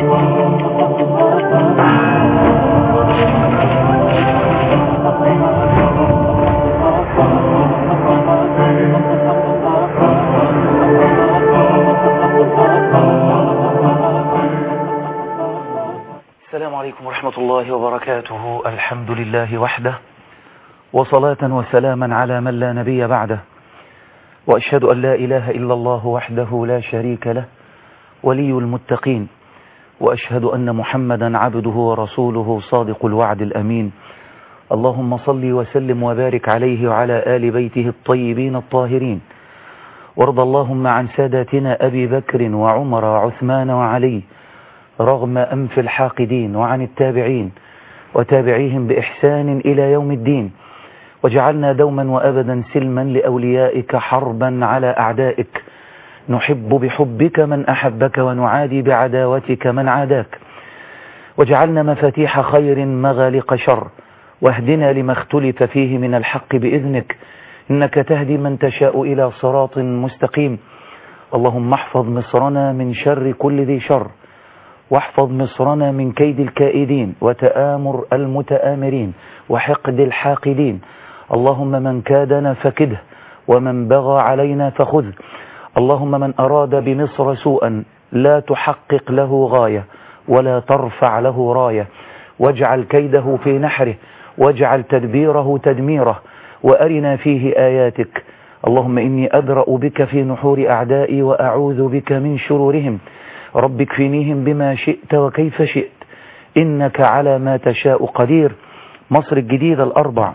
السلام عليكم ورحمة الله وبركاته الحمد لله وحده وصلاة وسلاما على من لا نبي بعده وأشهد أن لا إله إلا الله وحده لا شريك له ولي المتقين وأشهد أن محمدا عبده ورسوله صادق الوعد الأمين اللهم صل وسلم وبارك عليه وعلى آل بيته الطيبين الطاهرين وارض اللهم عن ساداتنا أبي بكر وعمر وعثمان وعلي رغم أنف الحاقدين وعن التابعين وتابعيهم بإحسان إلى يوم الدين وجعلنا دوما وأبدا سلما لأوليائك حربا على أعدائك نحب بحبك من أحبك ونعادي بعداوتك من عاداك وجعلنا مفاتيح خير مغالق شر واهدنا لما اختلف فيه من الحق بإذنك إنك تهدي من تشاء إلى صراط مستقيم اللهم احفظ مصرنا من شر كل ذي شر واحفظ مصرنا من كيد الكائدين وتآمر المتآمرين وحقد الحاقدين اللهم من كادنا فكده ومن بغى علينا فخذه اللهم من أراد بمصر سوءا لا تحقق له غاية ولا ترفع له راية واجعل كيده في نحره واجعل تدبيره تدميره وأرنا فيه آياتك اللهم إني أدرأ بك في نحور أعدائي وأعوذ بك من شرورهم رب اكفنيهم بما شئت وكيف شئت إنك على ما تشاء قدير مصر الجديدة الأربع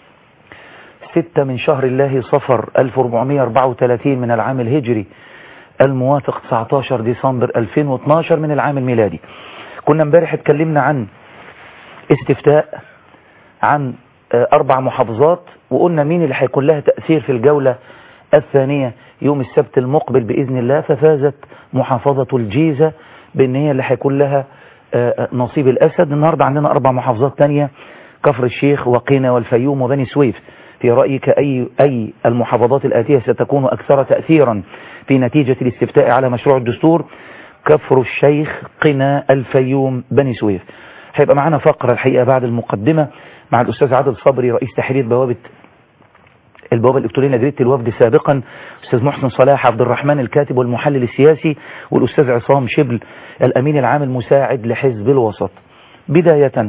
ستة من شهر الله صفر 1434 من العام الهجري الموافق 19 ديسمبر 2012 من العام الميلادي كنا امبارح اتكلمنا عن استفتاء عن أربع محافظات وقلنا مين اللي هيكون لها تأثير في الجولة الثانية يوم السبت المقبل بإذن الله ففازت محافظة الجيزة بأن هي اللي هيكون لها نصيب الأسد النهاردة عندنا أربع محافظات تانية كفر الشيخ وقنا والفيوم وبني سويف في رأيك أي, أي المحافظات الآتية ستكون أكثر تأثيرا في نتيجة الاستفتاء على مشروع الدستور كفر الشيخ قنا الفيوم بني سويف هيبقى معنا فقرة الحقيقة بعد المقدمة مع الأستاذ عادل صبري رئيس تحرير بوابة البوابة الإلكترونية جريدة الوفد سابقا أستاذ محسن صلاح عبد الرحمن الكاتب والمحلل السياسي والأستاذ عصام شبل الأمين العام المساعد لحزب الوسط بداية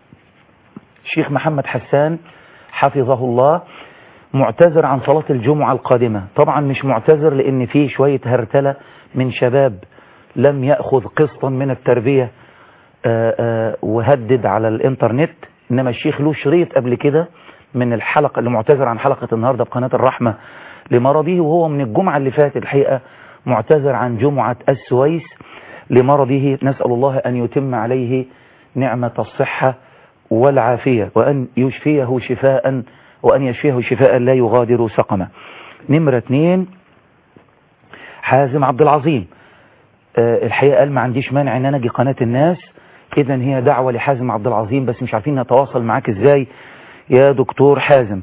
الشيخ محمد حسان حفظه الله معتذر عن صلاة الجمعة القادمة طبعا مش معتذر لأن فيه شوية هرتلة من شباب لم يأخذ قسطا من التربية آآ آآ وهدد على الانترنت إنما الشيخ له شريط قبل كده من الحلقة اللي معتذر عن حلقة النهاردة بقناة الرحمة لمرضه وهو من الجمعة اللي فاتت الحقيقة معتذر عن جمعة السويس لمرضه نسأل الله أن يتم عليه نعمة الصحة والعافية وأن يشفيه شفاء وأن يشفيه شفاء لا يغادر سقما نمرة اثنين حازم عبد العظيم أه الحقيقة قال ما عنديش مانع ان انا اجي قناة الناس اذا هي دعوة لحازم عبد العظيم بس مش عارفين نتواصل معاك ازاي يا دكتور حازم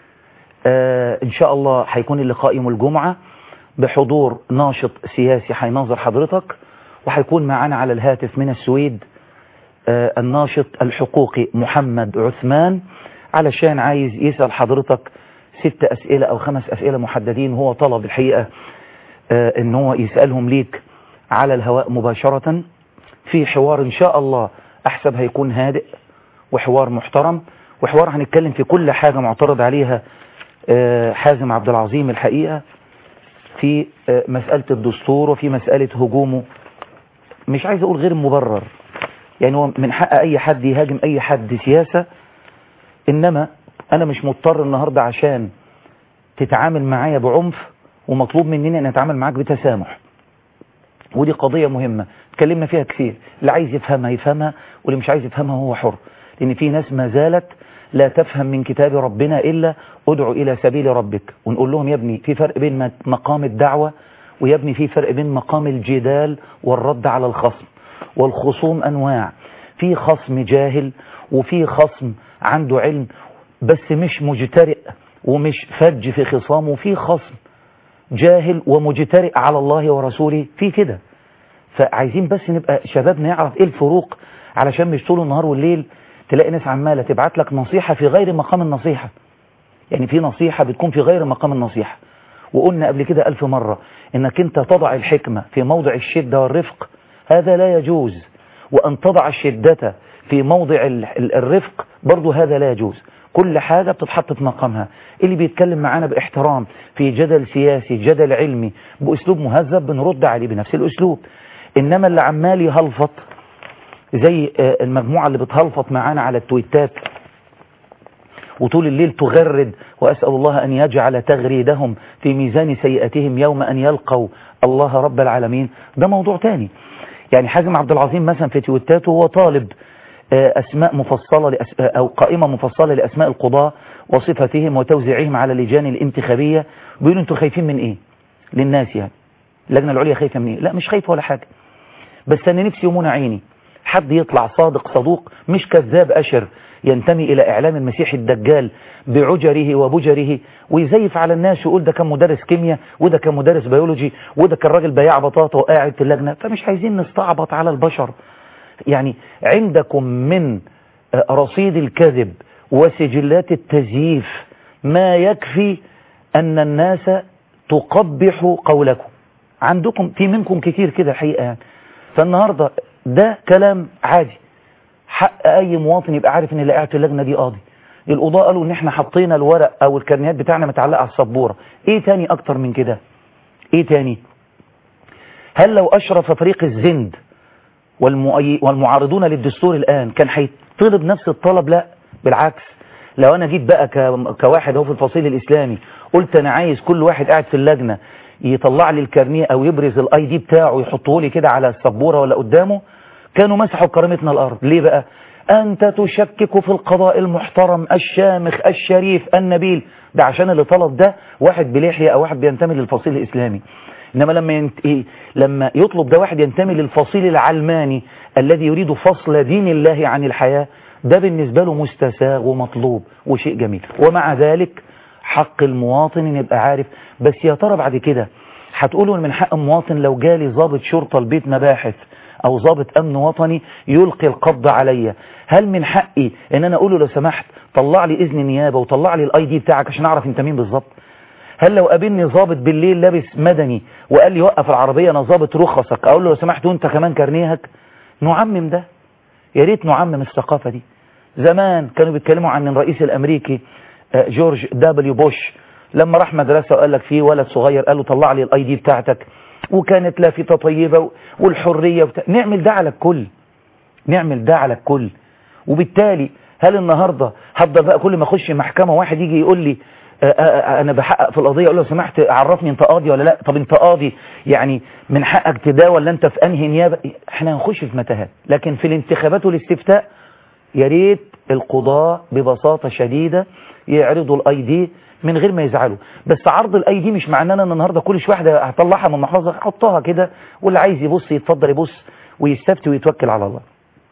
أه ان شاء الله هيكون اللقاء يوم الجمعة بحضور ناشط سياسي هيناظر حضرتك وهيكون معانا على الهاتف من السويد أه الناشط الحقوقي محمد عثمان علشان عايز يسأل حضرتك ست أسئلة أو خمس أسئلة محددين هو طلب الحقيقة أه ان هو يسألهم ليك على الهواء مباشرة في حوار ان شاء الله احسب هيكون هادئ وحوار محترم وحوار هنتكلم في كل حاجة معترض عليها أه حازم عبد العظيم الحقيقة في مسألة الدستور وفي مسألة هجومه مش عايز اقول غير مبرر يعني هو من حق اي حد يهاجم اي حد سياسة انما انا مش مضطر النهاردة عشان تتعامل معايا بعنف ومطلوب مننا ان اتعامل معاك بتسامح ودي قضية مهمة اتكلمنا فيها كثير اللي عايز يفهمها يفهمها واللي مش عايز يفهمها هو حر لان في ناس ما زالت لا تفهم من كتاب ربنا الا ادعو الى سبيل ربك ونقول لهم يا ابني في فرق بين مقام الدعوة ويا ابني في فرق بين مقام الجدال والرد على الخصم والخصوم انواع في خصم جاهل وفي خصم عنده علم بس مش مجترئ ومش فج في خصامه في خصم جاهل ومجترئ على الله ورسوله في كده فعايزين بس نبقى شباب نعرف ايه الفروق علشان مش طول النهار والليل تلاقي ناس عمالة تبعت لك نصيحة في غير مقام النصيحة يعني في نصيحة بتكون في غير مقام النصيحة وقلنا قبل كده ألف مرة إنك أنت تضع الحكمة في موضع الشدة والرفق هذا لا يجوز وأن تضع الشدة في موضع الرفق برضو هذا لا يجوز كل حاجة بتتحط في مقامها اللي بيتكلم معانا باحترام في جدل سياسي جدل علمي بأسلوب مهذب بنرد عليه بنفس الأسلوب إنما اللي عمال يهلفط زي المجموعة اللي بتهلفط معانا على التويتات وطول الليل تغرد وأسأل الله أن يجعل تغريدهم في ميزان سيئتهم يوم أن يلقوا الله رب العالمين ده موضوع تاني يعني حازم عبد العظيم مثلا في تويتاته هو طالب أسماء مفصلة لأس... أو قائمة مفصلة لأسماء القضاء وصفتهم وتوزيعهم على اللجان الانتخابية بيقولوا انتوا خايفين من ايه للناس يعني اللجنة العليا خايفة من ايه لا مش خايفة ولا حاجة بس انا نفسي يمون عيني حد يطلع صادق صدوق مش كذاب أشر ينتمي إلى إعلام المسيح الدجال بعجره وبجره ويزيف على الناس ويقول ده كان مدرس كيمياء وده كان مدرس بيولوجي وده كان راجل بياع بطاطا وقاعد في اللجنة فمش عايزين نستعبط على البشر يعني عندكم من رصيد الكذب وسجلات التزييف ما يكفي أن الناس تقبح قولكم عندكم في منكم كتير كده الحقيقة يعني فالنهاردة ده كلام عادي حق أي مواطن يبقى عارف إن اللي قاعد في اللجنة دي قاضي القضاء قالوا إن إحنا حطينا الورق أو الكرنيات بتاعنا متعلقة على السبورة إيه تاني أكتر من كده إيه تاني هل لو أشرف فريق الزند والمؤي... والمعارضون للدستور الآن كان هيطلب نفس الطلب لا بالعكس لو أنا جيت بقى ك... كواحد هو في الفصيل الإسلامي قلت أنا عايز كل واحد قاعد في اللجنة يطلع لي الكارنيه أو يبرز الاي دي بتاعه ويحطه لي كده على السبورة ولا قدامه كانوا مسحوا كرامتنا الأرض ليه بقى أنت تشكك في القضاء المحترم الشامخ الشريف النبيل ده عشان اللي طلب ده واحد بلحية أو واحد بينتمي للفصيل الإسلامي إنما لما ينت... لما يطلب ده واحد ينتمي للفصيل العلماني الذي يريد فصل دين الله عن الحياة ده بالنسبة له مستساغ ومطلوب وشيء جميل ومع ذلك حق المواطن ان يبقى عارف بس يا ترى بعد كده هتقولوا من حق المواطن لو جالي ضابط شرطة البيت مباحث او ضابط امن وطني يلقي القبض عليا هل من حقي ان انا اقول له لو سمحت طلع لي اذن نيابه وطلع لي الاي دي بتاعك عشان اعرف انت مين بالظبط هل لو قابلني ضابط بالليل لابس مدني وقال لي وقف العربيه انا ضابط رخصك اقول له لو سمحت وانت كمان كارنيهك نعمم ده يا ريت نعمم الثقافه دي زمان كانوا بيتكلموا عن الرئيس الامريكي جورج دبليو بوش لما راح مدرسه وقال لك في ولد صغير قال له طلع لي الاي دي بتاعتك وكانت لافتة طيبة والحرية وبتاع. نعمل ده على الكل نعمل ده على الكل وبالتالي هل النهاردة هفضل بقى كل ما اخش محكمة واحد يجي يقول لي آآ آآ انا بحقق في القضية اقول له سمحت عرفني انت قاضي ولا لا طب انت قاضي يعني من حقك تداول ولا انت في انهي نيابة احنا هنخش في متاهات لكن في الانتخابات والاستفتاء يا ريت القضاء ببساطة شديدة يعرضوا الاي دي من غير ما يزعلوا بس عرض الاي دي مش معناه ان النهارده كل شويه واحده هطلعها من محفظه احطها كده واللي عايز يبص يتفضل يبص ويستفتي ويتوكل على الله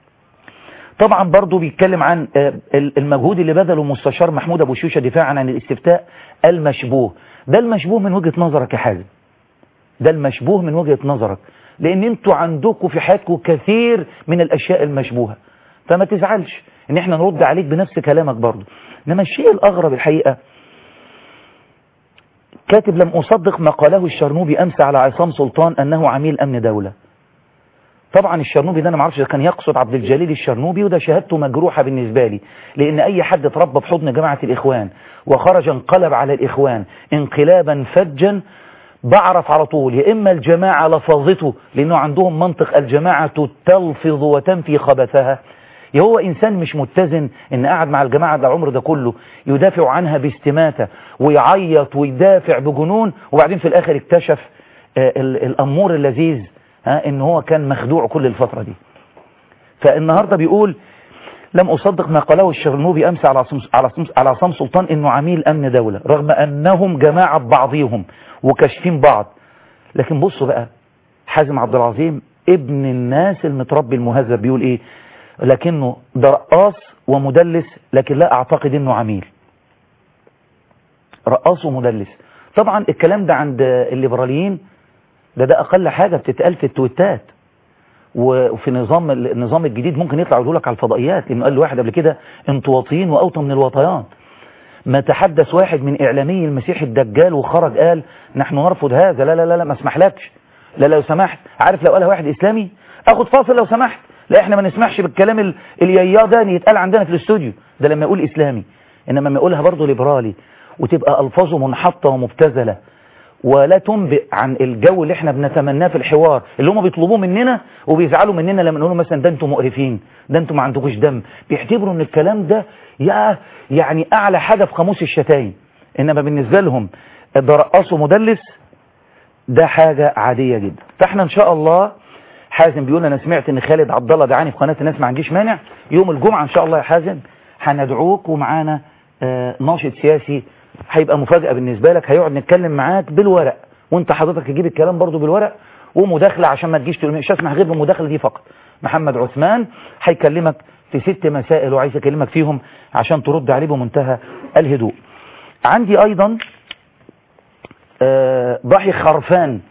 طبعا برضو بيتكلم عن المجهود اللي بذله مستشار محمود ابو شوشه دفاعا عن الاستفتاء المشبوه ده المشبوه من وجهه نظرك يا حازم ده المشبوه من وجهه نظرك لان انتوا عندكم في حياتكم كثير من الاشياء المشبوهه فما تزعلش ان احنا نرد عليك بنفس كلامك برضو انما الشيء الاغرب الحقيقه كاتب لم أصدق ما قاله الشرنوبي أمس على عصام سلطان أنه عميل أمن دولة طبعا الشرنوبي ده أنا معرفش كان يقصد عبد الجليل الشرنوبي وده شهادته مجروحة بالنسبة لي لأن أي حد اتربى في حضن جماعة الإخوان وخرج انقلب على الإخوان انقلابا فجا بعرف على طول يا إما الجماعة لفظته لأنه عندهم منطق الجماعة تلفظ وتنفي خبثها يا هو إنسان مش متزن إن قاعد مع الجماعة ده العمر ده كله يدافع عنها باستماتة ويعيط ويدافع بجنون وبعدين في الآخر اكتشف الأمور اللذيذ ها إن هو كان مخدوع كل الفترة دي فالنهاردة بيقول لم أصدق ما قاله الشرنوبي أمس على على على عصام سلطان إنه عميل أمن دولة رغم أنهم جماعة بعضيهم وكاشفين بعض لكن بصوا بقى حازم عبد العظيم ابن الناس المتربي المهذب بيقول إيه لكنه ده رقاص ومدلس لكن لا اعتقد انه عميل رقاص ومدلس طبعا الكلام ده عند الليبراليين ده ده اقل حاجة بتتقال في التويتات وفي نظام النظام الجديد ممكن يطلع يقول لك على الفضائيات لانه قال لواحد قبل كده انتوا واطيين واوطى من الوطيان ما تحدث واحد من اعلامي المسيح الدجال وخرج قال نحن نرفض هذا لا لا لا, لا ما اسمحلكش لا لو سمحت عارف لو قالها واحد اسلامي اخد فاصل لو سمحت لا احنا ما نسمحش بالكلام اليايا ده يتقال عندنا في الاستوديو ده لما يقول اسلامي انما لما يقولها برضه ليبرالي وتبقى الفاظه منحطه ومبتذله ولا تنبئ عن الجو اللي احنا بنتمناه في الحوار اللي هم بيطلبوه مننا وبيزعلوا مننا لما نقول مثلا ده انتم مقرفين ده انتم ما عندكوش دم بيعتبروا ان الكلام ده يا يعني اعلى حاجه في قاموس الشتايم انما بالنسبه لهم ده رقص ومدلس ده حاجه عاديه جدا فاحنا ان شاء الله حازم بيقول انا سمعت ان خالد عبد الله دعاني في قناه الناس ما عنديش مانع يوم الجمعه ان شاء الله يا حازم هندعوك ومعانا آه ناشط سياسي هيبقى مفاجأة بالنسبة لك هيقعد نتكلم معاك بالورق وانت حضرتك تجيب الكلام برضو بالورق ومداخلة عشان ما تجيش تقول مش اسمح غير بالمداخلة دي فقط محمد عثمان هيكلمك في ست مسائل وعايز اكلمك فيهم عشان ترد عليه بمنتهى الهدوء عندي ايضا آه ضحي خرفان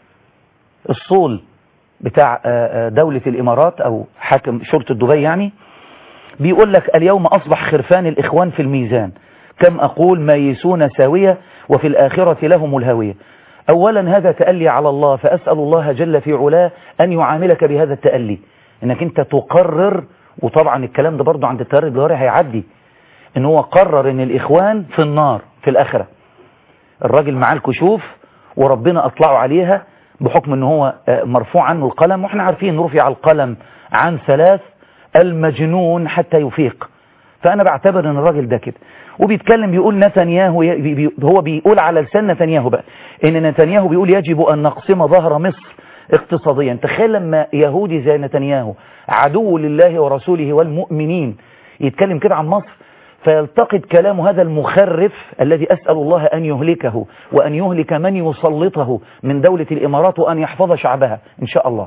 الصول بتاع آه دولة الامارات او حاكم شرطة دبي يعني بيقول لك اليوم اصبح خرفان الاخوان في الميزان كم أقول ميسون ساوية وفي الآخرة لهم الهوية أولا هذا تألي على الله فأسأل الله جل في علاه أن يعاملك بهذا التألي أنك أنت تقرر وطبعا الكلام ده برضه عند التيار الجوهري هيعدي أن هو قرر أن الإخوان في النار في الآخرة الراجل معاه الكشوف وربنا أطلعوا عليها بحكم أنه هو مرفوع عنه القلم وإحنا عارفين رفع القلم عن ثلاث المجنون حتى يفيق فأنا بعتبر أن الراجل ده كده وبيتكلم بيقول نتنياهو هو بيقول على لسان نتنياهو بقى ان نتنياهو بيقول يجب ان نقسم ظهر مصر اقتصاديا تخيل لما يهودي زي نتنياهو عدو لله ورسوله والمؤمنين يتكلم كده عن مصر فيلتقط كلام هذا المخرف الذي أسأل الله أن يهلكه وأن يهلك من يسلطه من دولة الإمارات وأن يحفظ شعبها إن شاء الله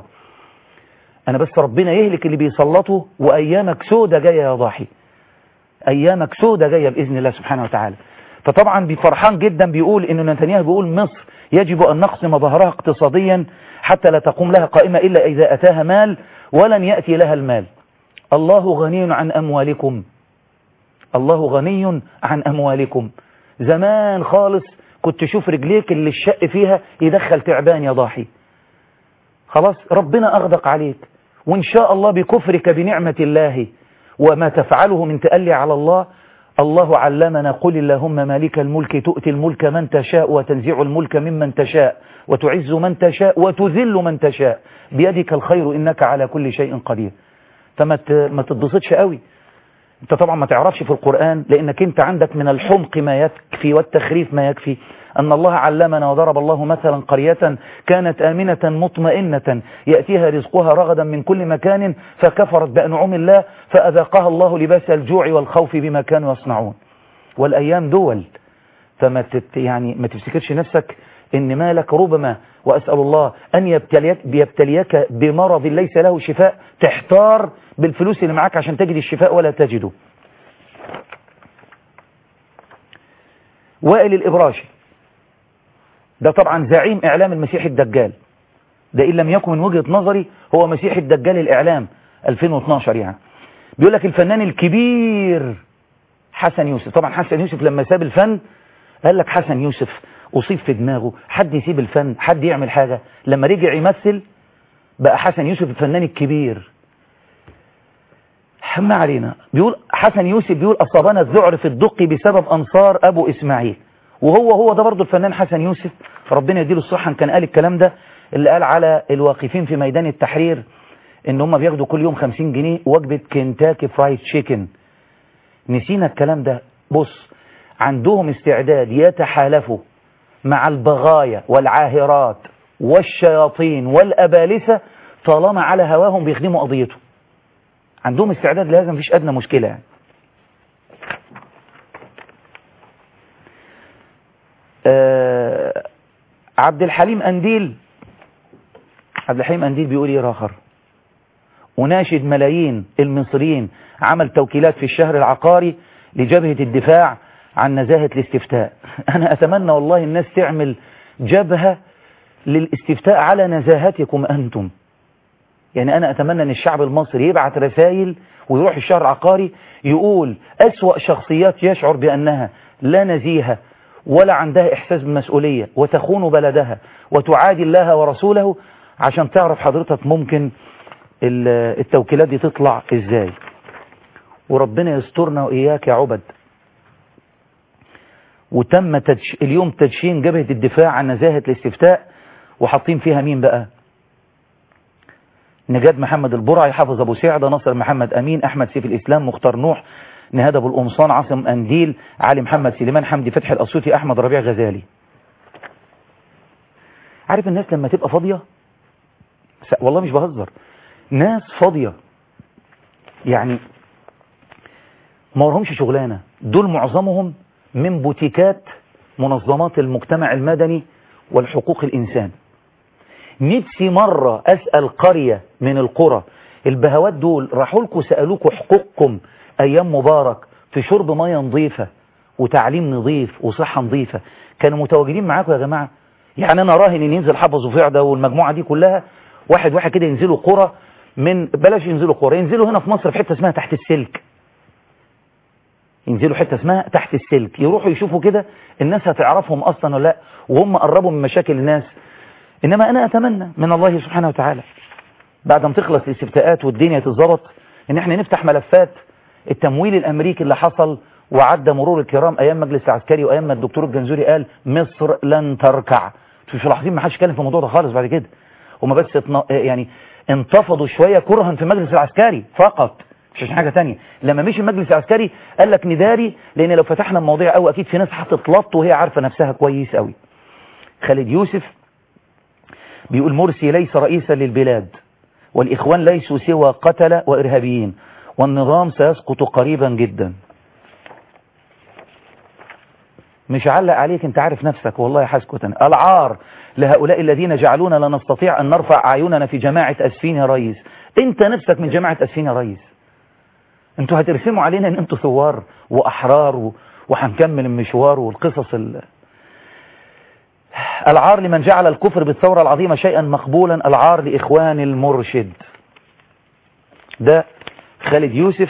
أنا بس ربنا يهلك اللي بيسلطه وأيامك سودة جاية يا ضاحي ايامك سودة جاية باذن الله سبحانه وتعالى فطبعا بفرحان جدا بيقول ان نتنياهو بيقول مصر يجب ان نقسم ظهرها اقتصاديا حتى لا تقوم لها قائمة الا اذا اتاها مال ولن يأتي لها المال الله غني عن اموالكم الله غني عن اموالكم زمان خالص كنت تشوف رجليك اللي الشق فيها يدخل تعبان يا ضاحي خلاص ربنا اغدق عليك وان شاء الله بكفرك بنعمة الله وما تفعله من تألي على الله الله علمنا قل اللهم مالك الملك تؤتي الملك من تشاء وتنزع الملك ممن تشاء وتعز من تشاء وتذل من تشاء بيدك الخير إنك على كل شيء قدير فما ما تتبسطش قوي انت طبعا ما تعرفش في القرآن لأنك انت عندك من الحمق ما يكفي والتخريف ما يكفي أن الله علمنا وضرب الله مثلا قرية كانت آمنة مطمئنة يأتيها رزقها رغدا من كل مكان فكفرت بأنعم الله فأذاقها الله لباس الجوع والخوف بما كانوا يصنعون والأيام دول فما تت يعني ما تفتكرش نفسك إن مالك ربما وأسأل الله أن يبتليك, يبتليك بمرض ليس له شفاء تحتار بالفلوس اللي معاك عشان تجد الشفاء ولا تجده وائل الإبراشي ده طبعا زعيم إعلام المسيح الدجال ده إن لم يكن من وجهة نظري هو مسيح الدجال الإعلام 2012 يعني بيقول لك الفنان الكبير حسن يوسف طبعا حسن يوسف لما ساب الفن قال لك حسن يوسف أصيب في دماغه حد يسيب الفن حد يعمل حاجة لما رجع يمثل بقى حسن يوسف الفنان الكبير ما علينا بيقول حسن يوسف بيقول أصابنا الذعر في الدق بسبب أنصار أبو إسماعيل وهو هو ده برضه الفنان حسن يوسف ربنا يديله الصحة كان قال الكلام ده اللي قال على الواقفين في ميدان التحرير ان هم بياخدوا كل يوم 50 جنيه وجبة كنتاكي فرايد تشيكن نسينا الكلام ده بص عندهم استعداد يتحالفوا مع البغايا والعاهرات والشياطين والأبالسة طالما على هواهم بيخدموا قضيته عندهم استعداد لهذا مفيش أدنى مشكلة يعني آه عبد الحليم أنديل عبد الحليم أنديل بيقول ايه آخر أناشد ملايين المصريين عمل توكيلات في الشهر العقاري لجبهة الدفاع عن نزاهة الاستفتاء أنا أتمنى والله الناس تعمل جبهة للاستفتاء على نزاهتكم أنتم يعني أنا أتمنى أن الشعب المصري يبعت رسائل ويروح الشهر العقاري يقول أسوأ شخصيات يشعر بأنها لا نزيهة ولا عندها إحساس بالمسؤولية وتخون بلدها وتعادي الله ورسوله عشان تعرف حضرتك ممكن التوكيلات دي تطلع إزاي وربنا يسترنا وإياك يا عبد وتم تدش... اليوم تدشين جبهة الدفاع عن نزاهة الاستفتاء وحاطين فيها مين بقى نجاد محمد البرعي حافظ أبو سعدة ناصر محمد أمين أحمد سيف الإسلام مختار نوح نهاد أبو القمصان عاصم أنديل علي محمد سليمان حمدي فتحي الأسيوطي أحمد ربيع غزالي عارف الناس لما تبقى فاضية والله مش بهزر ناس فاضية يعني ما ورهمش شغلانة دول معظمهم من بوتيكات منظمات المجتمع المدني والحقوق الإنسان نفسي مرة أسأل قرية من القرى البهوات دول راحوا لكم سألوكوا حقوقكم أيام مبارك في شرب مية نظيفة وتعليم نظيف وصحة نظيفة كانوا متواجدين معاكم يا جماعة يعني أنا راهن إن ينزل حافظ وفعدة والمجموعة دي كلها واحد واحد كده ينزلوا قرى من بلاش ينزلوا قرى ينزلوا هنا في مصر في حتة اسمها تحت السلك ينزلوا حتة اسمها تحت السلك يروحوا يشوفوا كده الناس هتعرفهم أصلا ولا لا وهم قربوا من مشاكل الناس إنما أنا أتمنى من الله سبحانه وتعالى بعد ما تخلص الاستفتاءات والدنيا تتظبط إن احنا نفتح ملفات التمويل الأمريكي اللي حصل وعدى مرور الكرام أيام مجلس العسكري وأيام ما الدكتور الجنزوري قال مصر لن تركع مش لاحظين ما حدش اتكلم في الموضوع ده خالص بعد كده هما بس اتنا... يعني انتفضوا شوية كرها في المجلس العسكري فقط مش عشان حاجة تانية لما مشي المجلس العسكري قال لك نداري لان لو فتحنا المواضيع قوي اكيد في ناس هتتلط وهي عارفة نفسها كويس قوي خالد يوسف بيقول مرسي ليس رئيسا للبلاد والإخوان ليسوا سوى قتلة وإرهابيين والنظام سيسقط قريبا جدا مش علق عليك انت عارف نفسك والله حسكت أنا العار لهؤلاء الذين جعلونا لا نستطيع أن نرفع أعيننا في جماعة أسفين يا ريس انت نفسك من جماعة أسفين يا ريس انتوا هترسموا علينا ان انتوا ثوار وأحرار و... وهنكمل المشوار والقصص ال... العار لمن جعل الكفر بالثورة العظيمة شيئا مقبولا العار لإخوان المرشد ده خالد يوسف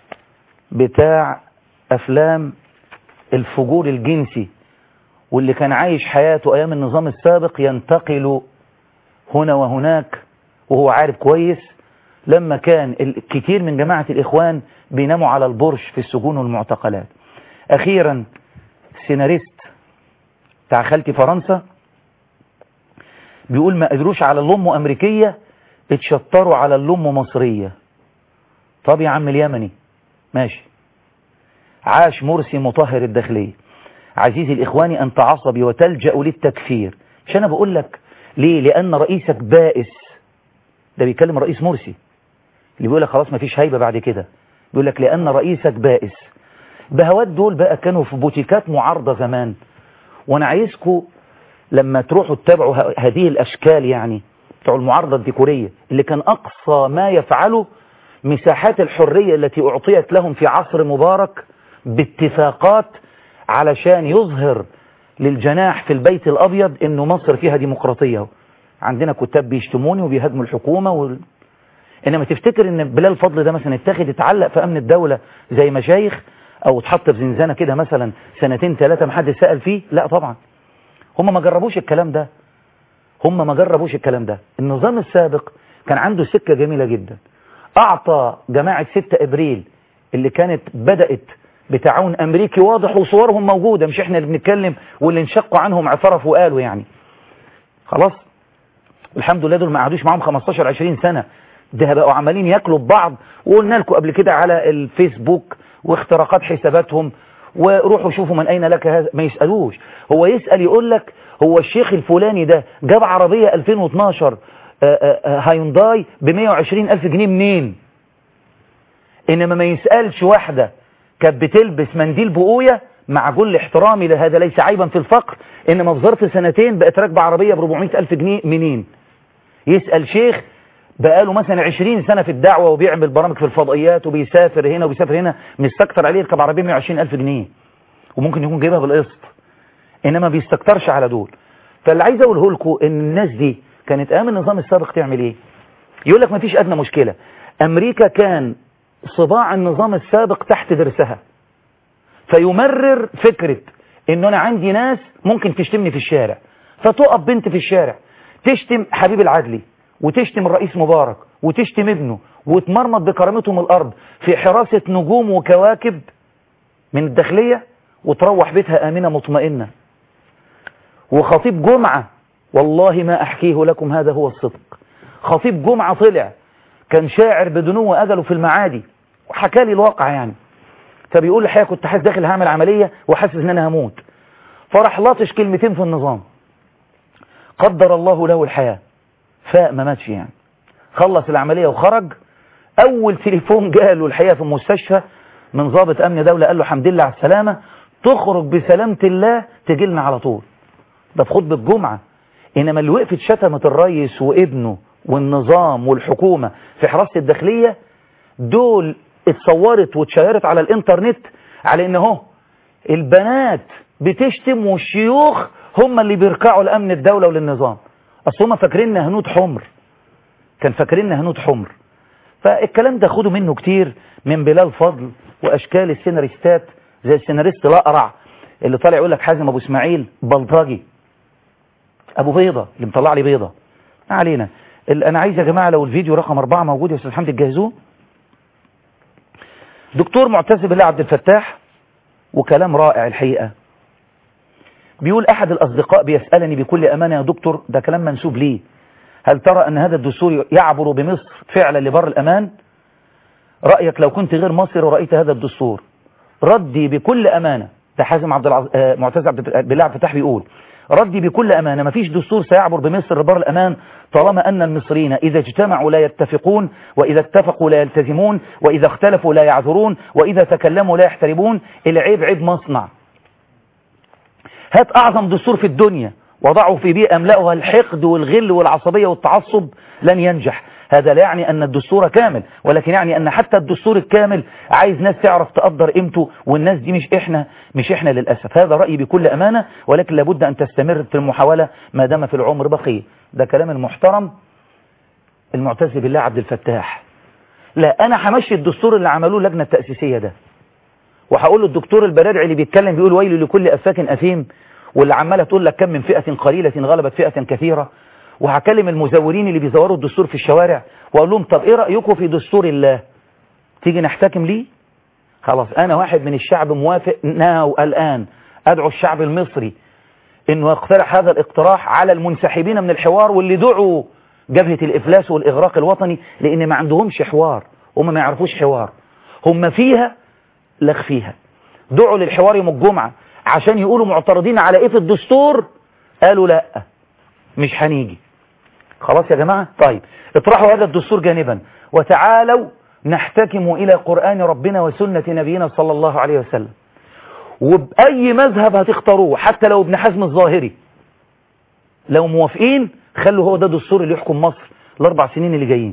بتاع أفلام الفجور الجنسي واللي كان عايش حياته أيام النظام السابق ينتقل هنا وهناك وهو عارف كويس لما كان الكثير من جماعة الإخوان بيناموا على البرش في السجون والمعتقلات أخيرا سيناريست بتاع خالتي فرنسا بيقول ما قدروش على اللم أمريكية اتشطروا على اللم مصرية طب يا عم اليمني ماشي عاش مرسي مطهر الداخلية عزيزي الإخواني أنت عصبي وتلجأ للتكفير مش أنا بقول لك ليه لأن رئيسك بائس ده بيكلم رئيس مرسي اللي بيقول لك خلاص ما فيش هيبة بعد كده بيقول لك لأن رئيسك بائس بهوات دول بقى كانوا في بوتيكات معارضة زمان وانا عايزكم لما تروحوا تتابعوا هذه الاشكال يعني بتوع المعارضة الديكورية اللي كان اقصى ما يفعله مساحات الحرية التي اعطيت لهم في عصر مبارك باتفاقات علشان يظهر للجناح في البيت الابيض انه مصر فيها ديمقراطية عندنا كتاب بيشتموني وبيهاجموا الحكومة وال... انما تفتكر ان بلال فضل ده مثلا اتاخد اتعلق في امن الدولة زي مشايخ او اتحط في زنزانة كده مثلا سنتين ثلاثة ما حد سأل فيه لا طبعا هم ما جربوش الكلام ده هم ما جربوش الكلام ده النظام السابق كان عنده سكة جميلة جدا اعطى جماعة 6 ابريل اللي كانت بدأت بتعاون امريكي واضح وصورهم موجودة مش احنا اللي بنتكلم واللي انشقوا عنهم اعترفوا وقالوا يعني خلاص الحمد لله دول ما قعدوش معاهم 15 20 سنة ده بقوا عمالين ياكلوا ببعض وقلنا لكم قبل كده على الفيسبوك واختراقات حساباتهم وروحوا شوفوا من أين لك هذا ما يسألوش هو يسأل يقول لك هو الشيخ الفلاني ده جاب عربية 2012 هايونداي ب 120 ألف جنيه منين إنما ما يسألش واحدة كانت بتلبس منديل بقوية مع كل احترامي لهذا ليس عيبا في الفقر إنما في ظرف سنتين بقت راكبة عربية ب 400 ألف جنيه منين يسأل شيخ بقاله مثلا 20 سنة في الدعوة وبيعمل برامج في الفضائيات وبيسافر هنا وبيسافر هنا مستكتر عليه يركب عربية 120 ألف جنيه وممكن يكون جايبها بالقسط إنما بيستكترش على دول فاللي عايز أقوله لكم إن الناس دي كانت أيام النظام السابق تعمل إيه يقول لك مفيش ادنى مشكله امريكا كان صباع النظام السابق تحت درسها فيمرر فكره ان انا عندي ناس ممكن تشتمني في الشارع فتقف بنت في الشارع تشتم حبيب العدلي وتشتم الرئيس مبارك وتشتم ابنه وتمرمط بكرامتهم الارض في حراسه نجوم وكواكب من الداخليه وتروح بيتها امنه مطمئنه وخطيب جمعه والله ما احكيه لكم هذا هو الصدق خطيب جمعه طلع كان شاعر بدنو اجله في المعادي وحكى لي الواقع يعني فبيقول الحقيقه كنت حاسس داخل هعمل عمليه وحاسس ان انا هموت فراح لاطش كلمتين في النظام قدر الله له الحياه فاق ما ماتش يعني خلص العمليه وخرج اول تليفون جاله الحقيقه في المستشفى من ضابط امن دوله قال له حمد لله على السلامه تخرج بسلامه الله تجي لنا على طول ده في خطبه الجمعه انما اللي وقفت شتمت الرئيس وابنه والنظام والحكومه في حراسه الداخليه دول اتصورت واتشيرت على الانترنت على ان اهو البنات بتشتم والشيوخ هم اللي بيركعوا لامن الدوله وللنظام اصل هم فاكريننا هنود حمر كان فاكريننا هنود حمر فالكلام ده خدوا منه كتير من بلال فضل واشكال السيناريستات زي السيناريست الاقرع اللي طالع يقول لك حازم ابو اسماعيل بلطجي ابو بيضه اللي مطلع لي بيضه ما علينا انا عايز يا جماعه لو الفيديو رقم أربعة موجود يا استاذ حمدي تجهزوه دكتور معتز بالله عبد الفتاح وكلام رائع الحقيقه بيقول احد الاصدقاء بيسالني بكل امانه يا دكتور ده كلام منسوب ليه هل ترى ان هذا الدستور يعبر بمصر فعلا لبر الامان رايك لو كنت غير مصري ورأيت هذا الدستور ردي بكل امانه ده حازم عبد العز... آه معتز عبد بالله عبد الفتاح بيقول ردي بكل أمانة ما فيش دستور سيعبر بمصر بر الأمان طالما أن المصريين إذا اجتمعوا لا يتفقون وإذا اتفقوا لا يلتزمون وإذا اختلفوا لا يعذرون وإذا تكلموا لا يحترمون العيب عيب مصنع هات أعظم دستور في الدنيا وضعوا في بيئة أملأها الحقد والغل والعصبية والتعصب لن ينجح هذا لا يعني أن الدستور كامل ولكن يعني أن حتى الدستور الكامل عايز ناس تعرف تقدر قيمته والناس دي مش إحنا مش إحنا للأسف هذا رأيي بكل أمانة ولكن لابد أن تستمر في المحاولة ما دام في العمر بقية ده كلام المحترم المعتز بالله عبد الفتاح لا أنا همشي الدستور اللي عملوه اللجنة التأسيسية ده وهقول للدكتور البرارعي اللي بيتكلم بيقول ويل لكل أفاك أثيم واللي عمالة تقول لك كم من فئة قليلة غلبت فئة كثيرة وهكلم المزورين اللي بيزوروا الدستور في الشوارع واقول لهم طب ايه رأيكم في دستور الله تيجي نحتكم ليه خلاص انا واحد من الشعب موافق ناو الان ادعو الشعب المصري انه يقترح هذا الاقتراح على المنسحبين من الحوار واللي دعوا جبهة الافلاس والاغراق الوطني لان ما عندهمش حوار هم ما يعرفوش حوار هم فيها لغ فيها دعوا للحوار يوم الجمعة عشان يقولوا معترضين على ايه في الدستور قالوا لا مش هنيجي خلاص يا جماعة طيب اطرحوا هذا الدستور جانبا وتعالوا نحتكم إلى قرآن ربنا وسنة نبينا صلى الله عليه وسلم وبأي مذهب هتختاروه حتى لو ابن حزم الظاهري لو موافقين خلوا هو ده الدستور اللي يحكم مصر الأربع سنين اللي جايين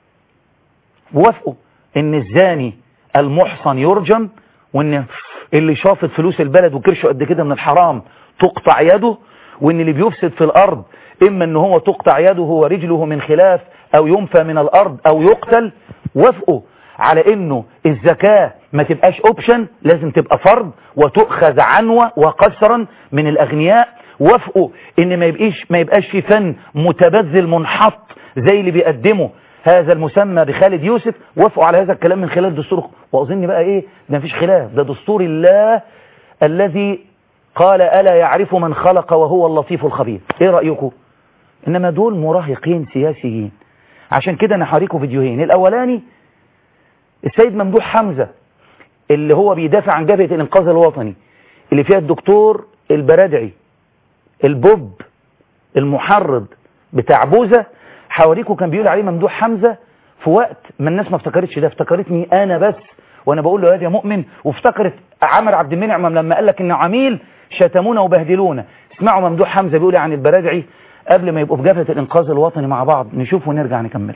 وافقوا ان الزاني المحصن يرجم وان اللي شافت فلوس البلد وكرشه قد كده من الحرام تقطع يده وان اللي بيفسد في الارض اما ان هو تقطع يده ورجله من خلاف او ينفى من الارض او يقتل وافقوا على انه الزكاة ما تبقاش اوبشن لازم تبقى فرض وتؤخذ عنوة وقسرا من الاغنياء وافقوا ان ما يبقاش ما يبقاش في فن متبذل منحط زي اللي بيقدمه هذا المسمى بخالد يوسف وافقوا على هذا الكلام من خلال دستور واظن بقى ايه ده مفيش خلاف ده دستور الله الذي قال ألا يعرف من خلق وهو اللطيف الخبير ايه رأيكم انما دول مراهقين سياسيين عشان كده انا هوريكم فيديوهين الاولاني السيد ممدوح حمزة اللي هو بيدافع عن جبهة الانقاذ الوطني اللي فيها الدكتور البرادعي البوب المحرض بتاع بوزة حواريكم كان بيقول عليه ممدوح حمزة في وقت ما الناس ما افتكرتش ده افتكرتني انا بس وانا بقول له يا مؤمن وافتكرت عمر عبد المنعم لما قال لك ان عميل شتمونا وبهدلونا اسمعوا ممدوح حمزة بيقول عن البرادعي قبل ما يبقوا في جبهة الانقاذ الوطني مع بعض نشوف ونرجع نكمل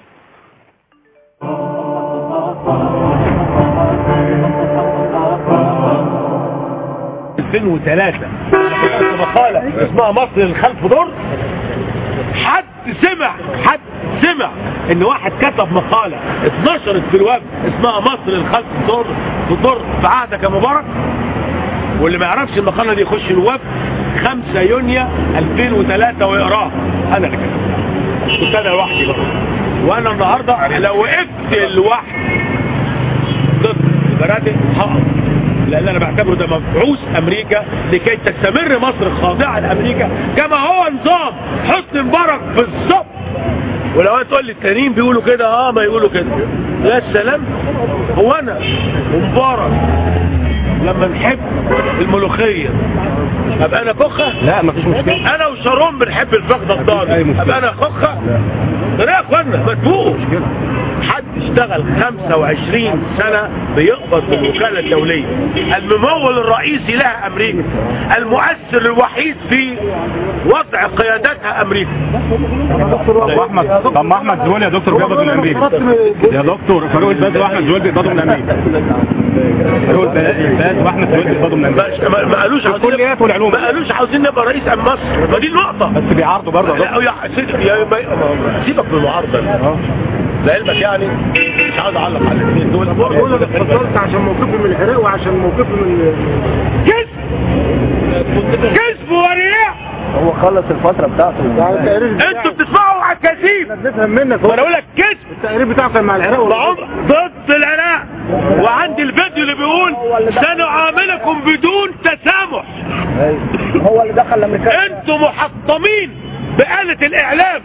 2003 مقالة اسمها مصر للخلف دور حد سمع حد سمع ان واحد كتب مقالة اتنشرت في الويب اسمها مصر الخلف تضر تضر في عهدك يا مبارك واللي ما يعرفش المقالة دي يخش الويب 5 يونيو 2003 ويقراها انا اللي كتبتها كنت انا لوحدي بقى وانا النهارده لو وقفت لوحدي ضد البرادق هقف لان انا بعتبره ده مبعوث امريكا لكي تستمر مصر خاضعه لامريكا كما هو نظام حسني مبارك بالظبط ولو تقول لي التانيين بيقولوا كده اه ما يقولوا كده يا سلام هو انا ومبارك لما نحب الملوخيه ابقى انا كخه لا مفيش مشكله انا وشارون بنحب الفخده الضاني أي مشكلة. ابقى انا كخه لا يا اخوانا ما تفوقوا حد اشتغل 25 سنة بيقبض من الوكالة الدولية الممول الرئيسي لها امريكا المؤثر الوحيد في وضع قيادتها امريكا طب احمد طب ما احمد زويل يا دكتور بيقبض من امريكا يا دكتور فاروق الباز واحمد زويل بيقبضوا من امريكا فاروق الباز واحمد زويل بيقبضوا من امريكا ما ما قالوش عاوزين الكليات والعلوم. ما قالوش عاوزين نبقى رئيس ام مصر ما دي النقطة بس بيعارضوا برضه يا دكتور لا يا سيدي يا ما- سيبك من المعارضة لعلمك يعني مش عاوز اعلق على الاثنين دول بقول لك اتفضلت عشان موقفي من العراق وعشان موقفي من كذب كذب ورياء هو خلص الفترة بتاعته التقرير انتوا بتسمعوا على الكذيب بنفهم منك وانا اقول لك كذب التقرير بتاعه كان مع العراق ولا بعمر ضد العراق وعندي الفيديو اللي بيقول سنعاملكم بدون تسامح هو اللي دخل الامريكان انتوا محطمين بآلة الاعلام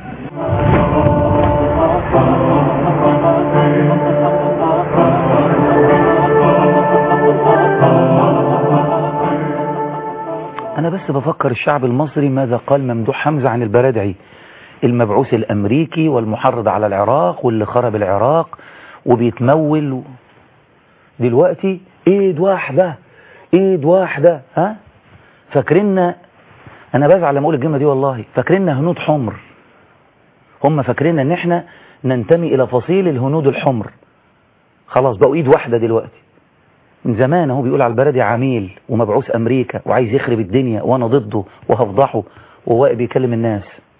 أنا بس بفكر الشعب المصري ماذا قال ممدوح حمزة عن البرادعي المبعوث الأمريكي والمحرض على العراق واللي خرب العراق وبيتمول و... دلوقتي ايد واحدة ايد واحدة ها فاكريننا انا بزعل لما اقول الجملة دي والله فاكريننا هنود حمر هم فاكريننا ان احنا ننتمي الى فصيل الهنود الحمر خلاص بقوا ايد واحدة دلوقتي من زمان هو بيقول على البلد عميل ومبعوث امريكا وعايز يخرب الدنيا وانا ضده وهفضحه وواقف بيكلم الناس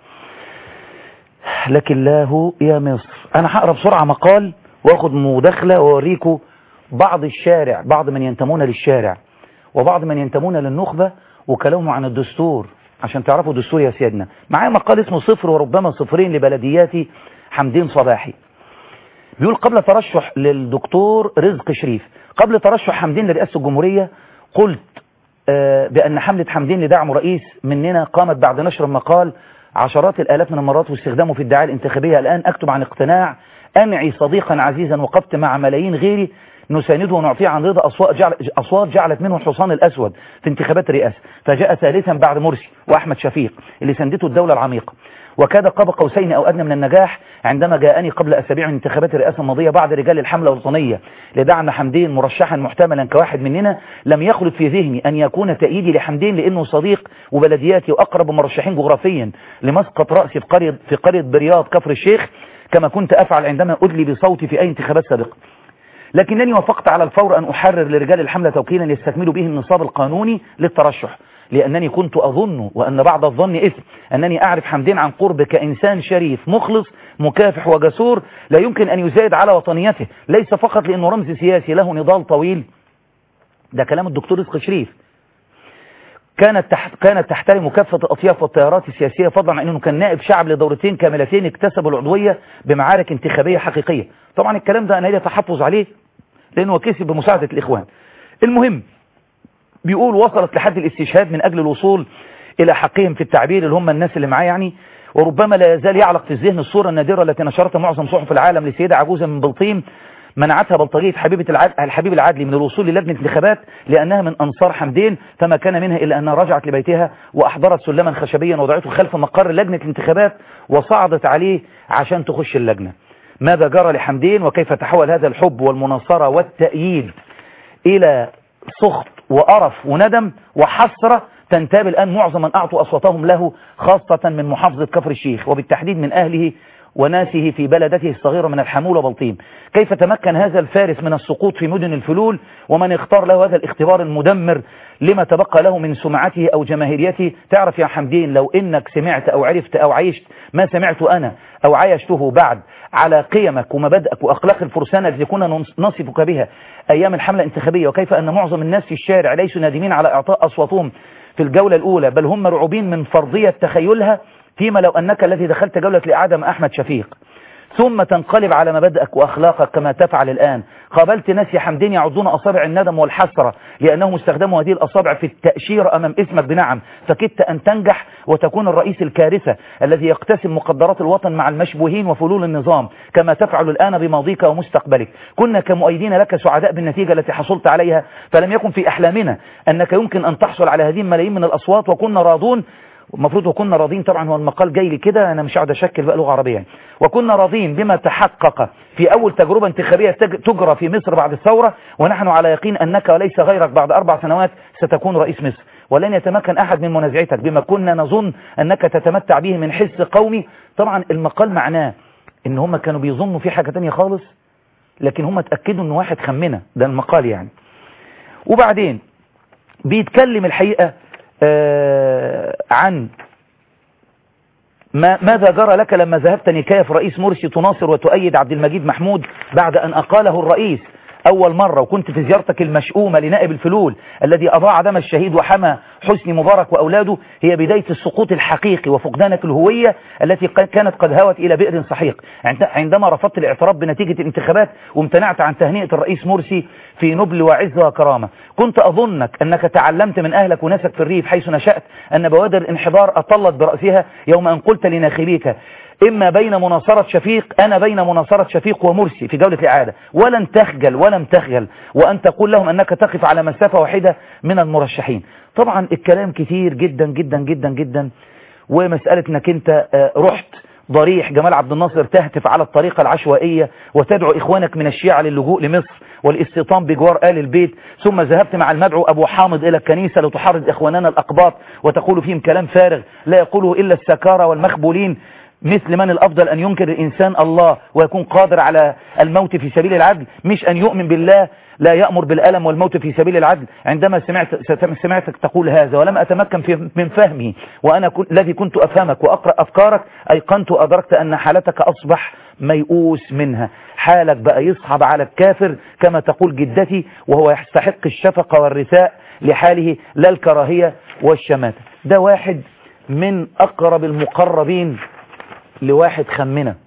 لكن له يا مصر انا هقرا بسرعه مقال واخد مداخله واوريكم بعض الشارع بعض من ينتمون للشارع وبعض من ينتمون للنخبه وكلامهم عن الدستور عشان تعرفوا دستور يا سيادنا معايا مقال اسمه صفر وربما صفرين لبلديات حمدين صباحي بيقول قبل ترشح للدكتور رزق شريف قبل ترشح حمدين لرئاسة الجمهورية قلت آه، بأن حملة حمدين لدعم رئيس مننا قامت بعد نشر المقال عشرات الآلاف من المرات واستخدامه في الدعاية الانتخابية الآن أكتب عن اقتناع أنعي صديقا عزيزا وقفت مع ملايين غيري نسانده ونعطيه عن رضا أصوات, جعل أصوات جعلت منه الحصان الأسود في انتخابات الرئاسة فجاء ثالثا بعد مرسي وأحمد شفيق اللي سندته الدولة العميقة وكاد قاب قوسين أو أدنى من النجاح عندما جاءني قبل أسابيع من انتخابات الرئاسة الماضية بعض رجال الحملة الوطنية لدعم حمدين مرشحا محتملا كواحد مننا لم يخلد في ذهني أن يكون تأييدي لحمدين لأنه صديق وبلدياتي وأقرب مرشحين جغرافيا لمسقط رأسي في قرية, في قرية برياض كفر الشيخ كما كنت أفعل عندما أدلي بصوتي في أي انتخابات سابقة لكنني وافقت على الفور أن أحرر لرجال الحملة توكيلا يستكملوا به النصاب القانوني للترشح لأنني كنت أظن وأن بعض الظن إثم أنني أعرف حمدين عن قرب كإنسان شريف مخلص مكافح وجسور لا يمكن أن يزايد على وطنيته ليس فقط لأنه رمز سياسي له نضال طويل ده كلام الدكتور رزق شريف كانت تحت كانت تحترم كافة الأطياف والتيارات السياسية فضلا عن أنه كان نائب شعب لدورتين كاملتين اكتسبوا العضوية بمعارك انتخابية حقيقية طبعا الكلام ده أنا لي تحفظ عليه لأنه كسب بمساعدة الإخوان المهم بيقول وصلت لحد الاستشهاد من أجل الوصول إلى حقهم في التعبير اللي هم الناس اللي معاه يعني وربما لا يزال يعلق في الذهن الصورة النادرة التي نشرتها معظم صحف العالم لسيدة عجوزة من بلطيم منعتها بلطجية حبيبة العد... الحبيب العدلي من الوصول للجنة انتخابات لأنها من أنصار حمدين فما كان منها إلا أنها رجعت لبيتها وأحضرت سلما خشبيا وضعته خلف مقر لجنة الانتخابات وصعدت عليه عشان تخش اللجنة ماذا جرى لحمدين وكيف تحول هذا الحب والمناصرة والتأييد إلى سخط وقرف وندم وحسرة تنتاب الآن معظم من أعطوا أصواتهم له خاصة من محافظة كفر الشيخ وبالتحديد من أهله وناسه في بلدته الصغيرة من الحمول وبلطيم كيف تمكن هذا الفارس من السقوط في مدن الفلول ومن اختار له هذا الاختبار المدمر لما تبقى له من سمعته أو جماهيريته تعرف يا حمدين لو إنك سمعت أو عرفت أو عيشت ما سمعت أنا أو عايشته بعد على قيمك ومبادئك وأخلاق الفرسان التي كنا نصفك بها أيام الحملة الانتخابية وكيف أن معظم الناس في الشارع ليسوا نادمين على إعطاء أصواتهم في الجولة الأولى بل هم مرعوبين من فرضية تخيلها فيما لو أنك الذي دخلت جولة الإعادة مع أحمد شفيق ثم تنقلب على مبادئك وأخلاقك كما تفعل الآن قابلت ناس يا حمدين يعضون أصابع الندم والحسرة لأنهم استخدموا هذه الأصابع في التأشير أمام اسمك بنعم فكدت أن تنجح وتكون الرئيس الكارثة الذي يقتسم مقدرات الوطن مع المشبوهين وفلول النظام كما تفعل الآن بماضيك ومستقبلك كنا كمؤيدين لك سعداء بالنتيجة التي حصلت عليها فلم يكن في أحلامنا أنك يمكن أن تحصل على هذه الملايين من الأصوات وكنا راضون المفروض وكنا راضين طبعا هو المقال جاي لي كده انا مش قاعد اشكل بقى لغه عربيه يعني. وكنا راضين بما تحقق في اول تجربه انتخابيه تجرى في مصر بعد الثوره ونحن على يقين انك وليس غيرك بعد اربع سنوات ستكون رئيس مصر ولن يتمكن احد من منازعتك بما كنا نظن انك تتمتع به من حس قومي طبعا المقال معناه ان هم كانوا بيظنوا في حاجه تانية خالص لكن هم اتاكدوا ان واحد خمنه ده المقال يعني وبعدين بيتكلم الحقيقه آه عن ما ماذا جرى لك لما ذهبت نكاية رئيس مرسي تناصر وتؤيد عبد المجيد محمود بعد أن أقاله الرئيس أول مرة وكنت في زيارتك المشؤومة لنائب الفلول الذي أضاع دم الشهيد وحمى حسني مبارك وأولاده هي بداية السقوط الحقيقي وفقدانك الهوية التي كانت قد هوت إلى بئر صحيح عندما رفضت الاعتراف بنتيجة الانتخابات وامتنعت عن تهنئة الرئيس مرسي في نبل وعز وكرامة كنت أظنك أنك تعلمت من أهلك وناسك في الريف حيث نشأت أن بوادر الانحدار أطلت برأسها يوم أن قلت لناخبيك إما بين مناصرة شفيق أنا بين مناصرة شفيق ومرسي في جولة الإعادة ولن تخجل ولم تخجل وأن تقول لهم أنك تقف على مسافة واحدة من المرشحين طبعا الكلام كتير جدا جدا جدا جدا ومسألة أنك أنت رحت ضريح جمال عبد الناصر تهتف على الطريقة العشوائية وتدعو إخوانك من الشيعة للجوء لمصر والاستيطان بجوار آل البيت ثم ذهبت مع المدعو أبو حامد إلى الكنيسة لتحرض إخواننا الأقباط وتقول فيهم كلام فارغ لا يقوله إلا السكارى والمخبولين مثل من الأفضل أن ينكر الإنسان الله ويكون قادر على الموت في سبيل العدل مش أن يؤمن بالله لا يأمر بالألم والموت في سبيل العدل عندما سمعت سمعتك تقول هذا ولم أتمكن في من فهمه وأنا كن الذي كنت أفهمك وأقرأ أفكارك أيقنت وأدركت أن حالتك أصبح ميؤوس منها حالك بقى يصعب على الكافر كما تقول جدتي وهو يستحق الشفقة والرثاء لحاله لا الكراهية والشماتة ده واحد من أقرب المقربين لواحد خمنا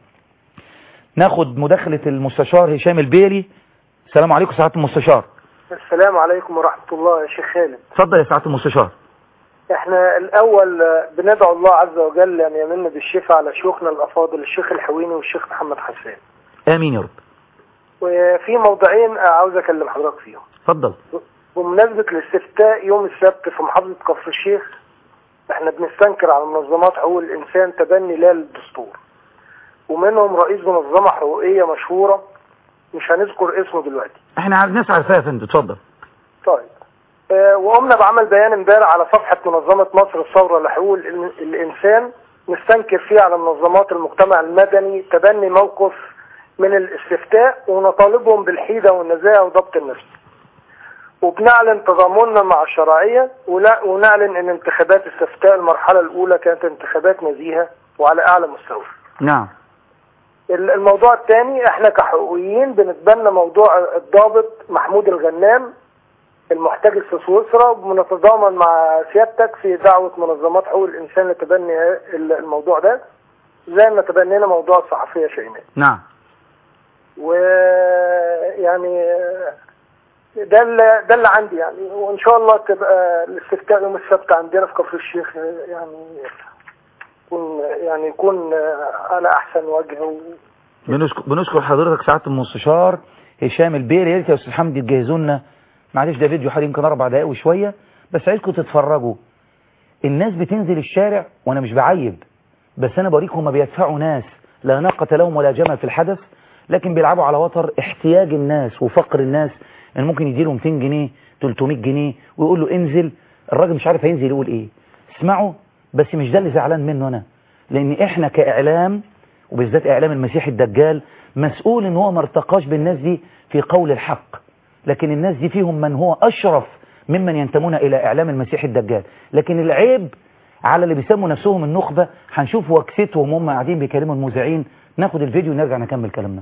ناخد مداخلة المستشار هشام البيلي السلام عليكم سعادة المستشار السلام عليكم ورحمة الله يا شيخ خالد اتفضل يا سعادة المستشار احنا الاول بندعو الله عز وجل ان يمن بالشفاء على شيوخنا الافاضل الشيخ الحويني والشيخ محمد حسان امين يا رب وفي موضوعين عاوز اكلم حضرتك فيهم اتفضل بمناسبة الاستفتاء يوم السبت في محافظة كفر الشيخ احنا بنستنكر على منظمات حقوق الانسان تبني لا للدستور ومنهم رئيس منظمة حقوقية مشهورة مش هنذكر اسمه دلوقتي احنا عايز ناس عارفاه يا فندم اتفضل طيب اه وقمنا بعمل بيان امبارح على صفحة منظمة مصر الثورة لحقوق الانسان نستنكر فيه على منظمات المجتمع المدني تبني موقف من الاستفتاء ونطالبهم بالحيدة والنزاهة وضبط النفس وبنعلن تضامننا مع الشرعية ونعلن ان انتخابات استفتاء المرحلة الاولى كانت انتخابات نزيهة وعلى اعلى مستوى نعم الموضوع الثاني احنا كحقوقيين بنتبنى موضوع الضابط محمود الغنام المحتجز في سويسرا وبنتضامن مع سيادتك في دعوة منظمات حقوق الانسان لتبني الموضوع ده زي ما تبنينا موضوع الصحفية شيماء نعم ويعني ده اللي ده اللي عندي يعني وان شاء الله تبقى الاستفتاء يوم السبت عندنا في كفر الشيخ يعني يكون يعني يكون على احسن وجه و... بنشكر, بنشكر حضرتك سعاده المستشار هشام البيري يا ريت يا استاذ حمدي تجهزوا لنا معلش ده فيديو حوالي يمكن اربع دقائق وشويه بس عايزكم تتفرجوا الناس بتنزل الشارع وانا مش بعيب بس انا بوريك هما بيدفعوا ناس لا ناقه لهم ولا جمل في الحدث لكن بيلعبوا على وتر احتياج الناس وفقر الناس ان ممكن يديله 200 جنيه 300 جنيه ويقول له انزل الراجل مش عارف هينزل يقول ايه اسمعوا بس مش ده اللي زعلان منه انا لان احنا كاعلام وبالذات إعلام المسيح الدجال مسؤول إن هو ما ارتقاش بالناس دي في قول الحق لكن الناس دي فيهم من هو أشرف ممن ينتمون إلى إعلام المسيح الدجال لكن العيب على اللي بيسموا نفسهم النخبة هنشوف وكستهم هم قاعدين بيكلموا المذيعين ناخد الفيديو ونرجع نكمل كلامنا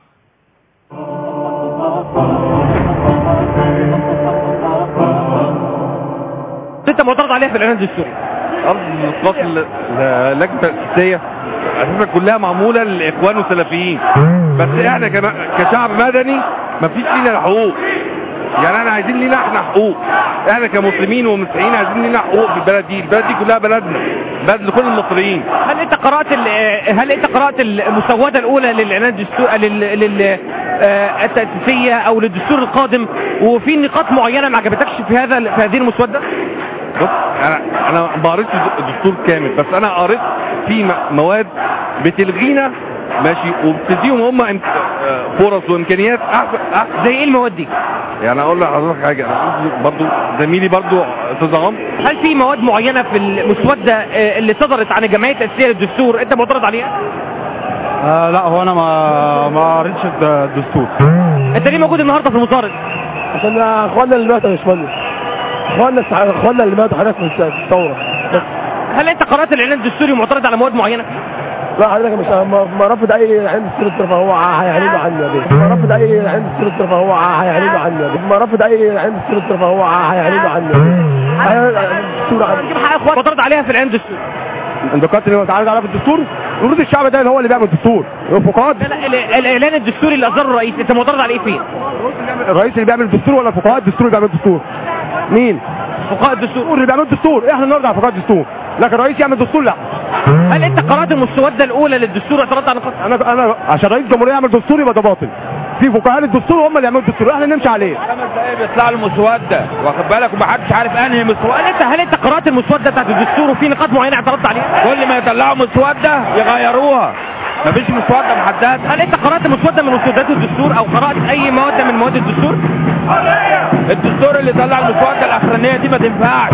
انت معترض عليها في الاعلان الدستوري ارض الاطلاق اللجنه التاسيسيه اساسا كلها معموله للاخوان والسلفيين بس احنا كم- كشعب مدني مفيش لينا حقوق يعني انا عايزين لينا احنا حقوق احنا كمسلمين ومسيحيين عايزين لينا حقوق في البلد دي البلد دي كلها بلدنا بلد لكل المصريين هل انت قرات ال- هل انت قرات المسوده الاولى للاعلان الدستوري لل لل آه، التاسيسيه او للدستور القادم وفي نقاط معينه ما عجبتكش في هذا في هذه المسوده بص انا انا ما قريتش الدستور كامل بس انا قريت في م- مواد بتلغينا ماشي وبتديهم هم إمك- آه، فرص وامكانيات احسن احسن زي ايه المواد دي يعني اقول لحضرتك حاجه برضو زميلي برضو استاذ عمرو هل في مواد معينه في المسوده آه، اللي صدرت عن الجمعيه التاسيسيه للدستور انت معترض عليها آه لا هو انا ما ما قريتش الدستور انت ليه موجود النهارده في المطارد عشان اخواننا اللي ماتوا يا باشمهندس اخواننا اخواننا اللي ماتوا حضرتك في الثوره بس هل انت قرات الاعلان الدستوري ومعترض على مواد معينه لا حضرتك مش ما ما رفض اي عند السر فهو هيعلنوا عني يا بيه ما رفض اي عند السر فهو هيعلنوا عني يا بيه ما رفض اي عند السر فهو هيعلنوا عني يا بيه هيعلنوا الدستور عني نجيب حق اخوان معترض عليها في الاعلان الدستوري انت قلت لي تعالى على الدستور المفروض الشعب ده هو اللي بيعمل الدستور الفقهاء لا لا ال- الاعلان الدستوري اللي اصدره الرئيس انت معترض عليه فين الرئيس اللي بيعمل الدستور ولا الفقهاء الدستور اللي بيعمل الدستور مين فقهاء الدستور اللي بيعمل الدستور احنا نرجع فقهاء الدستور لكن الرئيس يعمل دستور لا هل انت قرات المسوده الاولى للدستور واعترضت على نقاط انا انا عشان رئيس الجمهوريه يعمل دستور يبقى ده باطل في فقهاء الدستور هم اللي يعملوا الدستور احنا نمشي عليه بيطلع له مسوده واخد بالك ومحدش عارف انهي مسوده هل انت هل انت قرات المسوده بتاعت الدستور وفي نقاط معينه اعترضت عليها كل ما يطلعوا مسوده يغيروها مفيش مسوده محدده هل انت قرات مسوده من مسودات الدستور او قرات اي ماده من مواد الدستور الدستور اللي طلع المسوده الاخرانيه دي ما تنفعش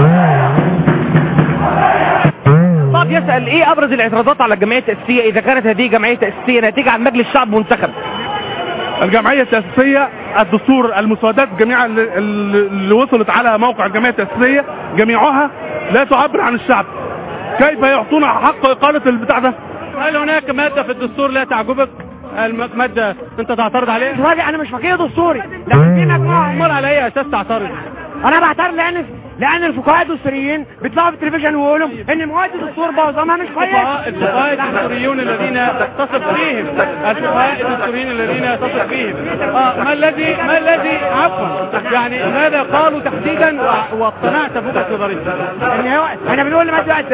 بعض يسال ايه ابرز الاعتراضات على الجمعيه التاسيسيه اذا كانت هذه جمعيه تاسيسيه ناتجه عن مجلس شعب منتخب الجمعية التأسيسية الدستور المسودات جميع اللي, اللي وصلت على موقع الجمعية التأسيسية جميعها لا تعبر عن الشعب كيف يعطونا حق إقالة البتاع ده هل هناك مادة في الدستور لا تعجبك المادة انت تعترض عليها راجع انا مش فقيه دستوري لكن في مجموعه امال على اي اساس تعترض انا بعترض لان لان الفقهاء الدستوريين بيطلعوا في التلفزيون ويقولوا ان مواد الدستور معظمها مش كويسه الفقهاء الدستوريون الذين تصف فيهم الفقهاء الدستوريين الذين تصف فيهم اه ما الذي ما الذي عفوا يعني ماذا قالوا تحديدا و- واقتنعت بوجهة نظرهم ان هو احنا بنقول لماده وقت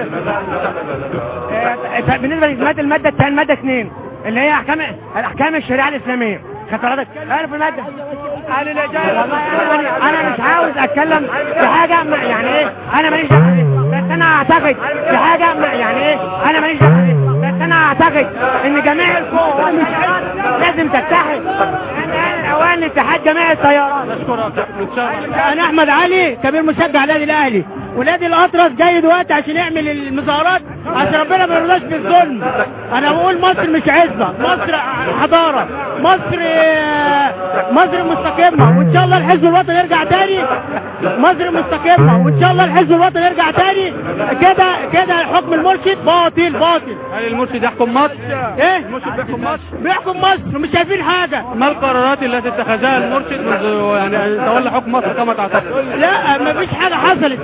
آه، بالنسبه للماده الماده الثانيه الماده 2 اللي هي احكام الاحكام الشريعه الاسلاميه خدت حضرتك عارف الماده قال الاجابه والله انا انا مش عاوز اتكلم في حاجه ما- يعني ايه انا ماليش دعوه بيها. بس انا اعتقد في حاجه ما- يعني ايه انا ماليش دعوه بيها. بس انا اعتقد ان جميع القوى والمجالات لازم تتحد انا الاوان لاتحاد جميع التيارات انا احمد علي كبير مشجع النادي الاهلي ونادي الاطرس جاي دلوقتي عشان يعمل المظاهرات عشان ربنا ما يرضاش بالظلم انا بقول مصر مش عزه مصر حضاره مصر مصر مستقمه وان شاء الله الحزب الوطني يرجع تاني مصر مستقمه وان شاء الله الحزب الوطني يرجع تاني كده كده حكم المرشد باطل باطل هل المرشد يحكم مصر؟ ايه المرشد بيحكم مصر؟ بيحكم مصر ومش شايفين حاجه ما القرارات التي اتخذها المرشد منذ يعني تولى حكم مصر كما تعتقد؟ لا مفيش حاجه حصلت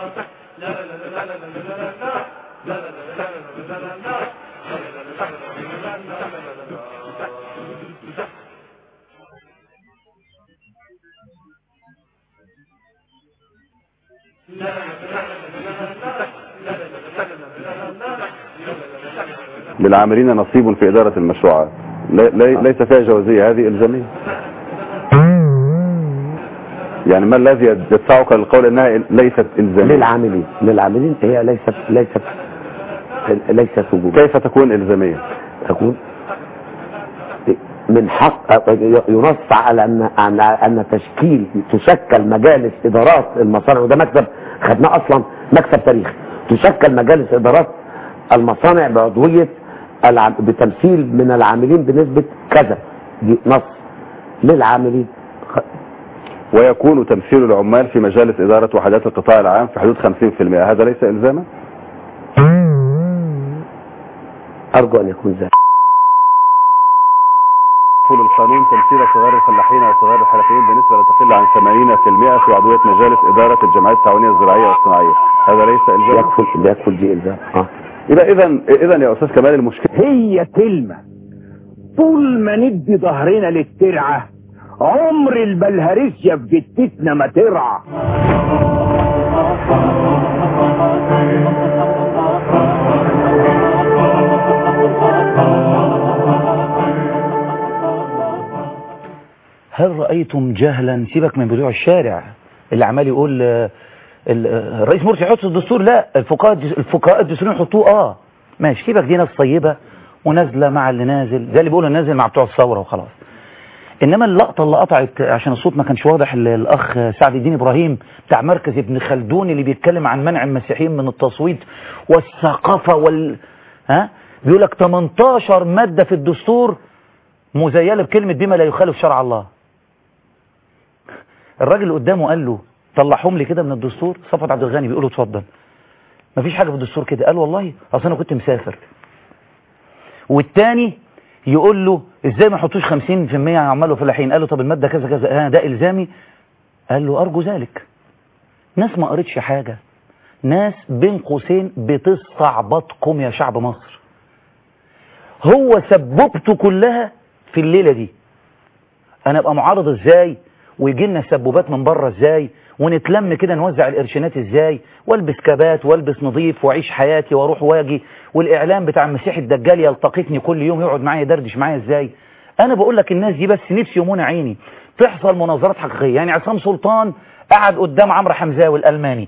للعاملين نصيب في إدارة المشروعات لي- لي- ليس فيها جوازية هذه إلزامية يعني ما الذي يدفعك للقول انها ليست الزاميه للعاملين للعاملين هي ليست ليست ليست وجوبية كيف تكون الزاميه تكون من حق ينص على ان ان ان تشكيل تشكل مجالس ادارات المصانع وده مكتب خدناه اصلا مكتب تاريخي تشكل مجالس ادارات المصانع بعضويه الع- بتمثيل من العاملين بنسبه كذا دي نص للعاملين ويكون تمثيل العمال في مجالس اداره وحدات القطاع العام في حدود 50% هذا ليس الزاما ارجو ان يكون ذلك يقول القانون تمثيل صغار الفلاحين وصغار الحرفيين بنسبه لا تقل عن 80% في عضويه مجالس اداره الجمعيات التعاونيه الزراعيه والصناعيه هذا ليس الزام يكفل يكفل دي الزام اه اذا اذا اذا يا استاذ كمال المشكله هي كلمة طول ما ندي ظهرنا للترعة عمر البلهارسيا في جتتنا ما ترعى هل رأيتم جهلا سيبك من بتوع الشارع اللي عمال يقول آه، ال- آه، الرئيس مرسي يحط الدستور لا الفقهاء الفقهاء الدستوريين يحطوه اه ماشي سيبك دي ناس طيبة ونازلة مع اللي نازل زي اللي بيقولوا نازل مع بتوع الثورة وخلاص انما اللقطة اللي قطعت عشان الصوت ما كانش واضح ال- الاخ سعد الدين ابراهيم بتاع مركز ابن خلدون اللي بيتكلم عن منع المسيحيين من التصويت والثقافة وال ها بيقول لك 18 مادة في الدستور مزيلة بكلمة بما لا يخالف شرع الله الراجل اللي قدامه قال له طلعهم لي كده من الدستور صفوت عبد الغني بيقول له اتفضل مفيش حاجة في الدستور كده قال والله اصل انا كنت مسافر والتاني يقول له ازاي ما يحطوش 50% عمال وفلاحين قال له طب المادة كذا كذا ها ده الزامي قال له ارجو ذلك ناس ما قريتش حاجة ناس بين قوسين بتستعبطكم يا شعب مصر هو سببته كلها في الليلة دي انا ابقى معارض ازاي ويجي لنا سبوبات من بره ازاي ونتلم كده نوزع القرشينات ازاي والبس كبات والبس نظيف واعيش حياتي واروح واجي والاعلام بتاع المسيح الدجال يلتقطني كل يوم يقعد معايا يدردش معايا ازاي انا بقول لك الناس دي بس نفسي يمونة عيني تحصل مناظرات حقيقيه يعني عصام سلطان قعد قدام عمرو حمزاوي الالماني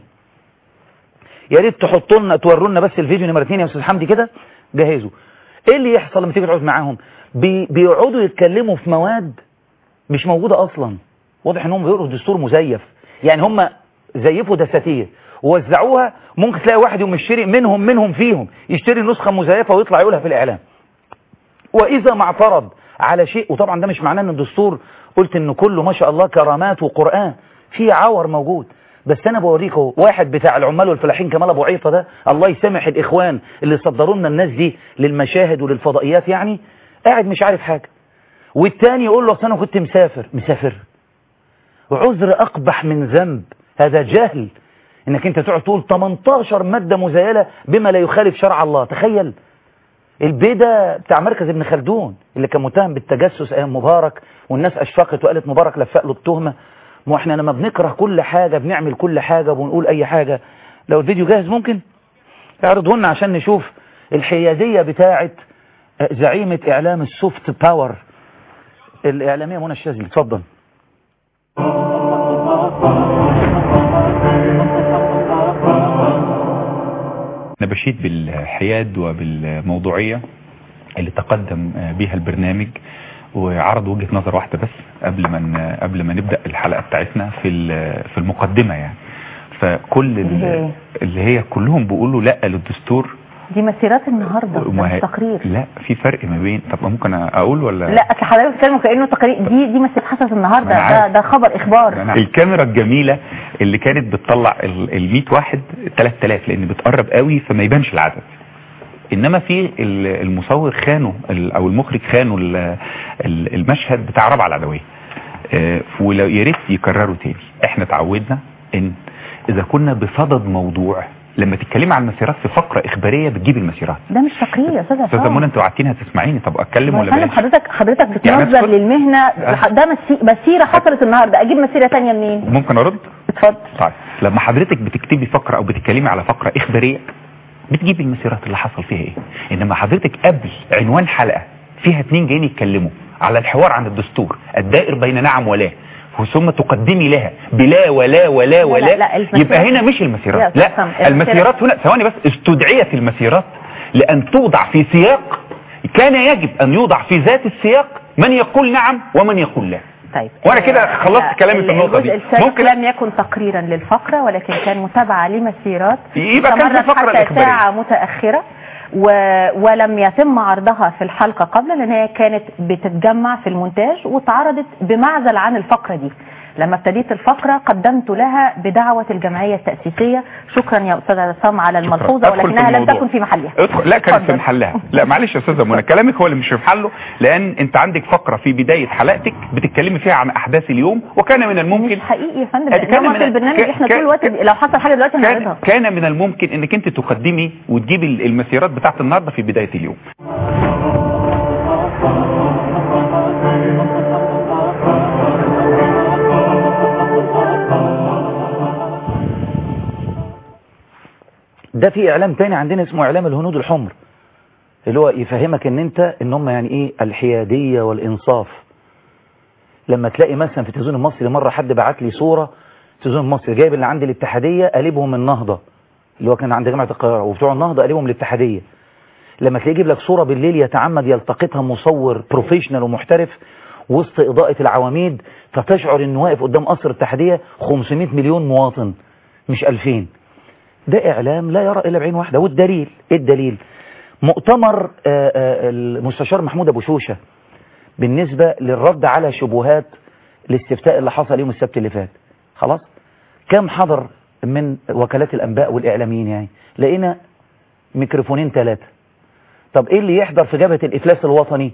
يا ريت تحطوا لنا توروا لنا بس الفيديو نمره 2 يا استاذ حمدي كده جهزوا ايه اللي يحصل لما تيجي تقعد معاهم بي بيقعدوا يتكلموا في مواد مش موجوده اصلا واضح انهم بيقروا دستور مزيف يعني هم زيفوا دساتير ووزعوها ممكن تلاقي واحد يوم يشتري منهم منهم فيهم يشتري نسخه مزيفه ويطلع يقولها في الاعلام واذا ما اعترض على شيء وطبعا ده مش معناه ان الدستور قلت ان كله ما شاء الله كرامات وقران في عور موجود بس انا بوريكم واحد بتاع العمال والفلاحين كمال ابو عيطه ده الله يسامح الاخوان اللي صدروا لنا الناس دي للمشاهد وللفضائيات يعني قاعد مش عارف حاجه والتاني يقول له اصل انا كنت مسافر مسافر عذر اقبح من ذنب هذا جهل انك انت تقعد تقول 18 ماده مزيله بما لا يخالف شرع الله تخيل البيدة بتاع مركز ابن خلدون اللي كان متهم بالتجسس ايام مبارك والناس اشفقت وقالت مبارك لفق له التهمه ما احنا لما بنكره كل حاجه بنعمل كل حاجه وبنقول اي حاجه لو الفيديو جاهز ممكن اعرضه لنا عشان نشوف الحياديه بتاعه زعيمه اعلام السوفت باور الاعلاميه منى الشاذلي اتفضل أنا بشيد بالحياد وبالموضوعية اللي تقدم بها البرنامج وعرض وجهة نظر واحدة بس قبل ما ن- قبل ما نبدأ الحلقة بتاعتنا في ال- في المقدمة يعني فكل ال- اللي هي كلهم بيقولوا لا للدستور دي مسيرات النهارده ده وما مش هي- تقرير لا في فرق ما بين طب ممكن اقول ولا لا اصل حضرتك بتتكلم كانه تقرير دي دي مسيرة حصلت ما النهارده أنا ده عارف. ده خبر اخبار الكاميرا الجميلة اللي كانت بتطلع ال 100 واحد 3000 لان بتقرب قوي فما يبانش العدد انما في ال- المصور خانوا ال- او المخرج خانوا ال- ال- المشهد بتاع ربع العدوية آه، ولو يا ريت يكرروا تاني احنا اتعودنا ان اذا كنا بصدد موضوع لما تتكلمي عن المسيرات في فقره اخباريه بتجيب المسيرات ده مش تقرير يا استاذ استاذه عصام منى انت وعدتيني هتسمعيني طب اتكلم ما ولا فندم بلاش حضرتك حضرتك يعني بتنظر أدخل- للمهنه ده مسي- مسيره حصلت النهارده اجيب مسيره ثانيه منين؟ ممكن ارد اتفضل طيب لما حضرتك بتكتبي فقره او بتتكلمي على فقره اخباريه بتجيبي المسيرات اللي حصل فيها ايه انما حضرتك قبل عنوان حلقه فيها اتنين جايين يتكلموا على الحوار عن الدستور الدائر بين نعم ولا ثم تقدمي لها بلا ولا ولا ولا لا، لا، المسيرات- يبقى هنا مش يا المسيرات أستاذ لا سام، المسيرات- المسيرات هنا ثواني بس استدعيت المسيرات لان توضع في سياق كان يجب ان يوضع في ذات السياق من يقول نعم ومن يقول لا طيب وانا كده آه، خلصت لا، كلامي في النقطه الجزء دي السابق ممكن لم يكن تقريرا للفقرة ولكن كان متابعة لمسيرات يبقى كان في استمرت الفقرة حتى الإخبارية. ساعة متأخرة و... ولم يتم عرضها في الحلقة قبل لأن هي كانت بتتجمع في المونتاج واتعرضت بمعزل عن الفقرة دي لما ابتديت الفقرة قدمت لها بدعوة الجمعية التأسيسية شكرا يا أستاذ عصام على الملحوظة أدخل في ولكنها لم الموضوع. تكن في محلها ادخل لا كانت في اتفضل. محلها لا معلش يا استاذه منى كلامك هو اللي مش في محله لان انت عندك فقره في بدايه حلقتك بتتكلمي فيها عن احداث اليوم وكان من الممكن حقيقي يا فندم كان لأن هو من- في البرنامج كان- احنا كان- طول الوقت لو حصل حاجة دلوقتي كان, هنعرضها كان من الممكن انك انت تقدمي وتجيبي ال- المسيرات بتاعت النهارده في بدايه اليوم ده في اعلام تاني عندنا اسمه اعلام الهنود الحمر اللي هو يفهمك ان انت ان هم يعني ايه الحيادية والانصاف لما تلاقي مثلا في التلفزيون المصري مرة حد بعت لي صورة التلفزيون المصري جايب اللي عند الاتحادية قلبهم النهضة اللي هو كان عند جامعة القاهرة وبتوع النهضة قلبهم الاتحادية لما تلاقيه يجيب لك صورة بالليل يتعمد يلتقطها مصور بروفيشنال ومحترف وسط إضاءة العواميد فتشعر انه واقف قدام قصر الاتحادية 500 مليون مواطن مش 2000 ده إعلام لا يرى إلا بعين واحدة والدليل إيه الدليل مؤتمر آه، آه، المستشار محمود أبو شوشة بالنسبة للرد على شبهات الاستفتاء اللي حصل يوم السبت اللي فات خلاص كم حضر من وكالات الأنباء والإعلاميين يعني لقينا ميكروفونين ثلاثة طب إيه اللي يحضر في جبهة الإفلاس الوطني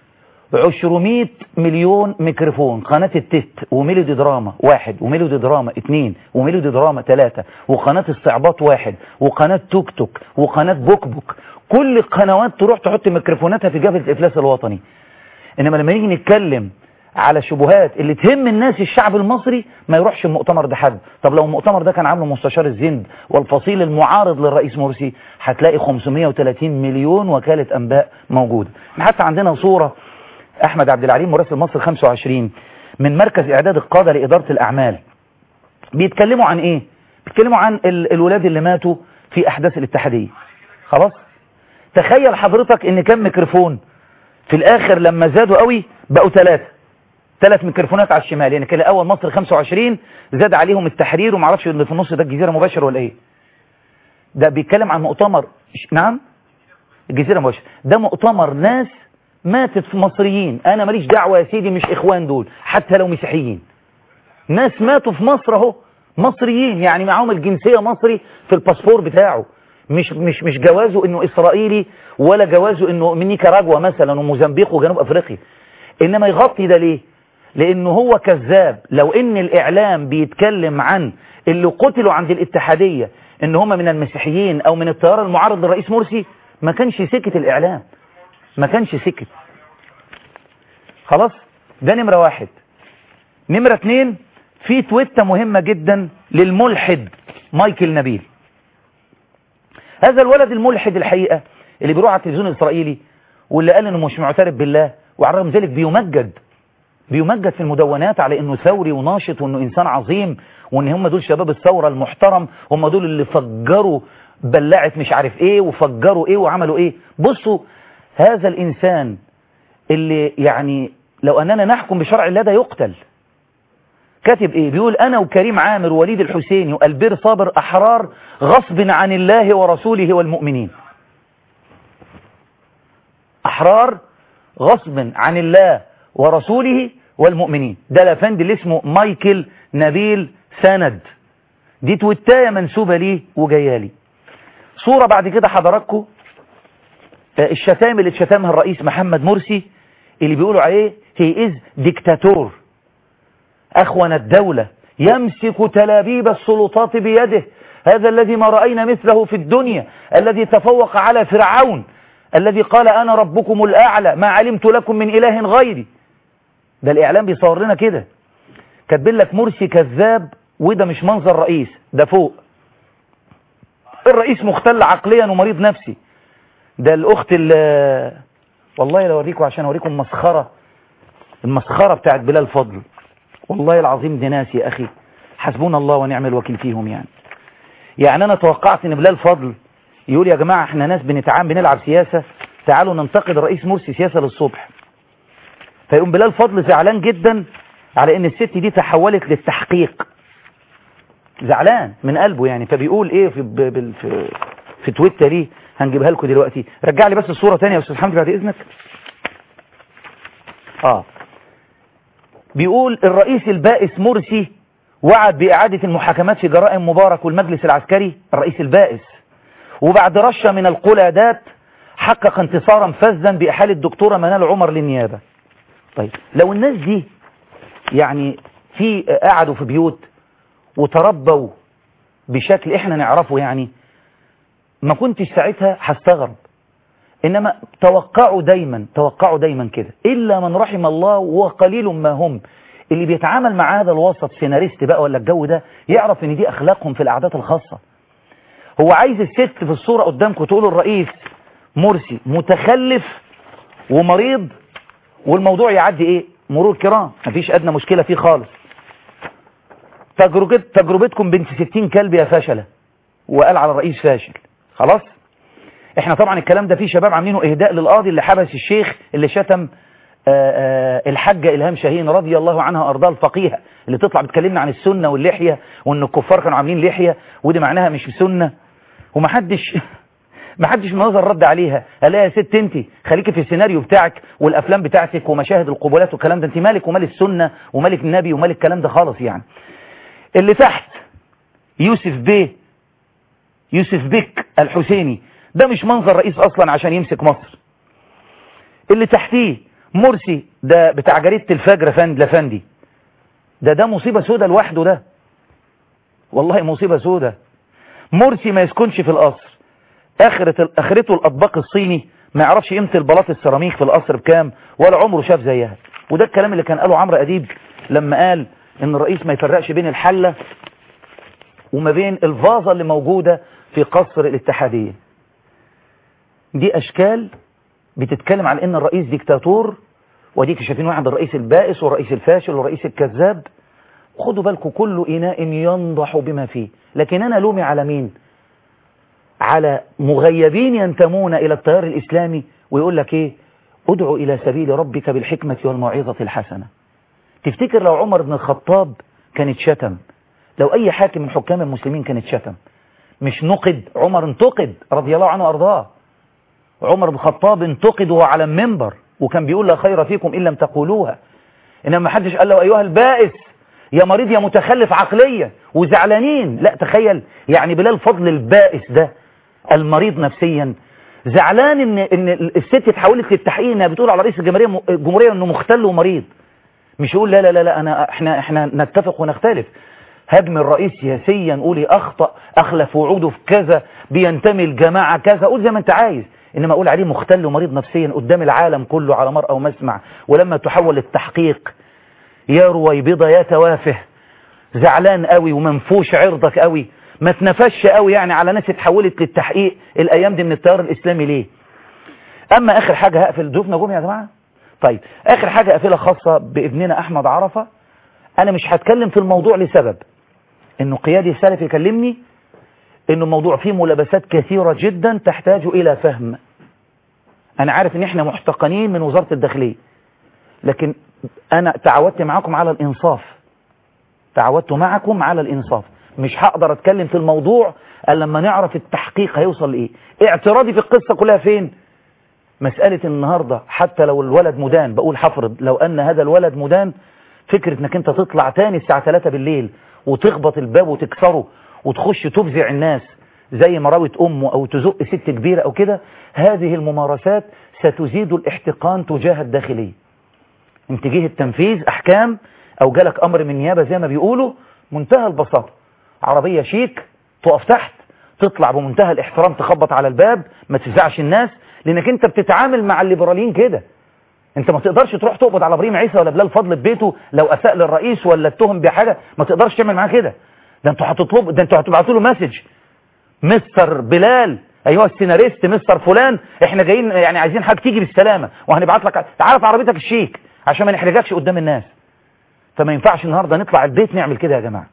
200 مليون ميكروفون قناة التت وميلودي دراما واحد وميلودي دراما اتنين وميلودي دراما تلاتة وقناة استعباط واحد وقناة توك توك وقناة بوك بوك كل القنوات تروح تحط ميكروفوناتها في جبهة الإفلاس الوطني إنما لما نيجي نتكلم على شبهات اللي تهم الناس الشعب المصري ما يروحش المؤتمر ده حد طب لو المؤتمر ده كان عامله مستشار الزند والفصيل المعارض للرئيس مرسي هتلاقي 530 مليون وكالة أنباء موجودة حتى عندنا صورة أحمد عبد العليم مراسل مصر 25 من مركز إعداد القادة لإدارة الأعمال بيتكلموا عن إيه؟ بيتكلموا عن ال- الولاد اللي ماتوا في أحداث الاتحادية خلاص؟ تخيل حضرتك إن كم ميكروفون في الآخر لما زادوا قوي بقوا ثلاثة ثلاث ميكروفونات على الشمال يعني كان الاول مصر 25 زاد عليهم التحرير وما اعرفش اللي في النص ده الجزيره مباشر ولا ايه ده بيتكلم عن مؤتمر ش- نعم الجزيره مباشر ده مؤتمر ناس ماتت في مصريين انا ماليش دعوه يا سيدي مش اخوان دول حتى لو مسيحيين ناس ماتوا في مصر اهو مصريين يعني معاهم الجنسيه مصري في الباسبور بتاعه مش مش مش جوازه انه اسرائيلي ولا جوازه انه من نيكاراجوا مثلا وموزمبيق وجنوب افريقيا انما يغطي ده ليه لانه هو كذاب لو ان الاعلام بيتكلم عن اللي قتلوا عند الاتحادية ان هم من المسيحيين او من التيار المعارض للرئيس مرسي ما كانش سكت الاعلام ما كانش سكت خلاص ده نمرة واحد نمرة اتنين في تويتة مهمة جدا للملحد مايكل نبيل هذا الولد الملحد الحقيقة اللي بيروح على التلفزيون الإسرائيلي واللي قال انه مش معترف بالله وعلى الرغم من ذلك بيمجد بيمجد في المدونات على انه ثوري وناشط وانه انسان عظيم وان هم دول شباب الثورة المحترم هم دول اللي فجروا بلعت مش عارف ايه وفجروا ايه وعملوا ايه بصوا هذا الانسان اللي يعني لو اننا نحكم بشرع الله ده يقتل كاتب ايه بيقول انا وكريم عامر ووليد الحسيني والبير صابر احرار غصب عن الله ورسوله والمؤمنين احرار غصب عن الله ورسوله والمؤمنين ده الافندي اللي اسمه مايكل نبيل سند دي تويتايه منسوبه ليه وجايه لي صوره بعد كده حضراتكم آه، الشتائم اللي اتشتمها الرئيس محمد مرسي اللي بيقولوا عليه هي از ديكتاتور اخون الدولة يمسك تلابيب السلطات بيده هذا الذي ما رأينا مثله في الدنيا الذي تفوق على فرعون الذي قال أنا ربكم الأعلى ما علمت لكم من إله غيري ده الإعلام بيصور لنا كده كاتبين لك مرسي كذاب وده مش منظر رئيس ده فوق الرئيس مختل عقليا ومريض نفسي ده الأخت اللي والله لو أوريكم عشان أوريكم مسخرة المسخرة بتاعت بلال فضل والله العظيم دي ناس يا أخي حسبونا الله ونعم الوكيل فيهم يعني يعني أنا توقعت إن بلال فضل يقول يا جماعة احنا ناس بنتعامل بنلعب سياسة تعالوا ننتقد الرئيس مرسي سياسة للصبح فيقوم بلال فضل زعلان جدا على ان الست دي تحولت للتحقيق زعلان من قلبه يعني فبيقول ايه في ب- بال- في, في تويتر ليه هنجيبها لكم دلوقتي رجع لي بس الصورة تانية يا استاذ حمدي بعد اذنك اه بيقول الرئيس البائس مرسي وعد بإعادة المحاكمات في جرائم مبارك والمجلس العسكري الرئيس البائس وبعد رشة من القلادات حقق انتصارا فذا بإحالة الدكتورة منال عمر للنيابة طيب لو الناس دي يعني في قعدوا في بيوت وتربوا بشكل احنا نعرفه يعني ما كنتش ساعتها هستغرب انما توقعوا دايما توقعوا دايما كده الا من رحم الله وقليل ما هم اللي بيتعامل مع هذا الوسط سيناريست بقى ولا الجو ده يعرف ان دي اخلاقهم في القعدات الخاصة هو عايز الست في الصورة قدامكم تقول الرئيس مرسي متخلف ومريض والموضوع يعدي ايه مرور كرام مفيش ادنى مشكلة فيه خالص تجربت تجربتكم بنت 60 كلب يا فاشلة وقال على الرئيس فاشل خلاص احنا طبعا الكلام ده فيه شباب عاملينه اهداء للقاضي اللي حبس الشيخ اللي شتم آآ آآ الحاجة إلهام شاهين رضي الله عنها وأرضاها الفقيهة اللي تطلع بتكلمنا عن السنة واللحية وأن الكفار كانوا عاملين لحية ودي معناها مش سنة ومحدش محدش منظر رد عليها قال لها يا ست انت خليكي في السيناريو بتاعك والافلام بتاعتك ومشاهد القبولات والكلام ده انت مالك ومال السنة ومالك النبي ومالك الكلام ده خالص يعني اللي تحت يوسف بيه يوسف بك الحسيني ده مش منظر رئيس اصلا عشان يمسك مصر اللي تحتيه مرسي ده بتاع جريدة الفجر فند لفندي ده ده مصيبة سودة لوحده ده والله مصيبة سودة مرسي ما يسكنش في القصر اخرة اخرته الاطباق الصيني ما يعرفش قيمة البلاط السيراميك في القصر بكام ولا عمره شاف زيها وده الكلام اللي كان قاله عمرو اديب لما قال ان الرئيس ما يفرقش بين الحلة وما بين الفازة اللي موجودة في قصر الاتحادية دي اشكال بتتكلم عن ان الرئيس ديكتاتور وديك شايفين واحد الرئيس البائس والرئيس الفاشل والرئيس الكذاب خدوا بالكم كل إناء ينضح بما فيه لكن أنا لومي على مين على مغيبين ينتمون إلى التيار الإسلامي ويقول لك إيه ادعو إلى سبيل ربك بالحكمة والموعظة الحسنة تفتكر لو عمر بن الخطاب كانت شتم لو أي حاكم من حكام المسلمين كانت شتم مش نقد عمر انتقد رضي الله عنه وأرضاه عمر بن الخطاب انتقد وهو على المنبر وكان بيقول لا خير فيكم إن لم تقولوها إنما ما حدش قال له أيها البائس يا مريض يا متخلف عقليا وزعلانين لا تخيل يعني بلال فضل البائس ده المريض نفسيا زعلان ان ان الست اتحولت للتحقيق انها بتقول على رئيس الجمهوريه الجمهوريه انه مختل ومريض مش يقول لا لا لا لا انا احنا احنا نتفق ونختلف هدم الرئيس سياسيا قولي اخطا اخلف وعوده في كذا بينتمي الجماعه كذا قول زي ما انت عايز انما اقول عليه مختل ومريض نفسيا قدام العالم كله على مرأى ومسمع ولما تحول للتحقيق يا رويبضة يا توافه زعلان قوي ومنفوش عرضك قوي ما تنفش قوي يعني على ناس اتحولت للتحقيق الايام دي من التيار الاسلامي ليه اما اخر حاجة هقفل ضيوفنا جم يا جماعة طيب اخر حاجة اقفلها خاصة بابننا احمد عرفة انا مش هتكلم في الموضوع لسبب انه قيادي السلف يكلمني انه الموضوع فيه ملابسات كثيرة جدا تحتاج الى فهم انا عارف ان احنا محتقنين من وزارة الداخلية لكن انا تعودت معاكم على الانصاف تعودت معكم على الانصاف مش هقدر اتكلم في الموضوع الا لما نعرف التحقيق هيوصل لايه اعتراضي في القصة كلها فين مسألة النهاردة حتى لو الولد مدان بقول حفرض لو ان هذا الولد مدان فكرة انك انت تطلع تاني الساعة 3 بالليل وتخبط الباب وتكسره وتخش تفزع الناس زي ما راوت امه او تزق ست كبيرة او كده هذه الممارسات ستزيد الاحتقان تجاه الداخلية انت جه التنفيذ احكام او جالك امر من نيابة زي ما بيقولوا منتهى البساطة عربية شيك تقف تحت تطلع بمنتهى الاحترام تخبط على الباب ما تفزعش الناس لانك انت بتتعامل مع الليبراليين كده انت ما تقدرش تروح تقبض على ابراهيم عيسى ولا بلال فضل في بيته لو اساء للرئيس ولا اتهم بحاجه ما تقدرش تعمل معاه كده ده انتوا هتطلبوا ده انتوا هتبعتوا له مسج مستر بلال ايها السيناريست مستر فلان احنا جايين يعني عايزين حاجه تيجي بالسلامه وهنبعت لك تعال في عربيتك الشيك عشان ما نحرجكش قدام الناس فما ينفعش النهارده نطلع البيت نعمل كده يا جماعه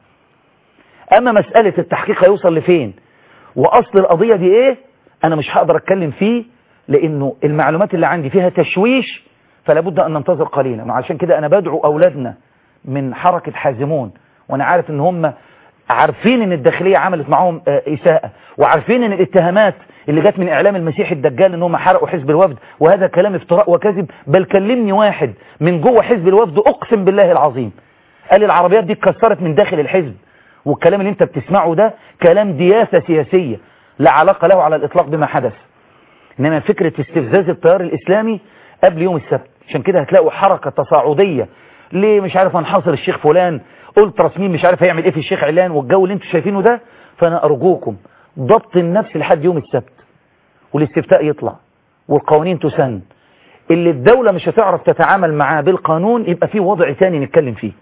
اما مساله التحقيق هيوصل لفين واصل القضيه دي ايه انا مش هقدر اتكلم فيه لانه المعلومات اللي عندي فيها تشويش فلا بد ان ننتظر قليلا وعشان كده انا بدعو اولادنا من حركه حازمون وانا عارف ان هم عارفين ان الداخليه عملت معاهم آه، اساءه وعارفين ان الاتهامات اللي جت من اعلام المسيح الدجال ان هم حرقوا حزب الوفد وهذا كلام افتراء وكذب بل كلمني واحد من جوه حزب الوفد اقسم بالله العظيم قال لي العربيات دي اتكسرت من داخل الحزب والكلام اللي انت بتسمعه ده كلام دياسه سياسيه لا علاقه له على الاطلاق بما حدث انما فكره استفزاز التيار الاسلامي قبل يوم السبت عشان كده هتلاقوا حركه تصاعديه ليه مش عارف هنحاصر الشيخ فلان قلت رسمين مش عارف هيعمل ايه في الشيخ علان والجو اللي انتوا شايفينه ده فانا ارجوكم ضبط النفس لحد يوم السبت والاستفتاء يطلع والقوانين تسن اللي الدولة مش هتعرف تتعامل معاه بالقانون يبقى في وضع تاني نتكلم فيه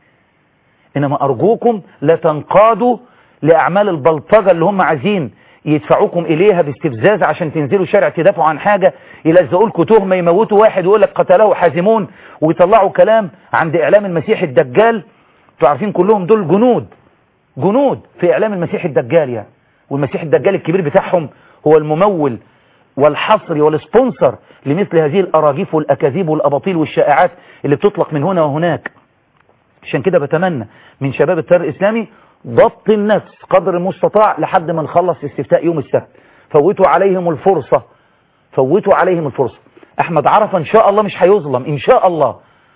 انما ارجوكم لا تنقادوا لاعمال البلطجة اللي هم عايزين يدفعوكم اليها باستفزاز عشان تنزلوا شارع تدافعوا عن حاجة يلزقوا لكم تهمة يموتوا واحد ويقول لك قتله حازمون ويطلعوا كلام عند اعلام المسيح الدجال انتوا عارفين كلهم دول جنود جنود في اعلام المسيح الدجال يعني والمسيح الدجال الكبير بتاعهم هو الممول والحصري والسبونسر لمثل هذه الاراجيف والاكاذيب والاباطيل والشائعات اللي بتطلق من هنا وهناك عشان كده بتمنى من شباب التيار الاسلامي ضبط النفس قدر المستطاع لحد ما نخلص استفتاء يوم السبت فوتوا عليهم الفرصة فوتوا عليهم الفرصة احمد عرفة ان شاء الله مش هيظلم ان شاء الله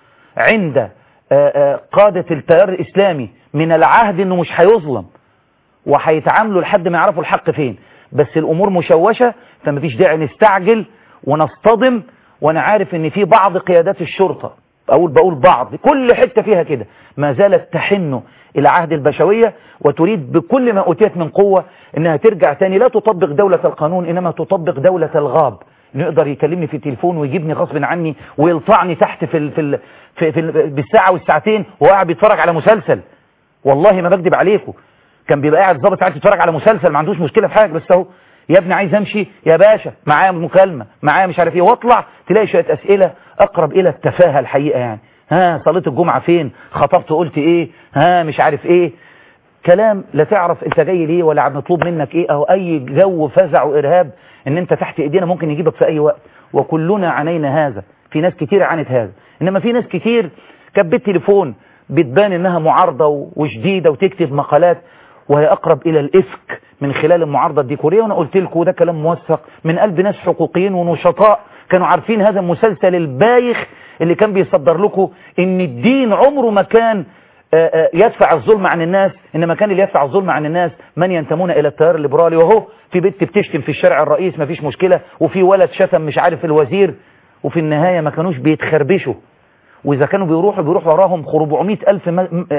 عند آه، آه، قادة التيار الاسلامي من العهد انه مش هيظلم وهيتعاملوا لحد ما يعرفوا الحق فين بس الامور مشوشة فمفيش داعي نستعجل ونصطدم وانا عارف ان في بعض قيادات الشرطة اقول بقول بعض كل حتة فيها كده ما زالت تحن الى عهد البشوية وتريد بكل ما اوتيت من قوة انها ترجع تاني لا تطبق دولة القانون انما تطبق دولة الغاب إنه يقدر يكلمني في التليفون ويجيبني غصب عني ويلطعني تحت في ال في ال في, في ال بالساعة والساعتين وهو قاعد بيتفرج على مسلسل والله ما بكذب عليكم كان بيبقى قاعد ظابط قاعد يتفرج على مسلسل ما عندوش مشكلة في حاجة بس اهو يا ابني عايز امشي يا باشا معايا مكالمة معايا مش عارف ايه واطلع تلاقي شوية اسئلة اقرب الى التفاهة الحقيقة يعني ها صليت الجمعة فين خطبت قلت ايه ها مش عارف ايه كلام لا تعرف انت جاي ليه ولا عم مطلوب منك ايه او اي جو فزع وارهاب ان انت تحت ايدينا ممكن يجيبك في اي وقت وكلنا عانينا هذا في ناس كتير عانت هذا انما في ناس كتير كانت بالتليفون بتبان انها معارضة وشديدة وتكتب مقالات وهي اقرب الى الافك من خلال المعارضة الديكورية وانا قلت لكم ده كلام موثق من قلب ناس حقوقيين ونشطاء كانوا عارفين هذا المسلسل البايخ اللي كان بيصدر لكم ان الدين عمره ما كان آه، آه، يدفع الظلم عن الناس انما كان اللي يدفع الظلم عن الناس من ينتمون الى التيار الليبرالي وهو في بنت بتشتم في الشارع الرئيس ما فيش مشكلة وفي ولد شتم مش عارف الوزير وفي النهاية ما كانوش بيتخربشوا واذا كانوا بيروحوا بيروح وراهم 400 الف م-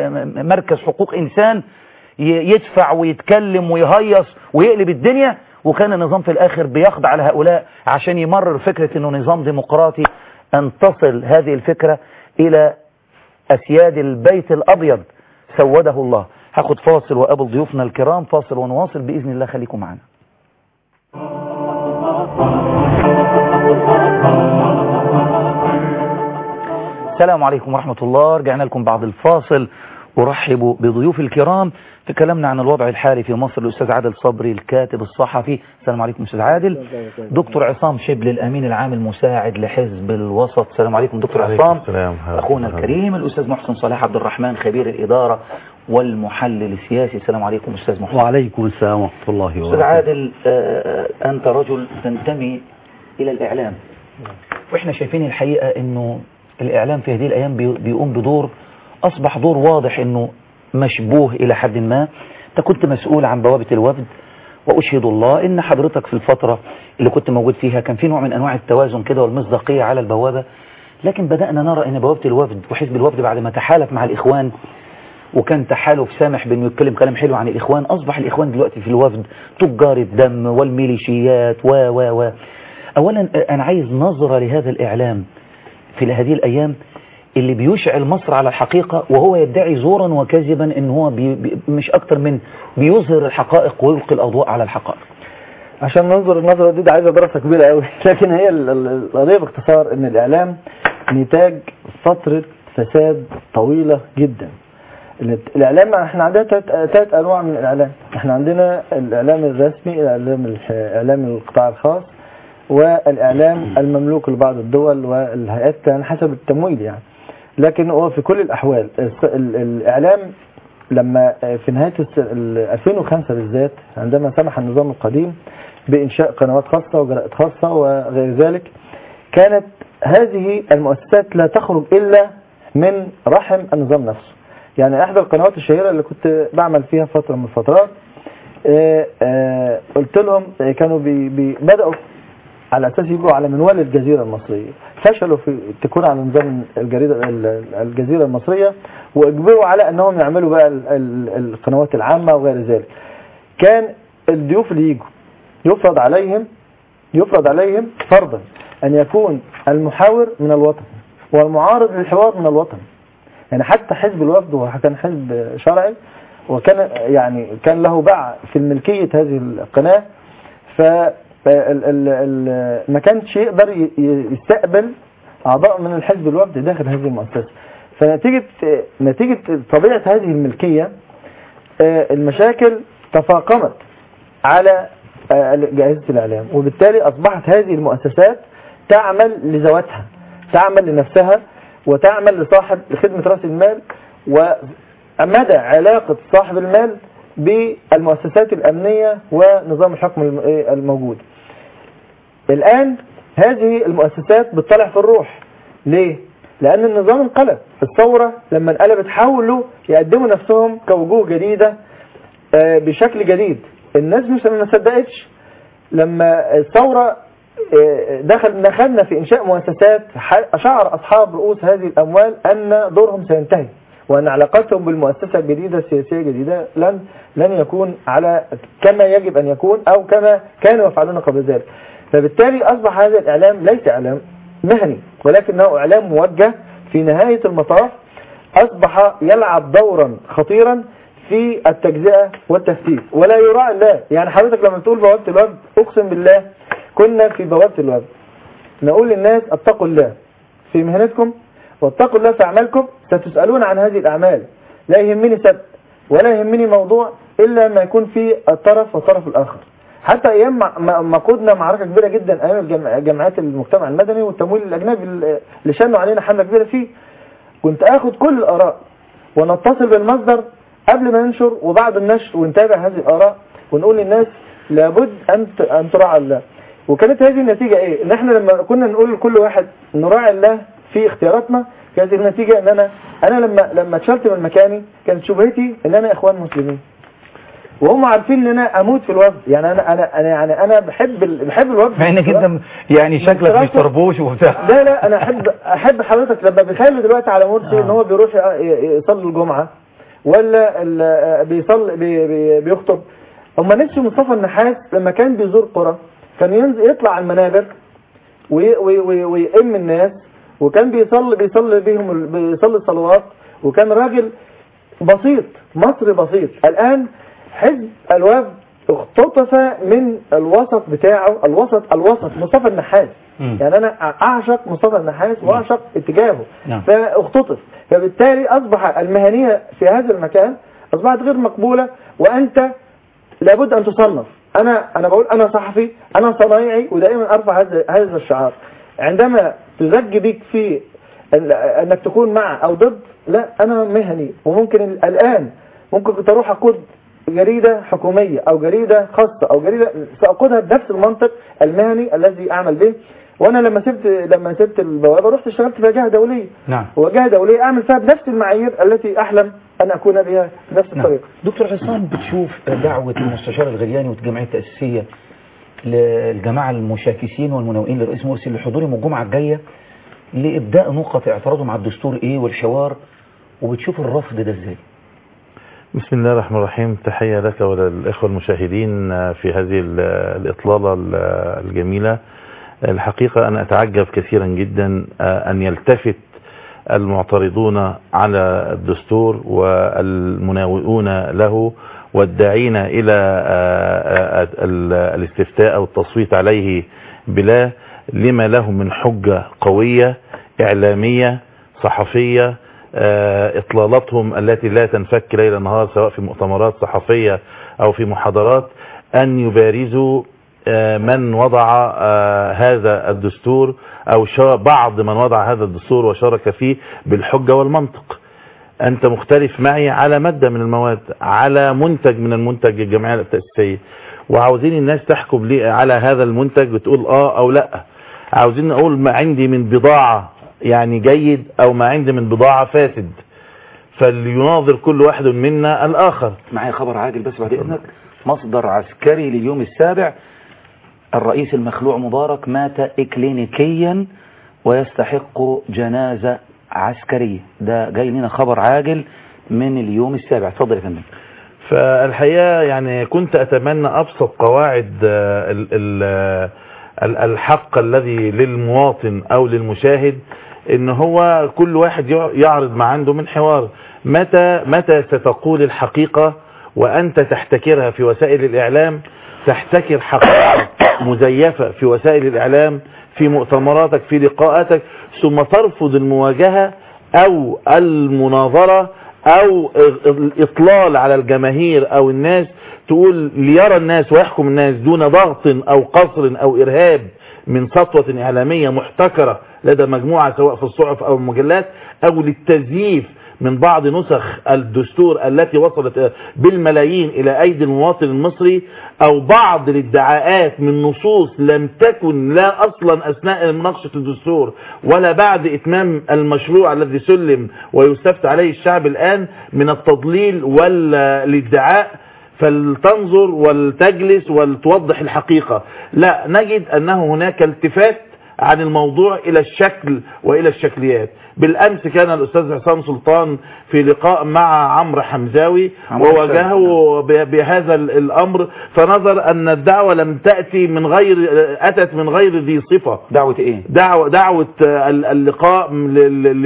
م- مركز حقوق انسان ي- يدفع ويتكلم ويهيص ويقلب الدنيا وكان النظام في الاخر بيخضع لهؤلاء عشان يمرر فكرة انه نظام ديمقراطي ان تصل هذه الفكرة الى اسياد البيت الابيض سوده الله هاخد فاصل وقابل ضيوفنا الكرام فاصل ونواصل باذن الله خليكم معنا السلام عليكم ورحمة الله رجعنا لكم بعد الفاصل أرحب بضيوف الكرام في كلامنا عن الوضع الحالي في مصر الأستاذ عادل صبري الكاتب الصحفي السلام عليكم أستاذ عادل دكتور عصام شبل الأمين العام المساعد لحزب الوسط السلام عليكم دكتور عصام أخونا الكريم الأستاذ محسن صلاح عبد الرحمن خبير الإدارة والمحلل السياسي السلام عليكم أستاذ محسن وعليكم السلام ورحمة الله أستاذ وبركاته عادل آه، أنت رجل تنتمي إلى الإعلام وإحنا شايفين الحقيقة أنه الإعلام في هذه الأيام بي- بيقوم بدور أصبح دور واضح أنه مشبوه إلى حد ما أنت كنت مسؤول عن بوابة الوفد وأشهد الله إن حضرتك في الفترة اللي كنت موجود فيها كان في نوع من أنواع التوازن كده والمصداقية على البوابة لكن بدأنا نرى أن بوابة الوفد وحزب الوفد بعد ما تحالف مع الإخوان وكان تحالف سامح بانه يتكلم كلام حلو عن الاخوان اصبح الاخوان دلوقتي في الوفد تجار الدم والميليشيات و و و اولا انا عايز نظرة لهذا الاعلام في هذه الايام اللي بيشعل مصر على الحقيقة وهو يدعي زورا وكذبا ان هو بي بي مش اكتر من بيظهر الحقائق ويلقي الاضواء على الحقائق عشان ننظر النظرة دي ده عايزة دراسة كبيرة قوي لكن هي ال- ال- القضية باختصار ان الاعلام نتاج فترة فساد طويلة جدا ال- الاعلام احنا عندنا ثلاث انواع من الاعلام احنا عندنا الاعلام الرسمي الاعلام الح- اعلام القطاع الخاص والاعلام المملوك لبعض الدول والهيئات كان حسب التمويل يعني لكن هو في كل الاحوال الس- ال- الاعلام لما في نهاية الس- ال 2005 بالذات عندما سمح النظام القديم بإنشاء قنوات خاصة وجرائد خاصة وغير ذلك كانت هذه المؤسسات لا تخرج إلا من رحم النظام نفسه يعني إحدى القنوات الشهيرة اللي كنت بعمل فيها فترة من الفترات آه، آه، قلت لهم آه، كانوا بي بي بدأوا على أساس يجوا على منوال الجزيرة المصرية فشلوا في تكون على نظام الجريدة ال- الجزيرة المصرية وأجبروا على أنهم يعملوا بقى ال- ال- القنوات العامة وغير ذلك كان الضيوف اللي يجوا يفرض عليهم يفرض عليهم فرضا أن يكون المحاور من الوطن والمعارض للحوار من الوطن يعني حتى حزب الوفد هو كان حزب شرعي وكان يعني كان له باع في ملكية هذه القناة ف ال- ال- ال- ما كانش يقدر ي- ي- يستقبل أعضاء من الحزب الوفد داخل هذه المؤسسة فنتيجة نتيجة طبيعة هذه الملكية آه، المشاكل تفاقمت على آه، جائزة الإعلام وبالتالي أصبحت هذه المؤسسات تعمل لذواتها تعمل لنفسها وتعمل لصاحب لخدمة رأس المال ومدى علاقة صاحب المال بالمؤسسات الأمنية ونظام الحكم الم- إيه الموجود الآن هذه المؤسسات بتطلع في الروح ليه؟ لأن النظام انقلب الثورة لما انقلبت حاولوا يقدموا نفسهم كوجوه جديدة آه، بشكل جديد الناس مش ما صدقتش لما الثورة آه، دخل دخلنا في إنشاء مؤسسات ح- شعر أصحاب رؤوس هذه الأموال أن دورهم سينتهي وأن علاقتهم بالمؤسسة الجديدة السياسية الجديدة لن لن يكون على كما يجب أن يكون أو كما كانوا يفعلون قبل ذلك فبالتالي أصبح هذا الإعلام ليس إعلام مهني ولكنه إعلام موجه في نهاية المطاف أصبح يلعب دورا خطيرا في التجزئة والتفتيت ولا يراعي الله يعني حضرتك لما تقول بوابة الوفد أقسم بالله كنا في بوابة الوفد نقول للناس اتقوا الله في مهنتكم واتقوا الله في أعمالكم ستسألون عن هذه الأعمال لا يهمني سبب ولا يهمني موضوع إلا ما يكون فيه الطرف والطرف الآخر حتى أيام ما- ما ما قودنا معركة كبيرة جدا أيام الجمع- جمعيات المجتمع المدني والتمويل الأجنبي اللي شنوا علينا حملة كبيرة فيه كنت آخد كل الآراء ونتصل بالمصدر قبل ما ننشر وبعد النشر ونتابع هذه الآراء ونقول للناس لابد أن ت- أن تراعى الله وكانت هذه النتيجة إيه؟ إن إحنا لما كنا نقول لكل واحد نراعي الله في اختياراتنا كانت النتيجة إن أنا أنا لما لما اتشلت من مكاني كانت شبهتي إن أنا إخوان مسلمين وهم عارفين ان انا اموت في الوفد يعني انا انا انا يعني انا بحب ال... بحب الوفد مع انك انت يعني شكلك مش طربوش وبتاع لا لا انا احب احب حضرتك لما بيخلي دلوقتي على مرسي ان هو بيروح ي- ي- يصلي الجمعه ولا ال- بيصلي بي بي بيخطب هم نفسه مصطفى النحاس لما كان بيزور قرى كان ينزل يطلع على المنابر وي- وي- وي- ويئم الناس وكان بيصلي بيصلي بيهم ال- بيصلي الصلوات وكان راجل بسيط مصري بسيط الآن حزب الوفد اختطف من الوسط بتاعه الوسط الوسط مصطفى النحاس مم. يعني انا اعشق مصطفى النحاس واعشق اتجاهه نعم. فاختطف فبالتالي اصبح المهنية في هذا المكان اصبحت غير مقبولة وانت لابد ان تصنف انا انا بقول انا صحفي انا صنايعي ودائما ارفع هذا هذا الشعار عندما تزج بيك في ال- انك تكون مع او ضد لا انا مهني وممكن ال- الان ممكن كنت اروح اقود جريدة حكومية او جريدة خاصة او جريدة ساقودها بنفس المنطق المهني الذي اعمل به وانا لما سبت لما سبت البوابة رحت اشتغلت في جهة دولية نعم وجهة دولية اعمل فيها بنفس المعايير التي احلم ان اكون بها بنفس نعم. الطريقة دكتور حسام بتشوف دعوة المستشار الغرياني والجمعية التأسيسية للجماعة المشاكسين والمناوئين لرئيس مرسي لحضور يوم الجمعة الجاية لإبداء نقط اعتراضهم على الدستور إيه والحوار وبتشوف الرفض ده إزاي؟ بسم الله الرحمن الرحيم تحية لك وللإخوة المشاهدين في هذه ال- الإطلالة ال- الجميلة الحقيقة أنا أتعجب كثيرا جدا أن يلتفت المعترضون على الدستور والمناوئون له والداعين إلى ال- الاستفتاء أو التصويت عليه بلا لما له من حجة قوية إعلامية صحفية آه، إطلالاتهم التي لا تنفك ليل نهار سواء في مؤتمرات صحفية أو في محاضرات أن يبارزوا آه، من وضع آه، هذا الدستور أو شا- بعض من وضع هذا الدستور وشارك فيه بالحجة والمنطق أنت مختلف معي على مادة من المواد على منتج من المنتج الجمعية التأسيسية وعاوزين الناس تحكم لي على هذا المنتج وتقول آه أو لأ عاوزين نقول ما عندي من بضاعة يعني جيد أو ما عندي من بضاعة فاسد فليناظر كل واحد منا الآخر معايا خبر عاجل بس بعد إذنك مصدر عسكري لليوم السابع الرئيس المخلوع مبارك مات إكلينيكيا ويستحق جنازة عسكرية ده جاي لنا خبر عاجل من اليوم السابع اتفضل يا فندم فالحقيقة يعني كنت أتمنى أبسط قواعد آه، ال- ال- ال- الحق الذي للمواطن أو للمشاهد إن هو كل واحد يع- يعرض ما عنده من حوار متى متى ستقول الحقيقة وأنت تحتكرها في وسائل الإعلام تحتكر حقيقة مزيفة في وسائل الإعلام في مؤتمراتك في لقاءاتك ثم ترفض المواجهة أو المناظرة او الاطلال على الجماهير او الناس تقول ليرى الناس ويحكم الناس دون ضغط او قصر او ارهاب من سطوة اعلامية محتكرة لدى مجموعة سواء في الصحف او المجلات او للتزييف من بعض نسخ الدستور التي وصلت بالملايين الى ايدي المواطن المصري او بعض الادعاءات من نصوص لم تكن لا اصلا اثناء مناقشة الدستور ولا بعد اتمام المشروع الذي سلم ويستفتى عليه الشعب الان من التضليل والادعاء فلتنظر ولتجلس ولتوضح الحقيقة لا نجد انه هناك التفات عن الموضوع الى الشكل والى الشكليات بالامس كان الاستاذ حسام سلطان في لقاء مع عمرو حمزاوي عمرو وواجهه ب- بهذا ال- الامر فنظر ان الدعوة لم تأتي من غير اتت من غير ذي صفة دعوة ايه دعوة, دعوة ال- اللقاء ل- ل-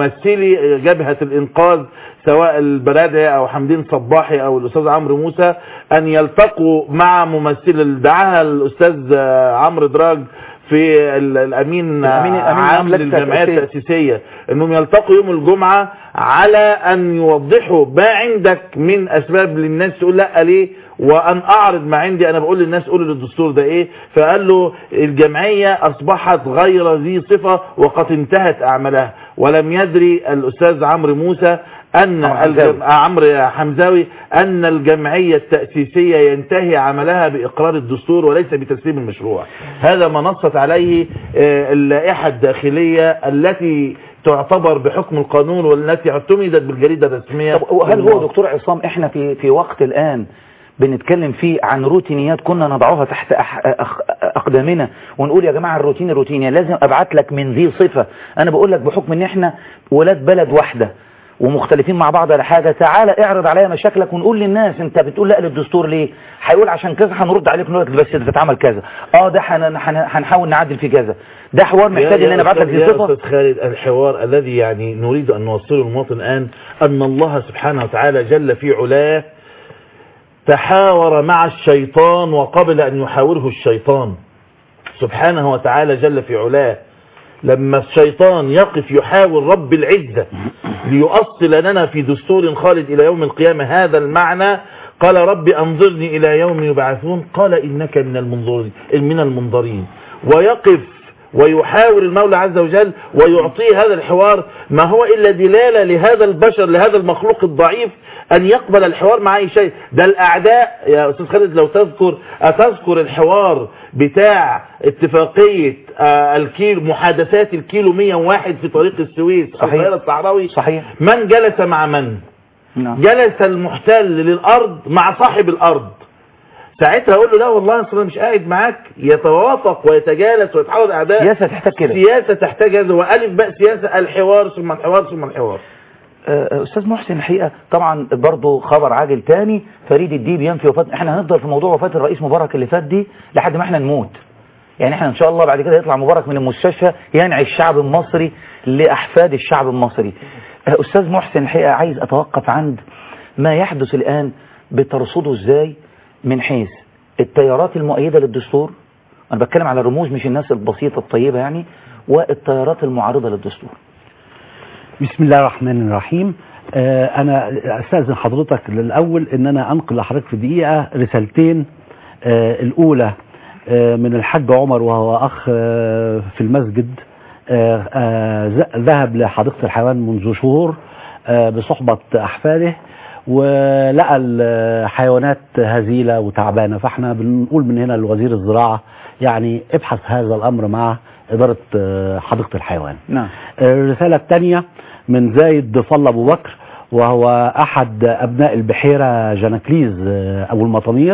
لممثلي جبهة الانقاذ سواء البرادعي او حمدين صباحي او الاستاذ عمرو موسى ان يلتقوا مع ممثل دعاها الاستاذ عمرو دراج في ال- الامين الأمين- أمين عام عام للجمعيه التأسيسية. التأسيسية انهم يلتقوا يوم الجمعة على ان يوضحوا ما عندك من اسباب للناس تقول لا ليه وان اعرض ما عندي انا بقول للناس قولوا للدستور ده ايه فقال له الجمعية اصبحت غير ذي صفة وقد انتهت اعمالها ولم يدري الاستاذ عمرو موسى ان حمزاوي. الجم... عمرو حمزاوي ان الجمعية التأسيسية ينتهي عملها باقرار الدستور وليس بتسليم المشروع هذا ما نصت عليه آه، اللائحة الداخلية التي تعتبر بحكم القانون والتي اعتمدت بالجريدة الرسمية طب وهل هو دكتور عصام احنا في في وقت الان بنتكلم فيه عن روتينيات كنا نضعها تحت أح أخ اقدامنا ونقول يا جماعه الروتين الروتيني لازم ابعت لك من ذي صفه انا بقول لك بحكم ان احنا ولاد بلد واحده ومختلفين مع بعض على حاجه تعالى اعرض عليا مشاكلك ونقول للناس انت بتقول لا للدستور ليه هيقول عشان كذا هنرد عليك نقول لك بس ده اتعمل كذا اه ده هن- هن- هنحاول نعدل في كذا ده حوار محتاج ان انا ابعت لك ذي يا صفه أستاذ خالد الحوار الذي يعني نريد أن نوصله للمواطن الآن أن الله سبحانه وتعالى جل في علاه تحاور مع الشيطان وقبل أن يحاوره الشيطان سبحانه وتعالى جل في علاه لما الشيطان يقف يحاول رب العزة ليؤصل لنا في دستور خالد إلى يوم القيامة هذا المعنى قال رب أنظرني إلى يوم يبعثون قال إنك من المنظرين من المنظرين ويقف ويحاور المولى عز وجل ويعطيه هذا الحوار ما هو إلا دلالة لهذا البشر لهذا المخلوق الضعيف أن يقبل الحوار مع أي شيء ده الأعداء يا أستاذ خالد لو تذكر أتذكر الحوار بتاع اتفاقية آه، الكيلو محادثات الكيلو 101 في طريق السويس صحيح. القاهرة الصحراوي صحيح من جلس مع من نعم. جلس المحتل للأرض مع صاحب الأرض ساعتها اقول له لا والله اصل انا مش قاعد معاك يتوافق ويتجالس ويتحول اعداء سياسة تحتاج كده سياسة تحتاج هذا والف باء سياسة الحوار ثم الحوار ثم الحوار آه، استاذ محسن الحقيقه طبعا برضه خبر عاجل تاني فريد الديب ينفي وفاه احنا هنفضل في موضوع وفاه الرئيس مبارك اللي فات دي لحد ما احنا نموت يعني احنا ان شاء الله بعد كده يطلع مبارك من المستشفى ينعي الشعب المصري لاحفاد الشعب المصري آه، استاذ محسن الحقيقه عايز اتوقف عند ما يحدث الان بترصده ازاي من حيث التيارات المؤيده للدستور انا بتكلم على الرموز مش الناس البسيطه الطيبه يعني والتيارات المعارضه للدستور بسم الله الرحمن الرحيم آه، انا استاذن حضرتك الاول ان انا انقل لحضرتك في دقيقه رسالتين آه، الاولى آه، من الحاج عمر وهو اخ آه، في المسجد آه، آه، ذ- ذهب لحديقه الحيوان منذ شهور آه، بصحبه احفاده ولقى الحيوانات هزيله وتعبانه فاحنا بنقول من هنا لوزير الزراعه يعني ابحث هذا الامر مع اداره آه، حديقه الحيوان نعم الرسالة الثانية من زايد فضل أبو بكر وهو أحد أبناء البحيرة جناكليز آه، أبو المطامير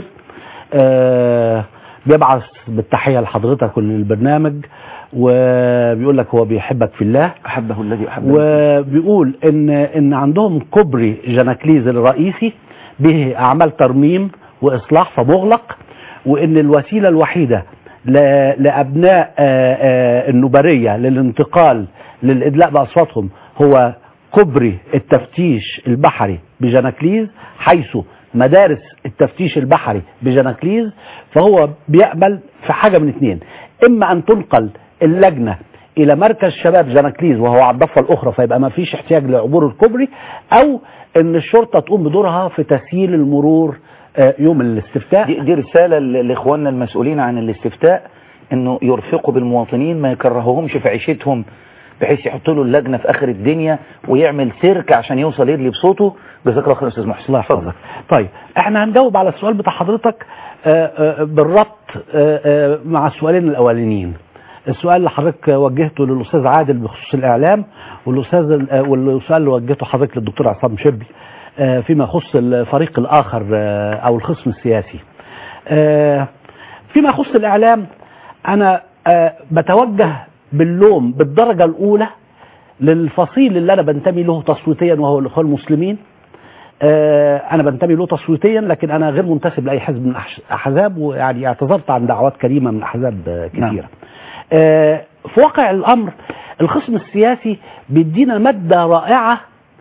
آه، بيبعث بالتحية لحضرتك وللبرنامج وبيقول لك هو بيحبك في الله احبه الذي احبه وبيقول ان ان عندهم كوبري جناكليز الرئيسي به اعمال ترميم واصلاح فمغلق وان الوسيله الوحيده ل- لابناء آه، آه، النبريه للانتقال للادلاء باصواتهم هو كوبري التفتيش البحري بجناكليز حيث مدارس التفتيش البحري بجناكليز فهو بيقبل في حاجه من اثنين اما ان تنقل اللجنه الى مركز شباب جناكليز وهو على الضفه الاخرى فيبقى ما فيش احتياج لعبور الكوبري او ان الشرطه تقوم بدورها في تسهيل المرور آه، يوم الاستفتاء دي, دي رسالة ل- لإخواننا المسؤولين عن الاستفتاء انه يرفقوا بالمواطنين ما يكرهوهمش في عيشتهم بحيث يحطوا له اللجنة في اخر الدنيا ويعمل سيرك عشان يوصل يدلي بصوته جزاك الله خير يا استاذ محسن الله يحفظك طيب احنا هنجاوب على السؤال بتاع حضرتك آه، آه، بالربط آه، آه، مع السؤالين الاولانيين السؤال اللي حضرتك وجهته للاستاذ عادل بخصوص الاعلام والاستاذ آه، والسؤال اللي وجهته حضرتك للدكتور عصام شبلي آه، فيما يخص الفريق الاخر آه، او الخصم السياسي آه، فيما يخص الاعلام انا آه، بتوجه باللوم بالدرجه الاولى للفصيل اللي انا بنتمي له تصويتيا وهو الاخوان المسلمين آه، انا بنتمي له تصويتيا لكن انا غير منتسب لاي حزب من الأحش- الاحزاب ويعني اعتذرت عن دعوات كريمه من احزاب آه، كثيره آه، في واقع الامر الخصم السياسي بيدينا ماده رائعه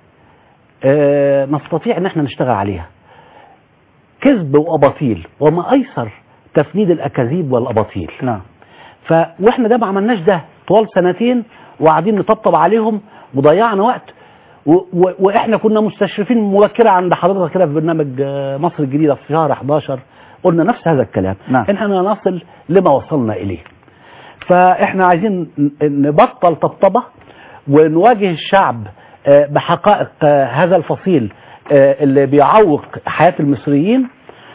آه، نستطيع ان احنا نشتغل عليها كذب واباطيل وما ايسر تفنيد الاكاذيب والاباطيل نعم ف واحنا ده ما عملناش ده طوال سنتين وقاعدين نطبطب عليهم وضيعنا وقت و... و... واحنا كنا مستشرفين مبكره عند حضرتك كده في برنامج آه، مصر الجديده في شهر 11 قلنا نفس هذا الكلام نعم. ان احنا نصل لما وصلنا اليه فاحنا عايزين ن- نبطل طبطبه ونواجه الشعب آه، بحقائق آه، هذا الفصيل آه، اللي بيعوق حياه المصريين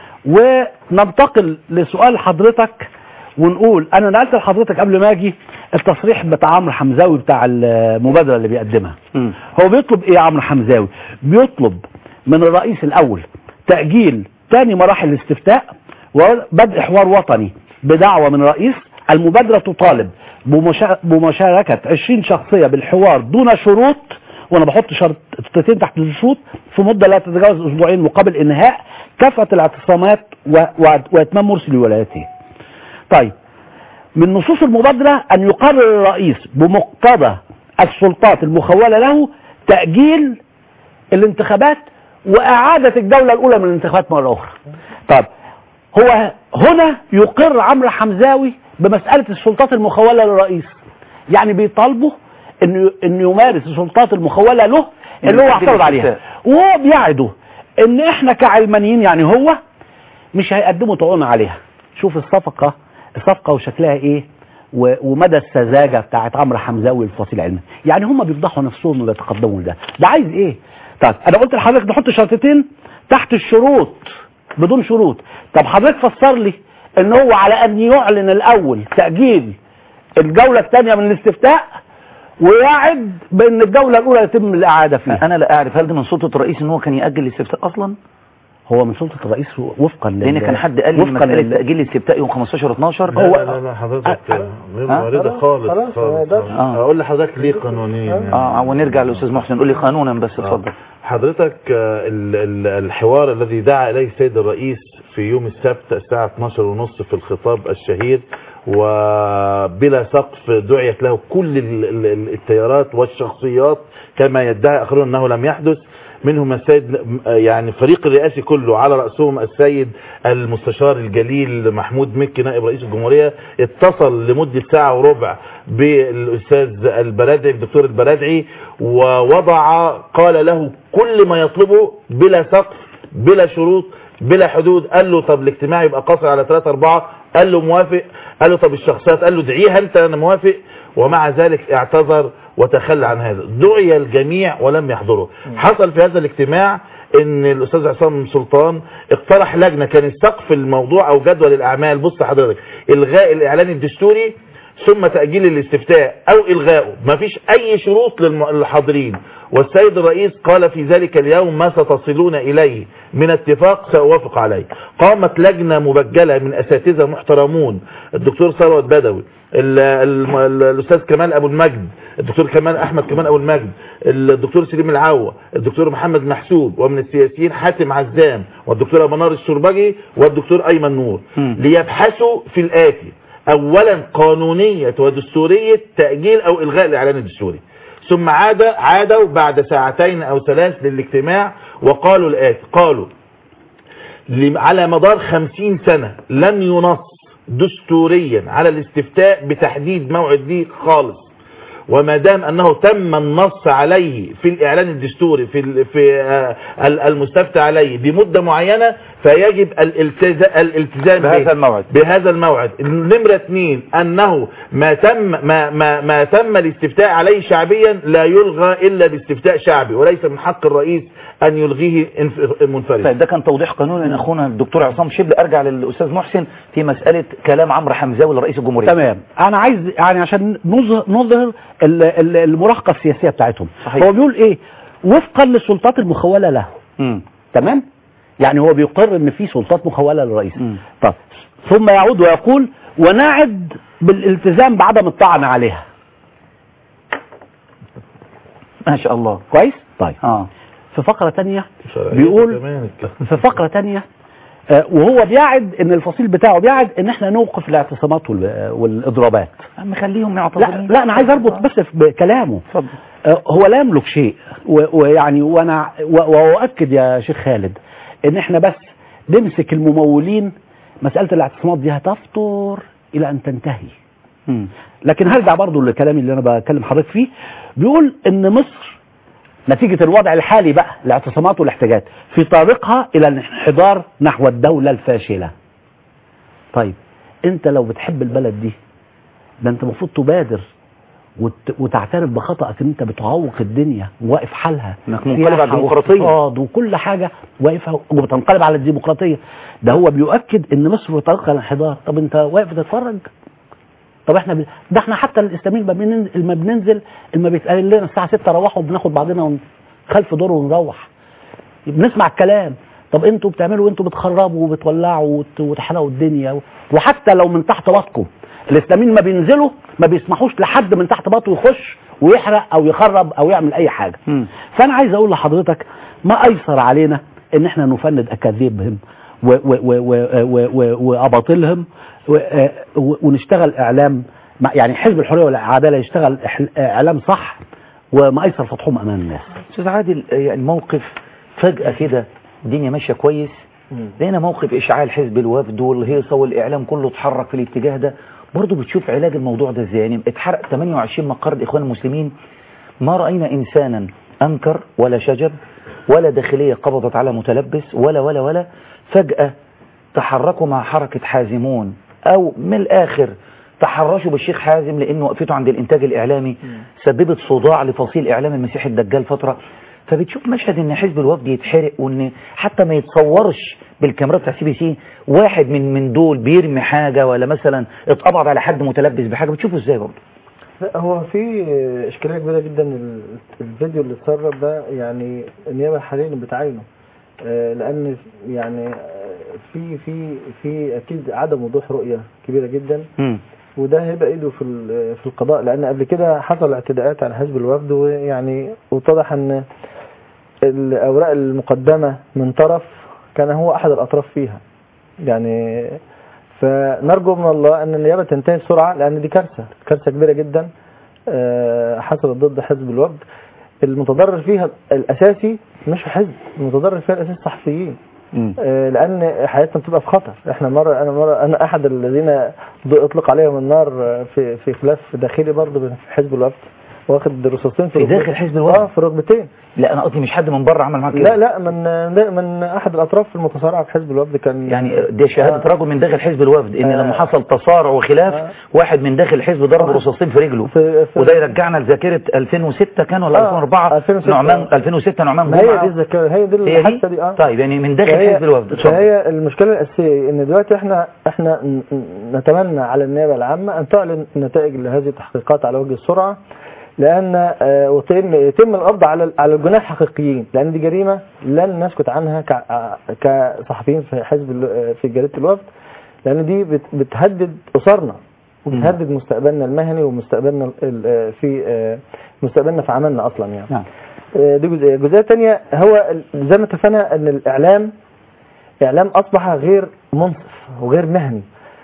وننتقل لسؤال حضرتك ونقول انا نقلت لحضرتك قبل ما اجي التصريح بتاع عمرو حمزاوي بتاع المبادره اللي بيقدمها هو بيطلب ايه يا عمرو حمزاوي بيطلب من الرئيس الاول تاجيل ثاني مراحل الاستفتاء وبدء حوار وطني بدعوه من الرئيس المبادره تطالب بمشا- بمشاركه 20 شخصيه بالحوار دون شروط وانا بحط شرطتين تحت الشروط في مده لا تتجاوز اسبوعين مقابل انهاء كافه الاعتصامات و- و- واتمام مرسل ولايته طيب من نصوص المبادرة أن يقرر الرئيس بمقتضى السلطات المخولة له تأجيل الانتخابات وإعادة الجولة الأولى من الانتخابات مرة أخرى طب هو هنا يقر عمرو حمزاوي بمسألة السلطات المخولة للرئيس يعني بيطالبه انه انه يمارس السلطات المخولة له اللي هو يؤجل اعترض عليها الاستفتاء. وهو بيعده ان احنا كعلمانيين يعني هو مش هيقدموا طعون عليها شوف الصفقة الصفقة وشكلها ايه و- ومدى السذاجة بتاعت عمرو حمزاوي الفصيل العلمي يعني هم بيفضحوا نفسهم وبيتقدموا لده ده عايز ايه طب انا قلت لحضرتك نحط شرطتين تحت الشروط بدون شروط طب حضرتك فسر لي ان هو على ان يعلن الاول تأجيل الجولة الثانية من الاستفتاء ويعد بان الجولة الاولى يتم الاعادة فيها انا لا اعرف هل ده من سلطة الرئيس ان هو كان يأجل الاستفتاء اصلا هو من سلطه الرئيس وفقا لل- لان كان حد قال لي وفقا مساله لل- تاجيل الاستفتاء يوم 15 12 لا لا لا, لا حضرتك غير ها؟ واردة خلاص، خالص خلاص، خالص خلاص. خالص. اقول لحضرتك ليه قانونيا اه ونرجع للاستاذ محسن قول لي قانونا بس اتفضل حضرتك آه، ال- ال- الحوار الذي دعا اليه السيد الرئيس في يوم السبت الساعة 12 ونص في الخطاب الشهير وبلا سقف دعيت له كل ال- ال- ال- التيارات والشخصيات كما يدعي اخرون انه لم يحدث منهم السيد آه، يعني فريق الرئاسي كله على رأسهم السيد المستشار الجليل محمود مكي نائب رئيس الجمهورية اتصل لمدة ساعة وربع بالأستاذ البرادعي الدكتور البرادعي ووضع قال له كل ما يطلبه بلا سقف بلا شروط بلا حدود قال له طب الاجتماع يبقى قاصر على 3 4 قال له موافق قال له طب الشخصيات قال له ادعيها انت انا موافق ومع ذلك اعتذر وتخلى عن هذا دعي الجميع ولم يحضروا حصل في هذا الاجتماع ان الاستاذ عصام سلطان اقترح لجنه كان السقف الموضوع او جدول الاعمال بص حضرتك الغاء الاعلان الدستوري ثم تأجيل الاستفتاء او الغائه ما فيش اي شروط للم- للحاضرين والسيد الرئيس قال في ذلك اليوم ما ستصلون اليه من اتفاق سأوافق عليه قامت لجنة مبجلة من اساتذة محترمون الدكتور ثروت بدوي ال- ال- ال- الاستاذ كمال ابو المجد الدكتور كمال احمد كمال ابو المجد الدكتور سليم العوة الدكتور محمد محسوب ومن السياسيين حاتم عزام والدكتورة منار الشربجي والدكتور ايمن نور ليبحثوا في الاتي اولا قانونية ودستورية تأجيل او الغاء الاعلان الدستوري ثم عاد عادوا بعد ساعتين او ثلاث للاجتماع وقالوا الاتي قالوا لم- على مدار خمسين سنة لم ينص دستوريا على الاستفتاء بتحديد موعد دي خالص وما دام انه تم النص عليه في الاعلان الدستوري في ال- في آه، ال- المستفتى عليه بمده معينه فيجب الالتزام الالتزام بهذا به. الموعد. بهذا الموعد نمرة اثنين انه ما تم ما, ما, ما تم الاستفتاء عليه شعبيا لا يلغى الا باستفتاء شعبي وليس من حق الرئيس ان يلغيه انف- منفردا طيب ده كان توضيح قانوني من اخونا الدكتور عصام شبل ارجع للاستاذ محسن في مساله كلام عمرو حمزاوي لرئيس الجمهوريه تمام انا عايز يعني عشان نظهر نظهر ال- ال- المراهقه السياسيه بتاعتهم صحيح. هو بيقول ايه وفقا للسلطات المخوله له مم. تمام يعني هو بيقر ان في سلطات مخوله للرئيس طب ثم يعود ويقول ونعد بالالتزام بعدم الطعن عليها ما شاء الله كويس طيب اه في فقره تانية بيقول في فقره تانية آه، وهو بيعد ان الفصيل بتاعه بيعد ان احنا نوقف الاعتصامات وال- والاضرابات عم خليهم لا, يعتذرون لا انا عايز اربط بس في- بكلامه آه، هو لا يملك شيء و- ويعني وانا و- واؤكد يا شيخ خالد ان احنا بس نمسك الممولين مساله الاعتصامات دي هتفطر الى ان تنتهي مم. لكن هرجع برضو لكلامي اللي انا بكلم حضرتك فيه بيقول ان مصر نتيجة الوضع الحالي بقى الاعتصامات والاحتجاجات في طريقها الى الانحدار نحو الدولة الفاشلة طيب انت لو بتحب البلد دي ده انت المفروض تبادر وت... وتعترف بخطأك ان انت بتعوق الدنيا وواقف حالها انك منقلب على سياحة الديمقراطية. واقتصاد وكل حاجة واقفة وبتنقلب على الديمقراطية ده هو بيؤكد ان مصر في طريقها الانحدار طب انت واقف تتفرج طب احنا ب... ده احنا حتى الاسلاميين لما بننزل لما بننزل لما بيتقال لنا الساعه 6 روحوا بناخد بعضنا ون- خلف دور ونروح بنسمع الكلام طب انتوا بتعملوا انتوا بتخربوا وبتولعوا وت- وتحرقوا الدنيا وحتى لو من تحت باطكم الاسلاميين ما بينزلوا ما بيسمحوش لحد من تحت باطه يخش ويحرق او يخرب او يعمل اي حاجه فانا عايز اقول لحضرتك ما ايسر علينا ان احنا نفند اكاذيبهم و- و- و- و- و- و- واباطيلهم و- آه، و- ونشتغل اعلام مع- يعني حزب الحريه والعداله يشتغل إح- اعلام صح وما ايسر فتحهم امام الناس استاذ عادل آه، يعني موقف فجأة كده الدنيا ماشية كويس لقينا موقف اشعال حزب الوفد والهيصة والاعلام كله اتحرك في الاتجاه ده برضه بتشوف علاج الموضوع ده ازاي يعني اتحرق 28 مقر الاخوان المسلمين ما رأينا انسانا انكر ولا شجب ولا داخلية قبضت على متلبس ولا ولا ولا فجأة تحركوا مع حركة حازمون او من الاخر تحرشوا بالشيخ حازم لانه وقفته عند الانتاج الاعلامي سببت صداع لفصيل اعلام المسيح الدجال فترة فبتشوف مشهد ان حزب الوفد يتحرق وان حتى ما يتصورش بالكاميرا بتاع سي بي سي واحد من من دول بيرمي حاجة ولا مثلا اتقبض على حد متلبس بحاجة بتشوفه ازاي برضه لا هو في اشكاليه كبيره جدا ال- الفيديو اللي اتسرب ده يعني النيابه حاليا بتعاينه آه، لان يعني آه، في في في اكيد عدم وضوح رؤيه كبيره جدا مم. وده هيبقى ايده في ال- في القضاء لان قبل كده حصل اعتداءات على حزب الوفد ويعني واتضح ان الاوراق المقدمه من طرف كان هو احد الاطراف فيها يعني فنرجو من الله ان النيابه تنتهي بسرعه لان دي كارثه كارثه كبيره جدا آه، حصلت ضد حزب الوفد المتضرر فيها الاساسي مش حزب المتضرر فيها الاساسي الصحفيين مم. آه، لان حياتنا بتبقى في خطر احنا مره انا مره انا احد الذين ض- اطلق عليهم النار آه، في في خلاف داخلي برضه في حزب الوفد واخد رصاصتين في ركبتين. داخل حزب الوفد؟ اه في الركبتين لا انا قصدي مش حد من بره عمل معاك كده لا لا من لا، من احد الاطراف المتصارعه في حزب الوفد كان يعني دي شهادة آه. رجل من داخل حزب الوفد ان آه. لما حصل تصارع وخلاف آه. واحد من داخل الحزب ضرب رصاصتين في رجله في في وده يرجعنا لذاكرة 2006 كان ولا آه، 2004 2006. نعمان 2006 نعمان ما هي جمعة. دي الذاكره هي دي هي دي الحادثه دي اه طيب يعني من داخل فهي- حزب الوفد اتفضل. فهي المشكله الاساسيه ان دلوقتي احنا احنا ن- ن- نتمنى على النيابه العامه ان تعلن نتائج لهذه التحقيقات على وجه السرعه لان آه، ويتم يتم القبض على على الجناه الحقيقيين لان دي جريمه لن نسكت عنها ك- آه، كصحفيين في حزب ال- آه، في جريده الوفد لان دي بت- بتهدد اسرنا وبتهدد مستقبلنا المهني ومستقبلنا ال- آه، في آه، مستقبلنا في عملنا اصلا يعني نعم آه، دي جزئيه الجزئيه الثانيه هو ال- زي ما اتفقنا ان الاعلام اعلام اصبح غير منصف وغير مهني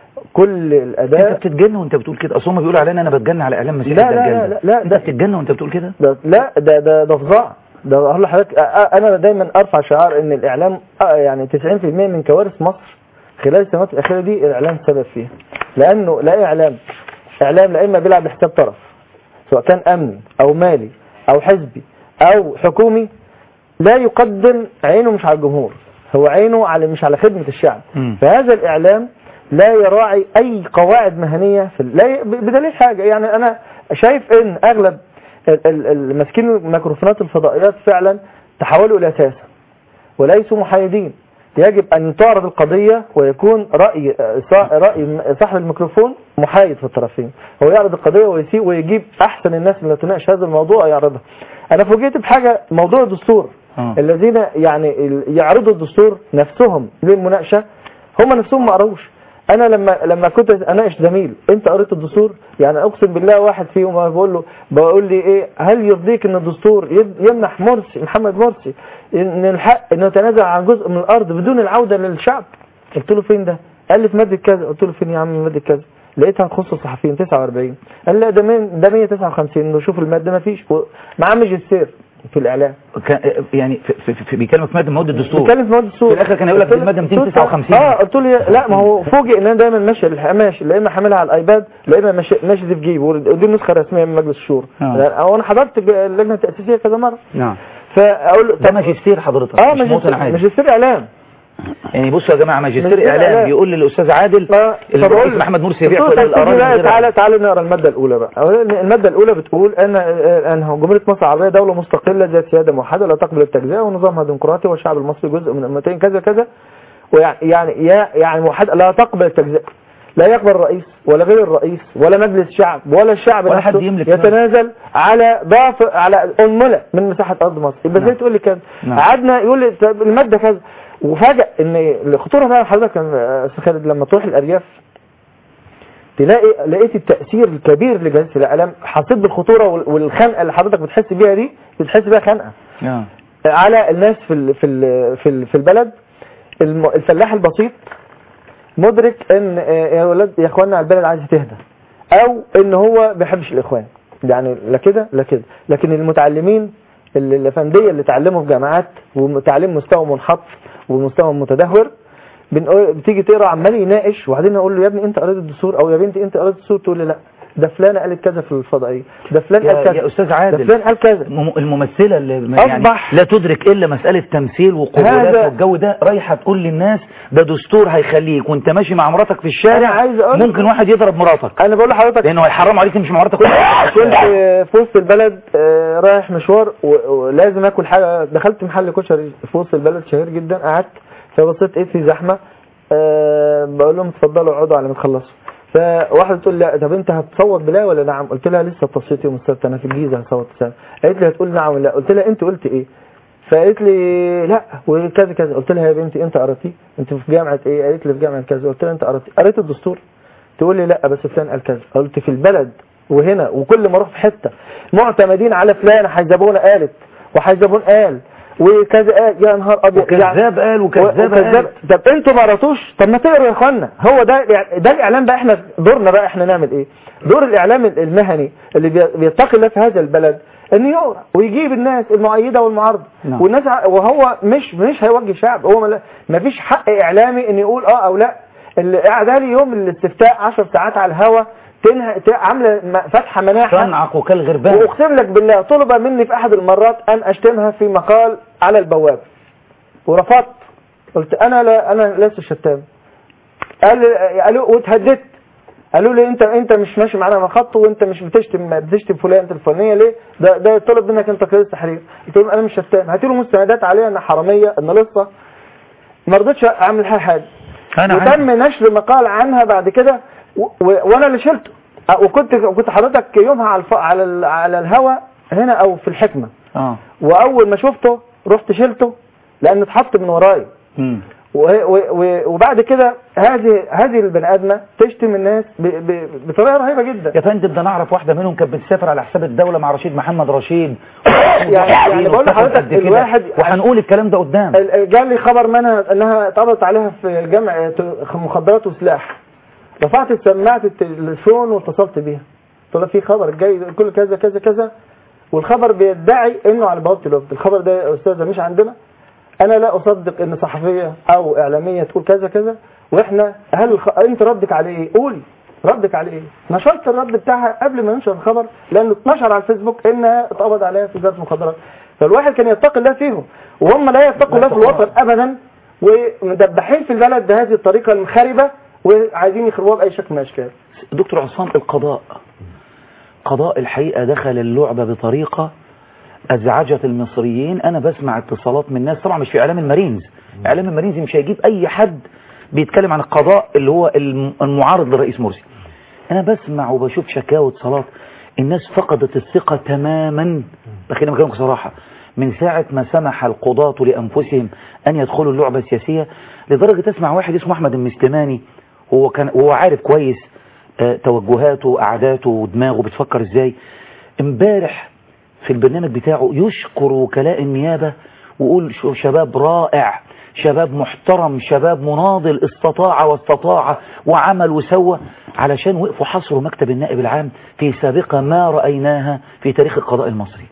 كل الاداء انت بتتجن وانت بتقول كده اصل هم بيقولوا علينا انا بتجن على اعلام مسيح لا لا الدجال لا ده. لا, لا انت بتتجن وانت بتقول كده ده لا ده ده ده فظاع ده اقول لحضرتك أ- أ- انا دايما ارفع شعار ان الاعلام أ- يعني 90% من كوارث مصر خلال السنوات الاخيره دي الاعلام سبب فيها لانه لا اعلام اعلام لا اما بيلعب بحساب طرف سواء كان امني او مالي او حزبي او حكومي لا يقدم عينه مش على الجمهور هو عينه على مش على خدمه الشعب مم. فهذا الاعلام لا يراعي اي قواعد مهنيه في ال- لا ي- بدليل حاجه يعني انا شايف ان اغلب ال- ال- ال- ماسكين ميكروفونات الفضائيات فعلا تحولوا الى ساسه وليسوا محايدين يجب ان تعرض القضيه ويكون راي آه، صا- راي صاحب الميكروفون محايد في الطرفين هو يعرض القضيه ويسيء ويجيب احسن الناس اللي تناقش هذا الموضوع يعرضها انا فوجئت بحاجه موضوع الدستور آه. الذين يعني ال- يعرضوا الدستور نفسهم للمناقشه هم نفسهم ما قروش انا لما لما كنت اناقش زميل انت قريت الدستور يعني اقسم بالله واحد فيهم بقول له بقول لي ايه هل يرضيك ان الدستور يد- يمنح مرسي محمد مرسي ان الحق انه يتنازل عن جزء من الارض بدون العوده للشعب قلت له فين ده قال لي في ماده كذا قلت له فين يا عم ماده كذا لقيتها نخص الصحفيين 49 قال لا ده من ده 159 نشوف الماده ما فيش معاه ماجستير في الاعلام كان يعني في في في بيكلمك في ماده مواد الدستور بيتكلم في مواد الدستور في الاخر كان يقول لك قلت له- الماده قلت له- 259 اه قلت له لا ما هو فوجئ ان انا دايما ماشي ماشي لا اما حاملها على الايباد لا اما ماشي ماشي دي في جيبي ودي النسخه الرسميه من مجلس الشورى آه. لا، او انا حضرت ج- اللجنه التاسيسيه كذا مره نعم فاقول له ده ماجستير حضرتك اه مش مواطن ماجستير عادي ماجستير اعلام يعني بصوا يا جماعه ماجستير ماجستير اعلام إعلام. بيقول للاستاذ عادل اللي فبقول الرئيس محمد مرسي يبيع قلت كل له طب الاراضي بقى من غير تعالى تعالى نقرا الماده الاولى بقى أولا الماده الاولى بتقول ان ان جمهوريه مصر العربيه دوله مستقله ذات سياده موحده لا تقبل التجزئه ونظامها ديمقراطي والشعب المصري جزء من امتين كذا كذا ويعني يعني يا- يعني موحده لا تقبل التجزئه لا يقبل الرئيس ولا غير الرئيس ولا مجلس شعب ولا الشعب ولا نفسه حد يملك يتنازل على ضعف على انمله من مساحه ارض مصر يبقى ازاي تقول لي كذا نعم. قعدنا يقول لي طب الماده كذا وفاجئ ان الخطوره بقى حضرتك يا استاذ خالد لما تروح الارياف تلاقي لقيت التأثير الكبير لجلسة الإعلام حسيت بالخطورة وال- والخنقة اللي حضرتك بتحس بيها دي بتحس بيها خنقة آه. على الناس في ال في ال في, ال في البلد الم- الفلاح البسيط مدرك ان آه، يا ولاد يا اخوانا البلد عايزه تهدى او ان هو ما بيحبش الاخوان يعني لا كده لا كده لكن المتعلمين اللي الافنديه اللي اتعلموا في جامعات وتعليم مستوى منحط ومستوى متدهور بنقول بتيجي تقرا عمال يناقش وبعدين اقول له يا ابني انت قريت الدستور او يا بنتي انت قريت الدستور تقول لي لا ده فلانه قالت كذا في الفضائيه ده فلان قال يا, كذا يا استاذ ده عادل فلان قال كذا الم- الممثله اللي ما- يعني أصبح- لا تدرك الا مساله تمثيل وقبولات هذا- والجو ده رايحه تقول للناس ده دستور هيخليك وانت ماشي مع مراتك في الشارع أنا عايز أقول- ممكن واحد يضرب مراتك انا بقول لحضرتك لانه هيحرموا عليك تمشي مع مراتك كنت في وسط البلد آه، رايح مشوار و- ولازم اكل حاجه دخلت محل كشري في وسط البلد شهير جدا قعدت فبصيت لقيت في زحمه أه بقول لهم اتفضلوا اقعدوا على ما تخلصوا فواحده تقول لي طب انت هتصوت بلا ولا نعم قلت لها لسه التصويت يوم السبت انا في الجيزه هصوت السنه قالت لي هتقول نعم ولا لا قلت لها انت قلت ايه فقالت لي لا وكذا كذا قلت لها يا بنتي انت قريتيه انت في جامعه ايه قالت لي في جامعه كذا قلت لها انت قريتي قريت الدستور تقول لي لا بس فلان قال كذا قلت في البلد وهنا وكل ما اروح في حته معتمدين على فلان حيزبونه قالت وحيزبون قال وكذا قال يا نهار ابيض وكذاب قال وكذاب وكذاب طب انتوا ما قراتوش طب ما تقروا يا اخوانا هو ده ده الاعلام بقى احنا دورنا بقى احنا نعمل ايه دور الاعلام المهني اللي بي- بيتقي الله في هذا البلد انه يقرا ويجيب الناس المؤيده والمعارضه نعم. والناس ع- وهو مش مش هيوجه شعب هو ما- ما فيش حق اعلامي ان يقول اه او لا اللي قاعده لي يوم الاستفتاء 10 ساعات على الهوا تنهى ت- عامله م- فاتحه مناحه تنعق كالغربان واقسم لك بالله طلب مني في احد المرات ان اشتمها في مقال على البواب ورفضت قلت انا لا انا لست شتام قال قالوا واتهددت قالوا لي انت انت مش ماشي معانا على خط وانت مش بتشتم بتشتم فلان الفلانيه ليه ده ده طلب منك انت قيادة التحرير قلت لهم انا مش شتام هاتوا له مستندات عليها ان حراميه ان لصه ما رضيتش اعمل لها حاجه أنا وتم نشر مقال عنها بعد كده و... و... وانا اللي شلته أ- وكنت كنت حضرتك يومها على الف... على ال... على الهوا هنا او في الحكمه اه واول ما شفته رحت شلته لانه اتحط من ورايا مم. و... و... و... وبعد كده هذه هذه البني ادمه تشتم الناس ب... ب... بطريقه رهيبه جدا يا فندم ده انا اعرف واحده منهم كانت بتسافر على حساب الدوله مع رشيد محمد رشيد يعني يعني بقول لحضرتك قد كده. الواحد وهنقول الكلام ده قدام ال- ال- جالي خبر منها انها اتقبضت عليها في جمع ت- مخدرات وسلاح رفعت سماعه التليفون واتصلت بيها قلت لها في خبر جاي كل كذا كذا كذا والخبر بيدعي انه على بوابه الوفد الخبر ده يا استاذه مش عندنا انا لا اصدق ان صحفيه او اعلاميه تقول كذا كذا واحنا هل الخ... انت ردك عليه ايه قولي ردك عليه ايه نشرت الرد بتاعها قبل ما ننشر الخبر لانه اتنشر على الفيسبوك انها اتقبض عليها في وزاره المخدرات فالواحد كان يتقي الله فيهم وهم لا يتقوا الله في الوطن ابدا ومدبحين في البلد بهذه الطريقه المخربه وعايزين يخربوها باي شكل من الاشكال دكتور عصام القضاء قضاء الحقيقة دخل اللعبة بطريقة أزعجت المصريين أنا بسمع اتصالات من ناس طبعا مش في إعلام المارينز إعلام المارينز مش هيجيب أي حد بيتكلم عن القضاء اللي هو الم- المعارض للرئيس مرسي أنا بسمع وبشوف شكاوى اتصالات الناس فقدت الثقة تماما بخلينا بكلمك صراحة من ساعة ما سمح القضاة لأنفسهم أن يدخلوا اللعبة السياسية لدرجة أسمع واحد اسمه أحمد المستماني هو كان وهو عارف كويس آه، توجهاته وقعداته ودماغه بتفكر ازاي امبارح في البرنامج بتاعه يشكر وكلاء النيابة ويقول شو- شباب رائع شباب محترم شباب مناضل استطاع واستطاع وعمل وسوى علشان وقفوا حصروا مكتب النائب العام في سابقة ما رأيناها في تاريخ القضاء المصري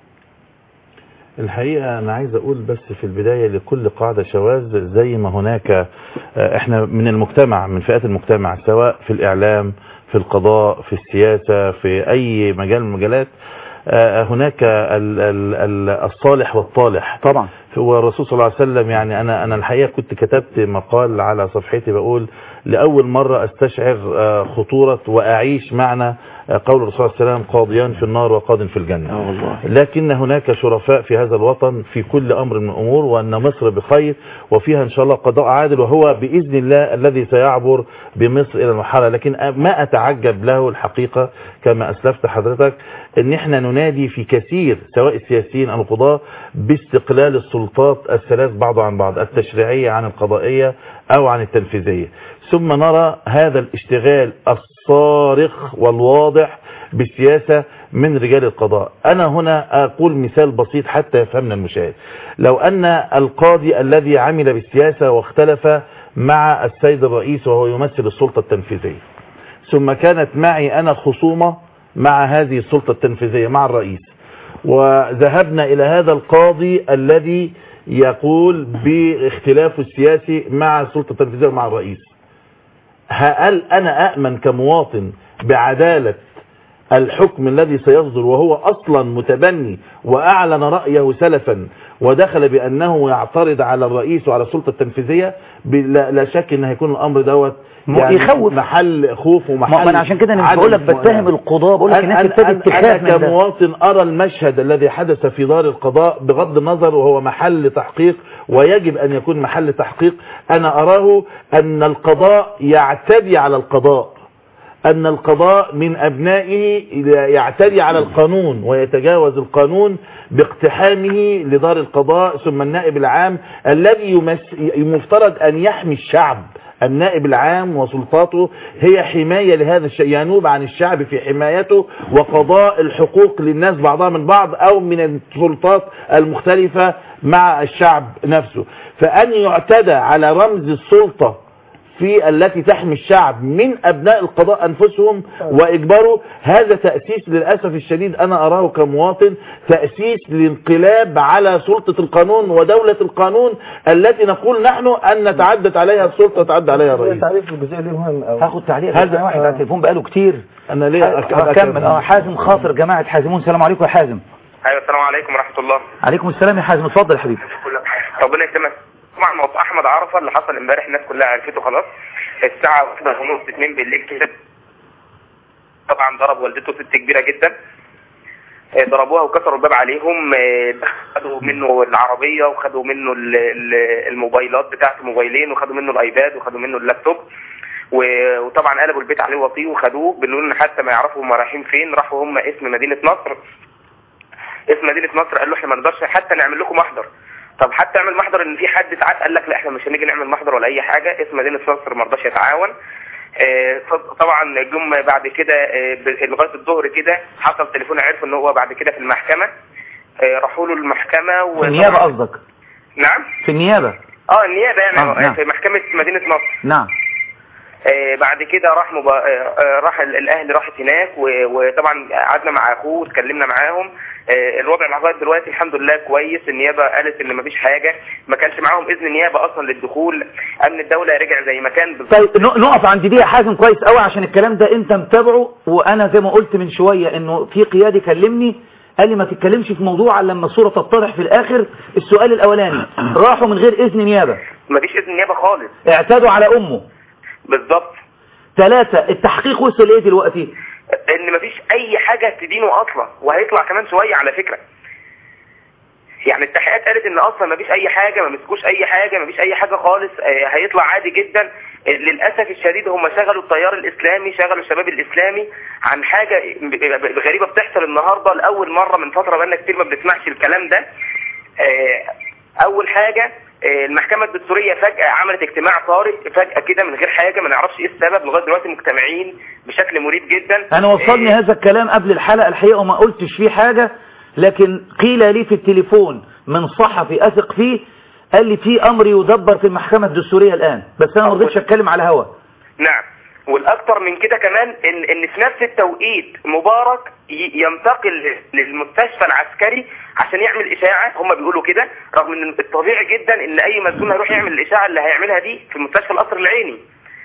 الحقيقة أنا عايز أقول بس في البداية لكل قاعدة شواذ زي ما هناك آه، إحنا من المجتمع من فئات المجتمع سواء في الإعلام في القضاء في السياسة في أي مجال من المجالات آه، هناك ال- ال- ال- الصالح والطالح طبعا هو الرسول صلى الله عليه وسلم يعني أنا أنا الحقيقة كنت كتبت مقال على صفحتي بقول لأول مرة أستشعر آه، خطورة وأعيش معنى آه، قول الرسول صلى الله عليه وسلم قاضيان في النار وقاض في الجنة والله لكن هناك شرفاء في هذا الوطن في كل أمر من الأمور وأن مصر بخير وفيها إن شاء الله قضاء عادل وهو بإذن الله الذي سيعبر بمصر إلى المرحلة لكن ما أتعجب له الحقيقة كما أسلفت حضرتك أن احنا ننادي في كثير سواء السياسيين أو القضاة باستقلال السلطات الثلاث بعض عن بعض التشريعية عن القضائية أو عن التنفيذية ثم نرى هذا الاشتغال الصارخ والواضح بالسياسة من رجال القضاء أنا هنا أقول مثال بسيط حتى يفهمنا المشاهد لو أن القاضي الذي عمل بالسياسة واختلف مع السيد الرئيس وهو يمثل السلطة التنفيذية ثم كانت معي أنا خصومة مع هذه السلطة التنفيذية مع الرئيس وذهبنا إلى هذا القاضي الذي يقول باختلافه السياسي مع السلطة التنفيذية ومع الرئيس هل أنا أأمن كمواطن بعدالة الحكم الذي سيصدر وهو أصلا متبني وأعلن رأيه سلفا ودخل بأنه يعترض على الرئيس وعلى السلطة التنفيذية بلا لا شك أن هيكون الأمر دوت م- يخوف. محل خوف ومحل ما أنا عشان كده أنا مش عدم بقول لك اطمئنان. بتهم القضاة بقول لك أنا- الناس أنا- ابتدت أنا- تخاف أنا من ده كمواطن أرى المشهد الذي حدث في دار القضاء بغض النظر وهو محل تحقيق ويجب أن يكون محل تحقيق أنا أراه أن القضاء يعتدي على القضاء أن القضاء من أبنائه يعتدي على القانون ويتجاوز القانون باقتحامه لدار القضاء ثم النائب العام الذي يمس- يفترض أن يحمي الشعب النائب العام وسلطاته هي حماية لهذا الشيء ينوب عن الشعب في حمايته وقضاء الحقوق للناس بعضها من بعض أو من السلطات المختلفة مع الشعب نفسه فأن يعتدى على رمز السلطة في التي تحمي الشعب من أبناء القضاء أنفسهم وإجباره هذا تأسيس للأسف الشديد أنا أراه كمواطن تأسيس لانقلاب على سلطة القانون ودولة القانون التي نقول نحن أن نتعدت عليها السلطة تعدى عليها الرئيس تعريف الجزئيه دي مهم قوي هاخد تعليق هذا- هذا واحد على التليفون بقاله كتير أنا ليه أك- هكمل اه حازم خاطر جماعة حازمون السلام عليكم يا حازم ايوه السلام عليكم ورحمه الله عليكم السلام يا حازم اتفضل يا حبيبي ربنا يكرمك طبعا موضوع احمد عرفه اللي حصل امبارح الناس كلها عرفته خلاص الساعه واحدة ونص اتنين بالليل كده طبعا ضرب والدته ست كبيره جدا آه، ضربوها وكسروا الباب عليهم آه، خدوا منه العربيه وخدوا منه ال- ال- الموبايلات بتاعته موبايلين وخدوا منه الايباد وخدوا منه اللابتوب و- وطبعا قلبوا البيت عليه وطيه وخدوه بيقولوا لنا حتى ما يعرفوا هم رايحين فين راحوا هم اسم مدينه نصر اسم مدينه نصر قال له احنا ما نقدرش حتى نعمل لكم محضر طب حتى اعمل محضر ان في حد ساعات قال لك لا احنا مش هنيجي نعمل محضر ولا اي حاجه اسم مدينه نصر ما رضاش يتعاون آه، ف- طبعا جم بعد كده آه، ب- لغايه الظهر كده حصل تليفون عرفوا ان هو بعد كده في المحكمه آه، راحوا له المحكمه في النيابة قصدك نعم في النيابة اه النيابه يعني آه، آه، نعم. في محكمه مدينه نصر نعم آه، بعد كده راح مبا... آه، آه، راح ال- الاهل راحت هناك و- وطبعا قعدنا مع اخوه واتكلمنا معاهم آه، الوضع لغايه دلوقتي الحمد لله كويس النيابه قالت ان مفيش حاجه ما كانش معاهم اذن نيابه اصلا للدخول امن الدوله رجع زي ما كان بالظبط طيب ن- نقف عند دي يا حازم كويس قوي عشان الكلام ده انت متابعه وانا زي ما قلت من شوية انه في قيادي كلمني قال لي ما تتكلمش في موضوع إلا لما الصورة تتضح في الاخر السؤال الاولاني راحوا من غير اذن نيابة مفيش اذن نيابه خالص اعتادوا على امه بالظبط ثلاثة التحقيق وصل ايه دلوقتي ان مفيش اي حاجه تدينه اصلا وهيطلع كمان شويه على فكره يعني التحقيقات قالت ان اصلا مفيش اي حاجه ما مسكوش اي حاجه مفيش اي حاجه خالص آه، هيطلع عادي جدا آه، للاسف الشديد هم شغلوا التيار الاسلامي شغلوا الشباب الاسلامي عن حاجه ب- ب- غريبه بتحصل النهارده لاول مره من فتره بقالنا كتير ما بنسمعش الكلام ده آه، اول حاجه آه، المحكمة الدستورية فجأة عملت اجتماع طارئ فجأة كده من غير حاجة ما نعرفش ايه السبب لغاية دلوقتي مجتمعين بشكل مريب جدا انا وصلني هذا الكلام قبل الحلقة الحقيقة وما قلتش فيه حاجة لكن قيل لي في التليفون من صحفي اثق فيه قال لي في امر يدبر في المحكمة الدستورية الان بس انا ما رضيتش اتكلم على هوا نعم والاكثر من كده كمان ان ان في نفس التوقيت مبارك ي- ينتقل للمستشفى العسكري عشان يعمل اشاعه هم بيقولوا كده رغم ان الطبيعي جدا ان اي مسؤول هيروح يعمل الاشاعه اللي هيعملها دي في مستشفى القصر العيني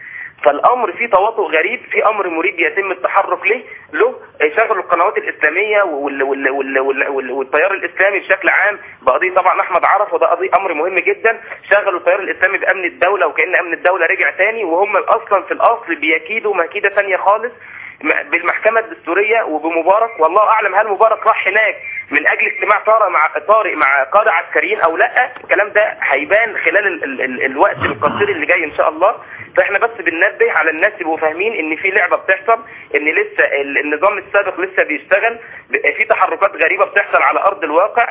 فالامر فيه تواطؤ غريب في امر مريب يتم التحرك له له شغل القنوات الاسلاميه وال وال وال وال وال والتيار الاسلامي بشكل عام بقضيه طبعا احمد عرف وده قضيه امر مهم جدا شغلوا التيار الاسلامي بامن الدوله وكان امن الدوله رجع تاني وهم اصلا في الاصل بيكيدوا مكيده ثانيه خالص م- بالمحكمه الدستوريه وبمبارك والله اعلم هل مبارك راح هناك من اجل اجتماع طارئ مع طارئ مع قاده عسكريين او لا الكلام ده هيبان خلال ال ال ال الوقت القصير اللي جاي ان شاء الله فاحنا بس بننبه على الناس يبقوا فاهمين ان في لعبه بتحصل ان لسه ال- النظام السابق لسه بيشتغل ب- في تحركات غريبه بتحصل على ارض الواقع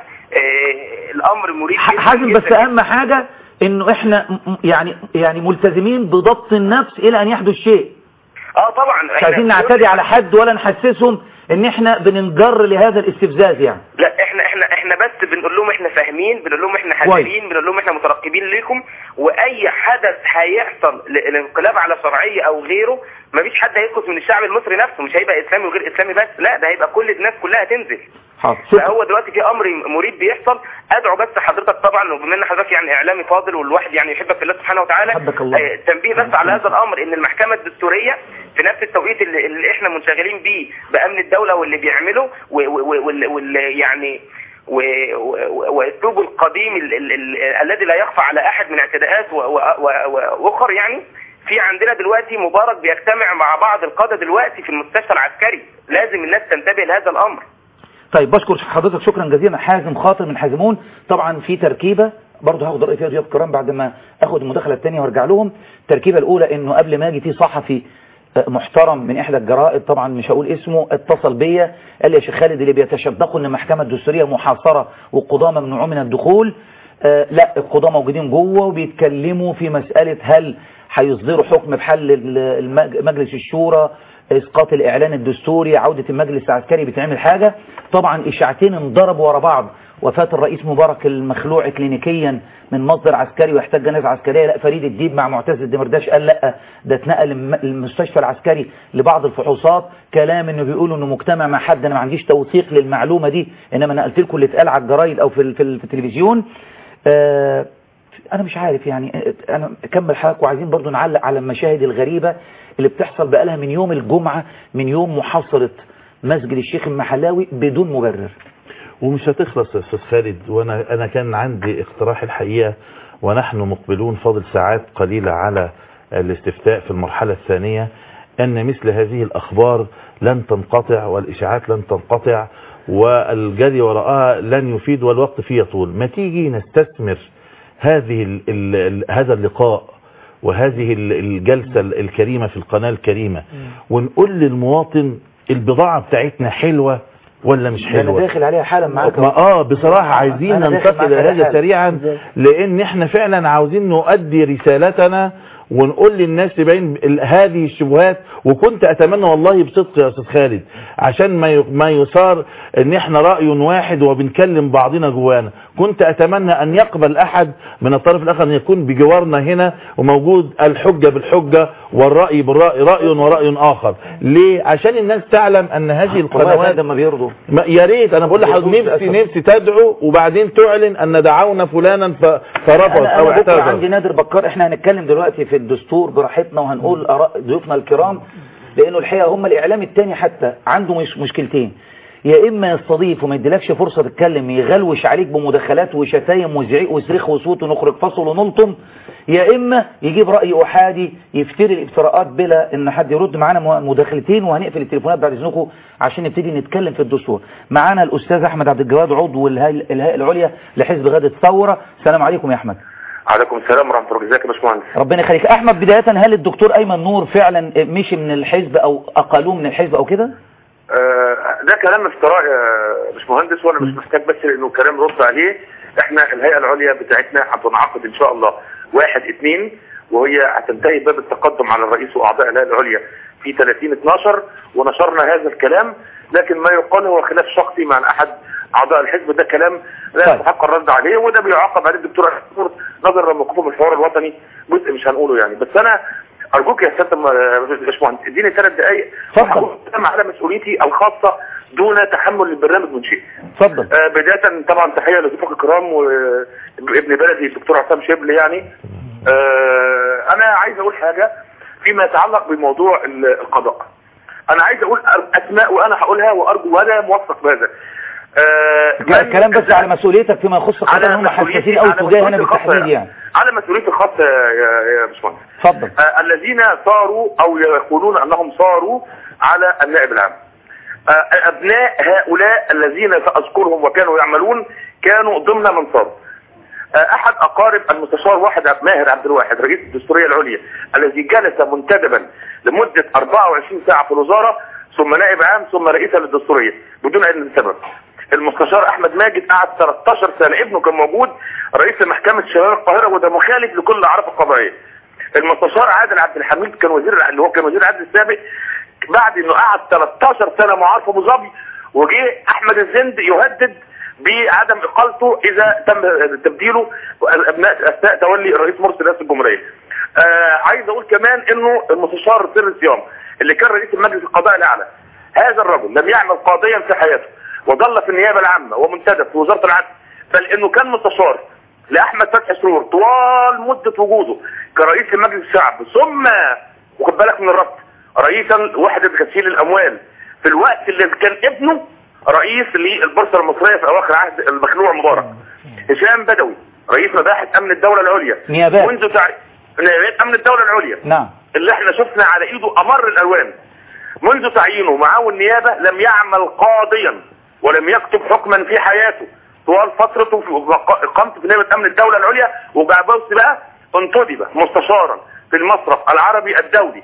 آه، الامر مريب جداً حازم جداً بس اهم حاجة انه احنا م- م- يعني يعني ملتزمين بضبط النفس الى ان يحدث شيء اه طبعا مش عايزين نعتدي على حد ولا نحسسهم ان احنا بننجر لهذا الاستفزاز يعني لا احنا احنا احنا بس بنقول لهم احنا فاهمين بنقول لهم احنا حذرين بنقول لهم احنا مترقبين ليكم واي حدث هيحصل ل- الانقلاب على شرعيه او غيره مفيش حد هيسكت من الشعب المصري نفسه مش هيبقى اسلامي وغير اسلامي بس لا ده هيبقى كل الناس كلها تنزل حاضر فهو دلوقتي في امر مريب بيحصل ادعو بس حضرتك طبعا وبما ان حضرتك يعني اعلامي فاضل والواحد يعني يحبك في الله سبحانه وتعالى حبك الله. آه، تنبيه بس على هذا الامر ان المحكمه الدستوريه في نفس التوقيت اللي, اللي احنا منشغلين بيه بامن الدوله واللي بيعمله و- و- وال وال يعني و- و- واسلوبه القديم ال ال ال الذي لا يخفى على احد من اعتداءات و- و- و- واخر يعني في عندنا دلوقتي مبارك بيجتمع مع بعض القاده دلوقتي في المستشفى العسكري لازم الناس تنتبه لهذا الامر طيب بشكر حضرتك شكرا جزيلا حازم خاطر من حازمون طبعا في تركيبة برضه هاخد رأي فيها ضيوف الكرام بعد ما اخد المداخلة الثانية وارجع لهم التركيبة الاولى انه قبل ما اجي في صحفي محترم من احدى الجرائد طبعا مش هقول اسمه اتصل بيا قال لي يا شيخ خالد اللي بيتشبقوا ان المحكمه الدستوريه محاصره والقضاه ممنوعون من الدخول آه لا القضاه موجودين جوه وبيتكلموا في مساله هل هيصدروا حكم بحل ال- المج- مجلس الشورى اسقاط الاعلان الدستوري عوده المجلس العسكري بتعمل حاجه طبعا اشاعتين انضربوا ورا بعض وفاه الرئيس مبارك المخلوع كلينيكيا من مصدر عسكري ويحتاج جنازه عسكريه لا فريد الديب مع معتز الدمرداش قال لا ده اتنقل الم- المستشفى العسكري لبعض الفحوصات كلام انه بيقولوا انه مجتمع مع حد انا ما عنديش توثيق للمعلومه دي انما نقلت لكم اللي اتقال على الجرايد او في ال- في, ال- في التلفزيون آه انا مش عارف يعني انا اكمل حضرتك وعايزين برضو نعلق على المشاهد الغريبة اللي بتحصل بقالها من يوم الجمعة من يوم محاصرة مسجد الشيخ المحلاوي بدون مبرر ومش هتخلص يا استاذ خالد وانا انا كان عندي اقتراح الحقيقه ونحن مقبلون فاضل ساعات قليله على الاستفتاء في المرحله الثانيه ان مثل هذه الاخبار لن تنقطع والاشاعات لن تنقطع والجري وراءها لن يفيد والوقت فيه يطول ما تيجي نستثمر هذه ال ال ال هذا اللقاء وهذه ال- الجلسة ال- الكريمة في القناة الكريمة ونقول للمواطن البضاعة بتاعتنا حلوة ولا مش ده انا حلوة داخل عليها حالا معاك ما اه بصراحة عايزين أنا داخل ننتقل معاك الى على هذا حال. سريعا لان احنا فعلا عاوزين نؤدي رسالتنا ونقول للناس تبين ال- هذه الشبهات وكنت اتمنى والله بصدق يا استاذ خالد عشان ما ي- ما يصار ان احنا راي واحد وبنكلم بعضنا جوانا كنت اتمنى ان يقبل احد من الطرف الاخر ان يكون بجوارنا هنا وموجود الحجه بالحجه والراي بالراي راي وراي اخر ليه عشان الناس تعلم ان هذه القنوات ما بيرضوا ما يا ريت انا بقول لحضرتك نفسي نفسي تدعو وبعدين تعلن ان دعونا فلانا ف- فرفض انا, او أنا بكره اعتذر عندي نادر بكار احنا هنتكلم دلوقتي في الدستور براحتنا وهنقول اراء ضيوفنا الكرام لانه الحقيقه هم الاعلام التاني حتى عنده مش مشكلتين يا اما يستضيف وما يديلكش فرصه تتكلم يغلوش عليك بمداخلات وشتايم وزعيق وصريخ وصوت ونخرج فصل ونلطم يا اما يجيب راي احادي يفتري الافتراءات بلا ان حد يرد معانا م- مداخلتين وهنقفل التليفونات بعد اذنكم عشان نبتدي نتكلم في الدستور معانا الاستاذ احمد عبد الجواد عضو الهيئه الهيئة العليا لحزب غد الثوره السلام عليكم يا احمد عليكم السلام ورحمه الله ازيك يا باشمهندس ربنا يخليك احمد بدايه هل الدكتور ايمن نور فعلا مشي من الحزب او اقالوه من الحزب او كده آه ده كلام افتراء يا باشمهندس وانا مش محتاج بس انه كلام رد عليه احنا الهيئه العليا بتاعتنا هتنعقد ان شاء الله واحد اثنين وهي هتنتهي باب التقدم على الرئيس واعضاء الهيئه العليا في 30 12 ونشرنا هذا الكلام لكن ما يقال هو خلاف شخصي مع احد اعضاء الحزب ده كلام لا يستحق الرد عليه وده بيعاقب عليه الدكتور أحمد نظرا لموقفه من الحوار الوطني جزء مش هنقوله يعني بس انا ارجوك يا سياده الم- باشمهندس اديني ثلاث دقائق وهقول كلام على مسؤوليتي الخاصه دون تحمل البرنامج من شيء اتفضل آه بدايه طبعا تحيه لضيوفك الكرام وابن بلدي الدكتور عصام شبل يعني آه انا عايز اقول حاجه فيما يتعلق بموضوع ال- القضاء انا عايز اقول اسماء وانا هقولها وارجو وانا موفق بهذا آه من الكلام بس على مسؤوليتك فيما يخص القضاء هم حساسين قوي تجاه هنا بالتحديد يعني على مسؤوليتي الخاصه يا يا- يا باشمهندس اتفضل آه الذين صاروا او يقولون انهم صاروا على النائب العام آه ابناء هؤلاء الذين ساذكرهم وكانوا يعملون كانوا ضمن من صاروا آه احد اقارب المستشار واحد عبد- ماهر عبد الواحد رئيس الدستوريه العليا الذي جلس منتدبا لمده 24 ساعه في الوزاره ثم نائب عام ثم رئيسا للدستوريه بدون اي سبب المستشار احمد ماجد قعد 13 سنه ابنه كان موجود رئيس محكمه شباب القاهره وده مخالف لكل الاعراف القضائيه المستشار عادل عبد الحميد كان وزير الع- اللي هو كان وزير العدل السابق بعد انه قعد 13 سنه معار في ابو ظبي وجه احمد الزند يهدد بعدم اقالته اذا تم تبديله ابناء اثناء تولي الرئيس مرسي رئاسه الجمهوريه. آه عايز اقول كمان انه المستشار سر صيام اللي كان رئيس المجلس القضاء الاعلى هذا الرجل لم يعمل قاضيا في حياته وظل في النيابه العامه ومنتدب في وزاره العدل بل انه كان مستشار لاحمد فتحي سرور طوال مده وجوده كرئيس لمجلس الشعب ثم وخد بالك من الربط رئيسا وحده غسيل الاموال في الوقت اللي كان ابنه رئيس للبورصه المصريه في اواخر عهد المخلوع مبارك هشام بدوي رئيس مباحث امن الدوله العليا نيابات. منذ تع... نيابات امن الدوله العليا نعم اللي احنا شفنا على ايده امر الالوان منذ تعيينه معاه النيابه لم يعمل قاضيا ولم يكتب حكما في حياته طوال فترته في اقامته في نيابه امن الدوله العليا وبقى بص بقى انتدب مستشارا في المصرف العربي الدولي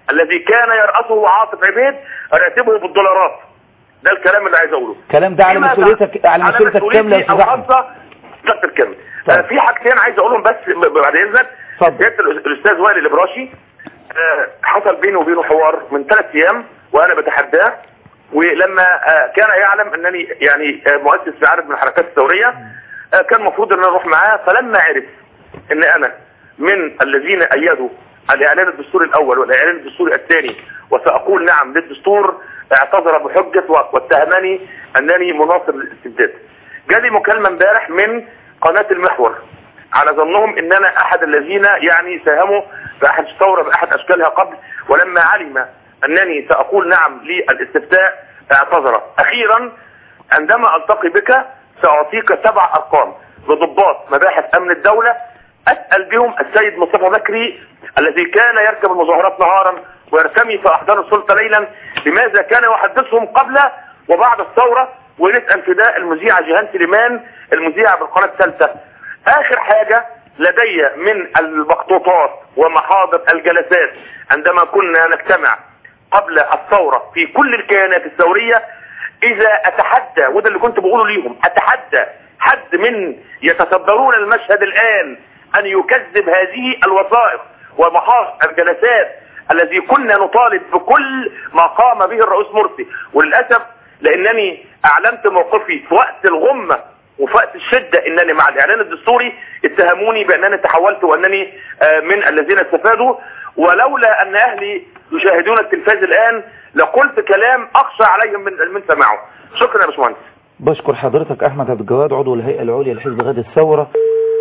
الذي كان يرأسه عاطف عبيد راتبه بالدولارات ده الكلام اللي عايز اقوله الكلام ده على فيما مسؤوليتك على مسؤوليتك كامله يا مسؤوليتي استاذ احمد الخاصه ضغط الكامل آه، في حاجتين عايز اقولهم بس ب- بعد اذنك سياده الأس- الاستاذ وائل الابراشي آه، حصل بيني وبينه حوار من ثلاث ايام وانا بتحداه ولما آه، كان يعلم انني يعني آه، مؤسس في عدد من الحركات الثوريه آه، كان المفروض ان انا اروح معاه فلما عرف ان انا من الذين ايدوا الاعلان الدستوري الاول والاعلان الدستوري الثاني وساقول نعم للدستور اعتذر بحجه واتهمني انني مناصر للاستبداد جالي مكالمه امبارح من قناه المحور على ظنهم ان انا احد الذين يعني ساهموا في احد الثوره باحد اشكالها قبل ولما علم انني ساقول نعم للاستفتاء اعتذر اخيرا عندما التقي بك ساعطيك سبع ارقام لضباط مباحث امن الدوله اسال بهم السيد مصطفى بكري الذي كان يركب المظاهرات نهارا ويرتمي في احضان السلطه ليلا لماذا كان يحدثهم قبل وبعد الثوره ونسال فداء المذيعه جيهان سليمان المذيعه بالقناه الثالثه اخر حاجه لدي من المخطوطات ومحاضر الجلسات عندما كنا نجتمع قبل الثورة في كل الكيانات الثورية اذا اتحدى وده اللي كنت بقوله ليهم اتحدى حد من يتصدرون المشهد الان ان يكذب هذه الوثائق ومحاضر الجلسات الذي كنا نطالب بكل ما قام به الرئيس مرسي وللأسف لانني اعلنت موقفي في وقت الغمة وفي وقت الشدة انني مع الاعلان الدستوري اتهموني بانني تحولت وانني آه، من الذين استفادوا ولولا ان اهلي يشاهدون التلفاز الان لقلت كلام اخشى عليهم من من سماعه شكرا يا باشمهندس بشكر حضرتك أحمد عبد الجواد عضو الهيئة العليا لحزب غد الثورة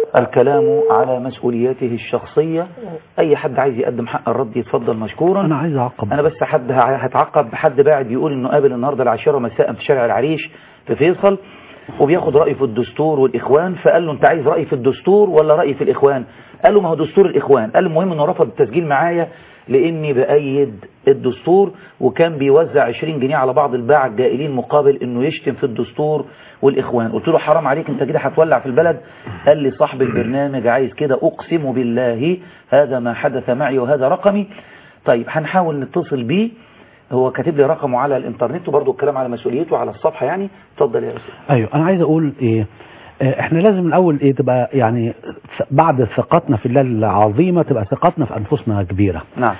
الكلام على مسؤولياته الشخصية أي حد عايز يقدم حق الرد يتفضل مشكورا أنا عايز أعقب أنا بس حد ه- هتعقب بحد باعد يقول إنه قابل النهاردة العاشرة مساء في شارع العريش في فيصل وبياخد رأي في الدستور والإخوان فقال له أنت عايز رأي في الدستور ولا رأي في الإخوان قال له ما هو دستور الإخوان قال المهم إنه رفض التسجيل معايا لاني بأيد الدستور وكان بيوزع 20 جنيه على بعض الباعة الجائلين مقابل انه يشتم في الدستور والاخوان قلت له حرام عليك انت كده هتولع في البلد قال لي صاحب البرنامج عايز كده اقسم بالله هذا ما حدث معي وهذا رقمي طيب هنحاول نتصل بيه هو كاتب لي رقمه على الانترنت وبرضه الكلام على مسؤوليته على الصفحة يعني اتفضل يا استاذ ايوه انا عايز اقول ايه آه، احنا لازم الاول ايه تبقى يعني ث- بعد ثقتنا في الله العظيمه تبقى ثقتنا في انفسنا كبيره نعم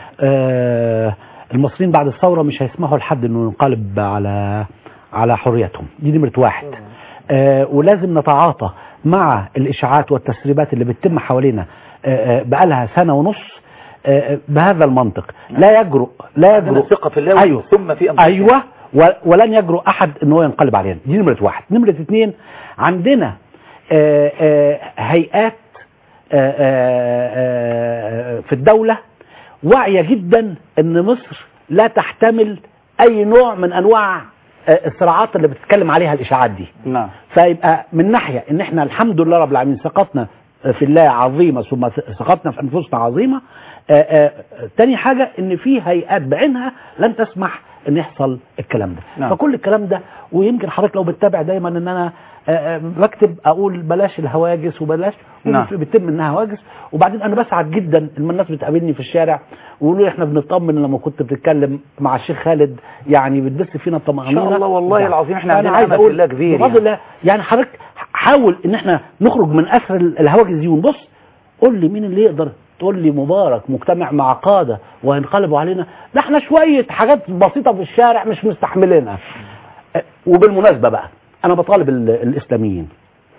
آه المصريين بعد الثوره مش هيسمحوا لحد انه ينقلب على على حريتهم دي نمره واحد آه ولازم نتعاطى مع الاشاعات والتسريبات اللي بتتم حوالينا آه آه بقالها سنه ونص آه آه، بهذا المنطق لا يجرؤ لا عندنا يجرؤ ثقة في الله ايوه ثم في أنفسنا ايوه و- ولن يجرؤ احد ان هو ينقلب علينا دي نمره واحد نمره اثنين عندنا آه، آه، هيئات آه، آه، آه، في الدولة واعية جدا ان مصر لا تحتمل اي نوع من انواع آه، الصراعات اللي بتتكلم عليها الاشاعات دي نعم فيبقى من ناحية ان احنا الحمد لله رب العالمين ثقتنا في الله عظيمة ثم ثقتنا في انفسنا عظيمة آه، آه، تاني حاجة ان في هيئات بعينها لن تسمح ان يحصل الكلام ده نعم. فكل الكلام ده ويمكن حضرتك لو بتتابع دايما ان انا آه، آه، بكتب اقول بلاش الهواجس وبلاش نعم. بيتم انها هواجس وبعدين انا بسعد جدا لما الناس بتقابلني في الشارع ويقولوا لي احنا بنطمن لما كنت بتتكلم مع الشيخ خالد يعني بتبث فينا الطمأنينة إن شاء الله والله يعني العظيم إحنا فأنا عندنا عايز أمل في أقول الله كبير بفضل يعني. الله يعني حضرتك حاول ان احنا نخرج من اسر ال- الهواجس دي ونبص قول لي مين اللي يقدر تقول لي مبارك مجتمع مع قادة وهينقلبوا علينا ده احنا شوية حاجات بسيطة في الشارع مش مستحملينها أه، وبالمناسبة بقى انا بطالب ال- الاسلاميين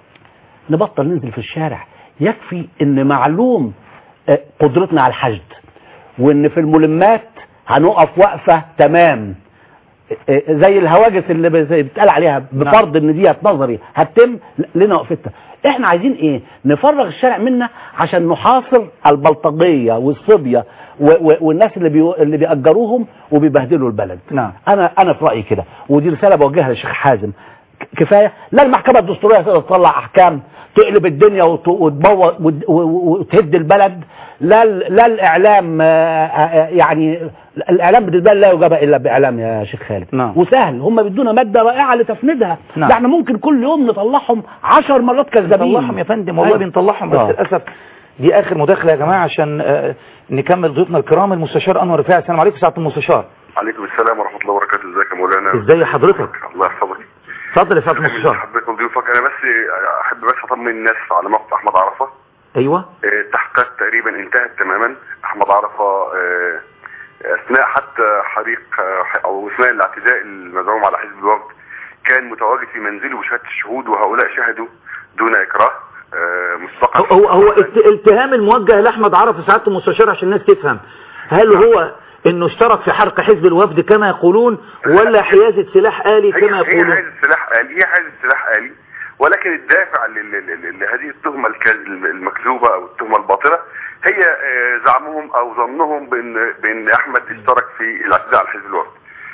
نبطل ننزل في الشارع يكفي ان معلوم أه، قدرتنا على الحشد وان في الملمات هنقف وقفة تمام أه، زي الهواجس اللي بز- بيتقال عليها بفرض ان دي نظري هتتم لنا وقفتها احنا عايزين ايه نفرغ الشارع منا عشان نحاصر البلطجيه والصبيه و- و- والناس اللي بيو... اللي بيأجروهم وبيبهدلوا البلد نعم انا انا في رايي كده ودي رساله بوجهها للشيخ حازم ك- كفايه لا المحكمه الدستوريه تقدر تطلع احكام تقلب الدنيا وت- وتبوظ وت- و- و- وتهد البلد لا ال- لا الاعلام آه، آه، يعني الاعلام بالنسبه لي لا يجاب الا باعلام يا شيخ خالد نعم. وسهل هم بيدونا ماده رائعه لتفنيدها نعم. ده احنا ممكن كل يوم نطلعهم عشر مرات كذابين بنطلعهم يا فندم والله أيوة. بنطلعهم بس آه. للاسف دي اخر مداخله يا جماعه عشان آه، نكمل ضيوفنا الكرام المستشار انور رفاعي السلام عليكم سعاده المستشار عليكم السلام ورحمة الله وبركاته ازيك يا مولانا ازي حضرتك الله يحفظك اتفضل يا سعاده المستشار حضرتك وضيوفك انا بس احب بس اطمن الناس على موقف احمد عرفة ايوه آه، التحقيقات تقريبا انتهت تماما احمد عرفة آه، اثناء حتى حريق آه، او اثناء الاعتداء المزعوم على حزب الوفد كان متواجد في منزله بشهادة الشهود وهؤلاء شهدوا دون اكراه آه، مسبقا هو هو الت- الاتهام الموجه لاحمد عرفه سعاده المستشار عشان الناس تفهم هل هو انه اشترك في حرق حزب الوفد كما يقولون ولا حيازه سلاح آلي كما هي هي يقولون حاجة سلاح آلي هي حاجة سلاح آلي ولكن الدافع ل- ل- ل- لهذه التهمة الك- المكذوبة أو التهمة الباطلة هي آه، زعمهم أو ظنهم بأن بأن أحمد اشترك في الاعتداء على حزب الوفد.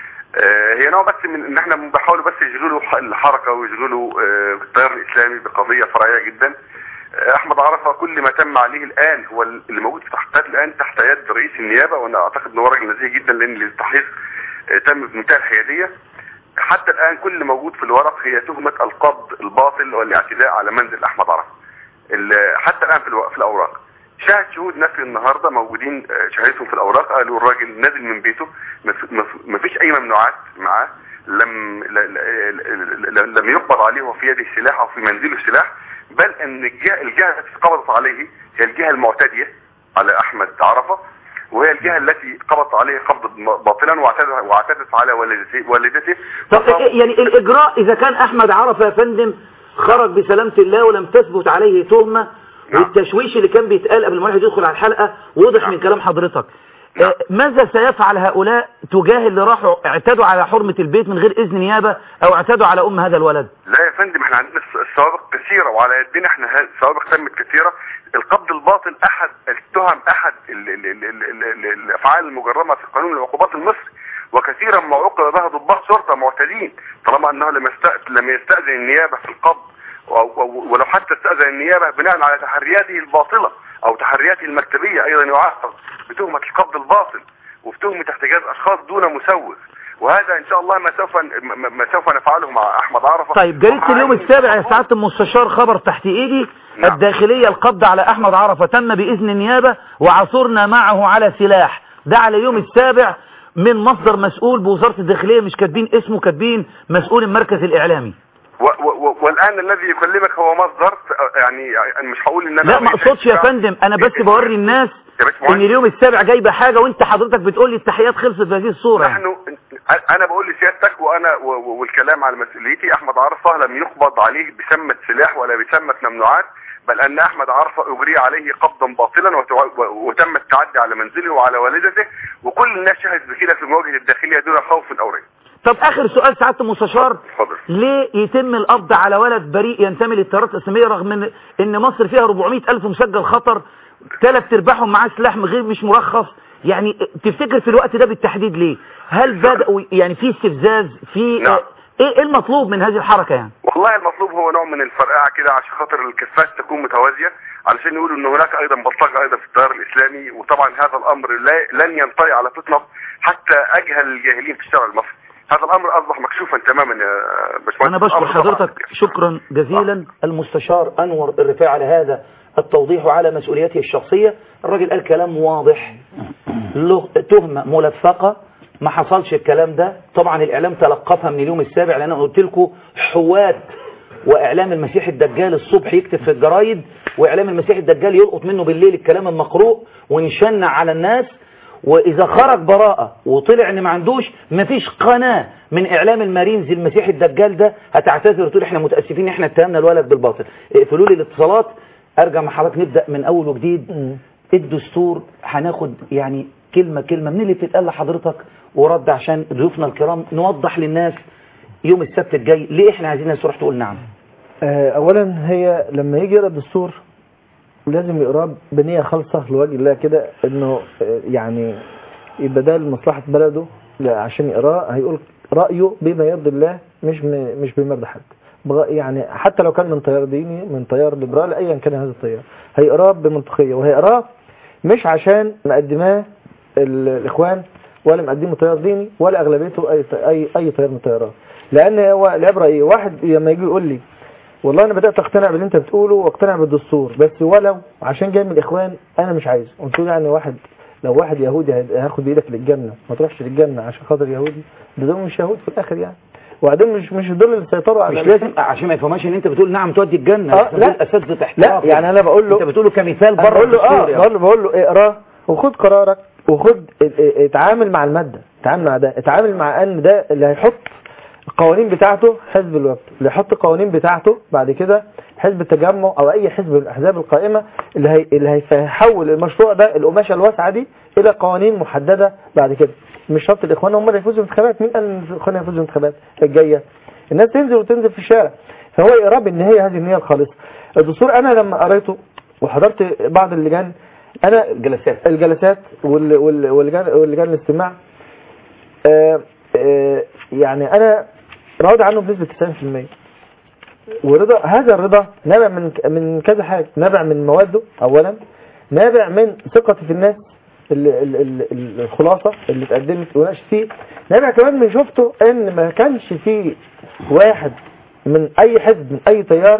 آه، هي نوع بس من ان احنا بيحاولوا بس يشغلوا ح- الحركة ويشغلوا آه، التيار الاسلامي بقضية فرعية جدا آه، احمد عرفة كل ما تم عليه الان هو اللي موجود في تحقيقات الان تحت يد رئيس النيابة وانا اعتقد ان هو راجل نزيه جدا لان التحقيق آه، تم بمنتهى الحيادية حتى الان كل اللي موجود في الورق هي تهمة القبض الباطل والاعتداء على منزل احمد عرفة ال- حتى الان في, الو... في الاوراق شاهد شهود نفي النهارده موجودين آه، شهادتهم في الاوراق قالوا الراجل نازل من بيته مف- مف- مفيش اي ممنوعات معاه لم ل- ل- ل- لم يقبض عليه وفي يده سلاح او في منزله سلاح بل ان الجهه الجهه التي قبضت عليه هي الجهه المعتديه على احمد عرفه وهي الجهه التي قبضت عليه قبضا باطلا واعتدت واعتدت على والدته والدته طب يعني الاجراء اذا كان احمد عرفه يا فندم خرج بسلامه الله ولم تثبت عليه تهمه والتشويش اللي كان بيتقال قبل ما الواحد يدخل على الحلقه واضح من كلام حضرتك آه، ماذا سيفعل هؤلاء تجاه اللي راحوا اعتدوا على حرمه البيت من غير اذن نيابه او اعتدوا على ام هذا الولد لا يا فندم احنا عندنا الس- السوابق كثيرة وعلى يدنا احنا ها- السوابق تمت كثيرة القبض الباطل احد التهم احد ال- ال- ال- ال- ال- ال- الافعال المجرمة في قانون العقوبات المصري وكثيرا ما عوقب بها ضباط شرطة معتدين طالما انه لم يست- لم يستأذن النيابة في القبض و- و- ولو حتى استأذن النيابة بناء على تحرياته الباطلة او تحرياته المكتبية ايضا يعاقب بتهمة القبض الباطل وبتهمة احتجاز اشخاص دون مسوغ وهذا ان شاء الله ما سوف ما ما سوف نفعله مع احمد عرفة طيب جريدة اليوم السابع يا سعادة المستشار خبر تحت ايدي الداخلية القبض على احمد عرفة تم باذن النيابة وعثرنا معه على سلاح ده على اليوم السابع من مصدر مسؤول بوزارة الداخلية مش كاتبين اسمه كاتبين مسؤول المركز الاعلامي و و و والان الذي يكلمك هو مصدر يعني يعني مش هقول ان انا لا ما اقصدش يا فندم انا بس بوري الناس ان اليوم السابع جايبه حاجة وانت حضرتك بتقول لي التحيات خلصت بهذه الصورة يعني. نحن انا بقول لسيادتك وانا و- و- والكلام على مسؤوليتي احمد عرفة لم يقبض عليه بسمة سلاح ولا بسمة ممنوعات بل ان احمد عرفة اجري عليه قبضا باطلا وتع- و- وتم التعدي على منزله وعلى والدته وكل الناس شهدت بكده في مواجهة الداخلية دون خوف او ريب طب اخر سؤال سعادة المستشار اتفضل ليه يتم القبض على ولد بريء ينتمي للتيارات الاسلاميه رغم ان ان مصر فيها 400 الف مسجل خطر ثلاث ارباعهم معاه سلاح غير مش مرخص يعني تفتكر في الوقت ده بالتحديد ليه هل بدأوا يعني في استفزاز في نعم. ايه ايه المطلوب من هذه الحركه يعني والله المطلوب هو نوع من الفرقعه كده عشان خاطر الكفات تكون متوازيه علشان يقولوا ان هناك ايضا بلطجه ايضا في التيار الاسلامي وطبعا هذا الامر لا لن ينطلي على تطنب حتى اجهل الجاهلين في الشارع المصري هذا الامر اصبح مكشوفا تماما يا باشمهندس انا بشكر الأمر طبعاً حضرتك شكرا جزيلا المستشار انور الرفاعي على هذا التوضيح وعلى مسؤوليته الشخصيه الراجل قال كلام واضح له تهمه ملفقه ما حصلش الكلام ده طبعا الاعلام تلقفها من اليوم السابع لان انا قلت لكم حوات واعلام المسيح الدجال الصبح يكتب في الجرايد واعلام المسيح الدجال يلقط منه بالليل الكلام المقروء ونشنع على الناس واذا خرج براءة وطلع ان ما عندوش مفيش قناة من اعلام المارينز المسيح الدجال ده هتعتذر وتقول احنا متاسفين ان احنا اتهمنا الولد بالباطل اقفلوا لي الاتصالات ارجع مع حضرتك نبدا من اول وجديد الدستور هناخد يعني كلمة كلمة من اللي بتتقال لحضرتك ورد عشان ضيوفنا الكرام نوضح للناس يوم السبت الجاي ليه احنا عايزين الناس تروح تقول نعم آه، اولا هي لما يجي يقرا الدستور لازم يقراه بنيه خالصه لوجه الله كده انه آه، يعني يبقى ده لمصلحه بلده لا عشان يقراه هيقول رايه بما يرضي الله مش م- مش بما يرضي حد بغ- يعني حتى لو كان من تيار ديني من تيار ليبرالي ايا كان هذا التيار هيقراه بمنطقيه وهيقراه مش عشان مقدماه ال- الاخوان ولا مقدمه تيار ديني ولا اغلبيته اي ت- اي اي تيار من التيارات لان هو العبره ايه واحد لما يجي يقول لي والله انا بدات اقتنع باللي انت بتقوله واقتنع بالدستور بس ولو عشان جاي من الاخوان انا مش عايز قلت له يعني واحد لو واحد يهودي هي- هياخد بايدك للجنه ما تروحش للجنه عشان خاطر يهودي ده دول مش يهود في الاخر يعني وبعدين مش مش دول اللي سيطروا على مش لازم عشان ما يفهمش ان انت بتقول نعم تودي الجنه آه، إحنا لا. دول اساتذه لا احتراف يعني انا بقول له انت بتقوله كمثال أنا بره بقول له اه الدستور يعني. بقول له بقول له اقراه وخد قرارك وخد ا- ا- اتعامل مع الماده اتعامل مع ده اتعامل مع ان ده اللي هيحط القوانين بتاعته حزب الوفد اللي يحط القوانين بتاعته بعد كده حزب التجمع او اي حزب من الاحزاب القائمه اللي هي اللي هيحول المشروع ده القماشه الواسعه دي الى قوانين محدده بعد كده مش شرط الاخوان هم اللي يفوزوا بالانتخابات مين قال ان الاخوان هيفوزوا بالانتخابات الجايه الناس تنزل وتنزل في الشارع فهو اقرار بالنهايه هذه النيه الخالصه الدستور انا لما قريته وحضرت بعض اللجان انا الجلسات الجلسات وال- وال- واللجان واللجان الاستماع آه، آه، يعني انا راضي عنه بنسبه 90% ورضا هذا الرضا نابع من من كذا حاجه نابع من مواده اولا نابع من ثقتي في الناس ال- ال- ال- ال- الخلاصه اللي اتقدمت وناقش فيه نابع كمان من شفته ان ما كانش فيه واحد من اي حزب من اي تيار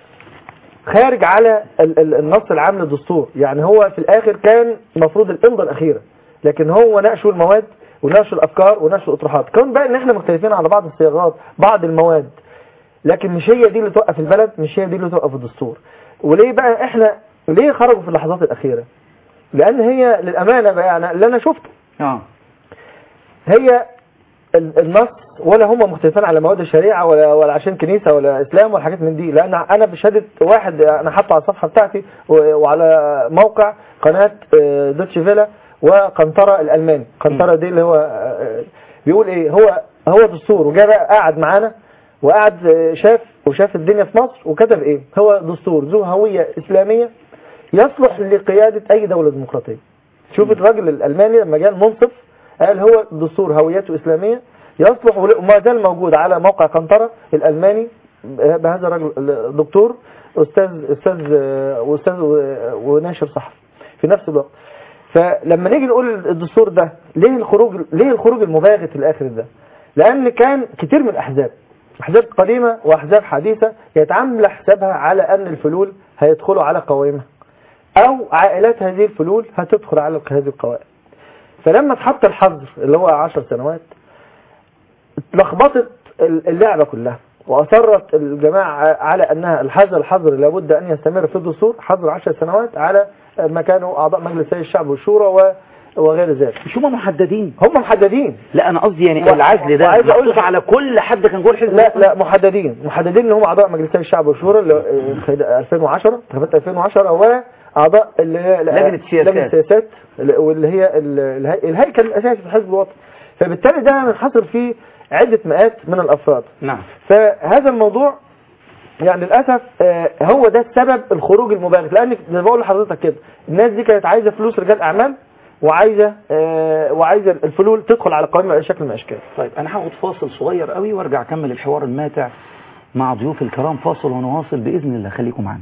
خارج على ال- ال- النص العام للدستور يعني هو في الاخر كان المفروض الامضه الاخيره لكن هو ناقشوا المواد وناقشوا الافكار وناقشوا الاطروحات كون بقى ان احنا مختلفين على بعض الصياغات بعض المواد لكن مش هي دي اللي توقف البلد مش هي دي اللي توقف الدستور وليه بقى احنا ليه خرجوا في اللحظات الاخيره لان هي للامانه بقى يعني اللي انا شفته اه هي ال- النص ولا هم مختلفين على مواد الشريعه ولا ولا عشان كنيسه ولا اسلام ولا حاجات من دي لان انا بشهاده واحد انا حاطه على الصفحه بتاعتي و- وعلى موقع قناه آه، دوتشي فيلا وقنطره الالماني قنطره دي اللي هو آه، بيقول ايه هو هو دستور وجاء بقى قاعد معانا وقعد آه، شاف وشاف الدنيا في مصر وكتب ايه هو دستور ذو هويه اسلاميه يصلح لقياده اي دوله ديمقراطيه شوف الراجل الالماني لما جاء المنصف قال هو دستور هويته اسلاميه يصلح ول- وما زال موجود على موقع قنطره الالماني بهذا الرجل الدكتور استاذ استاذ آه، واستاذ و- وناشر صحفي في نفس الوقت فلما نيجي نقول الدستور ده ليه الخروج ليه الخروج المباغت الاخر ده لان كان كتير من الاحزاب احزاب قديمه واحزاب حديثه يتعامل حسابها على ان الفلول هيدخلوا على قوائمها او عائلات هذه الفلول هتدخل على هذه القوائم فلما اتحط الحظر اللي هو 10 سنوات لخبطت اللعبة كلها وأصرت الجماعة على أنها هذا الحظر لابد أن يستمر في الدستور حظر 10 سنوات على ما كانوا أعضاء مجلس الشعب والشورى و- وغير ذلك مش هم محددين هم محددين لا انا قصدي يعني و- العزل ده وعايز أقول محطوط على كل حد كان جوه الحزب لا لا محددين محددين ان هم اعضاء مجلسي الشعب والشورى اللي آه، في 2010 انتخابات 2010 واعضاء اللي هي لجنة السياسات. لجنه السياسات اللي- واللي هي ال- الهي- الهيكل الاساسي في الحزب الوطني فبالتالي ده منحصر فيه عده مئات من الافراد نعم فهذا الموضوع يعني للاسف آه، هو ده السبب الخروج المبالغ لان زي ما بقول لحضرتك كده الناس دي كانت عايزه فلوس رجال اعمال وعايزه آه، وعايزه الفلول تدخل على القائمه باي شكل من الاشكال طيب انا هاخد فاصل صغير قوي وارجع اكمل الحوار الماتع مع ضيوف الكرام فاصل ونواصل باذن الله خليكم معانا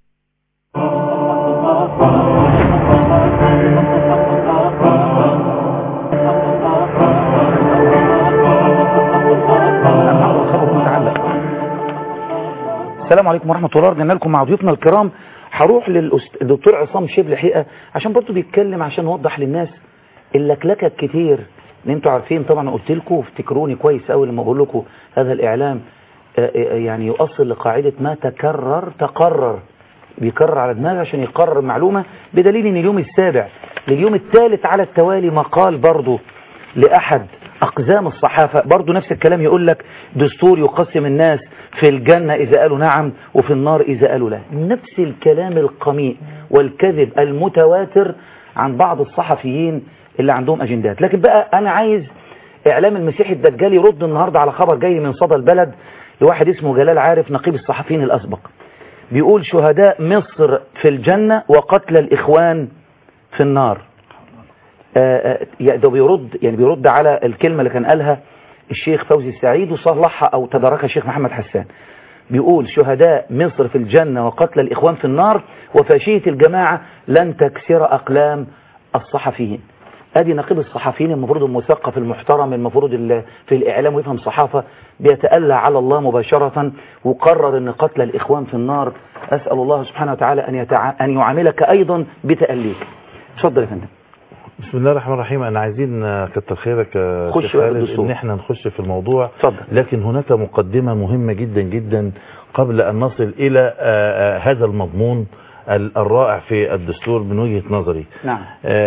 السلام عليكم ورحمه الله رجعنا لكم مع ضيوفنا الكرام هروح للدكتور عصام شبل حقيقه عشان برضه بيتكلم عشان نوضح للناس اللكلكه الكتير اللي انتوا عارفين طبعا قلت لكم وافتكروني كويس قوي لما بقول لكم هذا الاعلام آه، آه، يعني يؤصل لقاعده ما تكرر تقرر بيكرر على دماغه عشان يقرر معلومه بدليل ان اليوم السابع لليوم الثالث على التوالي مقال برضه لاحد اقزام الصحافه برضه نفس الكلام يقول لك دستور يقسم الناس في الجنه اذا قالوا نعم وفي النار اذا قالوا لا نفس الكلام القميء والكذب المتواتر عن بعض الصحفيين اللي عندهم اجندات لكن بقى انا عايز اعلام المسيح الدجال يرد النهارده على خبر جاي من صدى البلد لواحد اسمه جلال عارف نقيب الصحفيين الاسبق بيقول شهداء مصر في الجنة وقتل الإخوان في النار آه، آه، يعني ده بيرد يعني بيرد على الكلمة اللي كان قالها الشيخ فوزي السعيد وصلحها أو تداركها الشيخ محمد حسان بيقول شهداء مصر في الجنة وقتل الإخوان في النار وفاشية الجماعة لن تكسر أقلام الصحفيين ادي نقيب الصحفيين المفروض المثقف المحترم المفروض ال- في الاعلام ويفهم صحافه بيتألى على الله مباشره وقرر ان قتل الاخوان في النار اسال الله سبحانه وتعالى ان يتع... ان يعاملك ايضا بتأليك اتفضل يا فندم بسم الله الرحمن الرحيم انا عايزين آه، كتر خيرك يا خش شيخ بقى خالد بالدستور. ان احنا نخش في الموضوع اتفضل. لكن هناك مقدمة مهمة جدا جدا قبل ان نصل الى آه، آه، هذا المضمون ال- الرائع في الدستور من وجهة نظري نعم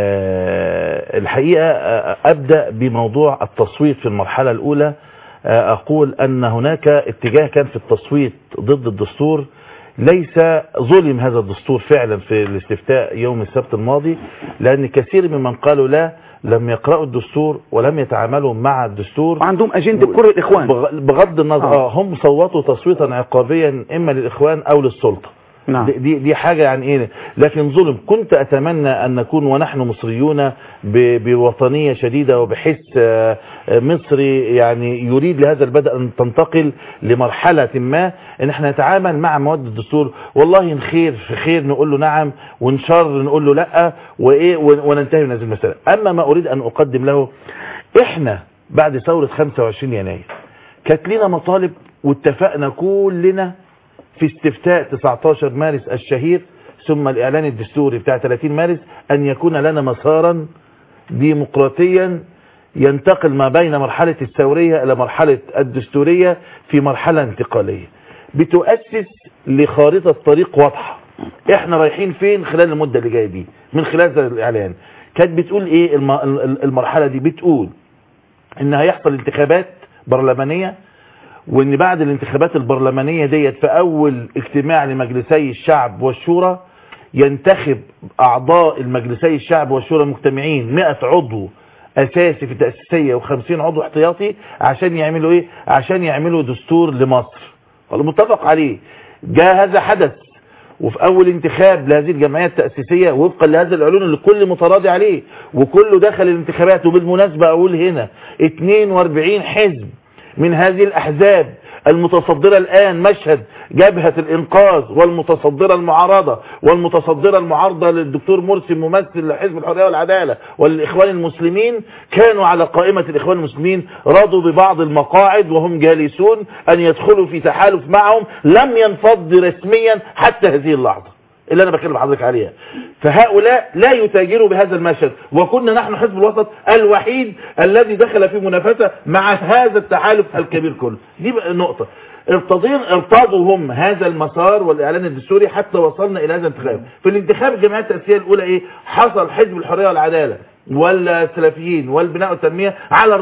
آه، الحقيقة آه، أبدأ بموضوع التصويت في المرحلة الأولى آه، أقول أن هناك اتجاه كان في التصويت ضد الدستور ليس ظلم هذا الدستور فعلا في الاستفتاء يوم السبت الماضي لأن كثير ممن قالوا لا لم يقرأوا الدستور ولم يتعاملوا مع الدستور وعندهم أجندة كره الإخوان بغ- بغض النظر آه. هم صوتوا تصويتا عقابيا إما للإخوان أو للسلطة نعم. دي- دي دي حاجة يعني ايه لكن ظلم كنت اتمنى ان نكون ونحن مصريون ب- بوطنية شديدة وبحس آه، آه، مصري يعني يريد لهذا البدء ان تنتقل لمرحلة ما ان احنا نتعامل مع مواد الدستور والله ان خير في خير نقول له نعم وان شر نقول له لا وايه ون- وننتهي من هذه المسألة اما ما اريد ان اقدم له احنا بعد ثورة 25 يناير كانت لنا مطالب واتفقنا كلنا في استفتاء 19 مارس الشهير ثم الإعلان الدستوري بتاع 30 مارس أن يكون لنا مسارا ديمقراطيا ينتقل ما بين مرحلة الثورية إلى مرحلة الدستورية في مرحلة انتقالية بتؤسس لخارطة طريق واضحة احنا رايحين فين خلال المدة اللي جاية دي من خلال هذا الإعلان كانت بتقول ايه الم- ال- المرحلة دي بتقول ان هيحصل انتخابات برلمانية وان بعد الانتخابات البرلمانية ديت في اول اجتماع لمجلسي الشعب والشورى ينتخب اعضاء المجلسي الشعب والشورى المجتمعين 100 عضو اساسي في تأسيسية و50 عضو احتياطي عشان يعملوا ايه عشان يعملوا دستور لمصر والمتفق عليه جاء هذا حدث وفي اول انتخاب لهذه الجمعية التأسيسية وفقا لهذا العلون اللي كل متراضي عليه وكله دخل الانتخابات وبالمناسبة اقول هنا 42 حزب من هذه الاحزاب المتصدرة الان مشهد جبهة الانقاذ والمتصدرة المعارضة والمتصدرة المعارضة للدكتور مرسي ممثل لحزب الحرية والعدالة والاخوان المسلمين كانوا على قائمة الاخوان المسلمين رضوا ببعض المقاعد وهم جالسون ان يدخلوا في تحالف معهم لم ينفض رسميا حتى هذه اللحظة اللي انا بكلم حضرتك عليها فهؤلاء لا يتاجروا بهذا المشهد وكنا نحن حزب الوسط الوحيد الذي دخل في منافسة مع هذا التحالف الكبير كله دي بقى نقطة ارتضين ارتضوا هم هذا المسار والاعلان الدستوري حتى وصلنا الى هذا الانتخاب في الانتخاب الجمعيات التأسيسية الاولى ايه حصل حزب الحرية والعدالة والسلفيين والبناء والتنمية على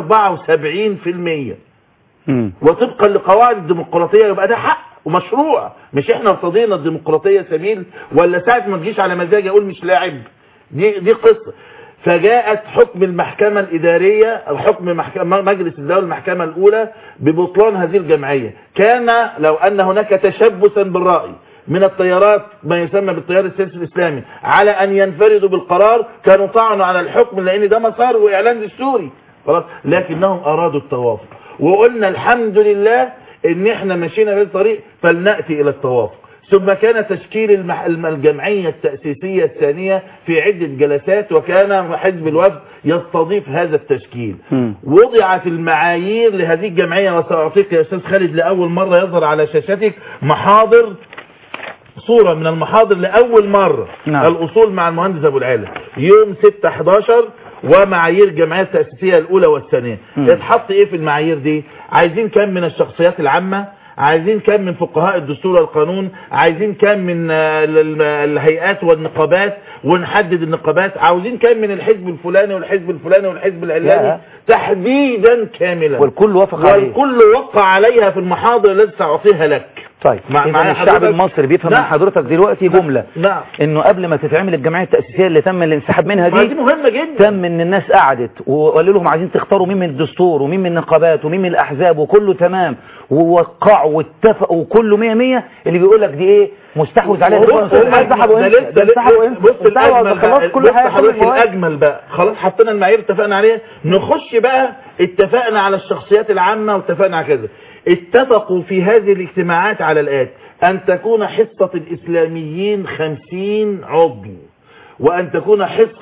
74% وطبقا لقواعد الديمقراطية يبقى ده حق ومشروع مش احنا ارتضينا الديمقراطية سبيل ولا ساعة ما تجيش على مزاجي اقول مش لاعب دي دي قصة فجاءت حكم المحكمة الإدارية حكم محكمة مجلس الدولة المحكمة الأولى ببطلان هذه الجمعية كان لو أن هناك تشبثا بالرأي من التيارات ما يسمى بالتيار السياسي الإسلامي على أن ينفردوا بالقرار كانوا طعنوا على الحكم لأن ده مسار وإعلان دستوري خلاص لكنهم أرادوا التوافق وقلنا الحمد لله ان احنا مشينا في الطريق فلنأتي الى التوافق ثم كان تشكيل المح... الم- الجمعية التأسيسية الثانية في عدة جلسات وكان حزب الوفد يستضيف هذا التشكيل وضعت المعايير لهذه الجمعية وسأعطيك يا أستاذ خالد لأول مرة يظهر على شاشتك محاضر صورة من المحاضر لأول مرة نعم. الأصول مع المهندس أبو العلا يوم 6-11 ومعايير الجمعية التأسيسية الأولى والثانية مم. يتحط إيه في المعايير دي عايزين كم من الشخصيات العامة عايزين كم من فقهاء الدستور والقانون عايزين كم من آه، ال- ال- الهيئات والنقابات ونحدد النقابات عاوزين كم من الحزب الفلاني والحزب الفلاني والحزب العلاني يا. تحديدا كاملا والكل وافق عليه والكل وقع عليها في المحاضر التي سأعطيها لك طيب مع- إذا معايا الشعب حضرتك؟ المصري بيفهم من نعم. حضرتك دلوقتي جملة نعم انه قبل ما تتعمل الجمعية التأسيسية اللي تم الانسحاب منها ما دي دي مهمة جدا تم ان الناس قعدت وقالوا لهم عايزين تختاروا مين من الدستور ومين من النقابات ومين من الاحزاب وكله تمام ووقعوا واتفقوا وكله مية مية اللي بيقول لك دي ايه مستحوذ عليها بص دلوقتي. الأجمل- انسحبوا ده امتى؟ لسه- ده انسحبوا لسه- امتى؟ بص انسحبوا الأجمل خلاص بقى. كل بص حاجة كل حضرتك المواد. الأجمل بقى خلاص حطينا المعايير اتفقنا عليها نخش بقى اتفقنا على الشخصيات العامة واتفقنا على كذا اتفقوا في هذه الاجتماعات على الآتي أن تكون حصة الإسلاميين خمسين عضو وأن تكون حصة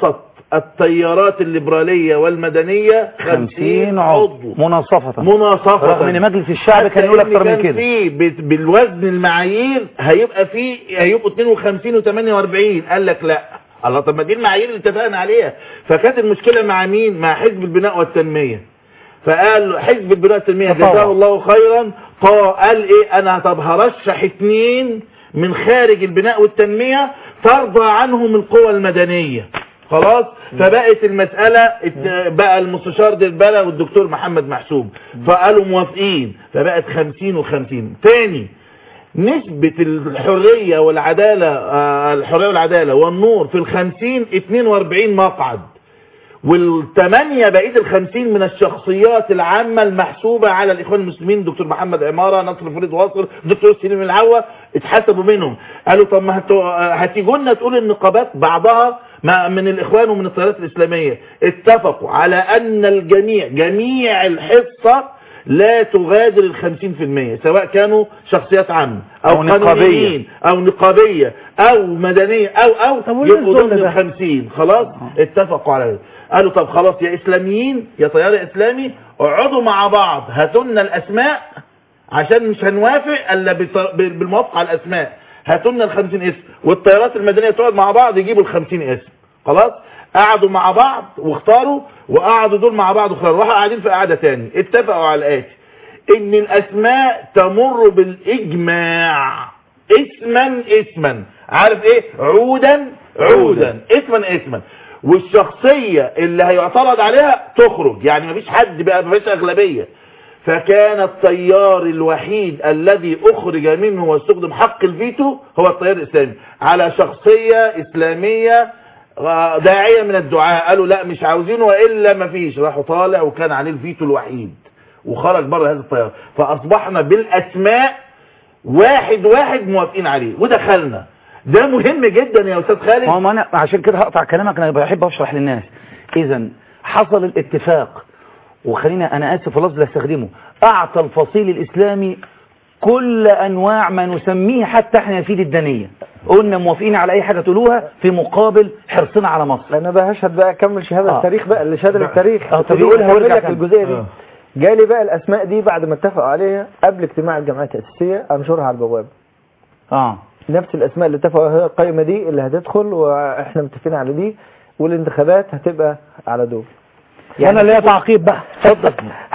التيارات الليبرالية والمدنية 50 عضو مناصفة مناصفة رغم ان مجلس الشعب كان يقول اكتر من كده في بالوزن المعايير هيبقى في هيبقوا 52 و48 قال لك لا الله طب ما دي المعايير اللي اتفقنا عليها فكانت المشكلة مع مين مع حزب البناء والتنمية فقال حزب البناء والتنمية تطوع. جزاه الله خيرا طا- قال ايه انا طب هرشح اتنين من خارج البناء والتنمية ترضى عنهم القوى المدنية خلاص فبقت المسألة ات- بقى المستشار دلبلة والدكتور محمد محسوب فقالوا موافقين فبقت خمسين وخمسين تاني نسبة الحرية والعدالة آه، الحرية والعدالة والنور في الخمسين 42 مقعد والثمانية بقية الخمسين من الشخصيات العامة المحسوبة على الإخوان المسلمين دكتور محمد عمارة نصر فريد واصل دكتور سليم العوة اتحسبوا منهم قالوا طب ما هتو- هتيجوا لنا تقول النقابات بعضها ما- من الإخوان ومن التيارات الإسلامية اتفقوا على أن الجميع جميع الحصة لا تغادر الخمسين في المية سواء كانوا شخصيات عامة أو, أو نقابية. قانونيين أو نقابية أو مدنية أو أو وليه يبقوا الظلم ضمن ده؟ الخمسين خلاص اتفقوا على ده قالوا طب خلاص يا إسلاميين يا تيار إسلامي اقعدوا مع بعض هاتوا لنا الأسماء عشان مش هنوافق الا بط- ب- بالموافقه على الاسماء هاتوا لنا ال 50 اسم والطيارات المدنيه تقعد مع بعض يجيبوا ال 50 اسم خلاص قعدوا مع بعض واختاروا وقعدوا دول مع بعض واختاروا راحوا قاعدين في قعده تاني اتفقوا على الاتي ان الاسماء تمر بالاجماع اسما اسما عارف ايه عودا عودا اسما اسما والشخصيه اللي هيعترض عليها تخرج يعني مفيش حد بقى مفيش اغلبيه فكان التيار الوحيد الذي اخرج منه واستخدم حق الفيتو هو التيار الاسلامي على شخصية اسلامية آه، داعية من الدعاء قالوا لا مش عاوزينه والا ما فيش راحوا طالع وكان عليه الفيتو الوحيد وخرج بره هذا التيار فاصبحنا بالاسماء واحد واحد موافقين عليه ودخلنا ده مهم جدا يا استاذ خالد ما انا عشان كده هقطع كلامك انا بحب اشرح للناس اذا حصل الاتفاق وخلينا انا اسف في اللفظ اللي استخدمه اعطى الفصيل الاسلامي كل انواع ما نسميه حتى احنا يفيد الدنية قلنا موافقين على اي حاجة تقولوها في مقابل حرصنا على مصر انا بقى هشهد بقى اكمل شهاده آه. التاريخ بقى اللي شهاده التاريخ آه، كنت طب بقول يقول هقول ورجع لك كام. الجزئيه دي آه. جالي بقى الاسماء دي بعد ما اتفقوا عليها قبل اجتماع الجمعيه التاسيسيه انشرها على البوابه اه نفس الاسماء اللي اتفقوا عليها القائمه دي اللي هتدخل واحنا متفقين على دي والانتخابات هتبقى على دول وانا ليا تعقيب بقى اتفضل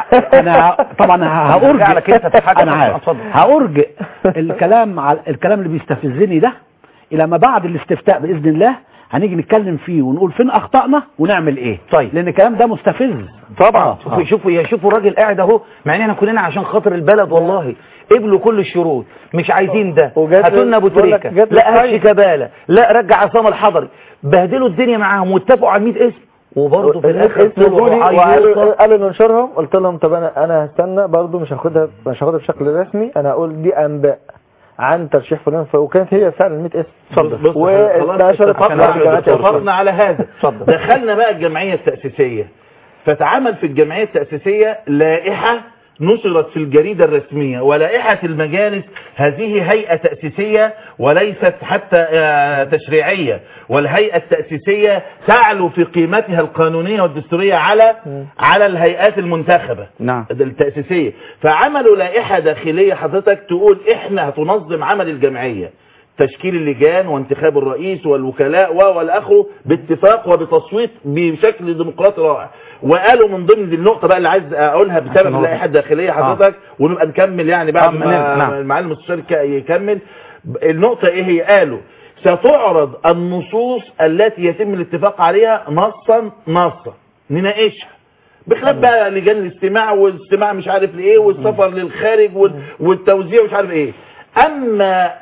انا طبعا هارجع على كده في حاجة انا عارف اتفضل. هارجع الكلام على الكلام اللي بيستفزني ده الى ما بعد الاستفتاء باذن الله هنيجي نتكلم فيه ونقول فين اخطائنا ونعمل ايه طيب لان الكلام ده مستفز طبعا آه، شوفوا آه. شوفوا يا شوفوا الراجل قاعد اهو مع ان احنا كلنا عشان خاطر البلد والله قبلوا كل الشروط مش عايزين ده وجات هاتوا لنا ابو بقول لك تريكه جات لي لا هات طيب. شيكابالا لا رجع عصام الحضري بهدلوا الدنيا معاهم واتفقوا على 100 اسم وبرضه في الاخر اسم جولي طلعوا وقالوا عيوطة. قالوا ننشرهم قلت لهم طب انا انا هستنى برضو مش هاخدها مش هاخدها بشكل رسمي انا هقول دي انباء عن ترشيح فلان ف- وكانت هي فعلا 100 اسم اتفضل وانتشرت اتفقنا في الجامعات اتفقنا على هذا دخلنا بقى الجمعية التأسيسية فتعمل في الجمعية التأسيسية لائحة نشرت في الجريدة الرسمية ولائحة المجالس هذه هيئة تأسيسية وليست حتى آه، تشريعية والهيئة التأسيسية تعلو في قيمتها القانونية والدستورية على على الهيئات المنتخبة نعم التأسيسية فعملوا لائحة داخلية حضرتك تقول احنا هتنظم عمل الجمعية تشكيل اللجان وانتخاب الرئيس والوكلاء و- والاخره باتفاق وبتصويت بشكل ديمقراطي رائع وقالوا من ضمن النقطه بقى اللي عايز اقولها بسبب عشان اللائحه الداخليه حضرتك ونبقى نكمل يعني بعد آه، ما نعم. المعالي المستشار يك- يكمل النقطه ايه هي قالوا ستعرض النصوص التي يتم الاتفاق عليها نصا نصا نناقشها بخلاف بقى لجان الاستماع والاستماع مش عارف لايه والسفر للخارج وال- والتوزيع مش عارف ايه اما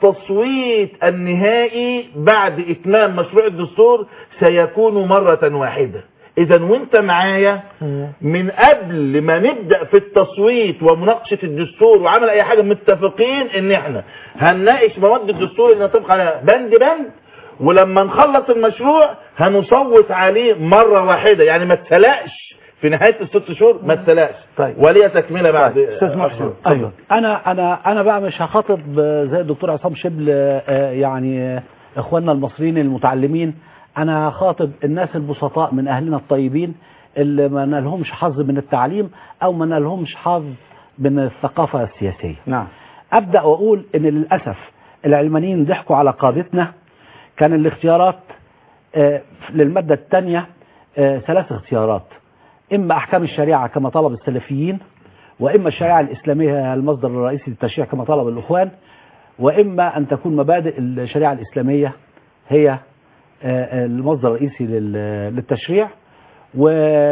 التصويت النهائي بعد اتمام مشروع الدستور سيكون مرة واحدة اذا وانت معايا من قبل ما نبدأ في التصويت ومناقشة الدستور وعمل اي حاجة متفقين ان احنا هنناقش مواد الدستور اللي نتفق عليها بند بند ولما نخلص المشروع هنصوت عليه مرة واحدة يعني ما تسلقش في نهاية الست شهور ما تسلقش طيب وليها تكملة بعد استاذ محسن ايوه انا انا انا بقى مش هخاطب آه، زي الدكتور عصام شبل آه، يعني آه، اخواننا المصريين المتعلمين انا خاطب الناس البسطاء من اهلنا الطيبين اللي ما نالهمش حظ من التعليم او ما نالهمش حظ من الثقافة السياسية نعم ابدا واقول ان للاسف العلمانيين ضحكوا على قادتنا كان الاختيارات آه، للمادة الثانية آه، ثلاث اختيارات اما احكام الشريعة كما طلب السلفيين واما الشريعة الاسلامية هي المصدر الرئيسي للتشريع كما طلب الاخوان واما ان تكون مبادئ الشريعة الاسلامية هي آه، آه، المصدر الرئيسي لل- للتشريع و...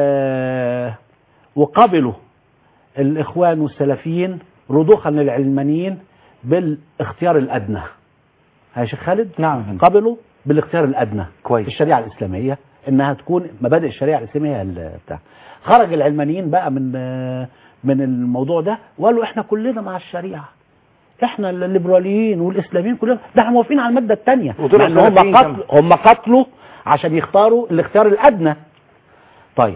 وقبلوا الاخوان والسلفيين رضوخا للعلمانيين بالاختيار الادنى يا شيخ خالد نعم قبلوا بالاختيار الادنى كويس. في الشريعه الاسلاميه انها تكون مبادئ الشريعه الاسلاميه هي ال- بتاع خرج العلمانيين بقى من من الموضوع ده وقالوا احنا كلنا مع الشريعه احنا الليبراليين والاسلاميين كلنا ده احنا موافقين على الماده الثانيه وطلعوا لان هم سلفيين قتلوا هم قتلوا عشان يختاروا الاختيار الادنى طيب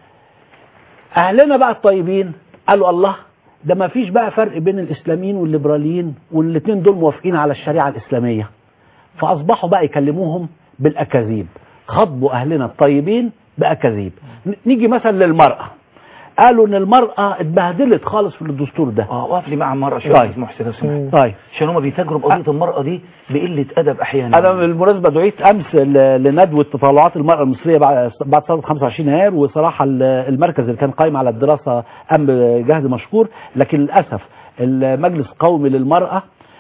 اهلنا بقى الطيبين قالوا الله ده ما فيش بقى فرق بين الاسلاميين والليبراليين والاثنين دول موافقين على الشريعه الاسلاميه فاصبحوا بقى يكلموهم بالاكاذيب خطبوا اهلنا الطيبين باكاذيب ن- نيجي مثلا للمراه قالوا ان المراه اتبهدلت خالص في الدستور ده اه وقف لي مع المرأة شوية طيب. محسن لو سمحت طيب عشان هما بيتاجروا بقضية المرأة دي بقلة أدب أحيانا انا بالمناسبه دعيت امس ل- لندوه تطلعات المراه المصريه بعد بعد ثوره 25 يناير وصراحه ال- المركز اللي كان قائم على الدراسه قام بجهد مشكور لكن للاسف المجلس القومي للمراه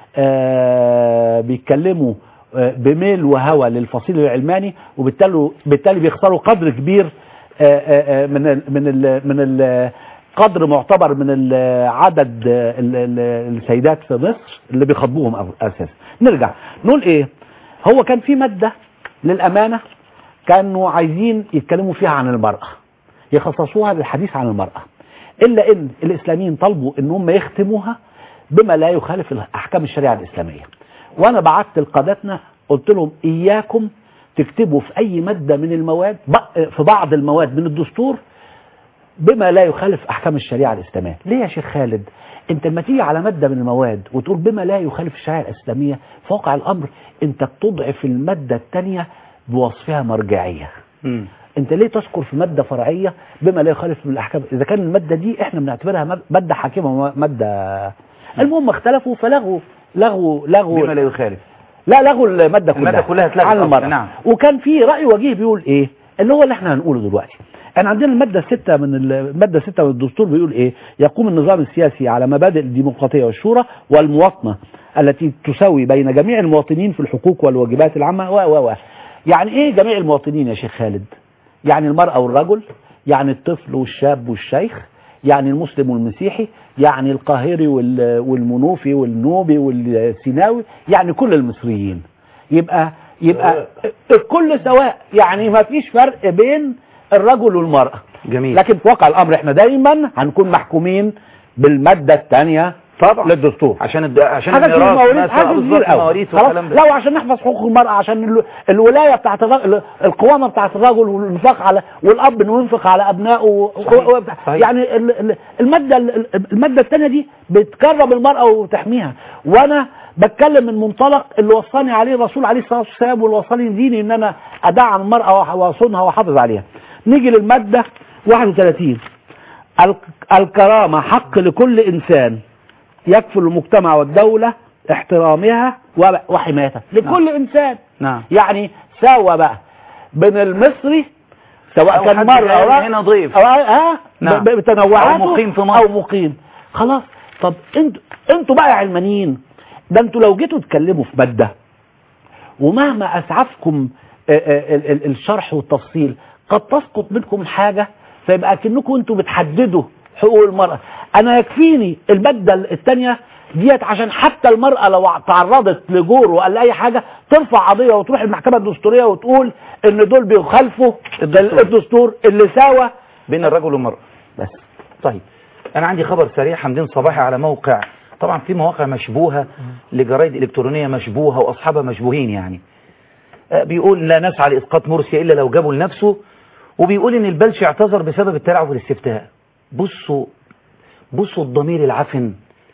آه، بيتكلموا آه، بميل وهوى للفصيل العلماني وبالتالي بالتالي بيخسروا قدر كبير آه، آه، آه، من ال من ال من ال قدر معتبر من ال- عدد آه، ال- ال- السيدات في مصر اللي بيخاطبوهم أو- اساسا نرجع نقول ايه هو كان في ماده للامانه كانوا عايزين يتكلموا فيها عن المراه يخصصوها للحديث عن المراه الا ان الاسلاميين طلبوا ان هم يختموها بما لا يخالف احكام الشريعه الاسلاميه وانا بعت لقادتنا قلت لهم اياكم تكتبوا في اي ماده من المواد ب- في بعض المواد من الدستور بما لا يخالف احكام الشريعه الاسلاميه ليه يا شيخ خالد انت لما تيجي على ماده من المواد وتقول بما لا يخالف الشريعه الاسلاميه في واقع الامر انت بتضعف الماده الثانيه بوصفها مرجعيه انت ليه تذكر في ماده فرعيه بما لا يخالف من الاحكام اذا كان الماده دي احنا بنعتبرها ماد- ماده حاكمه ماده المهم اختلفوا فلغوا لغوا لغوا بما لا يخالف لا لغوا الماده كلها المادة كلها اتلغت عن أصلاً، المرأة نعم. وكان في راي وجيه بيقول ايه اللي هو اللي احنا هنقوله دلوقتي احنا عندنا الماده الستة من ال- الماده الستة من الدستور بيقول ايه يقوم النظام السياسي على مبادئ الديمقراطيه والشورى والمواطنه التي تساوي بين جميع المواطنين في الحقوق والواجبات العامه و و و يعني ايه جميع المواطنين يا شيخ خالد يعني المرأة والرجل يعني الطفل والشاب والشيخ يعني المسلم والمسيحي يعني القاهري وال- والمنوفي والنوبي والسيناوي يعني كل المصريين يبقى يبقى الكل سواء يعني ما فيش فرق بين الرجل والمرأة جميل لكن في واقع الامر احنا دايما هنكون محكومين بالمادة الثانية طبعا للدستور عشان الد... عشان حاجة كتير الميراث مواريث مثلا، حاجة بالظبط كتير قوي المواريث خلاص والكلام ده لا وعشان نحفظ حقوق المرأة عشان ال- الولاية بتاعت الرجل القوامة بتاعت الرجل والانفاق على والأب انه ينفق على أبنائه و- و- صحيح. يعني ال- ال- المادة ال- المادة الثانية دي بتكرم المرأة وتحميها وأنا بتكلم من منطلق اللي وصاني عليه الرسول عليه الصلاة والسلام واللي وصاني ديني ان انا ادعم المرأة وأح- واصونها واحافظ عليها نيجي للمادة 31 الك- الكرامة حق لكل إنسان يكفل المجتمع والدولة احترامها و- وحمايتها لكل نعم. إنسان نعم يعني ساوى بقى بين المصري سواء أو كان حد مرة أو جاي هنا ضيف. أو اه نعم. ب- بتنوعاته أو مقيم في مصر. أو مقيم خلاص طب انتوا انتوا بقى يا علمانيين ده انتوا لو جيتوا تتكلموا في مادة ومهما أسعفكم آه، آه، ال- ال- الشرح والتفصيل قد تسقط منكم حاجة فيبقى كأنكم انتوا بتحددوا حقوق المرأة أنا يكفيني المادة الثانية ديت عشان حتى المرأة لو تعرضت لجور وقال أي حاجة ترفع قضية وتروح المحكمة الدستورية وتقول إن دول بيخالفوا الدستور. الدستور اللي ساوى بين الرجل والمرأة بس طيب أنا عندي خبر سريع حمدين صباحي على موقع طبعا في مواقع مشبوهة لجرائد إلكترونية مشبوهة وأصحابها مشبوهين يعني آه، بيقول لا نسعى لإسقاط مرسي إلا لو جابوا لنفسه وبيقول إن البلش اعتذر بسبب التلاعب في الاستفتاء بصوا بصوا الضمير العفن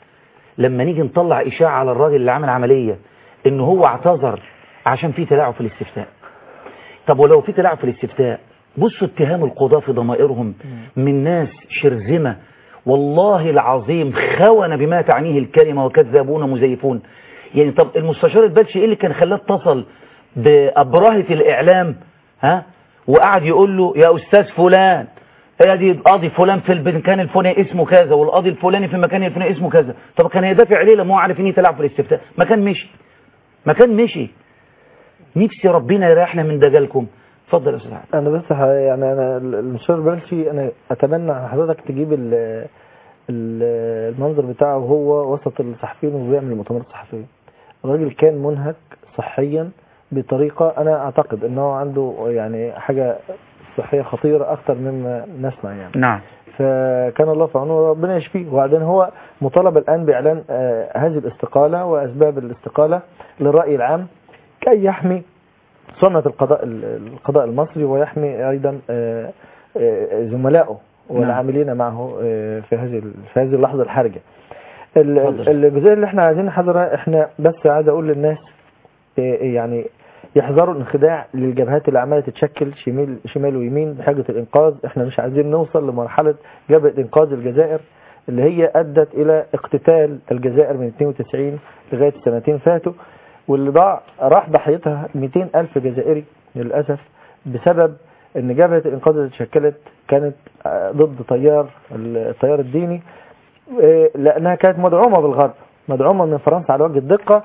لما نيجي نطلع إشاعة على الراجل اللي عمل عملية إن هو اعتذر عشان في تلاعب في الاستفتاء طب ولو في تلاعب في الاستفتاء بصوا اتهام القضاة في ضمائرهم من ناس شرذمة والله العظيم خون بما تعنيه الكلمة وكذابون مزيفون يعني طب المستشار البلشي ايه اللي كان خلاه اتصل بأبرهة الإعلام ها وقعد يقول له يا أستاذ فلان ادي القاضي فلان في المكان الفلاني اسمه كذا والقاضي الفلاني في المكان الفلاني اسمه كذا طب كان هيدافع عليه لما هو عارف ان يتلعب في الاستفتاء ما كان مشي ما كان مشي نفسي ربنا يريحنا من دجالكم اتفضل يا استاذ انا بس ه- يعني انا المستشار البلشي انا اتمنى حضرتك تجيب ال ال- المنظر بتاعه وهو وسط الصحفيين وبيعمل المؤتمرات الصحفيه الراجل كان منهك صحيا بطريقه انا اعتقد انه عنده يعني حاجه صحيه خطيره اكتر مما نسمع يعني نعم فكان الله في عونه وربنا يشفيه وبعدين هو مطالب الآن بإعلان آه، هذه الاستقالة وأسباب الاستقالة للرأي العام كي يحمي سنة القضاء القضاء المصري ويحمي أيضا آه، آه، زملائه والعاملين معه آه، في هذه في هذه اللحظة الحرجة ال- اتفضل. الجزئية اللي احنا عايزين نحضرها احنا بس عايز اقول للناس آه، يعني يحذروا الانخداع للجبهات اللي عماله تتشكل شمال شمال ويمين بحاجه الانقاذ احنا مش عايزين نوصل لمرحله جبهه انقاذ الجزائر اللي هي ادت الى اقتتال الجزائر من 92 لغايه سنتين فاتوا واللي ضاع راح ضحيتها 200 الف جزائري للاسف بسبب ان جبهه الانقاذ اللي اتشكلت كانت آه، ضد تيار التيار الديني آه، لانها كانت مدعومه بالغرب مدعومه من فرنسا على وجه الدقه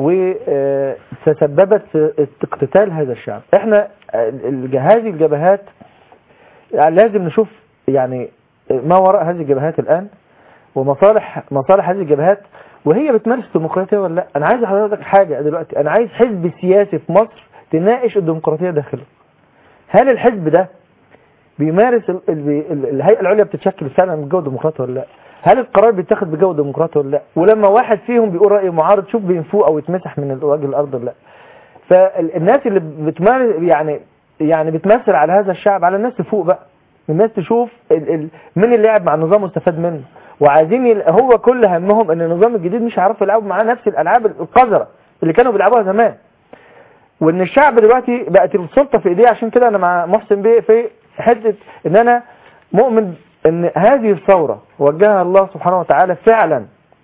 وتسببت في اقتتال هذا الشعب احنا آه، الج- هذه الجبهات يعني لازم نشوف يعني ما وراء هذه الجبهات الان ومصالح مصالح هذه الجبهات وهي بتمارس الديمقراطيه ولا لا انا عايز حضرتك حاجه دلوقتي انا عايز حزب سياسي في مصر تناقش الديمقراطيه داخله هل الحزب ده بيمارس ال- ال- ال- الهيئه العليا بتتشكل فعلا بجو ديمقراطي ولا لا هل القرار بيتاخد بجو ديمقراطي ولا لا ولما واحد فيهم بيقول راي معارض شوف بينفوه او يتمسح من وجه الارض ولا لا فالناس اللي بتمارس يعني يعني بتمثل على هذا الشعب على الناس تفوق بقى الناس تشوف ال ال مين اللي لعب مع النظام واستفاد منه وعايزين يل... هو كل همهم ان النظام الجديد مش هيعرفوا يلعبوا معاه نفس الالعاب القذره اللي كانوا بيلعبوها زمان وان الشعب دلوقتي بقت السلطه في ايديه عشان كده انا مع محسن بيه في حته ان انا مؤمن ان هذه الثوره وجهها الله سبحانه وتعالى فعلا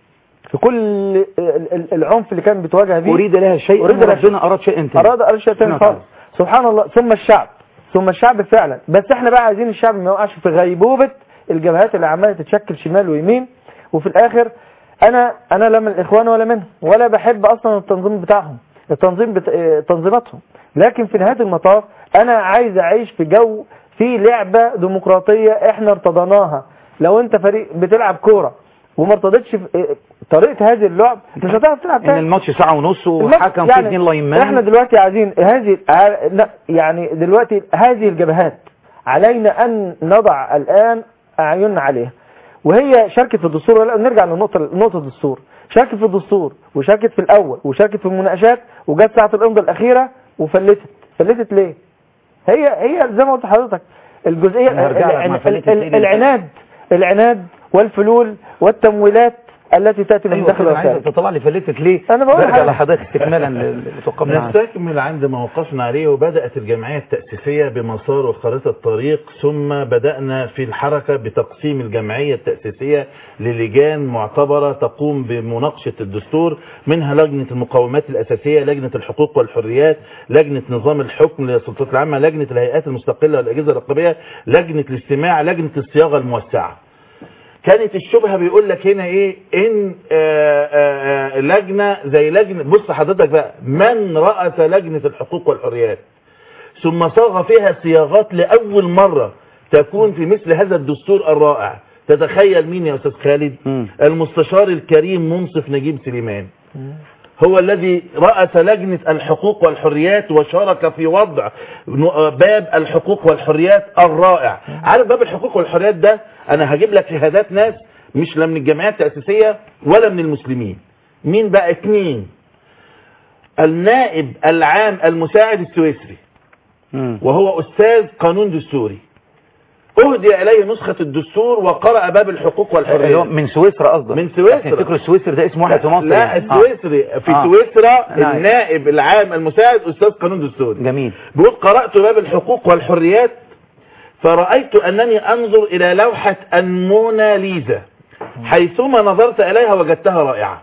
في كل ال- ال- العنف اللي كان بيتواجه بيه أريد لها شيء أريد لها ربنا أراد شيئا تاني أراد أراد شيء تاني سبحانه خالص سبحان الله ثم الشعب ثم الشعب فعلا بس احنا بقى عايزين الشعب ما يوقعش في غيبوبة الجبهات اللي عمالة تتشكل شمال ويمين وفي الآخر أنا أنا لا من الإخوان ولا منهم ولا بحب أصلا التنظيم بتاعهم التنظيم بت... اه، تنظيماتهم لكن في نهاية المطاف أنا عايز أعيش في جو في لعبة ديمقراطية احنا ارتضيناها لو انت فريق بتلعب كورة وما ارتضيتش في- اه، طريقة هذه اللعب مش هتعرف تلعب ان تاني الماتش ساعة ونص الماتش- وحكم فيه اتنين لاينمان احنا دلوقتي عايزين هذه ع- لا، يعني دلوقتي هذه الجبهات علينا ان نضع الان اعيننا عليها وهي شاركت في الدستور ولا نرجع لنقطه نقطه الدستور شاركت في الدستور وشاركت في الاول وشاركت في المناقشات وجت ساعه الامضاء الاخيره وفلتت فلتت ليه هي هي زي ما قلت لحضرتك الجزئيه أنا هرجع لك مع الع- فلتت ال- ليه ال- دي. العناد العناد والفلول والتمويلات التي تاتي من ايوه داخل كده انا عايز الوسائل تطلع لي فلتت ليه أنا بقول برجع حاجة. لحضرتك استكمالا لل- لتوقفنا عنه. نستكمل عند ما وقفنا عليه وبدأت الجمعية التأسيسية بمسار وخريطة الطريق ثم بدأنا في الحركة بتقسيم الجمعية التأسيسية للجان معتبرة تقوم بمناقشة الدستور منها لجنة المقومات الأساسية لجنة الحقوق والحريات لجنة نظام الحكم للسلطات العامة لجنة الهيئات المستقلة والأجهزة الرقابية لجنة الاستماع لجنة الصياغة الموسعة كانت الشبهة بيقول لك هنا ايه ان آآ آآ لجنة زي لجنة بص حضرتك بقى من رأس لجنة الحقوق والحريات ثم صاغ فيها صياغات لأول مرة تكون في مثل هذا الدستور الرائع تتخيل مين يا أستاذ خالد المستشار الكريم منصف نجيب سليمان هو الذي رأس لجنة الحقوق والحريات وشارك في وضع ن- باب الحقوق والحريات الرائع عارف باب الحقوق والحريات ده انا هجيب لك شهادات ناس مش لا من الجمعيات التأسيسية ولا من المسلمين مين بقى اتنين النائب العام المساعد السويسري وهو استاذ قانون دستوري اهدي اليه نسخه الدستور وقرأ باب الحقوق اللي هو والحريات من سويسرا قصدك من سويسرا تفتكروا السويسري ده اسم واحد في مصر لا يعني. السويسري في آه. سويسرا نعم. النائب العام المساعد استاذ قانون دستوري جميل بيقول قرأت باب الحقوق والحريات فرأيت أنني أنظر إلى لوحة الموناليزا حيثما نظرت إليها وجدتها رائعة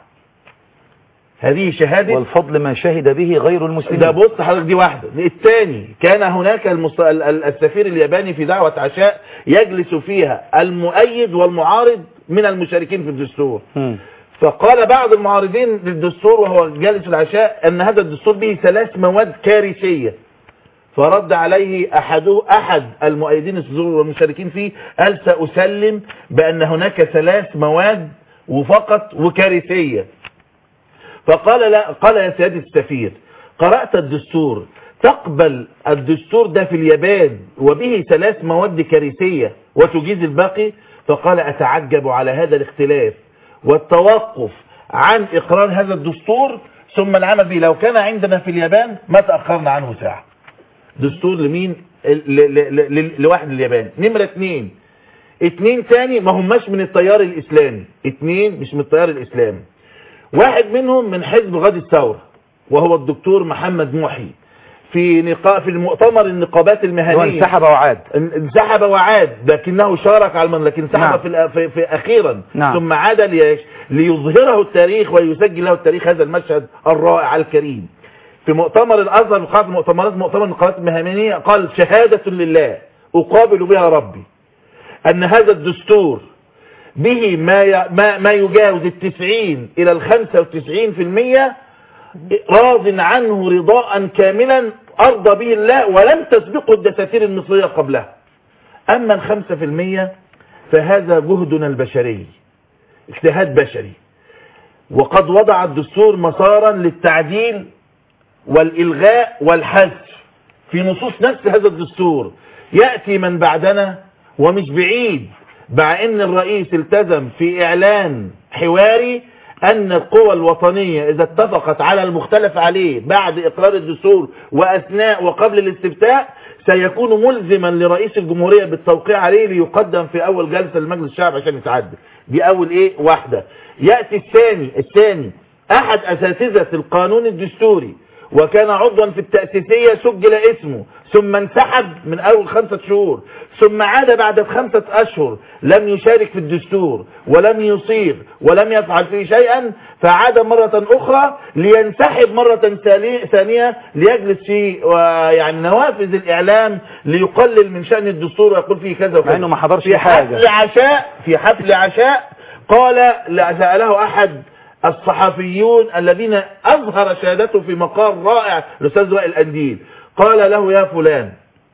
هذه شهادة والفضل ما شهد به غير المسلمين ده بص حضرتك دي واحدة الثاني كان هناك المس... ال- ال- السفير الياباني في دعوة عشاء يجلس فيها المؤيد والمعارض من المشاركين في الدستور مم. فقال بعض المعارضين للدستور وهو جالس في العشاء ان هذا الدستور به ثلاث مواد كارثيه فرد عليه احده احد المؤيدين الدستور والمشاركين فيه قال ساسلم بان هناك ثلاث مواد وفقط وكارثيه فقال لا قال يا سيادة السفير قرأت الدستور تقبل الدستور ده في اليابان وبه ثلاث مواد كارثية وتجيز الباقي فقال أتعجب على هذا الاختلاف والتوقف عن إقرار هذا الدستور ثم العمل به لو كان عندنا في اليابان ما تأخرنا عنه ساعة دستور لمين ل- ل- ل- ل- لواحد اليابان نمرة اتنين اتنين تاني ما هماش من التيار الإسلامي اتنين مش من التيار الإسلامي واحد منهم من حزب غد الثورة وهو الدكتور محمد محي في نقا في المؤتمر النقابات المهنية هو انسحب وعاد انسحب وعاد لكنه شارك على المن لكن انسحب نعم. في, الأ- في, في أخيرا نعم. ثم عاد لي- ليظهره التاريخ ويسجل له التاريخ هذا المشهد الرائع الكريم في مؤتمر الأزهر في قاعة المؤتمرات مؤتمر النقابات المهنية قال شهادة لله أقابل بها ربي أن هذا الدستور به ما ي- ما ما يجاوز التسعين إلى الخمسة وتسعين في المية راض عنه رضاء كاملا أرضى به الله ولم تسبقه الدساتير المصرية قبلها أما الخمسة في المية فهذا جهدنا البشري اجتهاد بشري وقد وضع الدستور مسارا للتعديل والإلغاء والحذف في نصوص نفس هذا الدستور يأتي من بعدنا ومش بعيد مع ان الرئيس التزم في اعلان حواري ان القوى الوطنية اذا اتفقت على المختلف عليه بعد اقرار الدستور واثناء وقبل الاستفتاء سيكون ملزما لرئيس الجمهورية بالتوقيع عليه ليقدم في اول جلسة لمجلس الشعب عشان يتعدل دي اول ايه واحدة يأتي الثاني الثاني احد اساتذة القانون الدستوري وكان عضوا في التأسيسية سجل اسمه ثم انسحب من أول خمسة شهور ثم عاد بعد خمسة أشهر لم يشارك في الدستور ولم يصيغ ولم يفعل فيه شيئا فعاد مرة أخرى لينسحب مرة ثاني- ثانية ليجلس في و- يعني نوافذ الإعلام ليقلل من شأن الدستور ويقول فيه كذا وكذا مع إنه ما حضرش في حاجة. حفل عشاء في حفل عشاء قال لا- سأله أحد الصحفيون الذين أظهر شهادته في مقال رائع الأستاذ وائل أنديل قال له يا فلان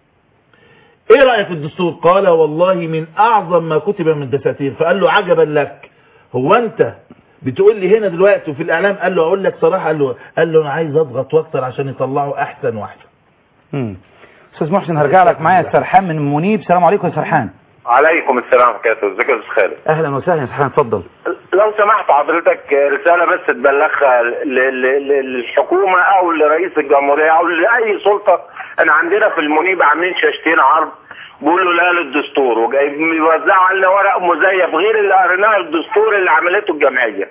ايه رأيك في الدستور قال والله من اعظم ما كتب من الدساتير فقال له عجبا لك هو انت بتقول لي هنا دلوقتي وفي الاعلام قال له اقول لك صراحة قال له قال له انا عايز اضغط واكتر عشان يطلعوا احسن واحسن مم. استاذ محسن هرجع لك معايا سرحان من منيب السلام عليكم يا سرحان عليكم السلام ورحمة الله ازيك يا استاذ خالد اهلا وسهلا يا سرحان اتفضل لو سمحت حضرتك رسالة بس تبلغها ل- ل- ل- للحكومة او لرئيس الجمهورية او لأي سلطة انا عندنا في المنيب عاملين شاشتين عرض بيقولوا لا للدستور وجايب بيوزعوا علينا ورق مزيف غير اللي قريناه الدستور اللي عملته الجمعية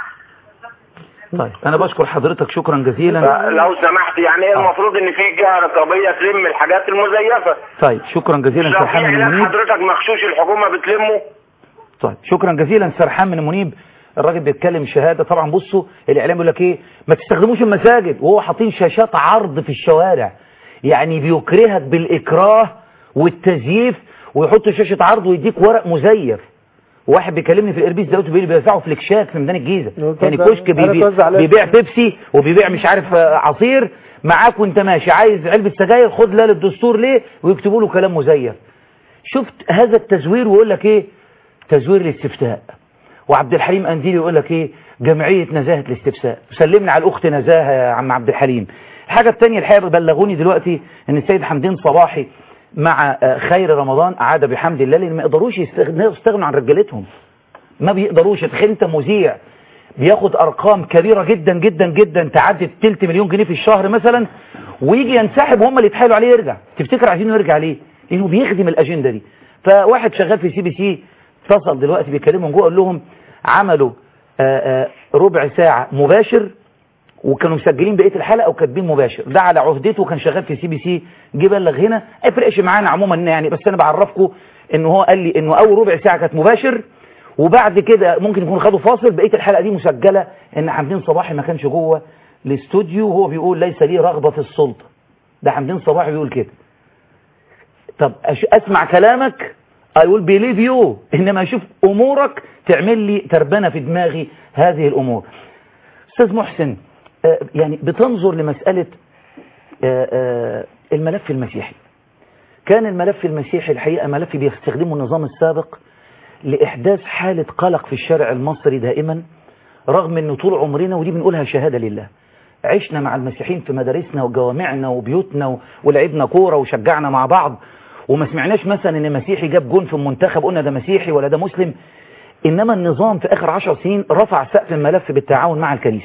طيب انا بشكر حضرتك شكرا جزيلا لو سمحت يعني ايه المفروض ان في جهة رقابية تلم الحاجات المزيفة طيب شكرا جزيلا لو في سرحان من اعلان منيب حضرتك مغشوش الحكومة بتلمه طيب شكرا جزيلا سرحان من منيب الراجل بيتكلم شهاده طبعا بصوا الاعلام يقول لك ايه ما تستخدموش المساجد وهو حاطين شاشات عرض في الشوارع يعني بيكرهك بالاكراه والتزييف ويحط شاشه عرض ويديك ورق مزيف واحد بيكلمني في الاربيس دلوقتي بيقول لي بيوزعوا فليكشات في ميدان الجيزه يعني كشك أنا بيبيع, بتوزع عليها. بيبيع بيبسي وبيبيع مش عارف آه، عصير معاك وانت ماشي عايز علبه سجاير خد لا للدستور ليه ويكتبوا له كلام مزيف شفت هذا التزوير ويقول لك ايه تزوير الاستفتاء وعبد الحليم انديل يقول لك ايه جمعيه نزاهه الاستفتاء سلمنا على الاخت نزاهه يا عم عبد الحليم الحاجه الثانيه الحقيقه بلغوني دلوقتي ان السيد حمدين صباحي مع آه، خير رمضان عاد بحمد الله لان ما يقدروش يستغنوا يستغنوا عن رجالتهم ما بيقدروش تخيل انت مذيع بياخد ارقام كبيره جدا جدا جدا تعدي التلت مليون جنيه في الشهر مثلا ويجي ينسحب وهم اللي يتحايلوا عليه يرجع تفتكر عايزينه يرجع ليه لانه بيخدم الاجنده دي فواحد شغال في سي بي سي اتصل دلوقتي بيكلمهم جوه قال لهم عملوا آه، آه، ربع ساعة مباشر وكانوا مسجلين بقيه الحلقه وكاتبين مباشر ده على عهدته وكان شغال في سي بي سي جه بلغ هنا ما يفرقش معانا عموما يعني بس انا بعرفكم ان هو قال لي انه اول ربع ساعه كانت مباشر وبعد كده ممكن يكونوا خدوا فاصل بقيه الحلقه دي مسجله ان حمدين صباحي ما كانش جوه الاستوديو وهو بيقول ليس لي رغبه في السلطه ده حمدين صباحي بيقول كده طب أش- اسمع كلامك I will believe you انما اشوف امورك تعمل لي تربنه في دماغي هذه الامور استاذ محسن آه، يعني بتنظر لمسألة آه، آه، الملف المسيحي كان الملف المسيحي الحقيقة ملف بيستخدمه النظام السابق لإحداث حالة قلق في الشارع المصري دائما رغم أنه طول عمرنا ودي بنقولها شهادة لله عشنا مع المسيحيين في مدارسنا وجوامعنا وبيوتنا و- ولعبنا كورة وشجعنا مع بعض وما سمعناش مثلا ان مسيحي جاب جون في المنتخب قلنا ده مسيحي ولا ده مسلم انما النظام في اخر عشر سنين رفع سقف الملف بالتعاون مع الكنيسة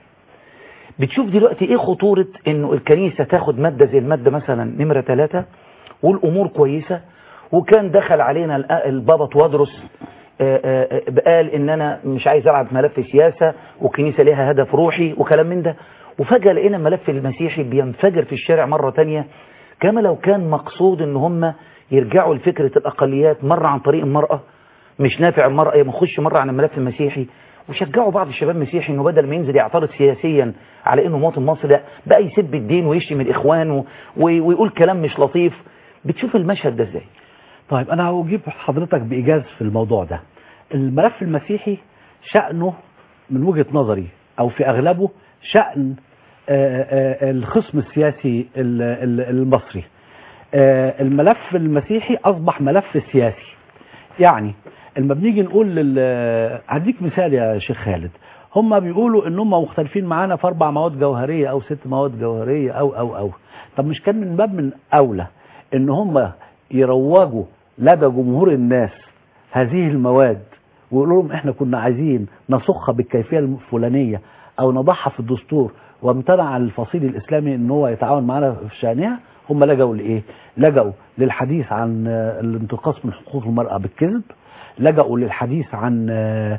بتشوف دلوقتي ايه خطورة انه الكنيسة تاخد مادة زي المادة مثلا نمرة ثلاثة والامور كويسة وكان دخل علينا الأ- البابا توادرس آه، آه، آه، قال ان انا مش عايز العب ملف سياسة والكنيسة ليها هدف روحي وكلام من ده وفجأة لقينا الملف المسيحي بينفجر في الشارع مرة تانية كما لو كان مقصود ان هم يرجعوا لفكرة الاقليات مرة عن طريق المرأة مش نافع المرأة يبقى نخش مرة عن الملف المسيحي وشجعوا بعض الشباب المسيحي انه بدل ما ينزل يعترض سياسيا على انه مواطن مصري لا بقى يسب الدين ويشتم الاخوان و- وي- ويقول كلام مش لطيف بتشوف المشهد ده ازاي طيب انا هجيب حضرتك بايجاز في الموضوع ده الملف المسيحي شأنه من وجهة نظري او في اغلبه شأن آه، آه، الخصم السياسي ال- ال- المصري آه، الملف المسيحي اصبح ملف سياسي يعني لما بنيجي نقول لل... هديك مثال يا شيخ خالد هم بيقولوا ان هم مختلفين معانا في اربع مواد جوهريه او ست مواد جوهريه او او او طب مش كان من باب من اولى ان هم يروجوا لدى جمهور الناس هذه المواد ويقولوا لهم احنا كنا عايزين نصخها بالكيفيه الفلانيه او نضعها في الدستور وامتنع الفصيل الاسلامي ان هو يتعاون معنا في شانها هم لجوا لايه؟ لجوا للحديث عن آه، الانتقاص من حقوق المراه بالكذب لجأوا للحديث عن آه،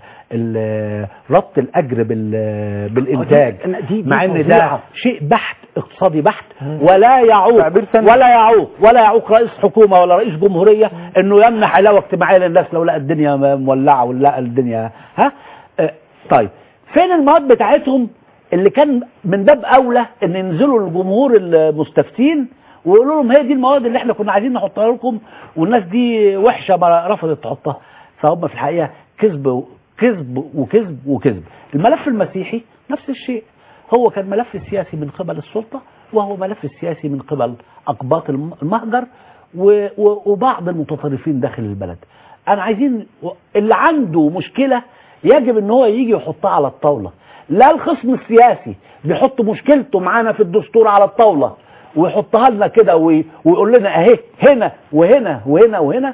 ال- ربط الأجر بال- بالإنتاج دي- دي- دي مع إن ده فظيعة. شيء بحت اقتصادي بحت ولا يعوق ولا يعوق ولا يعوق رئيس حكومة ولا رئيس جمهورية إنه يمنح علاوة اجتماعية للناس لو لقى الدنيا مولعة ولا لقى الدنيا ها آه، طيب فين المواد بتاعتهم اللي كان من باب أولى إن ينزلوا للجمهور المستفتين ويقولوا لهم هي دي المواد اللي احنا كنا عايزين نحطها لكم والناس دي وحشه ما رفضت تحطها فهم في الحقيقه كذب كذب وكذب وكذب الملف المسيحي نفس الشيء هو كان ملف سياسي من قبل السلطه وهو ملف سياسي من قبل اقباط الم- المهجر و- و- وبعض المتطرفين داخل البلد انا عايزين اللي عنده مشكله يجب ان هو يجي يحطها على الطاوله لا الخصم السياسي بيحط مشكلته معانا في الدستور على الطاوله ويحطها لنا كده وي- ويقول لنا اهي هنا وهنا وهنا وهنا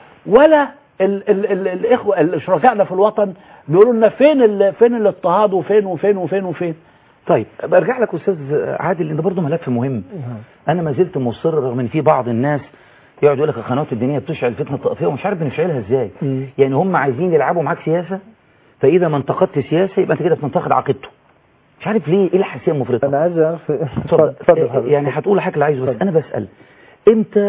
ولا ال ال ال الاخوه ال- شركائنا في الوطن بيقولوا لنا فين ال فين الاضطهاد وفين وفين وفين وفين طيب برجع لك استاذ عادل ان ده برضه ملف مهم انا ما زلت مصر رغم ان في بعض الناس يقعد يقول لك القنوات الدينيه بتشعل فتنه الطائفيه ومش عارف بنشعلها ازاي يعني هم عايزين يلعبوا معاك سياسه فاذا ما انتقدت سياسه يبقى انت كده بتنتقد عقيدته مش عارف ليه ايه الحساسيه المفرطه انا عايز اعرف اتفضل اتفضل حضرتك. يعني هتقول حاجه اللي عايزه بس انا بسال امتى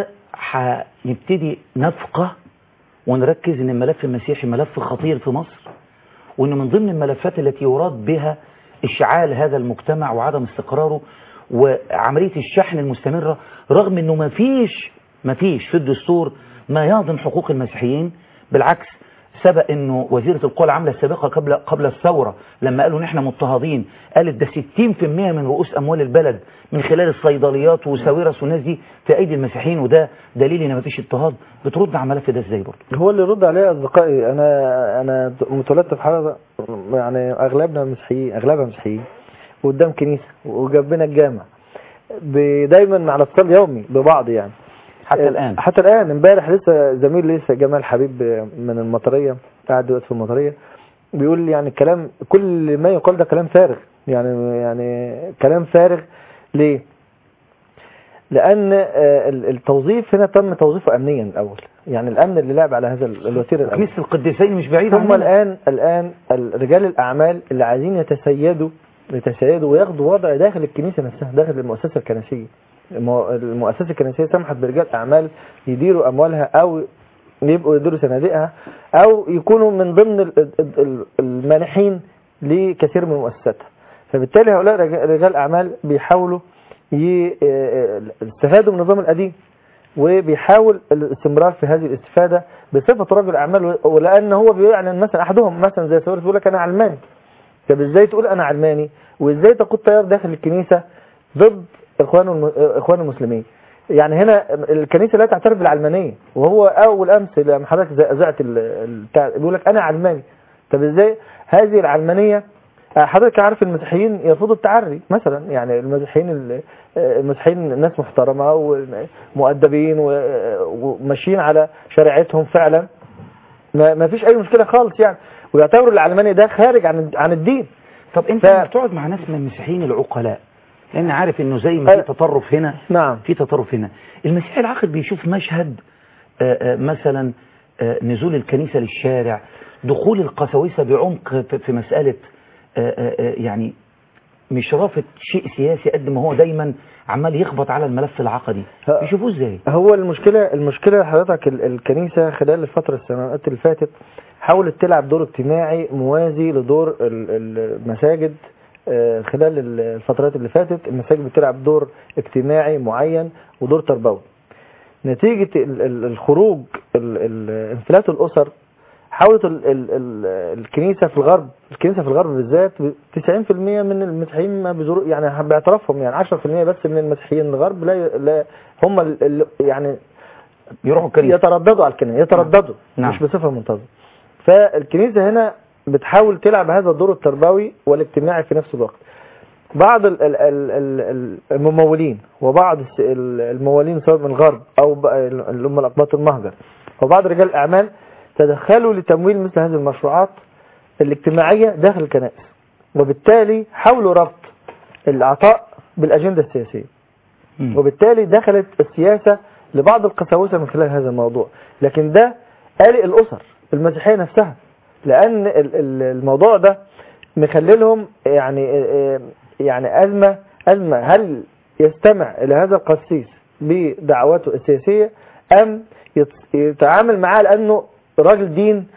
هنبتدي نفقه ونركز ان الملف المسيحي ملف خطير في مصر وان من ضمن الملفات التي يراد بها اشعال هذا المجتمع وعدم استقراره وعمليه الشحن المستمره رغم انه ما فيش ما فيش في الدستور ما يهضم حقوق المسيحيين بالعكس سبق انه وزيره القوى العامله السابقه قبل قبل الثوره لما قالوا ان احنا مضطهدين قالت ده 60% من رؤوس اموال البلد من خلال الصيدليات وساويرس والناس دي في ايدي المسيحيين وده دليل ان ما فيش اضطهاد بترد على الملف ده ازاي برضه هو اللي يرد عليه اصدقائي انا انا متولدت في حاره يعني اغلبنا مسيحيين اغلبها مسيحيين وقدام كنيسه وجنبنا الجامع ب- دايما على اتصال يومي ببعض يعني حتى الان حتى الان امبارح لسه زميل لسه جمال حبيب من المطريه قاعد دلوقتي في المطريه بيقول لي يعني الكلام كل ما يقال ده كلام فارغ يعني يعني كلام فارغ ليه؟ لان آه، ال- التوظيف هنا تم توظيفه امنيا الاول يعني الامن اللي لعب على هذا ال- الوتيره الأول. كنيسة القديسين مش بعيد ثم عننا. الان الان ال- رجال الاعمال اللي عايزين يتسيدوا يتسيدوا وياخدوا وضع داخل الكنيسه نفسها داخل المؤسسه الكنسيه المو- المؤسسه الكنسيه سمحت برجال اعمال يديروا اموالها او يبقوا يديروا صناديقها او يكونوا من ضمن ال- ال- ال- المانحين لكثير من مؤسساتها فبالتالي هؤلاء رجال رجال اعمال بيحاولوا ي- آه، يستفادوا من النظام القديم وبيحاول الاستمرار في هذه الاستفادة بصفة رجل أعمال ولأن هو بيعلن مثلا أحدهم مثلا زي سويرس بيقول لك أنا علماني طب إزاي تقول أنا علماني وإزاي تقود تيار داخل الكنيسة ضد إخوان الم... إخوان المسلمين يعني هنا الكنيسة لا تعترف بالعلمانية وهو أول أمس لما حضرتك أذعت ال... ال- بتاع- بيقول لك أنا علماني طب إزاي هذه العلمانية حضرتك عارف المسيحيين يرفضوا التعري مثلا يعني المسيحيين ال- المسيحيين ناس محترمة ومؤدبين و- وماشيين على شريعتهم فعلا ما ما فيش اي مشكلة خالص يعني ويعتبروا العلماني ده خارج عن عن الدين طب انت لما بتقعد مع ناس من المسيحيين العقلاء لان عارف انه زي ما في تطرف هنا نعم في تطرف هنا المسيحي العاقل بيشوف مشهد آه، آه، مثلا آه، نزول الكنيسة للشارع دخول القساوسة بعمق في- في مسألة آه، آه، آه، يعني مش رافض شيء سياسي قد ما هو دايما عمال يخبط على الملف العقدي بيشوفوه ازاي هو المشكلة المشكلة حضرتك ال- الكنيسة خلال الفترة السنوات اللي فاتت حاولت تلعب دور اجتماعي موازي لدور ال- المساجد آه، خلال ال- الفترات اللي فاتت المساجد بتلعب دور اجتماعي معين ودور تربوي نتيجة ال- ال- الخروج ال- ال- انفلات الأسر حاولت ال ال ال الكنيسة في الغرب الكنيسة في الغرب بالذات 90% من المسيحيين ما بيزوروا يعني باعترافهم يعني 10% بس من المسيحيين الغرب لا, لا هم ال- ال- يعني يروحوا الكنيسة يترددوا على الكنيسة يترددوا نعم. مش بصفة منتظمة فالكنيسة هنا بتحاول تلعب هذا الدور التربوي والاجتماعي في نفس الوقت بعض ال- ال- ال- ال- الممولين وبعض الس- ال- الممولين سواء من الغرب او بقى اللي هم الاقباط المهجر وبعض رجال الاعمال تدخلوا لتمويل مثل هذه المشروعات الاجتماعية داخل الكنائس وبالتالي حاولوا ربط العطاء بالاجندة السياسية وبالتالي دخلت السياسة لبعض القساوسة من خلال هذا الموضوع لكن ده قلق الأسر المسيحية نفسها لأن ال- ال- الموضوع ده مخللهم يعني يعني أزمة أزمة هل يستمع إلى هذا القسيس بدعواته السياسية أم يت- يتعامل معاه لأنه راجل دين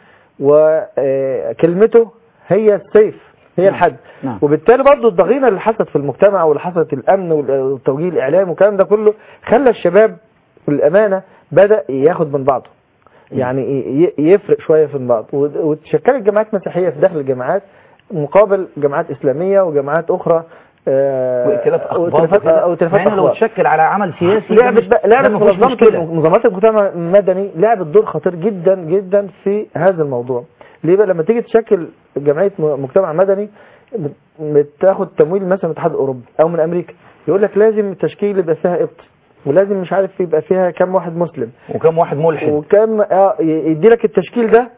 وكلمته هي السيف هي الحد نعم. وبالتالي برضه الضغينه اللي حصلت في المجتمع واللي حصلت الامن والتوجيه الاعلامي والكلام ده كله خلى الشباب بالامانه بدا ياخد من بعضه يعني ي- يفرق شويه في بعض وت- وتشكلت جماعات مسيحيه في داخل الجامعات مقابل جماعات اسلاميه وجماعات اخرى آه، وائتلاف اخبار وائتلافات- وكده. آه، وائتلافات مع إنه لو أخبار. تشكل على عمل سياسي لعبت بقى لعبت ده مفيش منظمة مشكلة. منظمات المجتمع المدني لعبت دور خطير جدا جدا في هذا الموضوع ليه بقى لما تيجي تشكل جمعية م- مجتمع مدني بت- بتاخد تمويل مثلا من الاتحاد الاوروبي او من امريكا يقول لك لازم التشكيل يبقى فيها قبط ولازم مش عارف يبقى فيها كم واحد مسلم وكم واحد ملحد وكم اه يدي لك التشكيل ده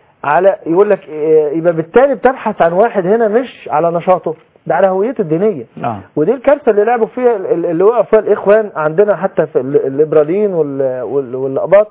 على يقول لك آه، يبقى بالتالي بتبحث عن واحد هنا مش على نشاطه ده على هويته الدينيه آه. ودي الكارثه اللي لعبوا فيها ال- اللي وقعوا فيها الاخوان عندنا حتى في ال- الليبراليين وال- وال- والاقباط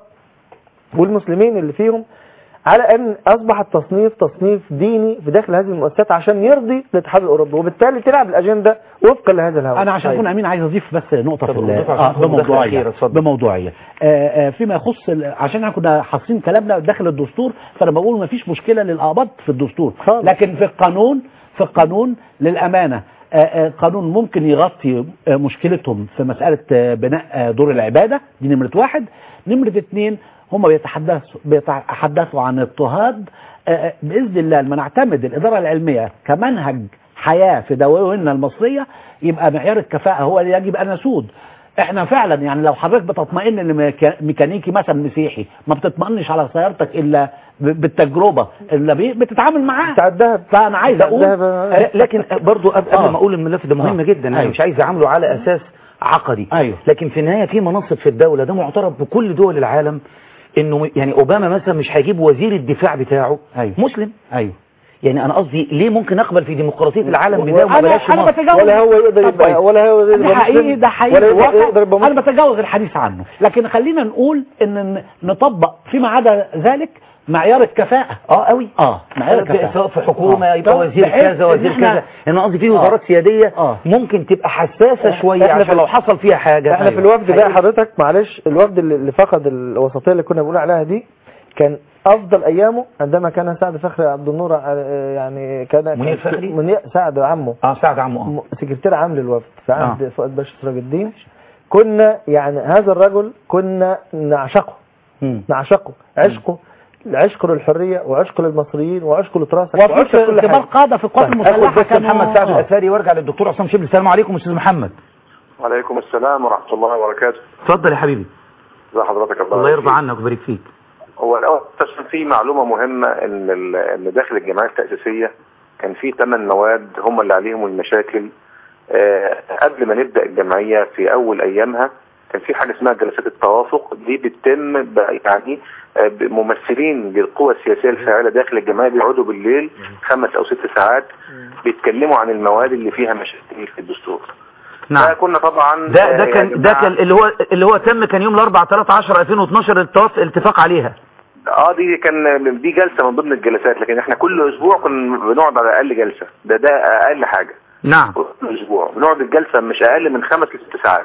والمسلمين اللي فيهم على ان اصبح التصنيف تصنيف ديني في داخل هذه المؤسسات عشان يرضي الاتحاد الاوروبي وبالتالي تلعب الاجنده وفقا لهذا الهوى انا عشان اكون امين عايز اضيف بس نقطه طب في ال- اضيف عشان آه تكون مداخلة بموضوعيه أخيرة، اتفضل. بموضوعيه آه، آه، فيما يخص ال- عشان احنا كنا حاصين كلامنا داخل الدستور فانا بقول ما فيش مشكله للاقباط في الدستور لكن في القانون في القانون للامانه آه، آه، قانون ممكن يغطي آه، مشكلتهم في مساله آه، بناء آه، دور العباده دي نمره واحد نمره اثنين هم بيتحدثوا بيتحدثوا عن اضطهاد آه، آه، باذن الله لما نعتمد الاداره العلميه كمنهج حياه في دواويننا المصريه يبقى معيار الكفاءه هو اللي يجب ان يسود احنا فعلا يعني لو حضرتك بتطمئن لميكانيكي مثلا مسيحي ما بتطمئنش على سيارتك الا ب- بالتجربه الا بي- بتتعامل معاه تعدها فانا عايز اقول آه، لكن برضو قبل قبل آه. ما اقول الملف ده مهم آه. جدا انا أيوة. مش عايز اعامله على اساس عقدي أيوة. لكن في النهايه في منصب في الدوله ده معترف بكل دول العالم انه يعني اوباما مثلا مش هيجيب وزير الدفاع بتاعه أيوة. مسلم ايوه يعني انا قصدي ليه ممكن اقبل في ديمقراطيه العالم بدايه وما أنا- بلاش أنا مصر؟ بتجاوز- ولا هو يقدر طب يبقى كويس. ولا هو يقدر ده يبقى حقيقي مسلم، ده حقيقي ولا يقدر- واقع. يقدر يبقى انا بتجاوز الحديث عنه لكن خلينا نقول ان ن- نطبق فيما عدا ذلك معيار الكفاءة اه قوي اه معيار الكفاءة سواء في حكومه آه. يبقى طب وزير بحيث كذا إن وزير إحنا- كذا انا قصدي في آه. وزارات سياديه ممكن تبقى حساسه شويه إحنا عشان في- لو حصل فيها حاجه احنا في الوفد ده حضرتك معلش الوفد اللي اللي فقد الوسطيه اللي كنا بنقول عليها دي كان افضل ايامه عندما كان سعد فخري عبد النور آه، يعني كان منير كان- فخري؟ منير سعد عمه اه سعد عمه اه م- سكرتير عام للوفد في عهد فؤاد باشا سراج الدين كنا يعني هذا الرجل كنا نعشقه نعشقه عشقه عشقه للحريه وعشقه للمصريين وعشقه لتراثك وفي وعشقه لكل كبار حاجه قادة في القوات طيب، المسلحة اخد بس كانوا- محمد سعد آه. الاساري وارجع للدكتور عصام شبل السلام عليكم استاذ محمد وعليكم السلام ورحمة الله وبركاته اتفضل يا حبيبي ازي حضرتك الله الله يرضى يبارك عنك ويبارك فيك فيك. هو الأول عشان في معلومة مهمة إن ال- إن داخل الجمعية التأسيسية كان في ثمان مواد هم اللي عليهم المشاكل آه، قبل ما نبدأ الجمعية في أول أيامها كان في حاجة اسمها جلسات التوافق دي بتتم ب- يعني آه، ممثلين للقوى السياسية الفاعلة داخل الجمعية بيقعدوا بالليل خمس أو ست ساعات بيتكلموا عن المواد اللي فيها مشاكل في الدستور نعم فكنا طبعا ده ده آه، يا كان ده جماعة- كان اللي هو اللي هو تم كان يوم الاربعاء 13 2012 الاتفاق الاتفاق عليها اه دي كان دي جلسه من ضمن الجلسات لكن احنا كل اسبوع كنا بنقعد على اقل جلسه ده ده اقل حاجه نعم كل اسبوع بنقعد الجلسه مش اقل من خمس لست ساعات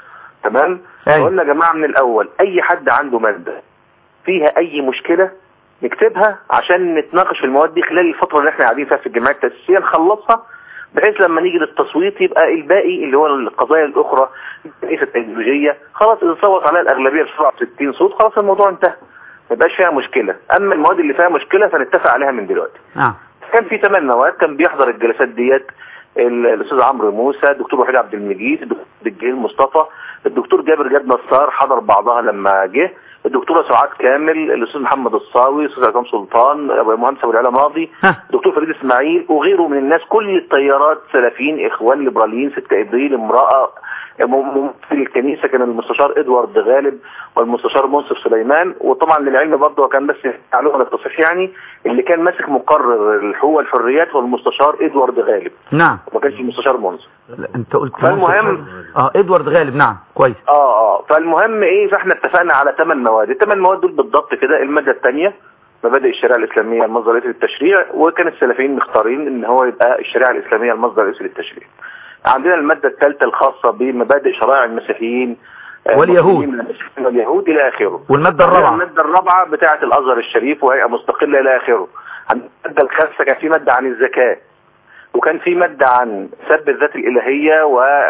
تمام أيوة. قلنا يا جماعه من الاول اي حد عنده ماده فيها اي مشكله نكتبها عشان نتناقش في المواد دي خلال الفتره اللي احنا قاعدين فيها في الجمعيه التاسيسيه نخلصها بحيث لما نيجي للتصويت يبقى الباقي اللي هو القضايا الاخرى ليست ايديولوجيه خلاص اذا صوت عليها الاغلبيه ب 67 صوت خلاص الموضوع انتهى ما يبقاش فيها مشكله اما المواد اللي فيها مشكله فنتفق عليها من دلوقتي نعم كان في ثمان مواد كان بيحضر الجلسات ديت ال- الاستاذ عمرو موسى الدكتور وحيد عبد المجيد الدكتور الجيل مصطفى الدكتور جابر جاد نصار حضر بعضها لما جه الدكتوره سعاد كامل الاستاذ محمد الصاوي الاستاذ عصام سلطان ابو المهندس ابو العلا ماضي الدكتور فريد اسماعيل وغيره من الناس كل التيارات سلفيين اخوان ليبراليين 6 ابريل امراه م- ممثل الكنيسه كان المستشار ادوارد غالب والمستشار منصف سليمان وطبعا للعلم برضه كان بس معلومه للتصحيح يعني اللي كان ماسك مقرر الحقوق والحريات هو المستشار ادوارد غالب نعم ما كانش المستشار منصف لا انت قلت فالمهم اه ادوارد غالب نعم كويس اه اه فالمهم ايه فاحنا اتفقنا على ثمان مواد الثمان مواد دول بالضبط كده الماده الثانيه مبادئ الشريعه الاسلاميه المصدر الرئيسي للتشريع وكان السلفيين مختارين ان هو يبقى الشريعه الاسلاميه المصدر الرئيسي للتشريع عندنا الماده الثالثه الخاصه بمبادئ شرائع المسيحيين آه، واليهود. المسلمين من المسيحيين واليهود الى اخره والمادة عندنا الرابعة. الماده الرابعه بتاعه الازهر الشريف وهيئه مستقله الى اخره عندنا الماده الخامسه كان في ماده عن الزكاه وكان في مادة عن سب الذات الإلهية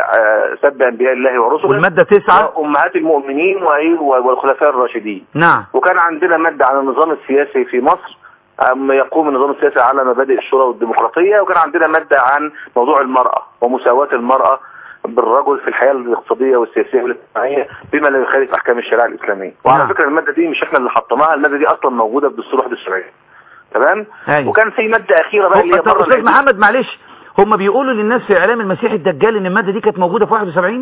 وسب أنبياء الله ورسله والمادة تسعة أمهات المؤمنين وإيه والخلفاء الراشدين نعم وكان عندنا مادة عن النظام السياسي في مصر أم يقوم النظام السياسي على مبادئ الشورى والديمقراطية وكان عندنا مادة عن موضوع المرأة ومساواة المرأة بالرجل في الحياة الاقتصادية والسياسية والاجتماعية بما لا يخالف أحكام الشريعة الإسلامية وعلى نعم. فكرة المادة دي مش احنا اللي حطيناها المادة دي أصلا موجودة في دستور 71 تمام أيوة. وكان في مادة أخيرة بقى اللي هي طب بره استاذ العلم. محمد معلش هم بيقولوا للناس في اعلام المسيح الدجال ان الماده دي كانت موجوده في 71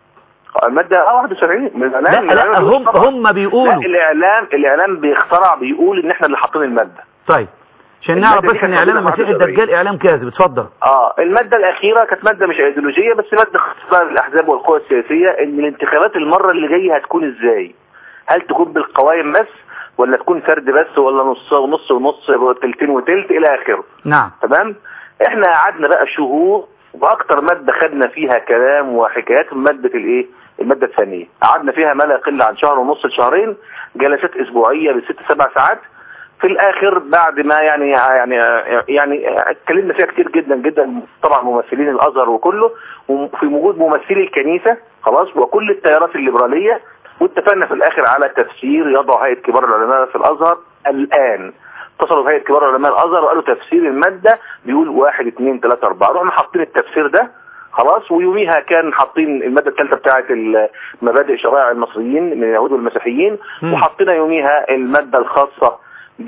المادة اه 71 من لا الإعلام لا الإعلام هم طبعاً. هم بيقولوا لا الإعلام الإعلام بيخترع بيقول إن احنا اللي حاطين المادة طيب عشان المادة نعرف دي بس كانت ان اعلام موجودة في المسيح 71. الدجال اعلام كاذب اتفضل اه المادة الأخيرة كانت مادة مش أيديولوجية بس مادة خاصة بالأحزاب والقوى السياسية إن الانتخابات المرة اللي جاية هتكون إزاي؟ هل تكون بالقوائم بس ولا تكون فرد بس ولا نص ونص ونص تلتين وتلت إلى آخره نعم تمام؟ احنا قعدنا بقى شهور واكتر مادة خدنا فيها كلام وحكايات مادة الايه المادة الثانية قعدنا فيها ما لا يقل عن شهر ونص لشهرين جلسات اسبوعية بست سبع ساعات في الاخر بعد ما يعني يعني يعني اتكلمنا فيها كتير جدا جدا طبعا ممثلين الازهر وكله وفي وجود ممثلي الكنيسة خلاص وكل التيارات الليبرالية واتفقنا في الاخر على تفسير يضع هيئة كبار العلماء في الازهر الان اتصلوا بهيئة كبار علماء الازهر وقالوا تفسير المادة بيقول واحد اثنين ثلاثة اربعة رحنا حاطين التفسير ده خلاص ويوميها كان حاطين المادة الثالثة بتاعة مبادئ شرائع المصريين من اليهود والمسيحيين مم. وحطينا يوميها المادة الخاصة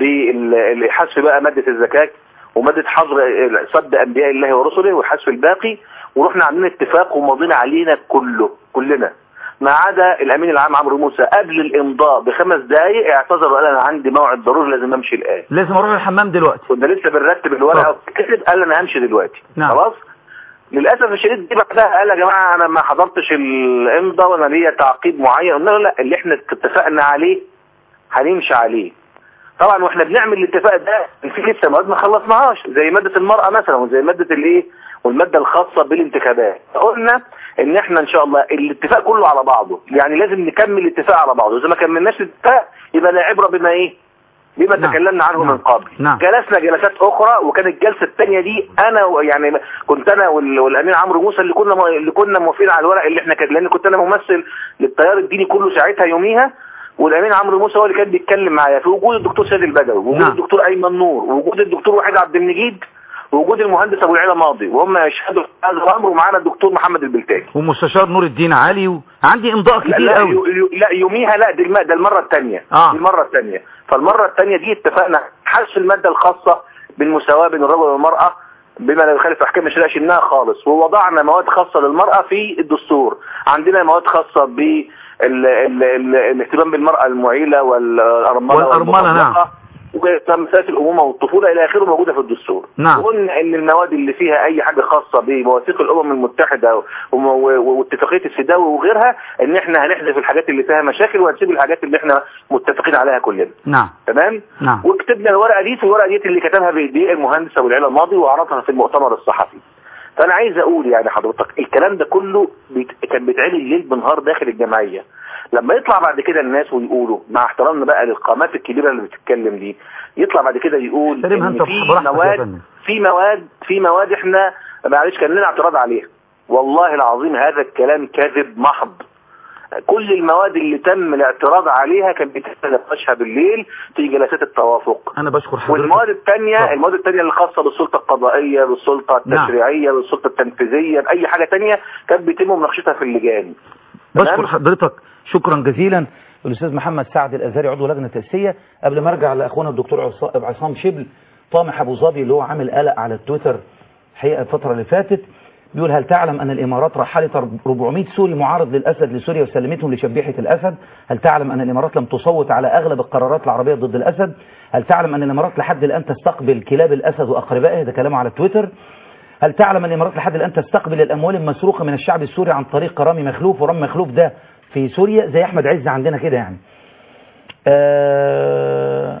بالحذف بقى مادة الزكاة ومادة حظر صد أنبياء الله ورسله وحذف الباقي ورحنا عاملين اتفاق وماضينا علينا كله كلنا ما عدا الامين العام عمرو موسى قبل الامضاء بخمس دقائق اعتذر وقال انا عندي موعد ضروري لازم امشي الان لازم اروح الحمام دلوقتي كنا لسه بنرتب الورقه وكتب قال انا همشي دلوقتي نعم. خلاص للاسف الشديد دي بعدها قال يا جماعه انا ما حضرتش الامضاء وانا ليا تعقيب معين قلنا له لا اللي احنا اتفقنا عليه هنمشي عليه طبعا واحنا بنعمل الاتفاق ده في لسه مواد ما خلصناهاش زي ماده المراه مثلا وزي ماده الايه والماده الخاصه بالانتخابات قلنا ان احنا ان شاء الله الاتفاق كله على بعضه يعني لازم نكمل الاتفاق على بعضه اذا ما كملناش الاتفاق يبقى لا عبره بما ايه بما نعم. تكلمنا عنه من قبل نعم. جلسنا جلسات اخرى وكانت الجلسه الثانيه دي انا و- يعني كنت انا وال- والامين عمرو موسى اللي كنا اللي كنا موافقين على الورق اللي احنا كان لان كنت انا ممثل للتيار الديني كله ساعتها يوميها والامين عمرو موسى هو اللي كان بيتكلم معايا في وجود الدكتور سيد البدوي ووجود نعم. الدكتور ايمن نور ووجود الدكتور وحيد عبد المجيد ووجود المهندس ابو العلا ماضي وهم يشهدوا هذا الامر ومعانا الدكتور محمد البلتاجي ومستشار نور الدين علي وعندي امضاء لا كتير لا, قوي يو- يو- لا يوميها لا دي الم- ده المره الثانيه آه. دي المره الثانيه فالمره الثانيه دي اتفقنا حذف الماده الخاصه بالمساواه بين الرجل والمراه بما لا يخالف احكام الشريعه شلناها خالص ووضعنا مواد خاصه للمراه في الدستور عندنا مواد خاصه ب ال- ال- ال- الاهتمام بالمراه المعيله والارمله والأرملة، نعم. والمطلقة ومسائل الامومه والطفوله الى اخره موجوده في الدستور نعم. وقلنا ان المواد اللي فيها اي حاجه خاصه بمواثيق الامم المتحده وم- و- واتفاقيه السداوي وغيرها ان احنا هنحذف الحاجات اللي فيها مشاكل وهنسيب الحاجات اللي احنا متفقين عليها كلنا نعم تمام نعم وكتبنا الورقه دي في الورقه دي اللي كتبها بايديه المهندس ابو العلا الماضي وعرضها في المؤتمر الصحفي فانا عايز اقول يعني حضرتك الكلام ده كله بيت... كان بيتعمل ليل بنهار داخل الجمعيه لما يطلع بعد كده الناس ويقولوا مع احترامنا بقى للقامات الكبيره اللي بتتكلم دي يطلع بعد كده يقول سليم ان انت في براحتك يا مواد فندم في مواد في مواد احنا معلش كان لنا اعتراض عليها والله العظيم هذا الكلام كذب محض كل المواد اللي تم الاعتراض عليها كان بيتناقشها بالليل في جلسات التوافق انا بشكر حضرتك والمواد الثانيه المواد الثانيه اللي خاصه بالسلطه القضائيه بالسلطه نعم. التشريعيه بالسلطه التنفيذيه باي حاجه ثانيه كانت بيتم مناقشتها في اللجان بشكر حضرتك شكرا جزيلا الاستاذ محمد سعد الازهري عضو لجنه تاسيسيه قبل ما ارجع لاخونا الدكتور عصا- عصام شبل طامح ابو ظبي اللي هو عامل قلق على التويتر حقيقه الفتره اللي فاتت بيقول هل تعلم ان الامارات رحلت 400 سوري معارض للاسد لسوريا وسلمتهم لشبيحه الاسد؟ هل تعلم ان الامارات لم تصوت على اغلب القرارات العربيه ضد الاسد؟ هل تعلم ان الامارات لحد الان تستقبل كلاب الاسد واقربائه؟ ده كلامه على التويتر. هل تعلم ان الامارات لحد الان تستقبل الاموال المسروقه من الشعب السوري عن طريق رامي مخلوف ورامي مخلوف ده في سوريا زي احمد عز عندنا كده يعني آه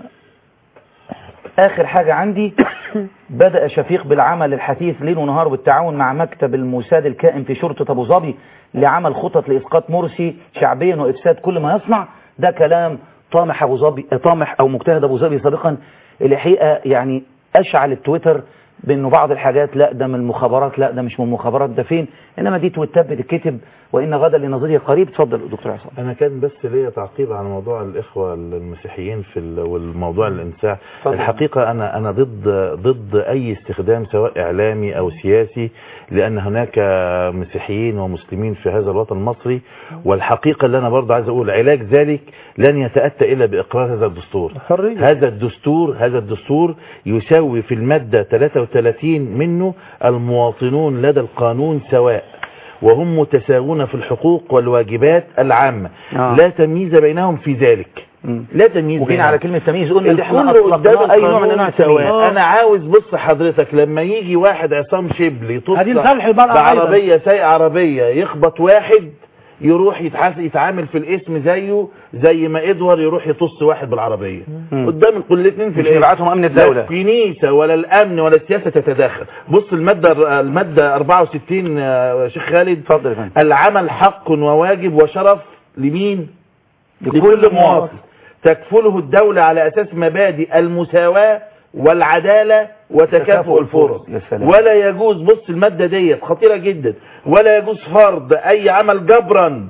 اخر حاجه عندي بدأ شفيق بالعمل الحثيث ليل ونهار بالتعاون مع مكتب الموساد الكائن في شرطة أبو ظبي لعمل خطط لإسقاط مرسي شعبيا وإفساد كل ما يصنع ده كلام طامح أبو ظبي طامح أو مجتهد أبو ظبي سابقا الحقيقة يعني أشعل التويتر بأنه بعض الحاجات لا ده من المخابرات لا ده مش من المخابرات ده فين إنما دي تويتات بتتكتب وإن غدا لنظريه قريب اتفضل دكتور عصام انا كان بس ليا تعقيب على موضوع الاخوه المسيحيين في ال- والموضوع الانساع اتفضل. الحقيقه انا انا ضد ضد اي استخدام سواء اعلامي او سياسي لان هناك مسيحيين ومسلمين في هذا الوطن المصري والحقيقه اللي انا برضه عايز اقول علاج ذلك لن يتاتى الا باقرار هذا الدستور حرية. هذا الدستور هذا الدستور يسوي في الماده 33 منه المواطنون لدى القانون سواء وهم متساوون في الحقوق والواجبات العامة آه. لا تمييز بينهم في ذلك لا تمييز وجينا بينهم. على كلمة تمييز قلنا دي احنا الكل قدام أطلقناها أي نوع من القانون أنواع سواء. التمييز انا عاوز بص حضرتك لما يجي واحد عصام شبل يطص هذه لصالح المرأة بعربية سايق عربية يخبط واحد يروح يتحس يتعامل في الاسم زيه زي ما ادوار يروح يطص واحد بالعربيه قدام كل الاثنين في مش الاسم يبعتهم أمن الدولة. لا الكنيسه ولا الامن ولا السياسه تتدخل بص الماده الماده 64 يا شيخ خالد اتفضل يا فندم العمل حق وواجب وشرف لمين لكل لكل مواطن. مواطن تكفله الدولة على أساس مبادئ المساواة والعدالة وتكافؤ الفرص يا سلام. ولا يجوز بص المادة ديت خطيرة جدا ولا يجوز فرض أي عمل جبرا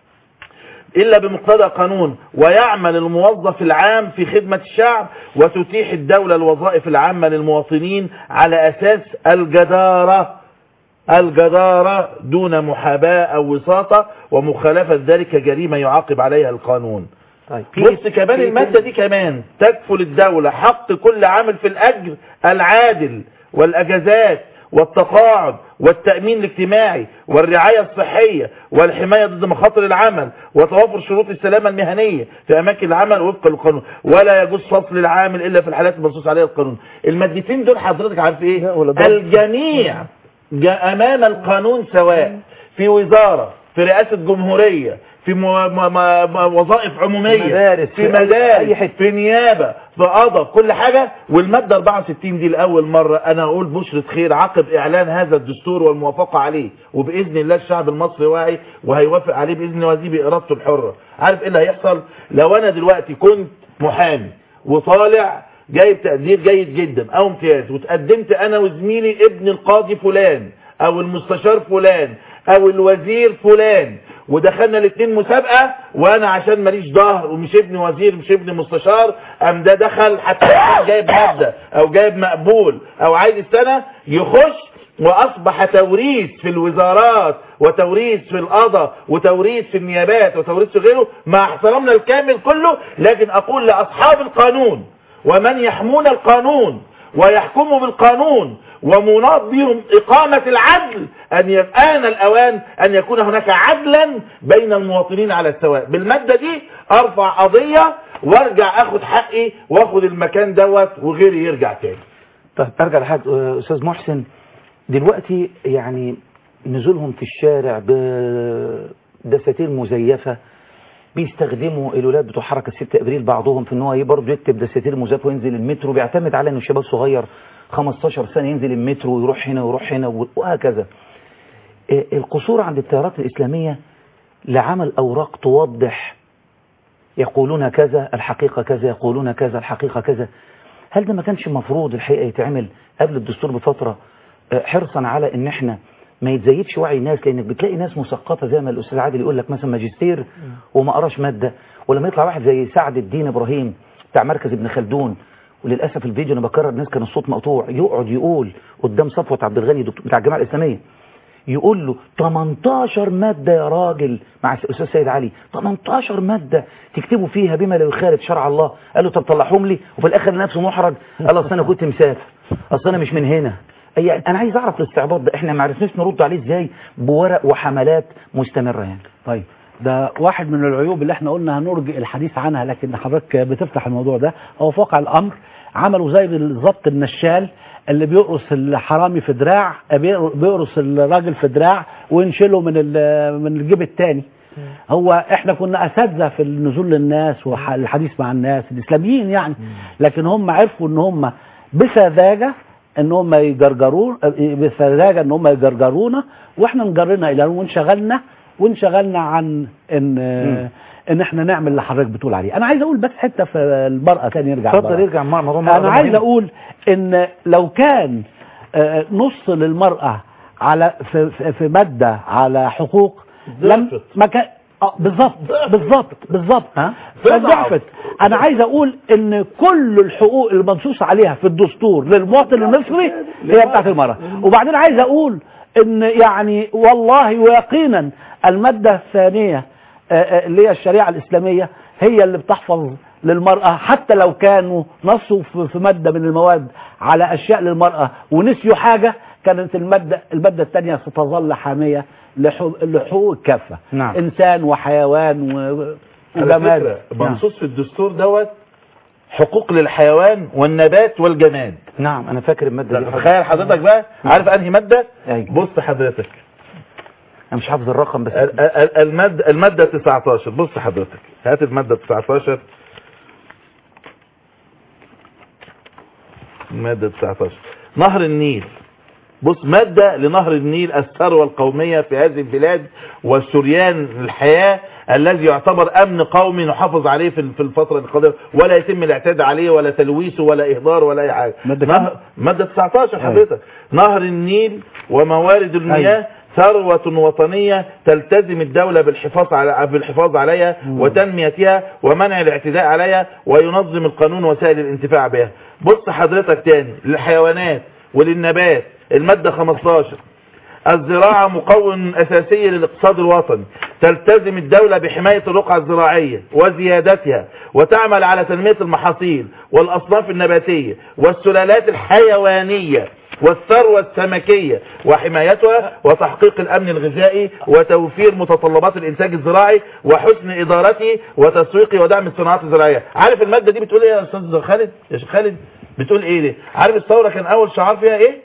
إلا بمقتضى قانون ويعمل الموظف العام في خدمة الشعب وتتيح الدولة الوظائف العامة للمواطنين على أساس الجدارة الجدارة دون محاباة أو وساطة ومخالفة ذلك جريمة يعاقب عليها القانون طيب بص كمان المادة دي كمان تكفل الدولة حق كل عامل في الأجر العادل والأجازات والتقاعد والتأمين الاجتماعي والرعاية الصحية والحماية ضد مخاطر العمل وتوافر شروط السلامة المهنية في أماكن العمل وفقا للقانون ولا يجوز فصل العامل إلا في الحالات المنصوص عليها القانون المادتين دول حضرتك عارف إيه الجميع جاء أمام القانون سواء في وزارة في رئاسة جمهورية في مو... م... م... م... وظائف عمومية مدارس، في في أي- مدارس أي حتة. في نيابة في قضاء في كل حاجة والمادة 64 دي لأول مرة أنا أقول بشرة خير عقب إعلان هذا الدستور والموافقة عليه وبإذن الله الشعب المصري واعي وهيوافق عليه بإذن الله دي بإرادته الحرة عارف إيه اللي هيحصل لو أنا دلوقتي كنت محامي وطالع جايب تقدير جيد جدا أو امتياز وتقدمت أنا وزميلي ابن القاضي فلان أو المستشار فلان أو الوزير فلان ودخلنا الاثنين مسابقة وانا عشان ماليش ظهر ومش ابن وزير مش ابن مستشار ام ده دخل حتى لو كان جايب مادة او جايب مقبول او عايز السنة يخش واصبح توريث في الوزارات وتوريث في القضاء وتوريث في النيابات وتوريث في غيره مع احترامنا الكامل كله لكن اقول لاصحاب القانون ومن يحمون القانون ويحكموا بالقانون ومناط بهم إقامة العدل أن يبقى آن الأوان أن يكون هناك عدلا بين المواطنين على السواء بالمادة دي أرفع قضية وارجع أخد حقي واخد المكان دوت وغيري يرجع تاني طيب ارجع لحاجه آه، استاذ محسن دلوقتي يعني نزولهم في الشارع بدساتير مزيفه بيستخدموا الولاد بتوع حركه 6 ابريل بعضهم في ان هو برضه يكتب دساتير مزيفه وينزل المترو بيعتمد على انه شباب صغير 15 سنه ينزل المترو ويروح هنا ويروح هنا وهكذا آه، القصور عند التيارات الاسلاميه لعمل اوراق توضح يقولون كذا الحقيقه كذا يقولون كذا الحقيقه كذا هل ده ما كانش المفروض الحقيقة يتعمل قبل الدستور بفترة آه، حرصا على ان احنا ما يتزيدش وعي الناس لانك بتلاقي ناس مثقفة زي ما الاستاذ عادل يقول لك مثلا ماجستير وما قراش مادة ولما يطلع واحد زي سعد الدين ابراهيم بتاع مركز ابن خلدون وللاسف الفيديو انا بكرر الناس كان الصوت مقطوع يقعد يقول قدام صفوة عبد الغني دكتور بتاع الجامعة الاسلامية يقول له 18 مادة يا راجل مع الأستاذ سيد علي 18 مادة تكتبوا فيها بما لا يخالف شرع الله قال له طب طلعهم لي وفي الآخر نفسه محرج قال أصل أنا كنت مسافر أصل أنا مش من هنا أي أنا عايز أعرف الاستعباط ده إحنا ما عرفناش نرد عليه إزاي بورق وحملات مستمرة يعني طيب ده واحد من العيوب اللي احنا قلنا هنرجئ الحديث عنها لكن حضرتك بتفتح الموضوع ده هو في واقع الامر عملوا زي بالظبط النشال اللي بيقرص الحرامي في دراع بيقر- بيقرص الراجل في دراع وينشله من ال- من الجيب التاني هو احنا كنا اساتذه في النزول للناس والحديث مع الناس الاسلاميين يعني لكن هم عرفوا ان هم بسذاجه ان هم يجرجرون بسذاجه ان هم يجرجرونا واحنا انجرنا الى وانشغلنا وانشغلنا عن ان ان احنا نعمل اللي حضرتك بتقول عليه انا عايز اقول بس حته في المراه تاني يرجع اتفضل المرأة. يرجع مع موضوع المرأة انا ده عايز مهم. اقول ان لو كان آه، نص للمرأة على في, في, في مادة على حقوق لم ما كان آه، بالظبط بالظبط بالظبط فضعفت انا عايز اقول ان كل الحقوق اللي منصوص عليها في الدستور للمواطن المصري هي بتاعت المرأة وبعدين عايز اقول ان يعني والله ويقينا المادة الثانية آه، آه، اللي هي الشريعة الإسلامية هي اللي بتحفظ للمرأة حتى لو كانوا نصوا في في مادة من المواد على أشياء للمرأة ونسيوا حاجة كانت المادة المادة الثانية ستظل حامية لحو- لحقوق الكافة نعم. إنسان وحيوان و- على وجماد فكرة منصوص في الدستور دوت حقوق للحيوان والنبات والجماد نعم انا فاكر المادة دي تخيل حضرتك بقى عارف انهي مادة بص حضرتك انا مش حافظ الرقم بس ال- ال- المادة المادة 19 بص حضرتك هات المادة 19 المادة 19 نهر النيل بص مادة لنهر النيل الثروة القومية في هذه البلاد والسريان الحياة الذي يعتبر أمن قومي نحافظ عليه في في الفترة القادمة ولا يتم الاعتداء عليه ولا تلويثه ولا إهدار ولا أي حاجة مادة نهر مادة 19 حضرتك نهر النيل وموارد المياه ثروة وطنية تلتزم الدولة بالحفاظ على بالحفاظ عليها وتنميتها ومنع الاعتداء عليها وينظم القانون وسائل الانتفاع بها بص حضرتك تاني للحيوانات وللنبات المادة 15 الزراعة مكون أساسي للاقتصاد الوطني تلتزم الدولة بحماية الرقعة الزراعية وزيادتها وتعمل على تنمية المحاصيل والأصناف النباتية والسلالات الحيوانية والثروة السمكية وحمايتها وتحقيق الأمن الغذائي وتوفير متطلبات الإنتاج الزراعي وحسن إدارته وتسويقه ودعم الصناعات الزراعية عارف المادة دي بتقول إيه يا أستاذ خالد يا شيخ خالد بتقول إيه دي عارف الثورة كان أول شعار فيها إيه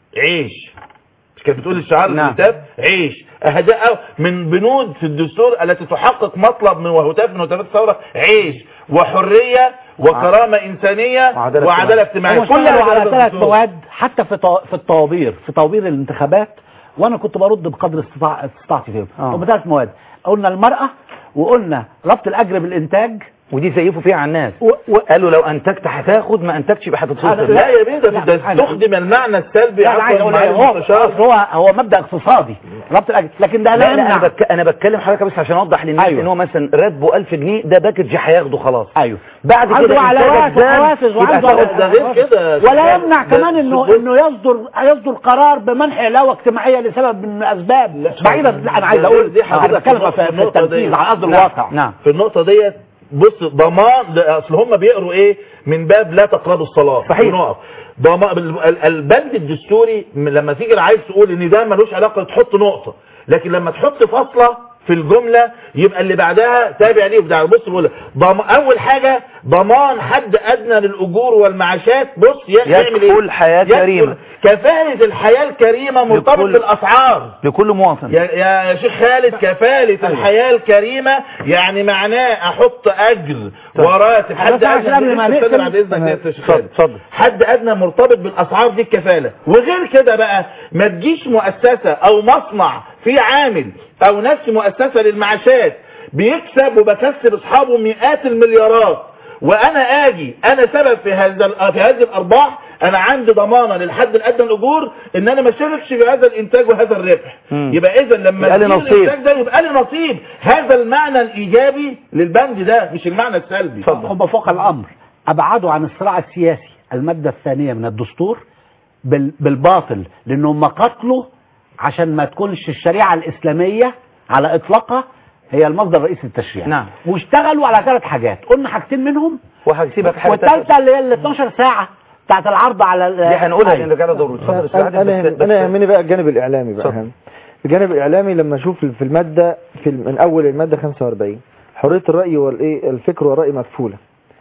عيش مش كانت بتقول الشعار نعم. الكتاب عيش أهداء من بنود في الدستور التي تحقق مطلب من وهتاف من هتافات الثورة عيش وحرية وكرامة إنسانية وعدالة وعدالة اجتماعية كل اللي على هذا ثلاث الدستور. مواد حتى في طو- في الطوابير في طوابير الانتخابات وانا كنت برد بقدر استطاع استطاعتي فيهم آه. هم ثلاث مواد قلنا المرأة وقلنا ربط الاجر بالانتاج ودي زيفوا فيها على الناس قالوا لو انتجت هتاخد ما انتجتش يبقى هتتصرف لا يا بيه ده ده تخدم المعنى السلبي لا انا عايز عفواً اقول إيه، معالي هو المستشار. هو هو مبدا اقتصادي ربط الاجر لكن ده لا لا لا يمنع انا, بك... انا بتكلم حضرتك بس عشان اوضح للناس أيوة. ان هو مثلا راتبه 1000 جنيه ده باكج هياخده خلاص ايوه بعد عنده كده علاوات إنتاجك زاد، وحوافز يبقى وعنده هتاخد ده غير كده ولا يمنع ده- كمان انه ده- انه يصدر يصدر قرار بمنح علاوه اجتماعيه لسبب من الاسباب بعيدا لا انا عايز ده- اقول دي انا حضرتك بتكلم في, في النقطة التنفيذ دي. على ارض نعم، الواقع نعم في النقطة ديت بص ضمان ده اصل هم بيقروا ايه من باب لا تقربوا الصلاة صحيح. ونقف ضمان ال- البند الدستوري م- لما تيجي عايز تقول ان ده ملوش علاقة تحط نقطة لكن لما تحط فاصلة في الجملة يبقى اللي بعدها تابع ليه وبتاع بص بقول لك، ضم اول حاجة ضمان حد ادنى للاجور والمعاشات بص ي- يعمل ايه يكفل حياة يكفل كريمة. كفالة الحياة الكريمة مرتبط لكل- بالاسعار لكل مواطن يا يا يا شيخ خالد كفالة الحياة الكريمة يعني معناه احط اجر وراتب حد بس عشان قبل ما ادنى نقفل- استنى بعد اذنك يا شيخ خالد اتفضل حد ادنى مرتبط بالاسعار دي الكفالة وغير كده بقى ما تجيش مؤسسة او مصنع في عامل او نفس مؤسسة للمعاشات بيكسب وبكسب اصحابه مئات المليارات وانا اجي انا سبب في هذا في هذه الارباح انا عندي ضمانه للحد الادنى الاجور ان انا ما اشاركش في هذا الانتاج وهذا الربح مم. يبقى اذا لما يبقى لي يجي نصيب. الانتاج ده يبقى لي نصيب هذا المعنى الايجابي للبند ده مش المعنى السلبي هم فوق الامر ابعدوا عن الصراع السياسي الماده الثانيه من الدستور بال- بالباطل لان هم قتلوا عشان ما تكونش الشريعه الاسلاميه على اطلاقها هي المصدر الرئيسي للتشريع نعم واشتغلوا على ثلاث حاجات قلنا حاجتين منهم وهسيبها في حاجة والثالثه اللي هي ال 12 ساعه بتاعت العرض على ال- دي هنقولها أيوة. لان الرجاله ضروري اتفضل استاذ انا انا عادل، بس- يهم- انا بس- يهمني بقى الجانب الاعلامي بقى اتفضل. أهم. الجانب الاعلامي لما اشوف في الماده في الم- من اول الماده 45 حريه الراي والايه الفكر والراي مكفوله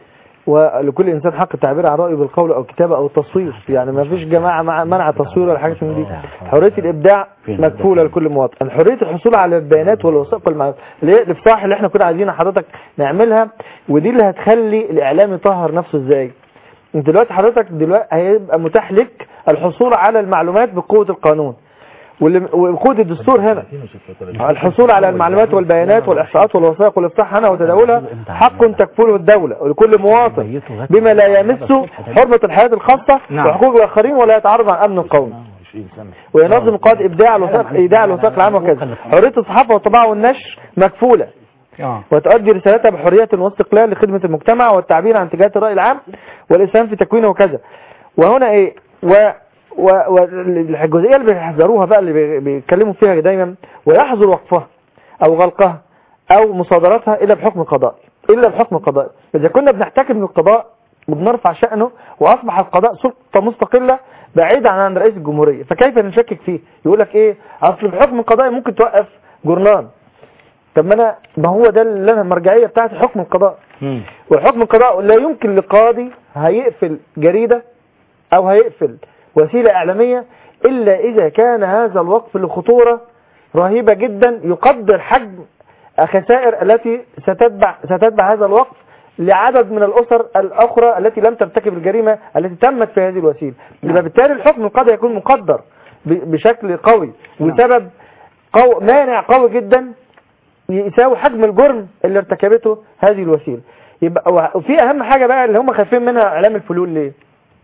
ولكل انسان حق التعبير عن رايه بالقول او الكتابه او التصوير يعني ما فيش جماعه مع منع تصوير ولا حاجه من دي حريه الابداع مكفوله لكل مواطن حريه الحصول على البيانات والوثائق والمعلومات اللي هي الافصاح اللي احنا كنا عايزين حضرتك نعملها ودي اللي هتخلي الاعلام يطهر نفسه ازاي انت دلوقتي حضرتك دلوقتي هيبقى متاح لك الحصول على المعلومات بقوه القانون واللي- وقوه الدستور هنا الحصول على المعلومات والبيانات والاحصاءات والوثائق والافصاح عنها وتداولها حق تكفله الدوله ولكل مواطن بما لا يمسه حرمه الحياه الخاصه نعم. وحقوق الاخرين ولا يتعرض عن امن القوم وينظم قواعد ابداع الوثائق ايداع الوثائق العامه وكذا حريه الصحافه والطباعه والنشر مكفوله وتؤدي رسالتها بحرية واستقلال لخدمة المجتمع والتعبير عن اتجاهات الرأي العام والإسهام في تكوينه وكذا وهنا إيه و و والجزئية اللي بيحذروها بقى اللي بي- بيتكلموا فيها دايما ويحظر وقفها أو غلقها أو مصادرتها إلا بحكم قضائي إلا بحكم قضائي إذا كنا بنحتكم من القضاء وبنرفع شأنه وأصبح القضاء سلطة مستقلة بعيدا عن رئيس الجمهورية فكيف نشكك فيه يقول لك إيه أصل الحكم القضائي ممكن توقف جورنان طب ما انا ما هو ده اللي انا المرجعيه بتاعتي حكم القضاء والحكم القضاء لا يمكن لقاضي هيقفل جريده او هيقفل وسيله اعلاميه الا اذا كان هذا الوقف لخطوره رهيبه جدا يقدر حجم الخسائر التي ستتبع ستتبع هذا الوقف لعدد من الاسر الاخرى التي لم ترتكب الجريمه التي تمت في هذه الوسيله يبقى بالتالي الحكم القضائي يكون مقدر ب- بشكل قوي وسبب قو مانع قوي جدا يساوي حجم الجرم اللي ارتكبته هذه الوسيله يبقى وفي اهم حاجه بقى اللي هم خايفين منها اعلام الفلول ليه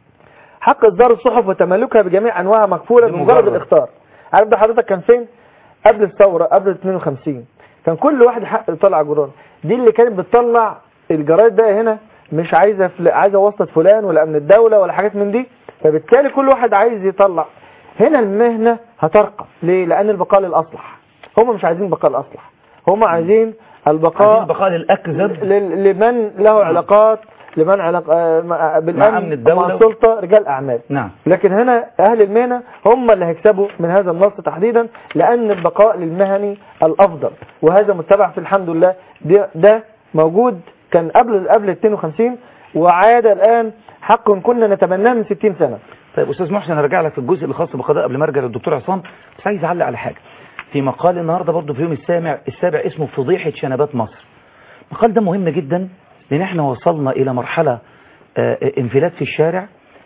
حق اصدار الصحف وتملكها بجميع انواعها مكفوله بمجرد الاختار عارف ده حضرتك كان فين قبل الثوره قبل 52 كان كل واحد حق يطلع جران دي اللي كانت بتطلع الجرايد بقى هنا مش عايزه فل... عايزه واسطه فلان ولا امن الدوله ولا حاجات من دي فبالتالي كل واحد عايز يطلع هنا المهنه هترقى ليه لان البقاء للاصلح هم مش عايزين بقاء الاصلح هم عايزين البقاء عايزين بقاء للاكذب لل- لمن له علاقات لمنع علاق- آه، مع- بالامن أمن الدولة. مع السلطه رجال اعمال نعم لكن هنا اهل المهنه هم اللي هيكسبوا من هذا النص تحديدا لان البقاء للمهني الافضل وهذا متبع في الحمد لله ده, ده موجود كان قبل قبل 52 وعاد الان حق كنا نتمناه من 60 سنه طيب استاذ محسن ارجع لك في الجزء الخاص بالقضاء قبل ما ارجع للدكتور عصام بس عايز اعلق على حاجه في مقال النهارده برضه في يوم السابع السابع اسمه فضيحه شنبات مصر المقال ده مهم جدا لان احنا وصلنا الى مرحله آه، انفلات في الشارع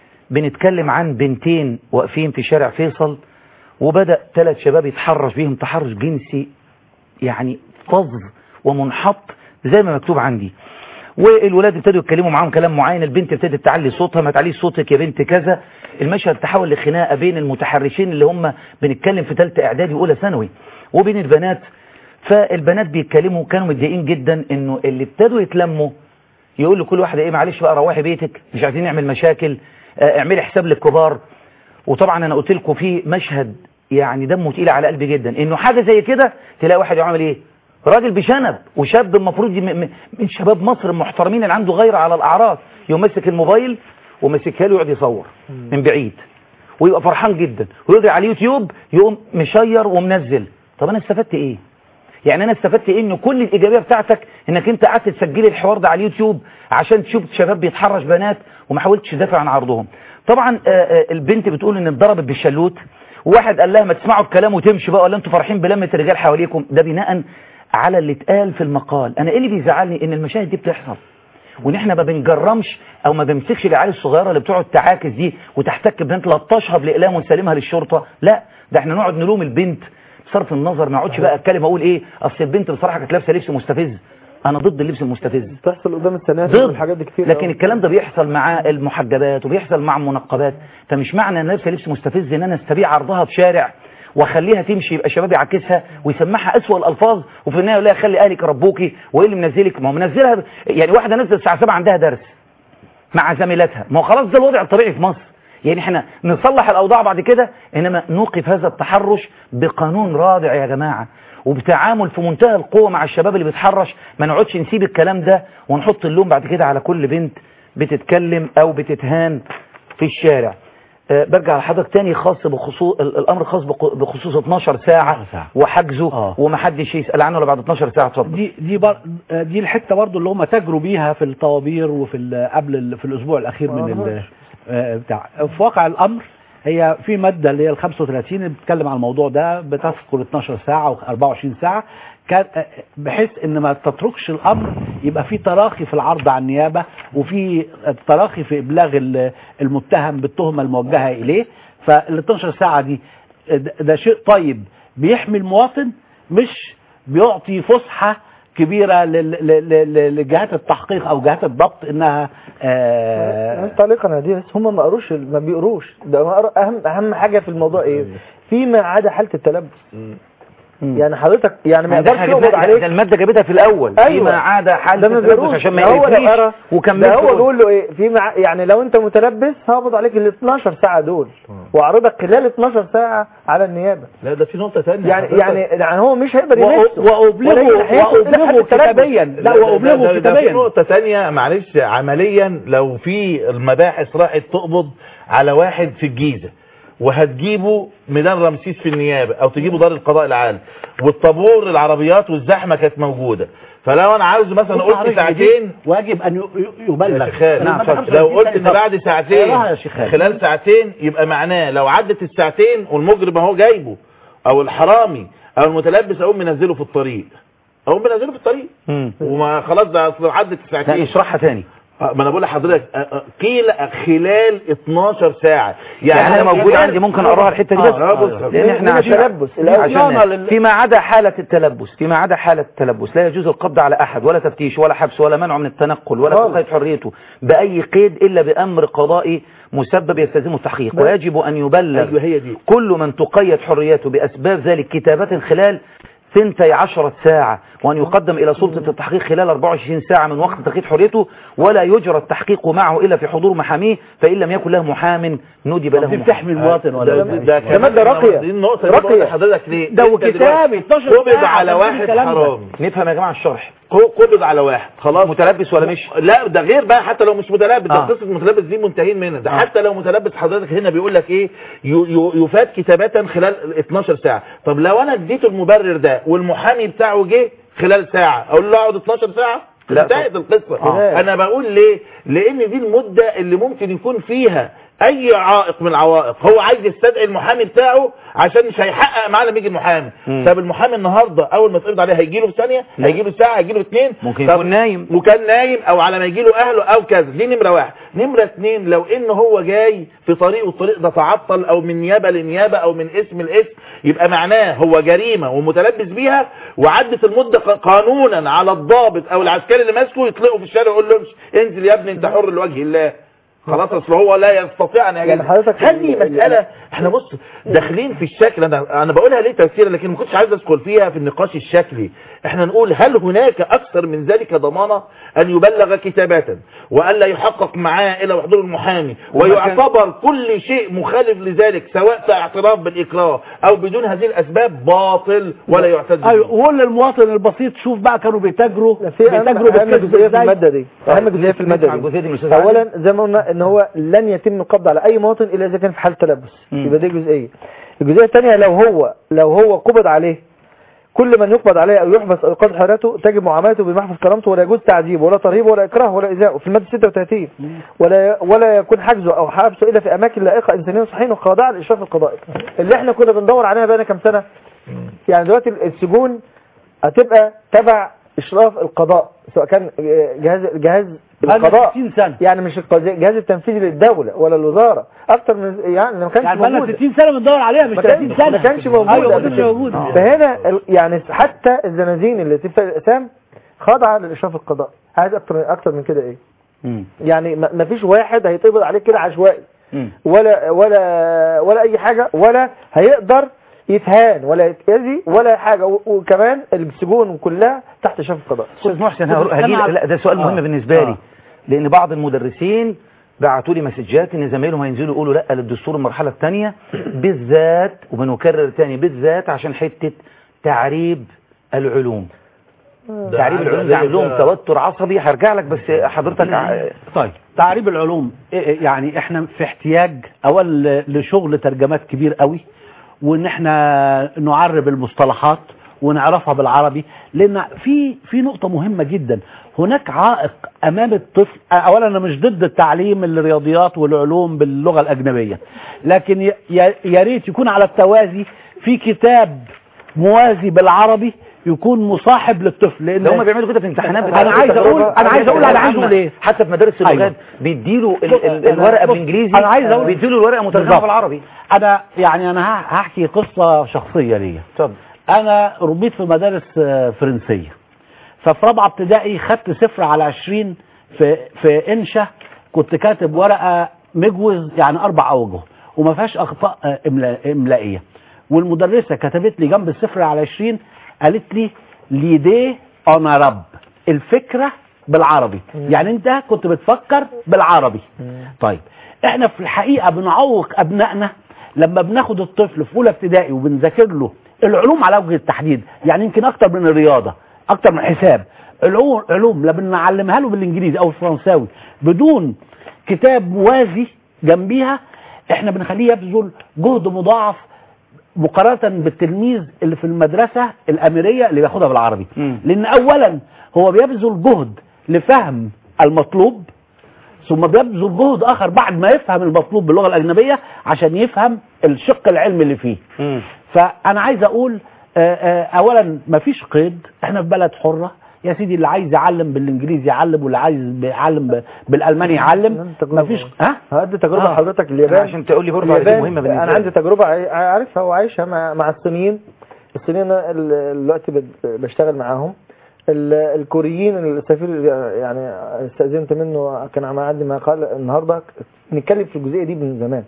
بنتكلم عن بنتين واقفين في شارع فيصل وبدا ثلاث شباب يتحرش بيهم تحرش جنسي يعني فظ ومنحط زي ما مكتوب عندي والولاد ابتدوا يتكلموا معاهم كلام معين البنت ابتدت تعلي صوتها ما تعليش صوتك يا بنت كذا المشهد تحول لخناقه بين المتحرشين اللي هم بنتكلم في ثالثه اعدادي واولى ثانوي وبين البنات فالبنات بيتكلموا كانوا متضايقين جدا انه اللي ابتدوا يتلموا يقول لكل واحده ايه معلش بقى روحي بيتك مش عايزين نعمل مشاكل آه، اعملي حساب للكبار وطبعا انا قلت لكم في مشهد يعني دمه تقيل على قلبي جدا انه حاجه زي كده تلاقي واحد يعمل ايه راجل بشنب وشاب المفروض ي- م- م- من شباب مصر المحترمين اللي عنده غير على الاعراض يقوم ماسك الموبايل وماسكها له يقعد يصور من بعيد ويبقى فرحان جدا ويجري على اليوتيوب يقوم مشير ومنزل طب انا استفدت ايه يعني انا استفدت ايه ان كل الايجابيه بتاعتك انك انت قعدت تسجلي الحوار ده على اليوتيوب عشان تشوف شباب بيتحرش بنات وما حاولتش تدافع عن عرضهم طبعا آه، آه، البنت بتقول ان اتضربت بالشلوت وواحد قال لها ما تسمعوا الكلام وتمشي بقى ولا انتوا فرحين بلمه الرجال حواليكم ده بناء على اللي اتقال في المقال انا ايه اللي بيزعلني ان المشاهد دي بتحصل وان احنا ما بنجرمش او ما بنمسكش العيال الصغيره اللي بتقعد تعاكس دي وتحتك بنت لطشها بالاقلام ونسلمها للشرطه لا ده احنا نقعد نلوم البنت بصرف النظر ما اقعدش بقى اتكلم اقول ايه اصل البنت بصراحه كانت لابسه لبس مستفز انا ضد اللبس المستفز بتحصل قدام السناتر ضد والحاجات دي كتير لكن أوي. الكلام ده بيحصل مع المحجبات وبيحصل مع المنقبات فمش معنى ان لابسه لبس مستفز ان انا استبيع عرضها في شارع واخليها تمشي يبقى شباب يعاكسها ويسمعها اسوأ الالفاظ وفي النهايه يقول لها خلي اهلك يربوكي وايه اللي منزلك ما هو منزلها ب- يعني واحده نزلت الساعه 7 عندها درس مع زميلاتها ما هو خلاص ده الوضع الطبيعي في مصر يعني احنا نصلح الاوضاع بعد كده انما نوقف هذا التحرش بقانون رادع يا جماعه وبتعامل في منتهى القوه مع الشباب اللي بيتحرش ما نقعدش نسيب الكلام ده ونحط اللوم بعد كده على كل بنت بتتكلم او بتتهان في الشارع آه، برجع لحضرتك تاني خاص بخصوص ال- الامر خاص بق- بخصوص 12 ساعه وحجزه ومحدش يسال عنه الا بعد 12 ساعه اتفضل دي دي بر... دي الحته برضو اللي هم تجروا بيها في الطوابير وفي ال... قبل ال... في الاسبوع الاخير من ال... آه، بتاع في واقع الامر هي في ماده اللي هي ال 35 اللي بتتكلم عن الموضوع ده بتذكر 12 ساعه و24 ساعه كان آه، بحيث ان ما تتركش الامر يبقى في تراخي في العرض عن النيابه وفي تراخي في ابلاغ ال- المتهم بالتهمه الموجهه اليه فال 12 ساعه دي ده ده شيء طيب بيحمي المواطن مش بيعطي فسحه كبيره لل- لل- لل- لجهات التحقيق او جهات الضبط انها آه بس تعليقا على دي بس هم ما قروش ما بيقروش ده ما قروا- اهم اهم حاجه في الموضوع ايه فيما عدا حاله التلبس يعني حضرتك يعني ما ما ده يقدرش حاجة يقبض ده- عليك ده الماده جابتها في الاول ايوه فيما عدا حاله ده ما التلبس بيقروش عشان ما ده هو لو يقرفنيش قرا وكملت ده هو قول. بيقول له ايه في مع يعني لو انت متلبس هقبض عليك ال 12 ساعه دول واعرضك خلال 12 ساعه على النيابه لا ده في نقطة تانية يعني حضرتك. يعني يعني هو مش هيقدر وأ- ينفسه وأبلغه- وأبلغه كتابيا لا لا ده- وأبلغه ده- ده في كتابيا نقطة تانية معلش عمليا لو في المباحث راحت تقبض على واحد في الجيزة وهتجيبه ميدان رمسيس في النيابة او تجيبه دار القضاء العالي والطابور العربيات والزحمة كانت موجودة فلو انا عاوز مثلا قلت ساعتين واجب ان ي- ي- يبلغ يا شيخ خالد، نعم، لو قلت ان بعد ساعتين اقراها يا شيخ خالد. خلال ساعتين يبقى معناه لو عدت الساعتين والمجرم اهو جايبه او الحرامي او المتلبس اقوم منزله في الطريق اقوم منزله في الطريق وما خلاص ده اصل عدت الساعتين لا اشرحها تاني آه، ما انا بقول لحضرتك آه، آه، قيل خلال 12 ساعة يعني انا موجود عندي ممكن اقراها الحته دي بس آه، بص. لان احنا من عشان التلبس. عشان الأول. فيما عدا حاله التلبس فيما عدا حاله التلبس لا يجوز القبض على احد ولا تفتيش ولا حبس ولا منعه من التنقل ولا خالص. تقييد حريته باي قيد الا بامر قضائي مسبب يستلزمه التحقيق بس. ويجب ان يبلغ أيوة هي دي. كل من تقيد حريته باسباب ذلك كتابه خلال ثنتي عشرة ساعة وأن يقدم إلى سلطة التحقيق خلال 24 ساعة من وقت تقييد حريته ولا يجرى التحقيق معه إلا في حضور محاميه فإن لم يكن له محام ندب له دي محام. بتحمي المواطن ولا ده, لا؟ ده, ده مادة راقية. دي النقطة اللي بقول راقية. لحضرتك ليه ده أنت وكتابي دلوقتي 12 قبض ساعة على عشان واحد الكلام ده. حرامي نفهم يا جماعة الشرح ق- قبض على واحد خلاص متلبس ولا مش لا ده غير بقى حتى لو مش متلبس ده آه. قصه متلبس دي منتهين منها ده آه. حتى لو متلبس حضرتك هنا بيقول لك ايه ي- ي- يفات كتابه خلال 12 ساعه طب لو انا اديته المبرر ده والمحامي بتاعه جه خلال ساعه اقول له اقعد 12 ساعه لا انتهت القصه آه. انا بقول ليه لان دي المده اللي ممكن يكون فيها اي عائق من العوائق هو عايز يستدعي المحامي بتاعه عشان مش هيحقق معاه لما يجي المحامي مم. طب المحامي النهارده اول ما تقبض عليه هيجي له في ثانيه لا. هيجي له ساعه هيجي له اثنين ممكن طب- يكون نايم وكان نايم او على ما يجي له اهله او كذا دي نمره واحد نمره اثنين لو ان هو جاي في طريق والطريق ده تعطل او من نيابه لنيابه او من اسم لاسم يبقى معناه هو جريمه ومتلبس بيها وعدت المده ق- قانونا على الضابط او العسكري اللي ماسكه يطلقه في الشارع يقول له امشي انزل يا ابني انت حر لوجه الله خلاص اصل هو لا يستطيع ان يعني يجازف حضرتك هذه ال- مساله احنا بص داخلين في الشكل انا انا بقولها ليه تفسيرا لكن ما كنتش عايز ادخل فيها في النقاش الشكلي احنا نقول هل هناك اكثر من ذلك ضمانه ان يبلغ كتابه والا يحقق معاه الى حضور المحامي ويعتبر كل شيء مخالف لذلك سواء اعتراف بالاكراه او بدون هذه الاسباب باطل ولا يعتد به. ايوه وقول للمواطن البسيط شوف بقى كانوا بيتاجروا في اهم بيتاجروا أهم بالكذب جزئيه في ازاي الماده دي اهم جزئيه في الماده على الجزئية دي من دي الأستاذ اولا زي ما قلنا ان هو لن يتم القبض على اي مواطن الا اذا كان في حاله تلبس مم. يبقى دي جزئيه الجزئيه الثانيه لو هو لو هو قبض عليه كل من يقبض عليه او يحبس او يقاض حياته تجب معاملته بمحفظ كرامته ولا يجوز تعذيبه ولا ترهيبه ولا اكراه ولا ايذائه في الماده 36 ولا ولا يكون حجزه او حبسه الا في اماكن لائقه انسانيا صحيحه وخاضعه للاشراف القضائي اللي احنا كنا بندور عليها بقى كام سنه يعني دلوقتي السجون هتبقى تبع اشراف القضاء سواء كان جهاز جهاز القضاء 60 سنه يعني مش الق- الجهاز التنفيذي للدوله ولا الوزاره اكتر من يعني ما كانش يعني بقالنا موجود 60 سنه بندور عليها مش ما كان- 30 سنه ما كانش موجود ايوه ما قبل كانش كده. موجود فهنا ال- يعني حتى الزنازين اللي تدفع الاسام خاضعه للاشراف القضائي عايز اكتر اكتر من كده ايه مم. يعني ما ما فيش واحد هيتقبض عليه كده عشوائي مم. ولا ولا ولا اي حاجه ولا هيقدر يتهان ولا يتأذي ولا حاجه و- وكمان السجون كلها تحت اشراف القضاء استاذ محسن كنت هروح- هجي بتسمع- لا ده سؤال مهم آه. بالنسبه لي آه. لان بعض المدرسين بعتوا لي مسجات ان زمايلهم هينزلوا يقولوا لا للدستور المرحله الثانيه بالذات وبنكرر تاني بالذات عشان حته تعريب العلوم تعريب العلوم ده عامل لهم توتر عصبي هرجع لك بس حضرتك ع- طيب تعريب العلوم إيه- إيه يعني احنا في احتياج اول لشغل ترجمات كبير قوي وان احنا نعرب المصطلحات ونعرفها بالعربي لان في في نقطه مهمه جدا هناك عائق امام الطفل اولا انا مش ضد التعليم الرياضيات والعلوم باللغه الاجنبيه لكن ي- ي- يا ريت يكون على التوازي في كتاب موازي بالعربي يكون مصاحب للطفل لان ده هم بيعملوا كده في امتحانات انا عايز اقول انا عايز اقول انا عايز اقول ايه حتى في مدارس اللغات أيوة. بيديله ال- ال- الورقه بص، بالانجليزي انا عايز اقول بيديله الورقه مترجمه بالظبط. بالعربي انا يعني انا ه- هحكي قصه شخصيه ليا اتفضل انا ربيت في مدارس آه، فرنسيه ففي رابعه ابتدائي خدت صفر على 20 في في انشا كنت كاتب ورقه مجوز يعني اربع اوجه وما فيهاش اخطاء آه، إملا- املائيه والمدرسه كتبت لي جنب الصفر على 20 قالت لي ليديه انا رب الفكره بالعربي يعني انت كنت بتفكر بالعربي طيب احنا في الحقيقه بنعوق ابنائنا لما بناخد الطفل في اولى ابتدائي وبنذاكر له العلوم على وجه التحديد يعني يمكن اكتر من الرياضه اكتر من الحساب العلوم علوم لما بنعلمها له بالانجليزي او الفرنساوي بدون كتاب موازي جنبيها احنا بنخليه يبذل جهد مضاعف مقارنة بالتلميذ اللي في المدرسة الأميرية اللي بياخدها بالعربي لأن أولا هو بيبذل جهد لفهم المطلوب ثم بيبذل جهد آخر بعد ما يفهم المطلوب باللغة الأجنبية عشان يفهم الشق العلمي اللي فيه فأنا عايز أقول آه، آه، أولا مفيش قيد احنا في بلد حرة يا سيدي اللي عايز يعلم بالانجليزي يعلم واللي عايز يعلم ب- بالالماني يعلم مفيش ها هدي تجربه آه. لحضرتك اليابان عشان تقول لي برضه على دي اليابان، مهمة بالنسبة انا لي. عندي تجربه عاي- عارفها وعايشها مع مع الصينيين الصينيين أنا ال- دلوقتي بت- بشتغل معاهم ال- الكوريين السفير يعني استاذنت منه كان عم عندي ما قال النهارده نتكلم في الجزئيه دي من زمان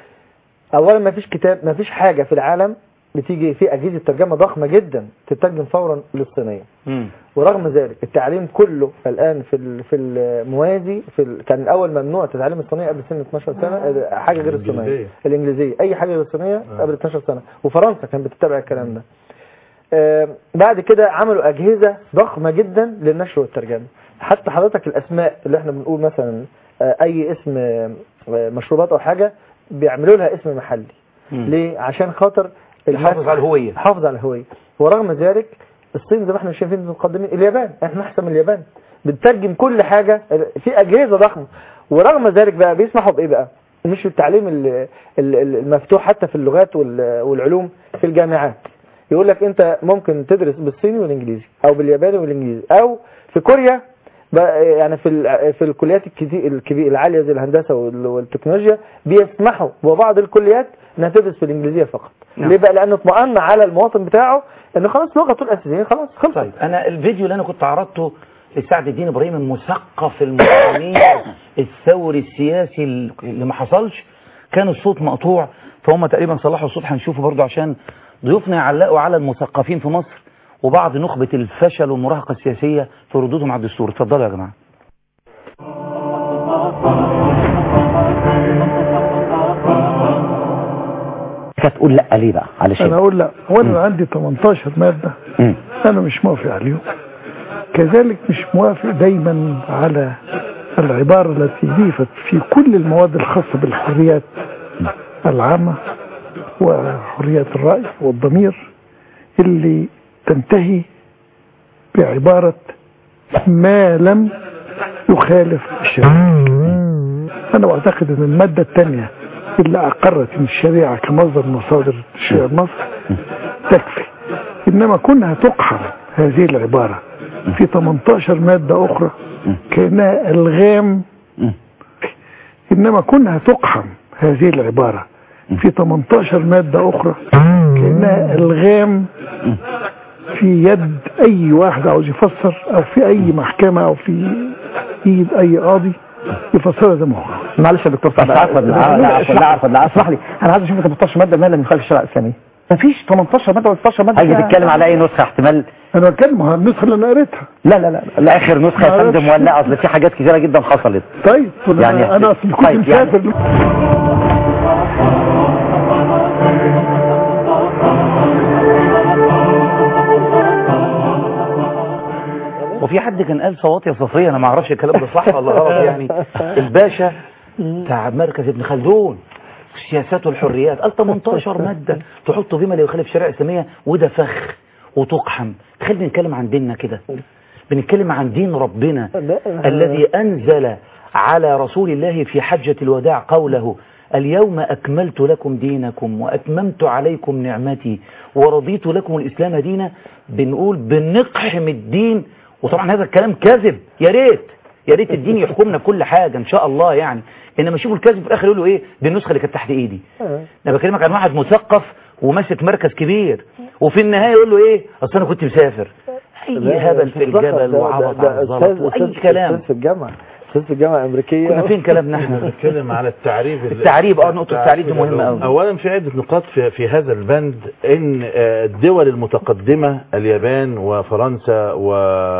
اولا ما فيش كتاب ما فيش حاجه في العالم بتيجي في اجهزه ترجمه ضخمه جدا تترجم فورا للصينيه ورغم ذلك التعليم كله الان في ال- في الموازي في ال... كان الاول ممنوع تتعلم الصينيه قبل سن 12 سنه آه، حاجه غير الصينيه الإنجليزية. الانجليزيه اي حاجه غير الصينيه قبل 12 سنه وفرنسا كانت بتتبع الكلام ده آه، بعد كده عملوا أجهزة ضخمة جدا للنشر والترجمة حتى حضرتك الأسماء اللي احنا بنقول مثلا آه، أي اسم آه، مشروبات أو حاجة بيعملوا لها اسم محلي مم. ليه؟ عشان خاطر يحافظ على الهوية. حافظ على الهوية ورغم ذلك الصين زي ما احنا شايفين متقدمين اليابان احنا احسن من اليابان بتترجم كل حاجة في أجهزة ضخمة ورغم ذلك بقى بيسمحوا بإيه بقى؟ مش التعليم ال- ال- ال- المفتوح حتى في اللغات وال- والعلوم في الجامعات يقول لك انت ممكن تدرس بالصيني والانجليزي او بالياباني والانجليزي او في كوريا بقى يعني في ال- في الكليات الكتي- الكبيره العاليه زي الهندسه وال- والتكنولوجيا بيسمحوا ببعض الكليات انها تدرس في الانجليزيه فقط نعم. ليه بقى لانه اطمأن على المواطن بتاعه ان خلاص لغته الاساسيه خلاص خلصت طيب انا الفيديو اللي انا كنت عرضته لسعد الدين ابراهيم المثقف المصري الثوري السياسي اللي ما حصلش كان الصوت مقطوع فهم تقريبا صلحوا الصوت هنشوفه برضو عشان ضيوفنا يعلقوا على المثقفين في مصر وبعض نخبة الفشل والمراهقة السياسية في ردودهم على الدستور اتفضلوا يا جماعة هتقول لا ليه بقى علشان انا اقول لا هو انا عندي 18 ماده مم. انا مش موافق عليهم كذلك مش موافق دايما على العبارة التي ضيفت في كل المواد الخاصة بالحريات العامة وحريات الرأي والضمير اللي تنتهي بعبارة ما لم يخالف الشريعة أنا أعتقد أن المادة الثانية اللي أقرت أن الشريعة كمصدر من مصادر الشريعة مصر تكفي إنما كونها تقحم هذه العبارة في 18 مادة أخرى كأنها ألغام إنما كونها تقحم هذه العبارة في 18 مادة أخرى كأنها ألغام في يد أي واحد عاوز يفسر أو في أي محكمة أو في إيد أي قاضي يفسرها زي ما هو معلش يا دكتور سعد عفوا لا عفوا لا عفوا لا اسمح لي انا عايز اشوف 18 ماده مالها من خلف الشريعه الاسلاميه مفيش 18 ماده ولا 16 ماده عايز تتكلم على اي نسخه احتمال انا بتكلم على النسخه اللي انا قريتها لا لا لا, لا اخر نسخه يا معلش. فندم ولا اصل في حاجات كتيره جدا حصلت طيب يعني انا اصلا كنت طيب يعني مسافر وفي حد كان قال صوات يا صفية انا ما اعرفش الكلام ده صح ولا غلط يعني الباشا بتاع مركز ابن خلدون السياسات والحريات قال 18 مادة تحط فيما لا يخالف الشريعة الإسلامية وده فخ وتقحم خلينا نتكلم عن ديننا كده بنتكلم عن دين ربنا الذي أنزل على رسول الله في حجة الوداع قوله اليوم أكملت لكم دينكم وأتممت عليكم نعمتي ورضيت لكم الإسلام دينا بنقول بنقحم الدين وطبعا هذا الكلام كذب يا ريت يا ريت الدين يحكمنا كل حاجة إن شاء الله يعني إنما شوفوا الكذب في الآخر يقولوا إيه دي النسخة اللي كانت تحت إيدي أنا بكلمك عن واحد مثقف وماسك مركز كبير وفي النهاية يقول له إيه أصل أنا كنت مسافر أي هبل في الجبل وعبط على الزلط وأي كلام في الجامعة أستاذ في الجامعة الأمريكية كنا فين كلامنا احنا بنتكلم على التعريب ال- التعريب اه نقطة التعريب دي مهمة قوي اولا في عدة نقاط في, في هذا البند ان آه، الدول المتقدمة اليابان وفرنسا و...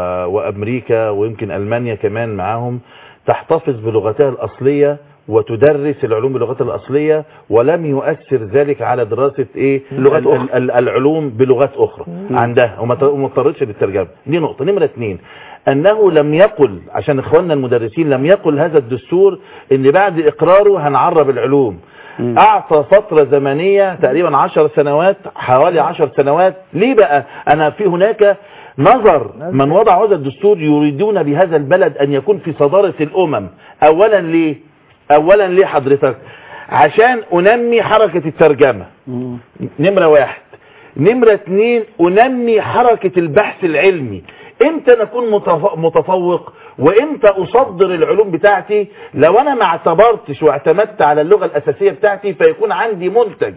وامريكا ويمكن المانيا كمان معاهم تحتفظ بلغتها الاصلية وتدرس العلوم بلغتها الاصلية ولم يؤثر ذلك على دراسة ايه لغات ال- ال- ال- العلوم بلغات اخرى عندها وما ت- وما اضطرتش للترجمة دي نقطة نمرة اثنين انه لم يقل عشان اخواننا المدرسين لم يقل هذا الدستور ان بعد اقراره هنعرب العلوم اعطى فترة زمنية تقريبا عشر سنوات حوالي عشر سنوات ليه بقى انا في هناك نظر من وضع هذا الدستور يريدون بهذا البلد ان يكون في صدارة الامم اولا ليه اولا ليه حضرتك عشان انمي حركة الترجمة نمرة واحد نمرة اتنين انمي حركة البحث العلمي امتى نكون متف- متفوق وامتى اصدر العلوم بتاعتي لو انا ما اعتبرتش واعتمدت على اللغة الاساسية بتاعتي فيكون عندي منتج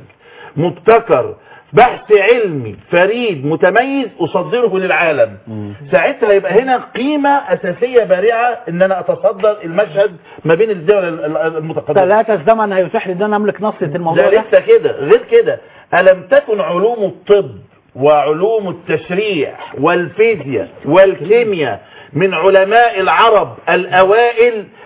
مبتكر بحث علمي فريد متميز اصدره للعالم ساعتها يبقى هنا قيمة اساسية بارعة ان انا اتصدر المشهد ما بين الدول ال- ال- المتقدمة ثلاثة الزمن هيتيح لي ان انا املك نصية الموضوع ده ده لسه كده غير كده ألم تكن علوم الطب وعلوم التشريع والفيزياء والكيمياء من علماء العرب الأوائل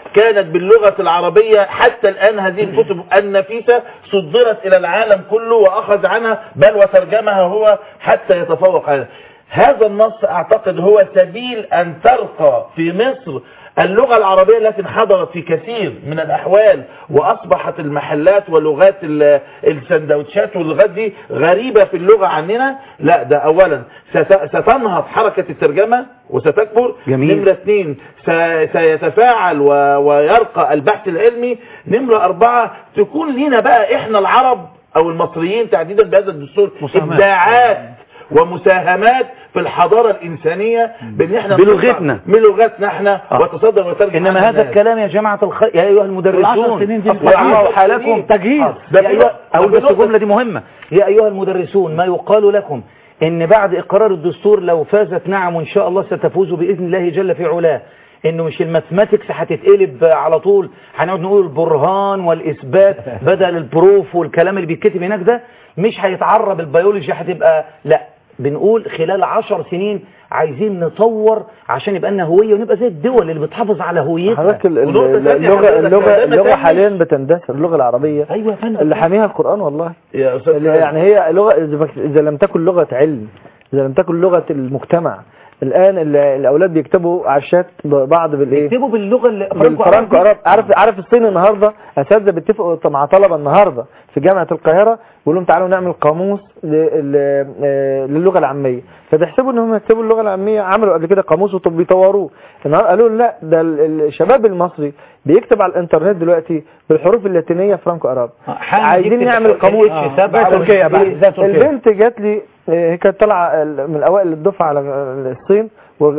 كانت باللغة العربية حتى الآن هذه الكتب النفيسة صدرت إلى العالم كله وأخذ عنها بل وترجمها هو حتى يتفوق عليها هذا النص أعتقد هو سبيل أن ترقى في مصر اللغة العربية التي انحدرت في كثير من الأحوال وأصبحت المحلات ولغات ال- السندوتشات واللغات دي غريبة في اللغة عننا لا ده أولا ست- ستنهض حركة الترجمة وستكبر جميل. نمرة اثنين س- سيتفاعل و- ويرقى البحث العلمي نمرة أربعة تكون لينا بقى إحنا العرب أو المصريين تحديدا بهذا الدستور مساهمات. إبداعات ومساهمات في الحضارة الإنسانية بان احنا بلغتنا. نطلع من لغتنا احنا وتصدر وترجم انما عنها هذا الناس. الكلام يا جماعه الخير يا ايها المدرسون والعشر سنين دي اصلح الله تجهيز. حالكم تجهيز. آه. يا ايها اقول بس الجمله دي مهمه يا ايها المدرسون ما يقال لكم ان بعد اقرار الدستور لو فازت نعم وان شاء الله ستفوز باذن الله جل في علاه انه مش الماثماتكس هتتقلب على طول هنقعد نقول البرهان والاثبات بدل البروف والكلام اللي بيتكتب هناك ده مش هيتعرب البيولوجي هتبقى لا بنقول خلال عشر سنين عايزين نطور عشان يبقى لنا هويه ونبقى زي الدول اللي بتحافظ على هويتها حضرتك ال- ال- ونقطة تانية اللغة حضرتك اللغة ما اللغة تانية. حاليا بتندثر اللغة العربية ايوه يا فندم اللي حاميها القرآن والله يا أستاذ اللي يعني هي لغة إذا ما- إذا لم تكن لغة علم إذا لم تكن لغة المجتمع الآن ال- الأولاد بيكتبوا على الشات بعض بالإيه؟ بيكتبوا باللغه اللي بالفرنكو عرب عارف عارف الصين النهارده اساتذه بيتفقوا مع طلبه النهارده في جامعه القاهره بيقول لهم تعالوا نعمل قاموس ل- ل- آه، للغه العاميه فتحسبوا ان هم يكتبوا اللغه العاميه عملوا قبل كده قاموس وطب بيطوروه النهارده قالوا لا ده ال- الشباب المصري بيكتب على الانترنت دلوقتي بالحروف اللاتينيه فرانكو اراب عايزين يكتب نعمل حروف قاموس ال حساب زي على تركيا بقى ال- زي تركيا. البنت جات لي آه، هي كانت طالعه ال- من اوائل الدفعه على الصين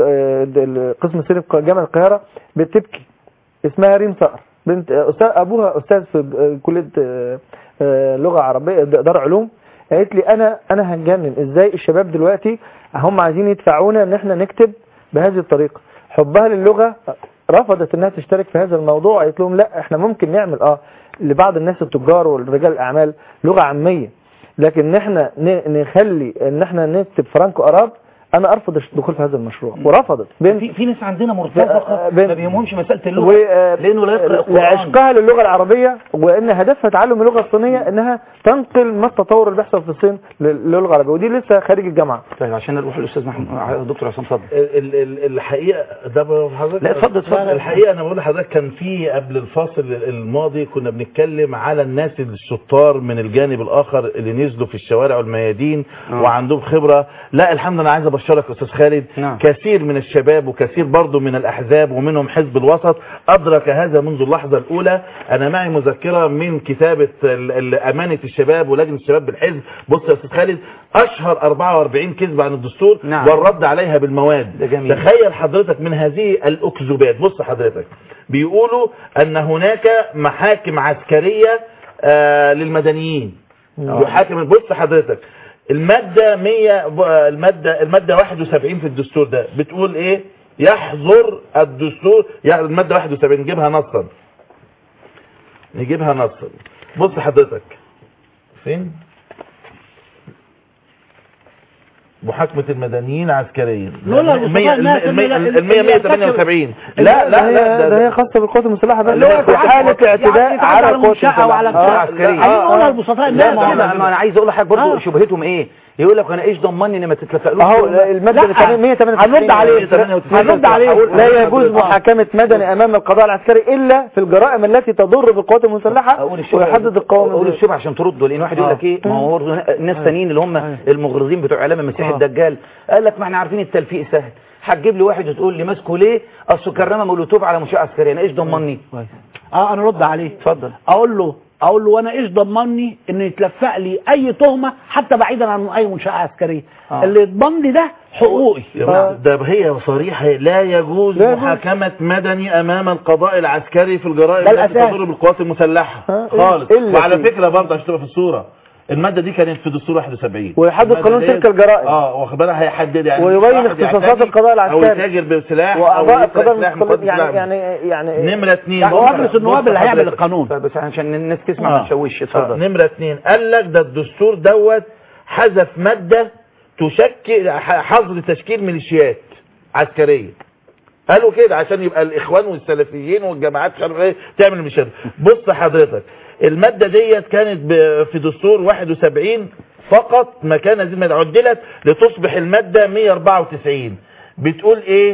وقسم الصين في جامعه القاهره بتبكي اسمها ريم صقر بنت استاذ ابوها استاذ في كليه آه، آه، لغه عربيه دار علوم قالت لي انا انا هنجنن ازاي الشباب دلوقتي هم عايزين يدفعونا ان احنا نكتب بهذه الطريقه حبها للغه رفضت انها تشترك في هذا الموضوع قالت لهم لا احنا ممكن نعمل اه لبعض الناس التجار والرجال الاعمال لغه عاميه لكن ان احنا ن- نخلي ان احنا نكتب فرانكو اراب انا ارفض الدخول في هذا المشروع ورفضت بنت في في ناس عندنا مرتزقه بنت- ما بيهمهمش مساله اللغه و- آه، لانه لا يقرا القران لعشقها للغه العربيه وان هدفها تعلم اللغه الصينيه انها تنقل ما التطور اللي بيحصل في الصين لل- للغه العربيه ودي لسه خارج الجامعه طيب عشان نروح للاستاذ محمد دكتور عصام صدر ال- ال- الحقيقه ده بقول لحضرتك لا، اتفضل، اتفضل. الحقيقه انا بقول لحضرتك كان في قبل الفاصل الماضي كنا بنتكلم على الناس الشطار من الجانب الاخر اللي نزلوا في الشوارع والميادين آه. وعندهم خبره لا الحمد لله انا عايز ابشرك يا استاذ خالد نعم. كثير من الشباب وكثير برضه من الاحزاب ومنهم حزب الوسط ادرك هذا منذ اللحظه الاولى انا معي مذكره من كتابه ال- ال- امانه الشباب ولجنه الشباب بالحزب بص يا استاذ خالد اشهر 44 كذبه عن الدستور نعم. والرد عليها بالمواد ده جميل. تخيل حضرتك من هذه الاكذوبات بص حضرتك بيقولوا ان هناك محاكم عسكريه آه للمدنيين آه. يحاكم بص حضرتك المادة 100 ب- المادة المادة 71 في الدستور ده بتقول ايه يحظر الدستور يعني المادة 71 نجيبها نصا نجيبها نصا بص حضرتك فين محاكمة المدنيين عسكريا لولا المصطفى الناس اللي- المية اللي- المية اللي 178 لا لا لا لا ده, ده هي خاصه بالقوات المسلحه بس اللي هو في حاله اعتداء يعني على على القوات منشأة وعلى المسلحه بتاع. آه. عسكرية. عايزين نقولها لبسطاء لا الناس ما كده. انا ما انا عايز اقول لحضرتك برضه آه. شبهتهم ايه يقول لك انا ايش ضمني ان ما تتلفقلوش اهو كلمة؟ الماده لا. 198 هنرد عليه. هنرد عليه. لا يجوز محاكمه مدني امام القضاء العسكري الا في الجرائم التي تضر بالقوات المسلحه اقول الشبهه ويحدد القوام اقول الشبهه عشان تردوا لان واحد يقول لك ايه ما هو برضه ناس ثانيين اللي هم المغرضين بتوع اعلام المسيح آه. الدجال قال لك ما احنا عارفين التلفيق سهل هتجيب لي واحد وتقول لي ماسكه ليه اصل كرامه مولوتوف على منشاه عسكريه انا ايش ضمني اه انا ارد عليه اتفضل اقول له اقول له وانا ايش ضمني ان يتلفق لي اي تهمه حتى بعيدا عن اي منشاه عسكريه آه. اللي يضمن لي ده حقوقي ده هي صريحة لا يجوز لا يجوز. محاكمة مدني أمام القضاء العسكري في الجرائم ده التي الأساس. تضر بالقوات المسلحة آه، خالص إلا وعلى فيه. فكرة برضه عشان تبقى في الصورة المادة دي كانت في دستور 71 ويحدد المادة قانون ديت- تلك الجرائم. اه واخد بالك هيحدد يعني ويبين واحد اختصاصات يعتدي القضاء أو العسكري. يتاجر بسلاح أو واعضاء يسرق القضاء سلاح من المسلحه قوات يعني الإسلام. يعني يعني نمرة اتنين يعني بص- مجلس النواب بص اللي هيعمل حضرتك. القانون بس عشان الناس تسمع آه. ما تشوش آه. اتفضل نمرة اتنين قال لك ده الدستور دوت حذف مادة تشكل ح- حظر تشكيل ميليشيات عسكرية قالوا كده عشان يبقى الاخوان والسلفيين والجماعات مش عارف ايه تعمل مش عارف. بص حضرتك الماده ديت كانت ب- في دستور 71 فقط مكان هذه الماده عدلت لتصبح الماده 194 بتقول ايه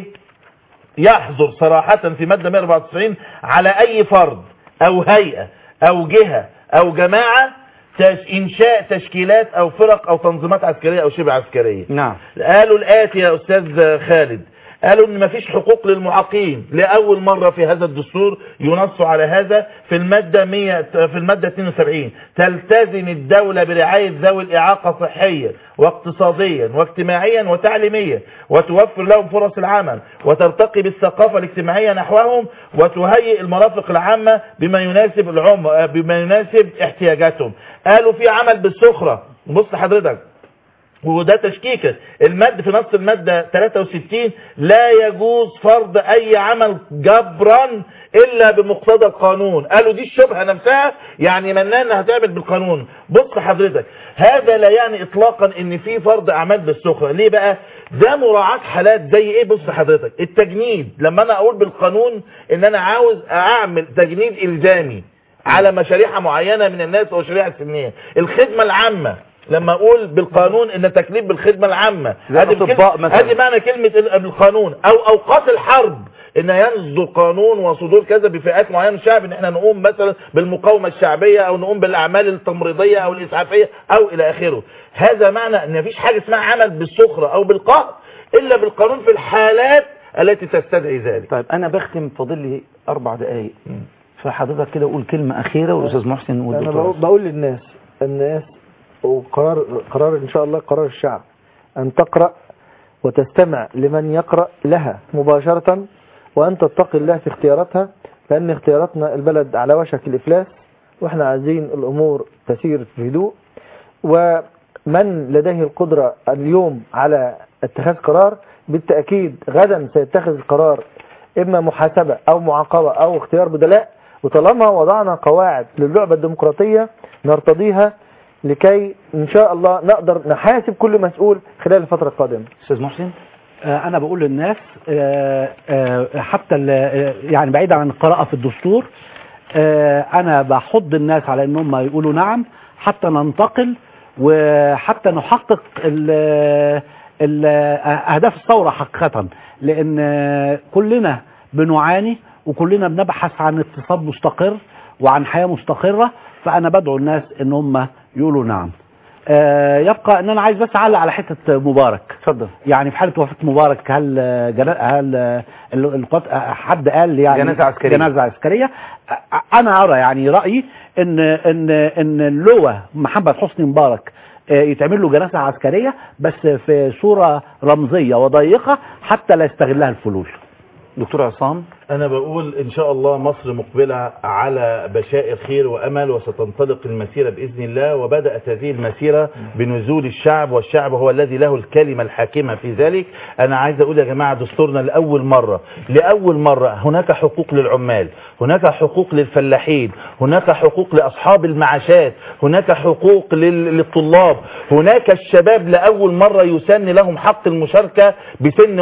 يحظر صراحة في مادة 194 على أي فرد أو هيئة أو جهة أو جماعة تش إنشاء تشكيلات أو فرق أو تنظيمات عسكرية أو شبه عسكرية نعم قالوا الآتي يا أستاذ خالد قالوا ان مفيش حقوق للمعاقين لاول مره في هذا الدستور ينص على هذا في الماده 100 في الماده 72 تلتزم الدوله برعايه ذوي الاعاقه صحيا واقتصاديا واجتماعيا وتعليميا وتوفر لهم فرص العمل وترتقي بالثقافه الاجتماعيه نحوهم وتهيئ المرافق العامه بما يناسب العمر بما يناسب احتياجاتهم قالوا في عمل بالسخره بص حضرتك وده تشكيكة المادة في نص المادة 63 لا يجوز فرض اي عمل جبرا الا بمقتضى القانون قالوا دي الشبهة نفسها يعني منان هتعمل بالقانون بص حضرتك هذا لا يعني اطلاقا ان في فرض اعمال بالسخرة ليه بقى ده مراعاة حالات زي ايه بص حضرتك التجنيد لما انا اقول بالقانون ان انا عاوز اعمل تجنيد الزامي على مشاريع معينة من الناس او شريعة سنية الخدمة العامة لما اقول بالقانون ان تكليف بالخدمة العامة زي هذه الأطباء الكلمة- مثلا. هذه معنى كلمة ال- بالقانون او اوقات الحرب ان ينصدر قانون وصدور كذا بفئات معينة من الشعب ان احنا نقوم مثلا بالمقاومة الشعبية او نقوم بالاعمال التمريضية او الاسعافية او الى اخره هذا معنى ان مفيش حاجة اسمها عمل بالسخرة او بالقهر الا بالقانون في الحالات التي تستدعي ذلك طيب انا بختم فاضل لي اربع دقائق فحضرتك كده قول كلمة اخيرة والاستاذ محسن انا والدكتور بقول, بقول للناس الناس وقرار قرار ان شاء الله قرار الشعب ان تقرا وتستمع لمن يقرا لها مباشره وان تتقي الله في اختياراتها لان اختياراتنا البلد على وشك الافلاس واحنا عايزين الامور تسير في هدوء ومن لديه القدره اليوم على اتخاذ قرار بالتاكيد غدا سيتخذ القرار اما محاسبه او معاقبه او اختيار بدلاء وطالما وضعنا قواعد للعبه الديمقراطيه نرتضيها لكي ان شاء الله نقدر نحاسب كل مسؤول خلال الفتره القادمه استاذ محسن آه، انا بقول للناس آه، آه، حتى ال- آه، يعني بعيدا عن القراءة في الدستور آه، انا بحض الناس على انهم يقولوا نعم حتى ننتقل وحتى نحقق ال- ال- اهداف الثورة حقيقة لان آه، كلنا بنعاني وكلنا بنبحث عن اقتصاد مستقر وعن حياة مستقرة فانا بدعو الناس ان هم يقولوا نعم آه، يبقى ان انا عايز بس اعلق على حته مبارك اتفضل يعني في حاله وفاه مبارك هل آه، جنا... هل آه، ال- القط... آه، حد قال يعني جنازة عسكرية. جنازه عسكريه آه، انا ارى يعني رايي ان ان ان اللواء محمد حسني مبارك آه، يتعمل له جنازه عسكريه بس في صوره رمزيه وضيقه حتى لا يستغلها الفلول دكتور عصام أنا بقول إن شاء الله مصر مقبلة على بشائر خير وأمل وستنطلق المسيرة بإذن الله وبدأت هذه المسيرة بنزول الشعب والشعب هو الذي له الكلمة الحاكمة في ذلك أنا عايز أقول يا جماعة دستورنا لأول مرة لأول مرة هناك حقوق للعمال هناك حقوق للفلاحين هناك حقوق لأصحاب المعاشات هناك حقوق لل- للطلاب هناك الشباب لأول مرة يسن لهم حق المشاركة بسن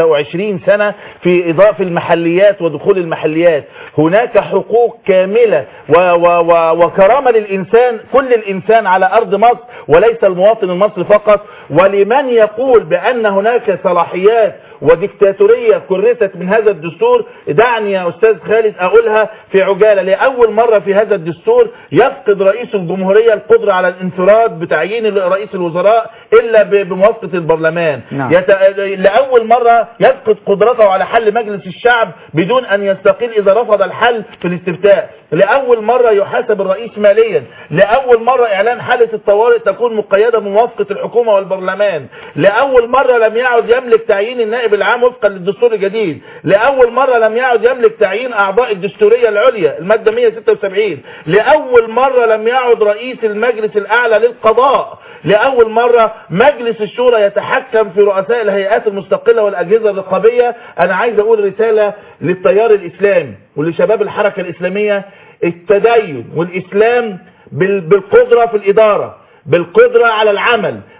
21 سنة في إضافة المحليات ودخول المحليات هناك حقوق كاملة و و و وكرامة للإنسان كل الإنسان على أرض مصر وليس المواطن المصري فقط ولمن يقول بأن هناك صلاحيات وديكتاتورية كرست من هذا الدستور دعني يا أستاذ خالد أقولها في عجالة لأول مرة في هذا الدستور يفقد رئيس الجمهورية القدرة على الانفراد بتعيين رئيس الوزراء إلا ب- بموافقة البرلمان نعم. يت... لأول مرة يفقد قدرته على حل مجلس الشعب بدون أن يستقيل إذا رفض الحل في الاستفتاء لأول مرة يحاسب الرئيس ماليا لأول مرة إعلان حالة الطوارئ تكون مقيدة بموافقة الحكومة والبرلمان لأول مرة لم يعد يملك تعيين النائب العام وفقا للدستور الجديد لأول مرة لم يعد يملك تعيين أعضاء الدستورية العليا المادة 176 لأول مرة لم يعد رئيس المجلس الأعلى للقضاء لأول مرة مجلس الشورى يتحكم في رؤساء الهيئات المستقلة والأجهزة الرقابية أنا عايز أقول رسالة للتيار الإسلامي ولشباب الحركة الإسلامية التدين والإسلام بال- بالقدرة في الإدارة بالقدرة على العمل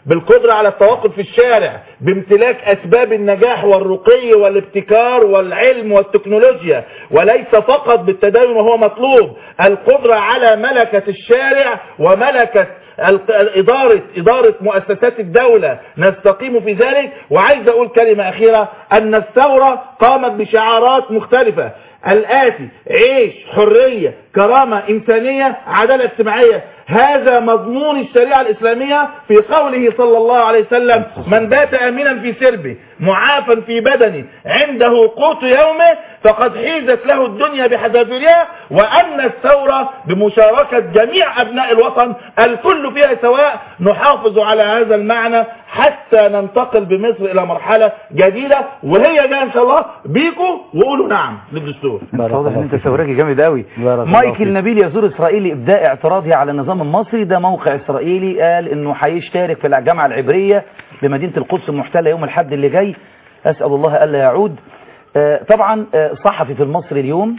بالقدرة على التوقف في الشارع بامتلاك أسباب النجاح والرقي والابتكار والعلم والتكنولوجيا وليس فقط بالتدين وهو مطلوب القدرة على ملكة الشارع وملكة الق- إدارة إدارة مؤسسات الدولة نستقيم في ذلك وعايز أقول كلمة أخيرة أن الثورة قامت بشعارات مختلفة الآتي عيش حرية كرامة إنسانية عدالة اجتماعية هذا مضمون الشريعة الإسلامية في قوله صلى الله عليه وسلم من بات آمنا في سربه معافا في بدنه عنده قوت يومه فقد حيزت له الدنيا بحذافيرها وأن الثورة بمشاركة جميع أبناء الوطن الكل فيها سواء نحافظ على هذا المعنى حتى ننتقل بمصر إلى مرحلة جديدة وهي جاية إن شاء الله بيكوا وقولوا نعم للدستور واضح ان انت ثوراجي جامد قوي الله مايكل فيك. نبيل يزور اسرائيل لابداء اعتراضه على النظام المصري ده موقع اسرائيلي قال انه هيشترك في الجامعه العبريه بمدينه القدس المحتله يوم الاحد اللي جاي اسال الله الا يعود آه، طبعا آه، صحفي في المصري اليوم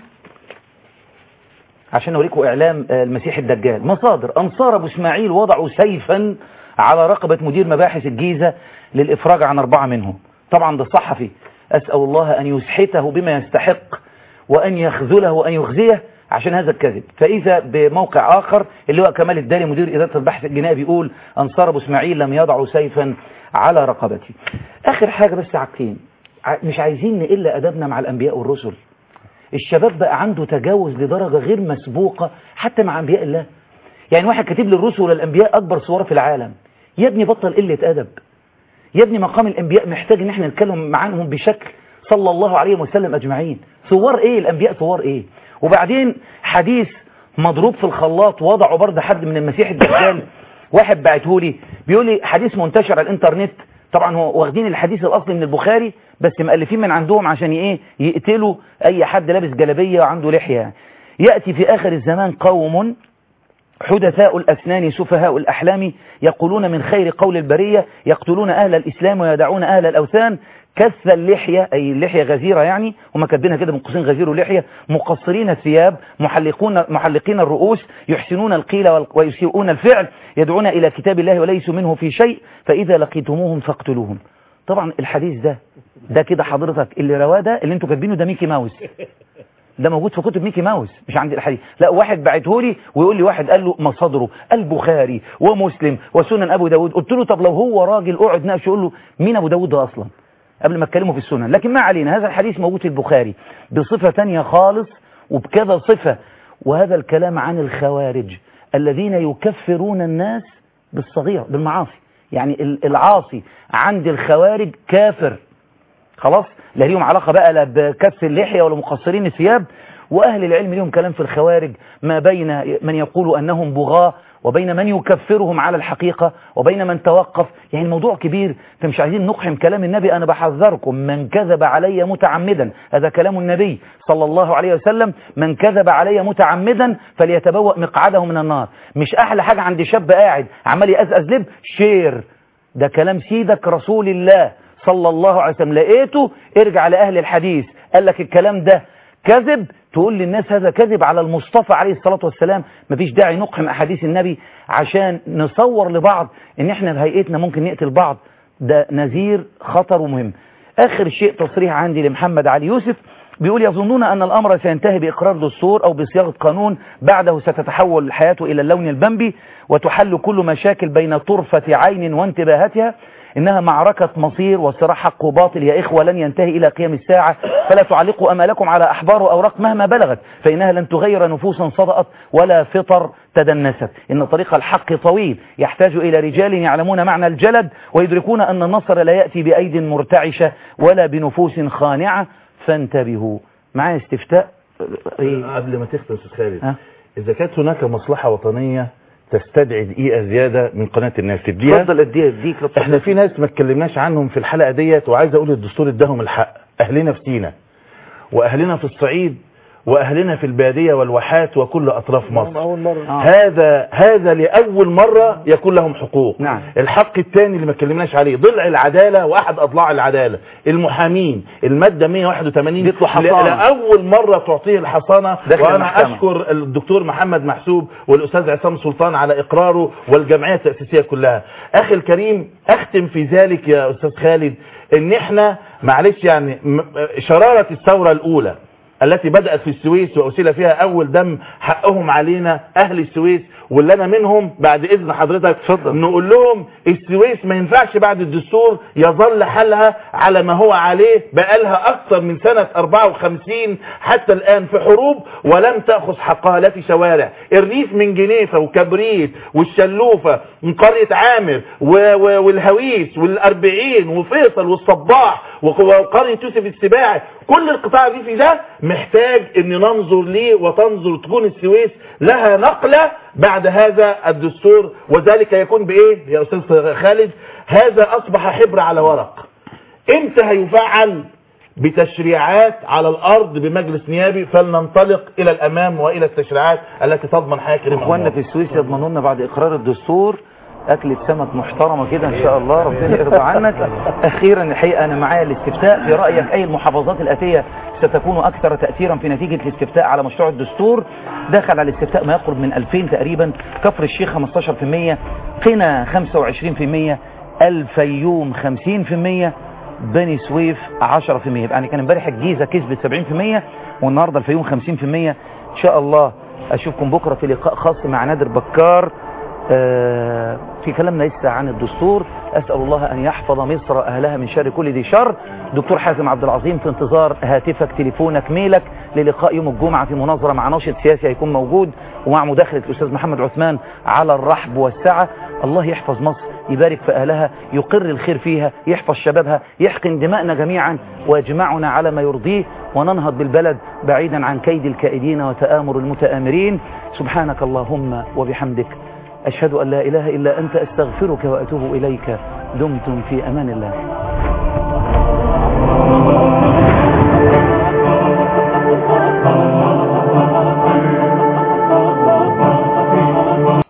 عشان اوريكم اعلام آه، المسيح الدجال مصادر انصار ابو اسماعيل وضعوا سيفا على رقبه مدير مباحث الجيزه للافراج عن اربعه منهم طبعا ده صحفي اسال الله ان يسحته بما يستحق وأن يخذله وأن يخزيه عشان هذا الكذب فإذا بموقع آخر اللي هو كمال الداري مدير إدارة البحث الجنائي بيقول أنصار أبو إسماعيل لم يضعوا سيفا على رقبتي آخر حاجة بس عاقين ع- مش عايزين نقل أدبنا مع الأنبياء والرسل الشباب بقى عنده تجاوز لدرجة غير مسبوقة حتى مع أنبياء الله يعني واحد كاتب للرسل والأنبياء أكبر صورة في العالم يا ابني بطل قلة أدب يا ابني مقام الانبياء محتاج ان احنا نتكلم معاهم بشكل صلى الله عليه وسلم اجمعين صور ايه الانبياء صور ايه وبعدين حديث مضروب في الخلاط وضعه برضه حد من المسيح الدجال واحد بعته لي بيقول لي حديث منتشر على الانترنت طبعا هو واخدين الحديث الاصلي من البخاري بس مؤلفين من عندهم عشان ايه يقتلوا اي حد لابس جلابيه وعنده لحيه يعني. ياتي في اخر الزمان قوم حدثاء الأسنان سفهاء الأحلام يقولون من خير قول البرية يقتلون أهل الإسلام ويدعون أهل الأوثان كث اللحية أي اللحية غزيرة يعني هم كاتبينها كده من قوسين غزير اللحية مقصرين الثياب محلقون محلقين الرؤوس يحسنون القيل وال- ويسيئون الفعل يدعون إلى كتاب الله وليسوا منه في شيء فإذا لقيتموهم فاقتلوهم طبعا الحديث ده ده كده حضرتك اللي رواه ده اللي انتوا كاتبينه ده ميكي ماوس ده موجود في كتب ميكي ماوس مش عند الحديث لا واحد بعته لي ويقول لي واحد قال له مصادره البخاري ومسلم وسنن ابو داود قلت له طب لو هو راجل اقعد ناقش يقول له مين ابو داود ده اصلا قبل ما اتكلموا في السنن لكن ما علينا هذا الحديث موجود في البخاري بصفة تانية خالص وبكذا صفة وهذا الكلام عن الخوارج الذين يكفرون الناس بالصغير بالمعاصي يعني ال- العاصي عند الخوارج كافر خلاص لا ليهم علاقة بقى لا بكف اللحية ولا مقصرين الثياب وأهل العلم لهم كلام في الخوارج ما بين من يقول أنهم بغاة وبين من يكفرهم على الحقيقة وبين من توقف يعني الموضوع كبير فمش عايزين نقحم كلام النبي أنا بحذركم من كذب علي متعمدا هذا كلام النبي صلى الله عليه وسلم من كذب علي متعمدا فليتبوأ مقعده من النار مش أحلى حاجة عند شاب قاعد عمال يأزأز لب شير ده كلام سيدك رسول الله صلى الله عليه وسلم لقيته ارجع لأهل الحديث قال لك الكلام ده كذب تقول للناس هذا كذب على المصطفى عليه الصلاة والسلام مفيش داعي نقحم أحاديث النبي عشان نصور لبعض ان احنا بهيئتنا ممكن نقتل بعض ده نذير خطر ومهم آخر شيء تصريح عندي لمحمد علي يوسف بيقول يظنون أن الأمر سينتهي بإقرار دستور أو بصياغة قانون بعده ستتحول الحياة إلى اللون البنبي وتحل كل مشاكل بين طرفة عين وانتباهاتها إنها معركة مصير وصراع حق وباطل يا إخوة لن ينتهي إلى قيام الساعة فلا تعلقوا أمالكم على أحبار وأوراق مهما بلغت فإنها لن تغير نفوسا صدأت ولا فطر تدنست إن طريق الحق طويل يحتاج إلى رجال يعلمون معنى الجلد ويدركون أن النصر لا يأتي بأيد مرتعشة ولا بنفوس خانعة فانتبهوا معايا استفتاء إيه؟ قبل ما تختم استاذ خالد اذا كانت هناك مصلحه وطنيه تستدعي دقيقه زياده من قناه الناس تديها اتفضل اديها اديك احنا في ناس ما اتكلمناش عنهم في الحلقه ديت وعايز اقول الدستور اداهم الحق اهلنا في سينا واهلنا في الصعيد واهلنا في الباديه والواحات وكل اطراف مصر أول مرة هذا هذا لاول مره يكون لهم حقوق نعم. الحق الثاني اللي ما اتكلمناش عليه ضلع العداله واحد اضلاع العداله المحامين الماده 181 بيطلع حصانة. لاول مره تعطيه الحصانه داخل وانا المحكمة. اشكر الدكتور محمد محسوب والاستاذ عصام سلطان على اقراره والجمعيه التاسيسيه كلها اخي الكريم اختم في ذلك يا استاذ خالد ان احنا معلش يعني م- شراره الثوره الاولى التي بدأت في السويس وأسيل فيها أول دم حقهم علينا أهل السويس واللي أنا منهم بعد إذن حضرتك نقول لهم السويس ما ينفعش بعد الدستور يظل حالها على ما هو عليه بقالها أكثر من سنة 54 حتى الآن في حروب ولم تأخذ حقها لا في شوارع الريف من جنيفة وكبريت والشلوفة من قرية عامر و- و- والهويس والأربعين وفيصل والصباح وق- وقرية يوسف السباعي كل القطاع الريفي ده محتاج ان ننظر ليه وتنظر تكون السويس لها نقلة بعد هذا الدستور وذلك يكون بايه يا استاذ خالد هذا اصبح حبر على ورق امتى هيفعل بتشريعات على الارض بمجلس نيابي فلننطلق الى الامام والى التشريعات التي تضمن حياه كريمه اخواننا في السويس يضمنوا لنا بعد اقرار الدستور اكلة سمك محترمة كده ان شاء الله ربنا يرضى عنك اخيرا الحقيقة انا معايا الاستفتاء في رأيك اي المحافظات الاتية ستكون اكثر تأثيرا في نتيجة الاستفتاء على مشروع الدستور دخل على الاستفتاء ما يقرب من 2000 تقريبا كفر الشيخ 15% قنا 25% الفيوم 50% بني سويف 10% يعني كان امبارح الجيزة كسبت 70% والنهاردة الفيوم 50% ان شاء الله اشوفكم بكرة في لقاء خاص مع نادر بكار آه، في كلامنا لسه عن الدستور أسأل الله أن يحفظ مصر أهلها من شر كل ذي شر دكتور حازم عبد العظيم في انتظار هاتفك تليفونك ميلك للقاء يوم الجمعة في مناظرة مع ناشط سياسي هيكون موجود ومع مداخلة الأستاذ محمد عثمان على الرحب والسعة الله يحفظ مصر يبارك في أهلها يقر الخير فيها يحفظ شبابها يحقن دماءنا جميعا ويجمعنا على ما يرضيه وننهض بالبلد بعيدا عن كيد الكائدين وتآمر المتآمرين سبحانك اللهم وبحمدك أشهد أن لا إله إلا أنت أستغفرك وأتوب إليك دمتم في أمان الله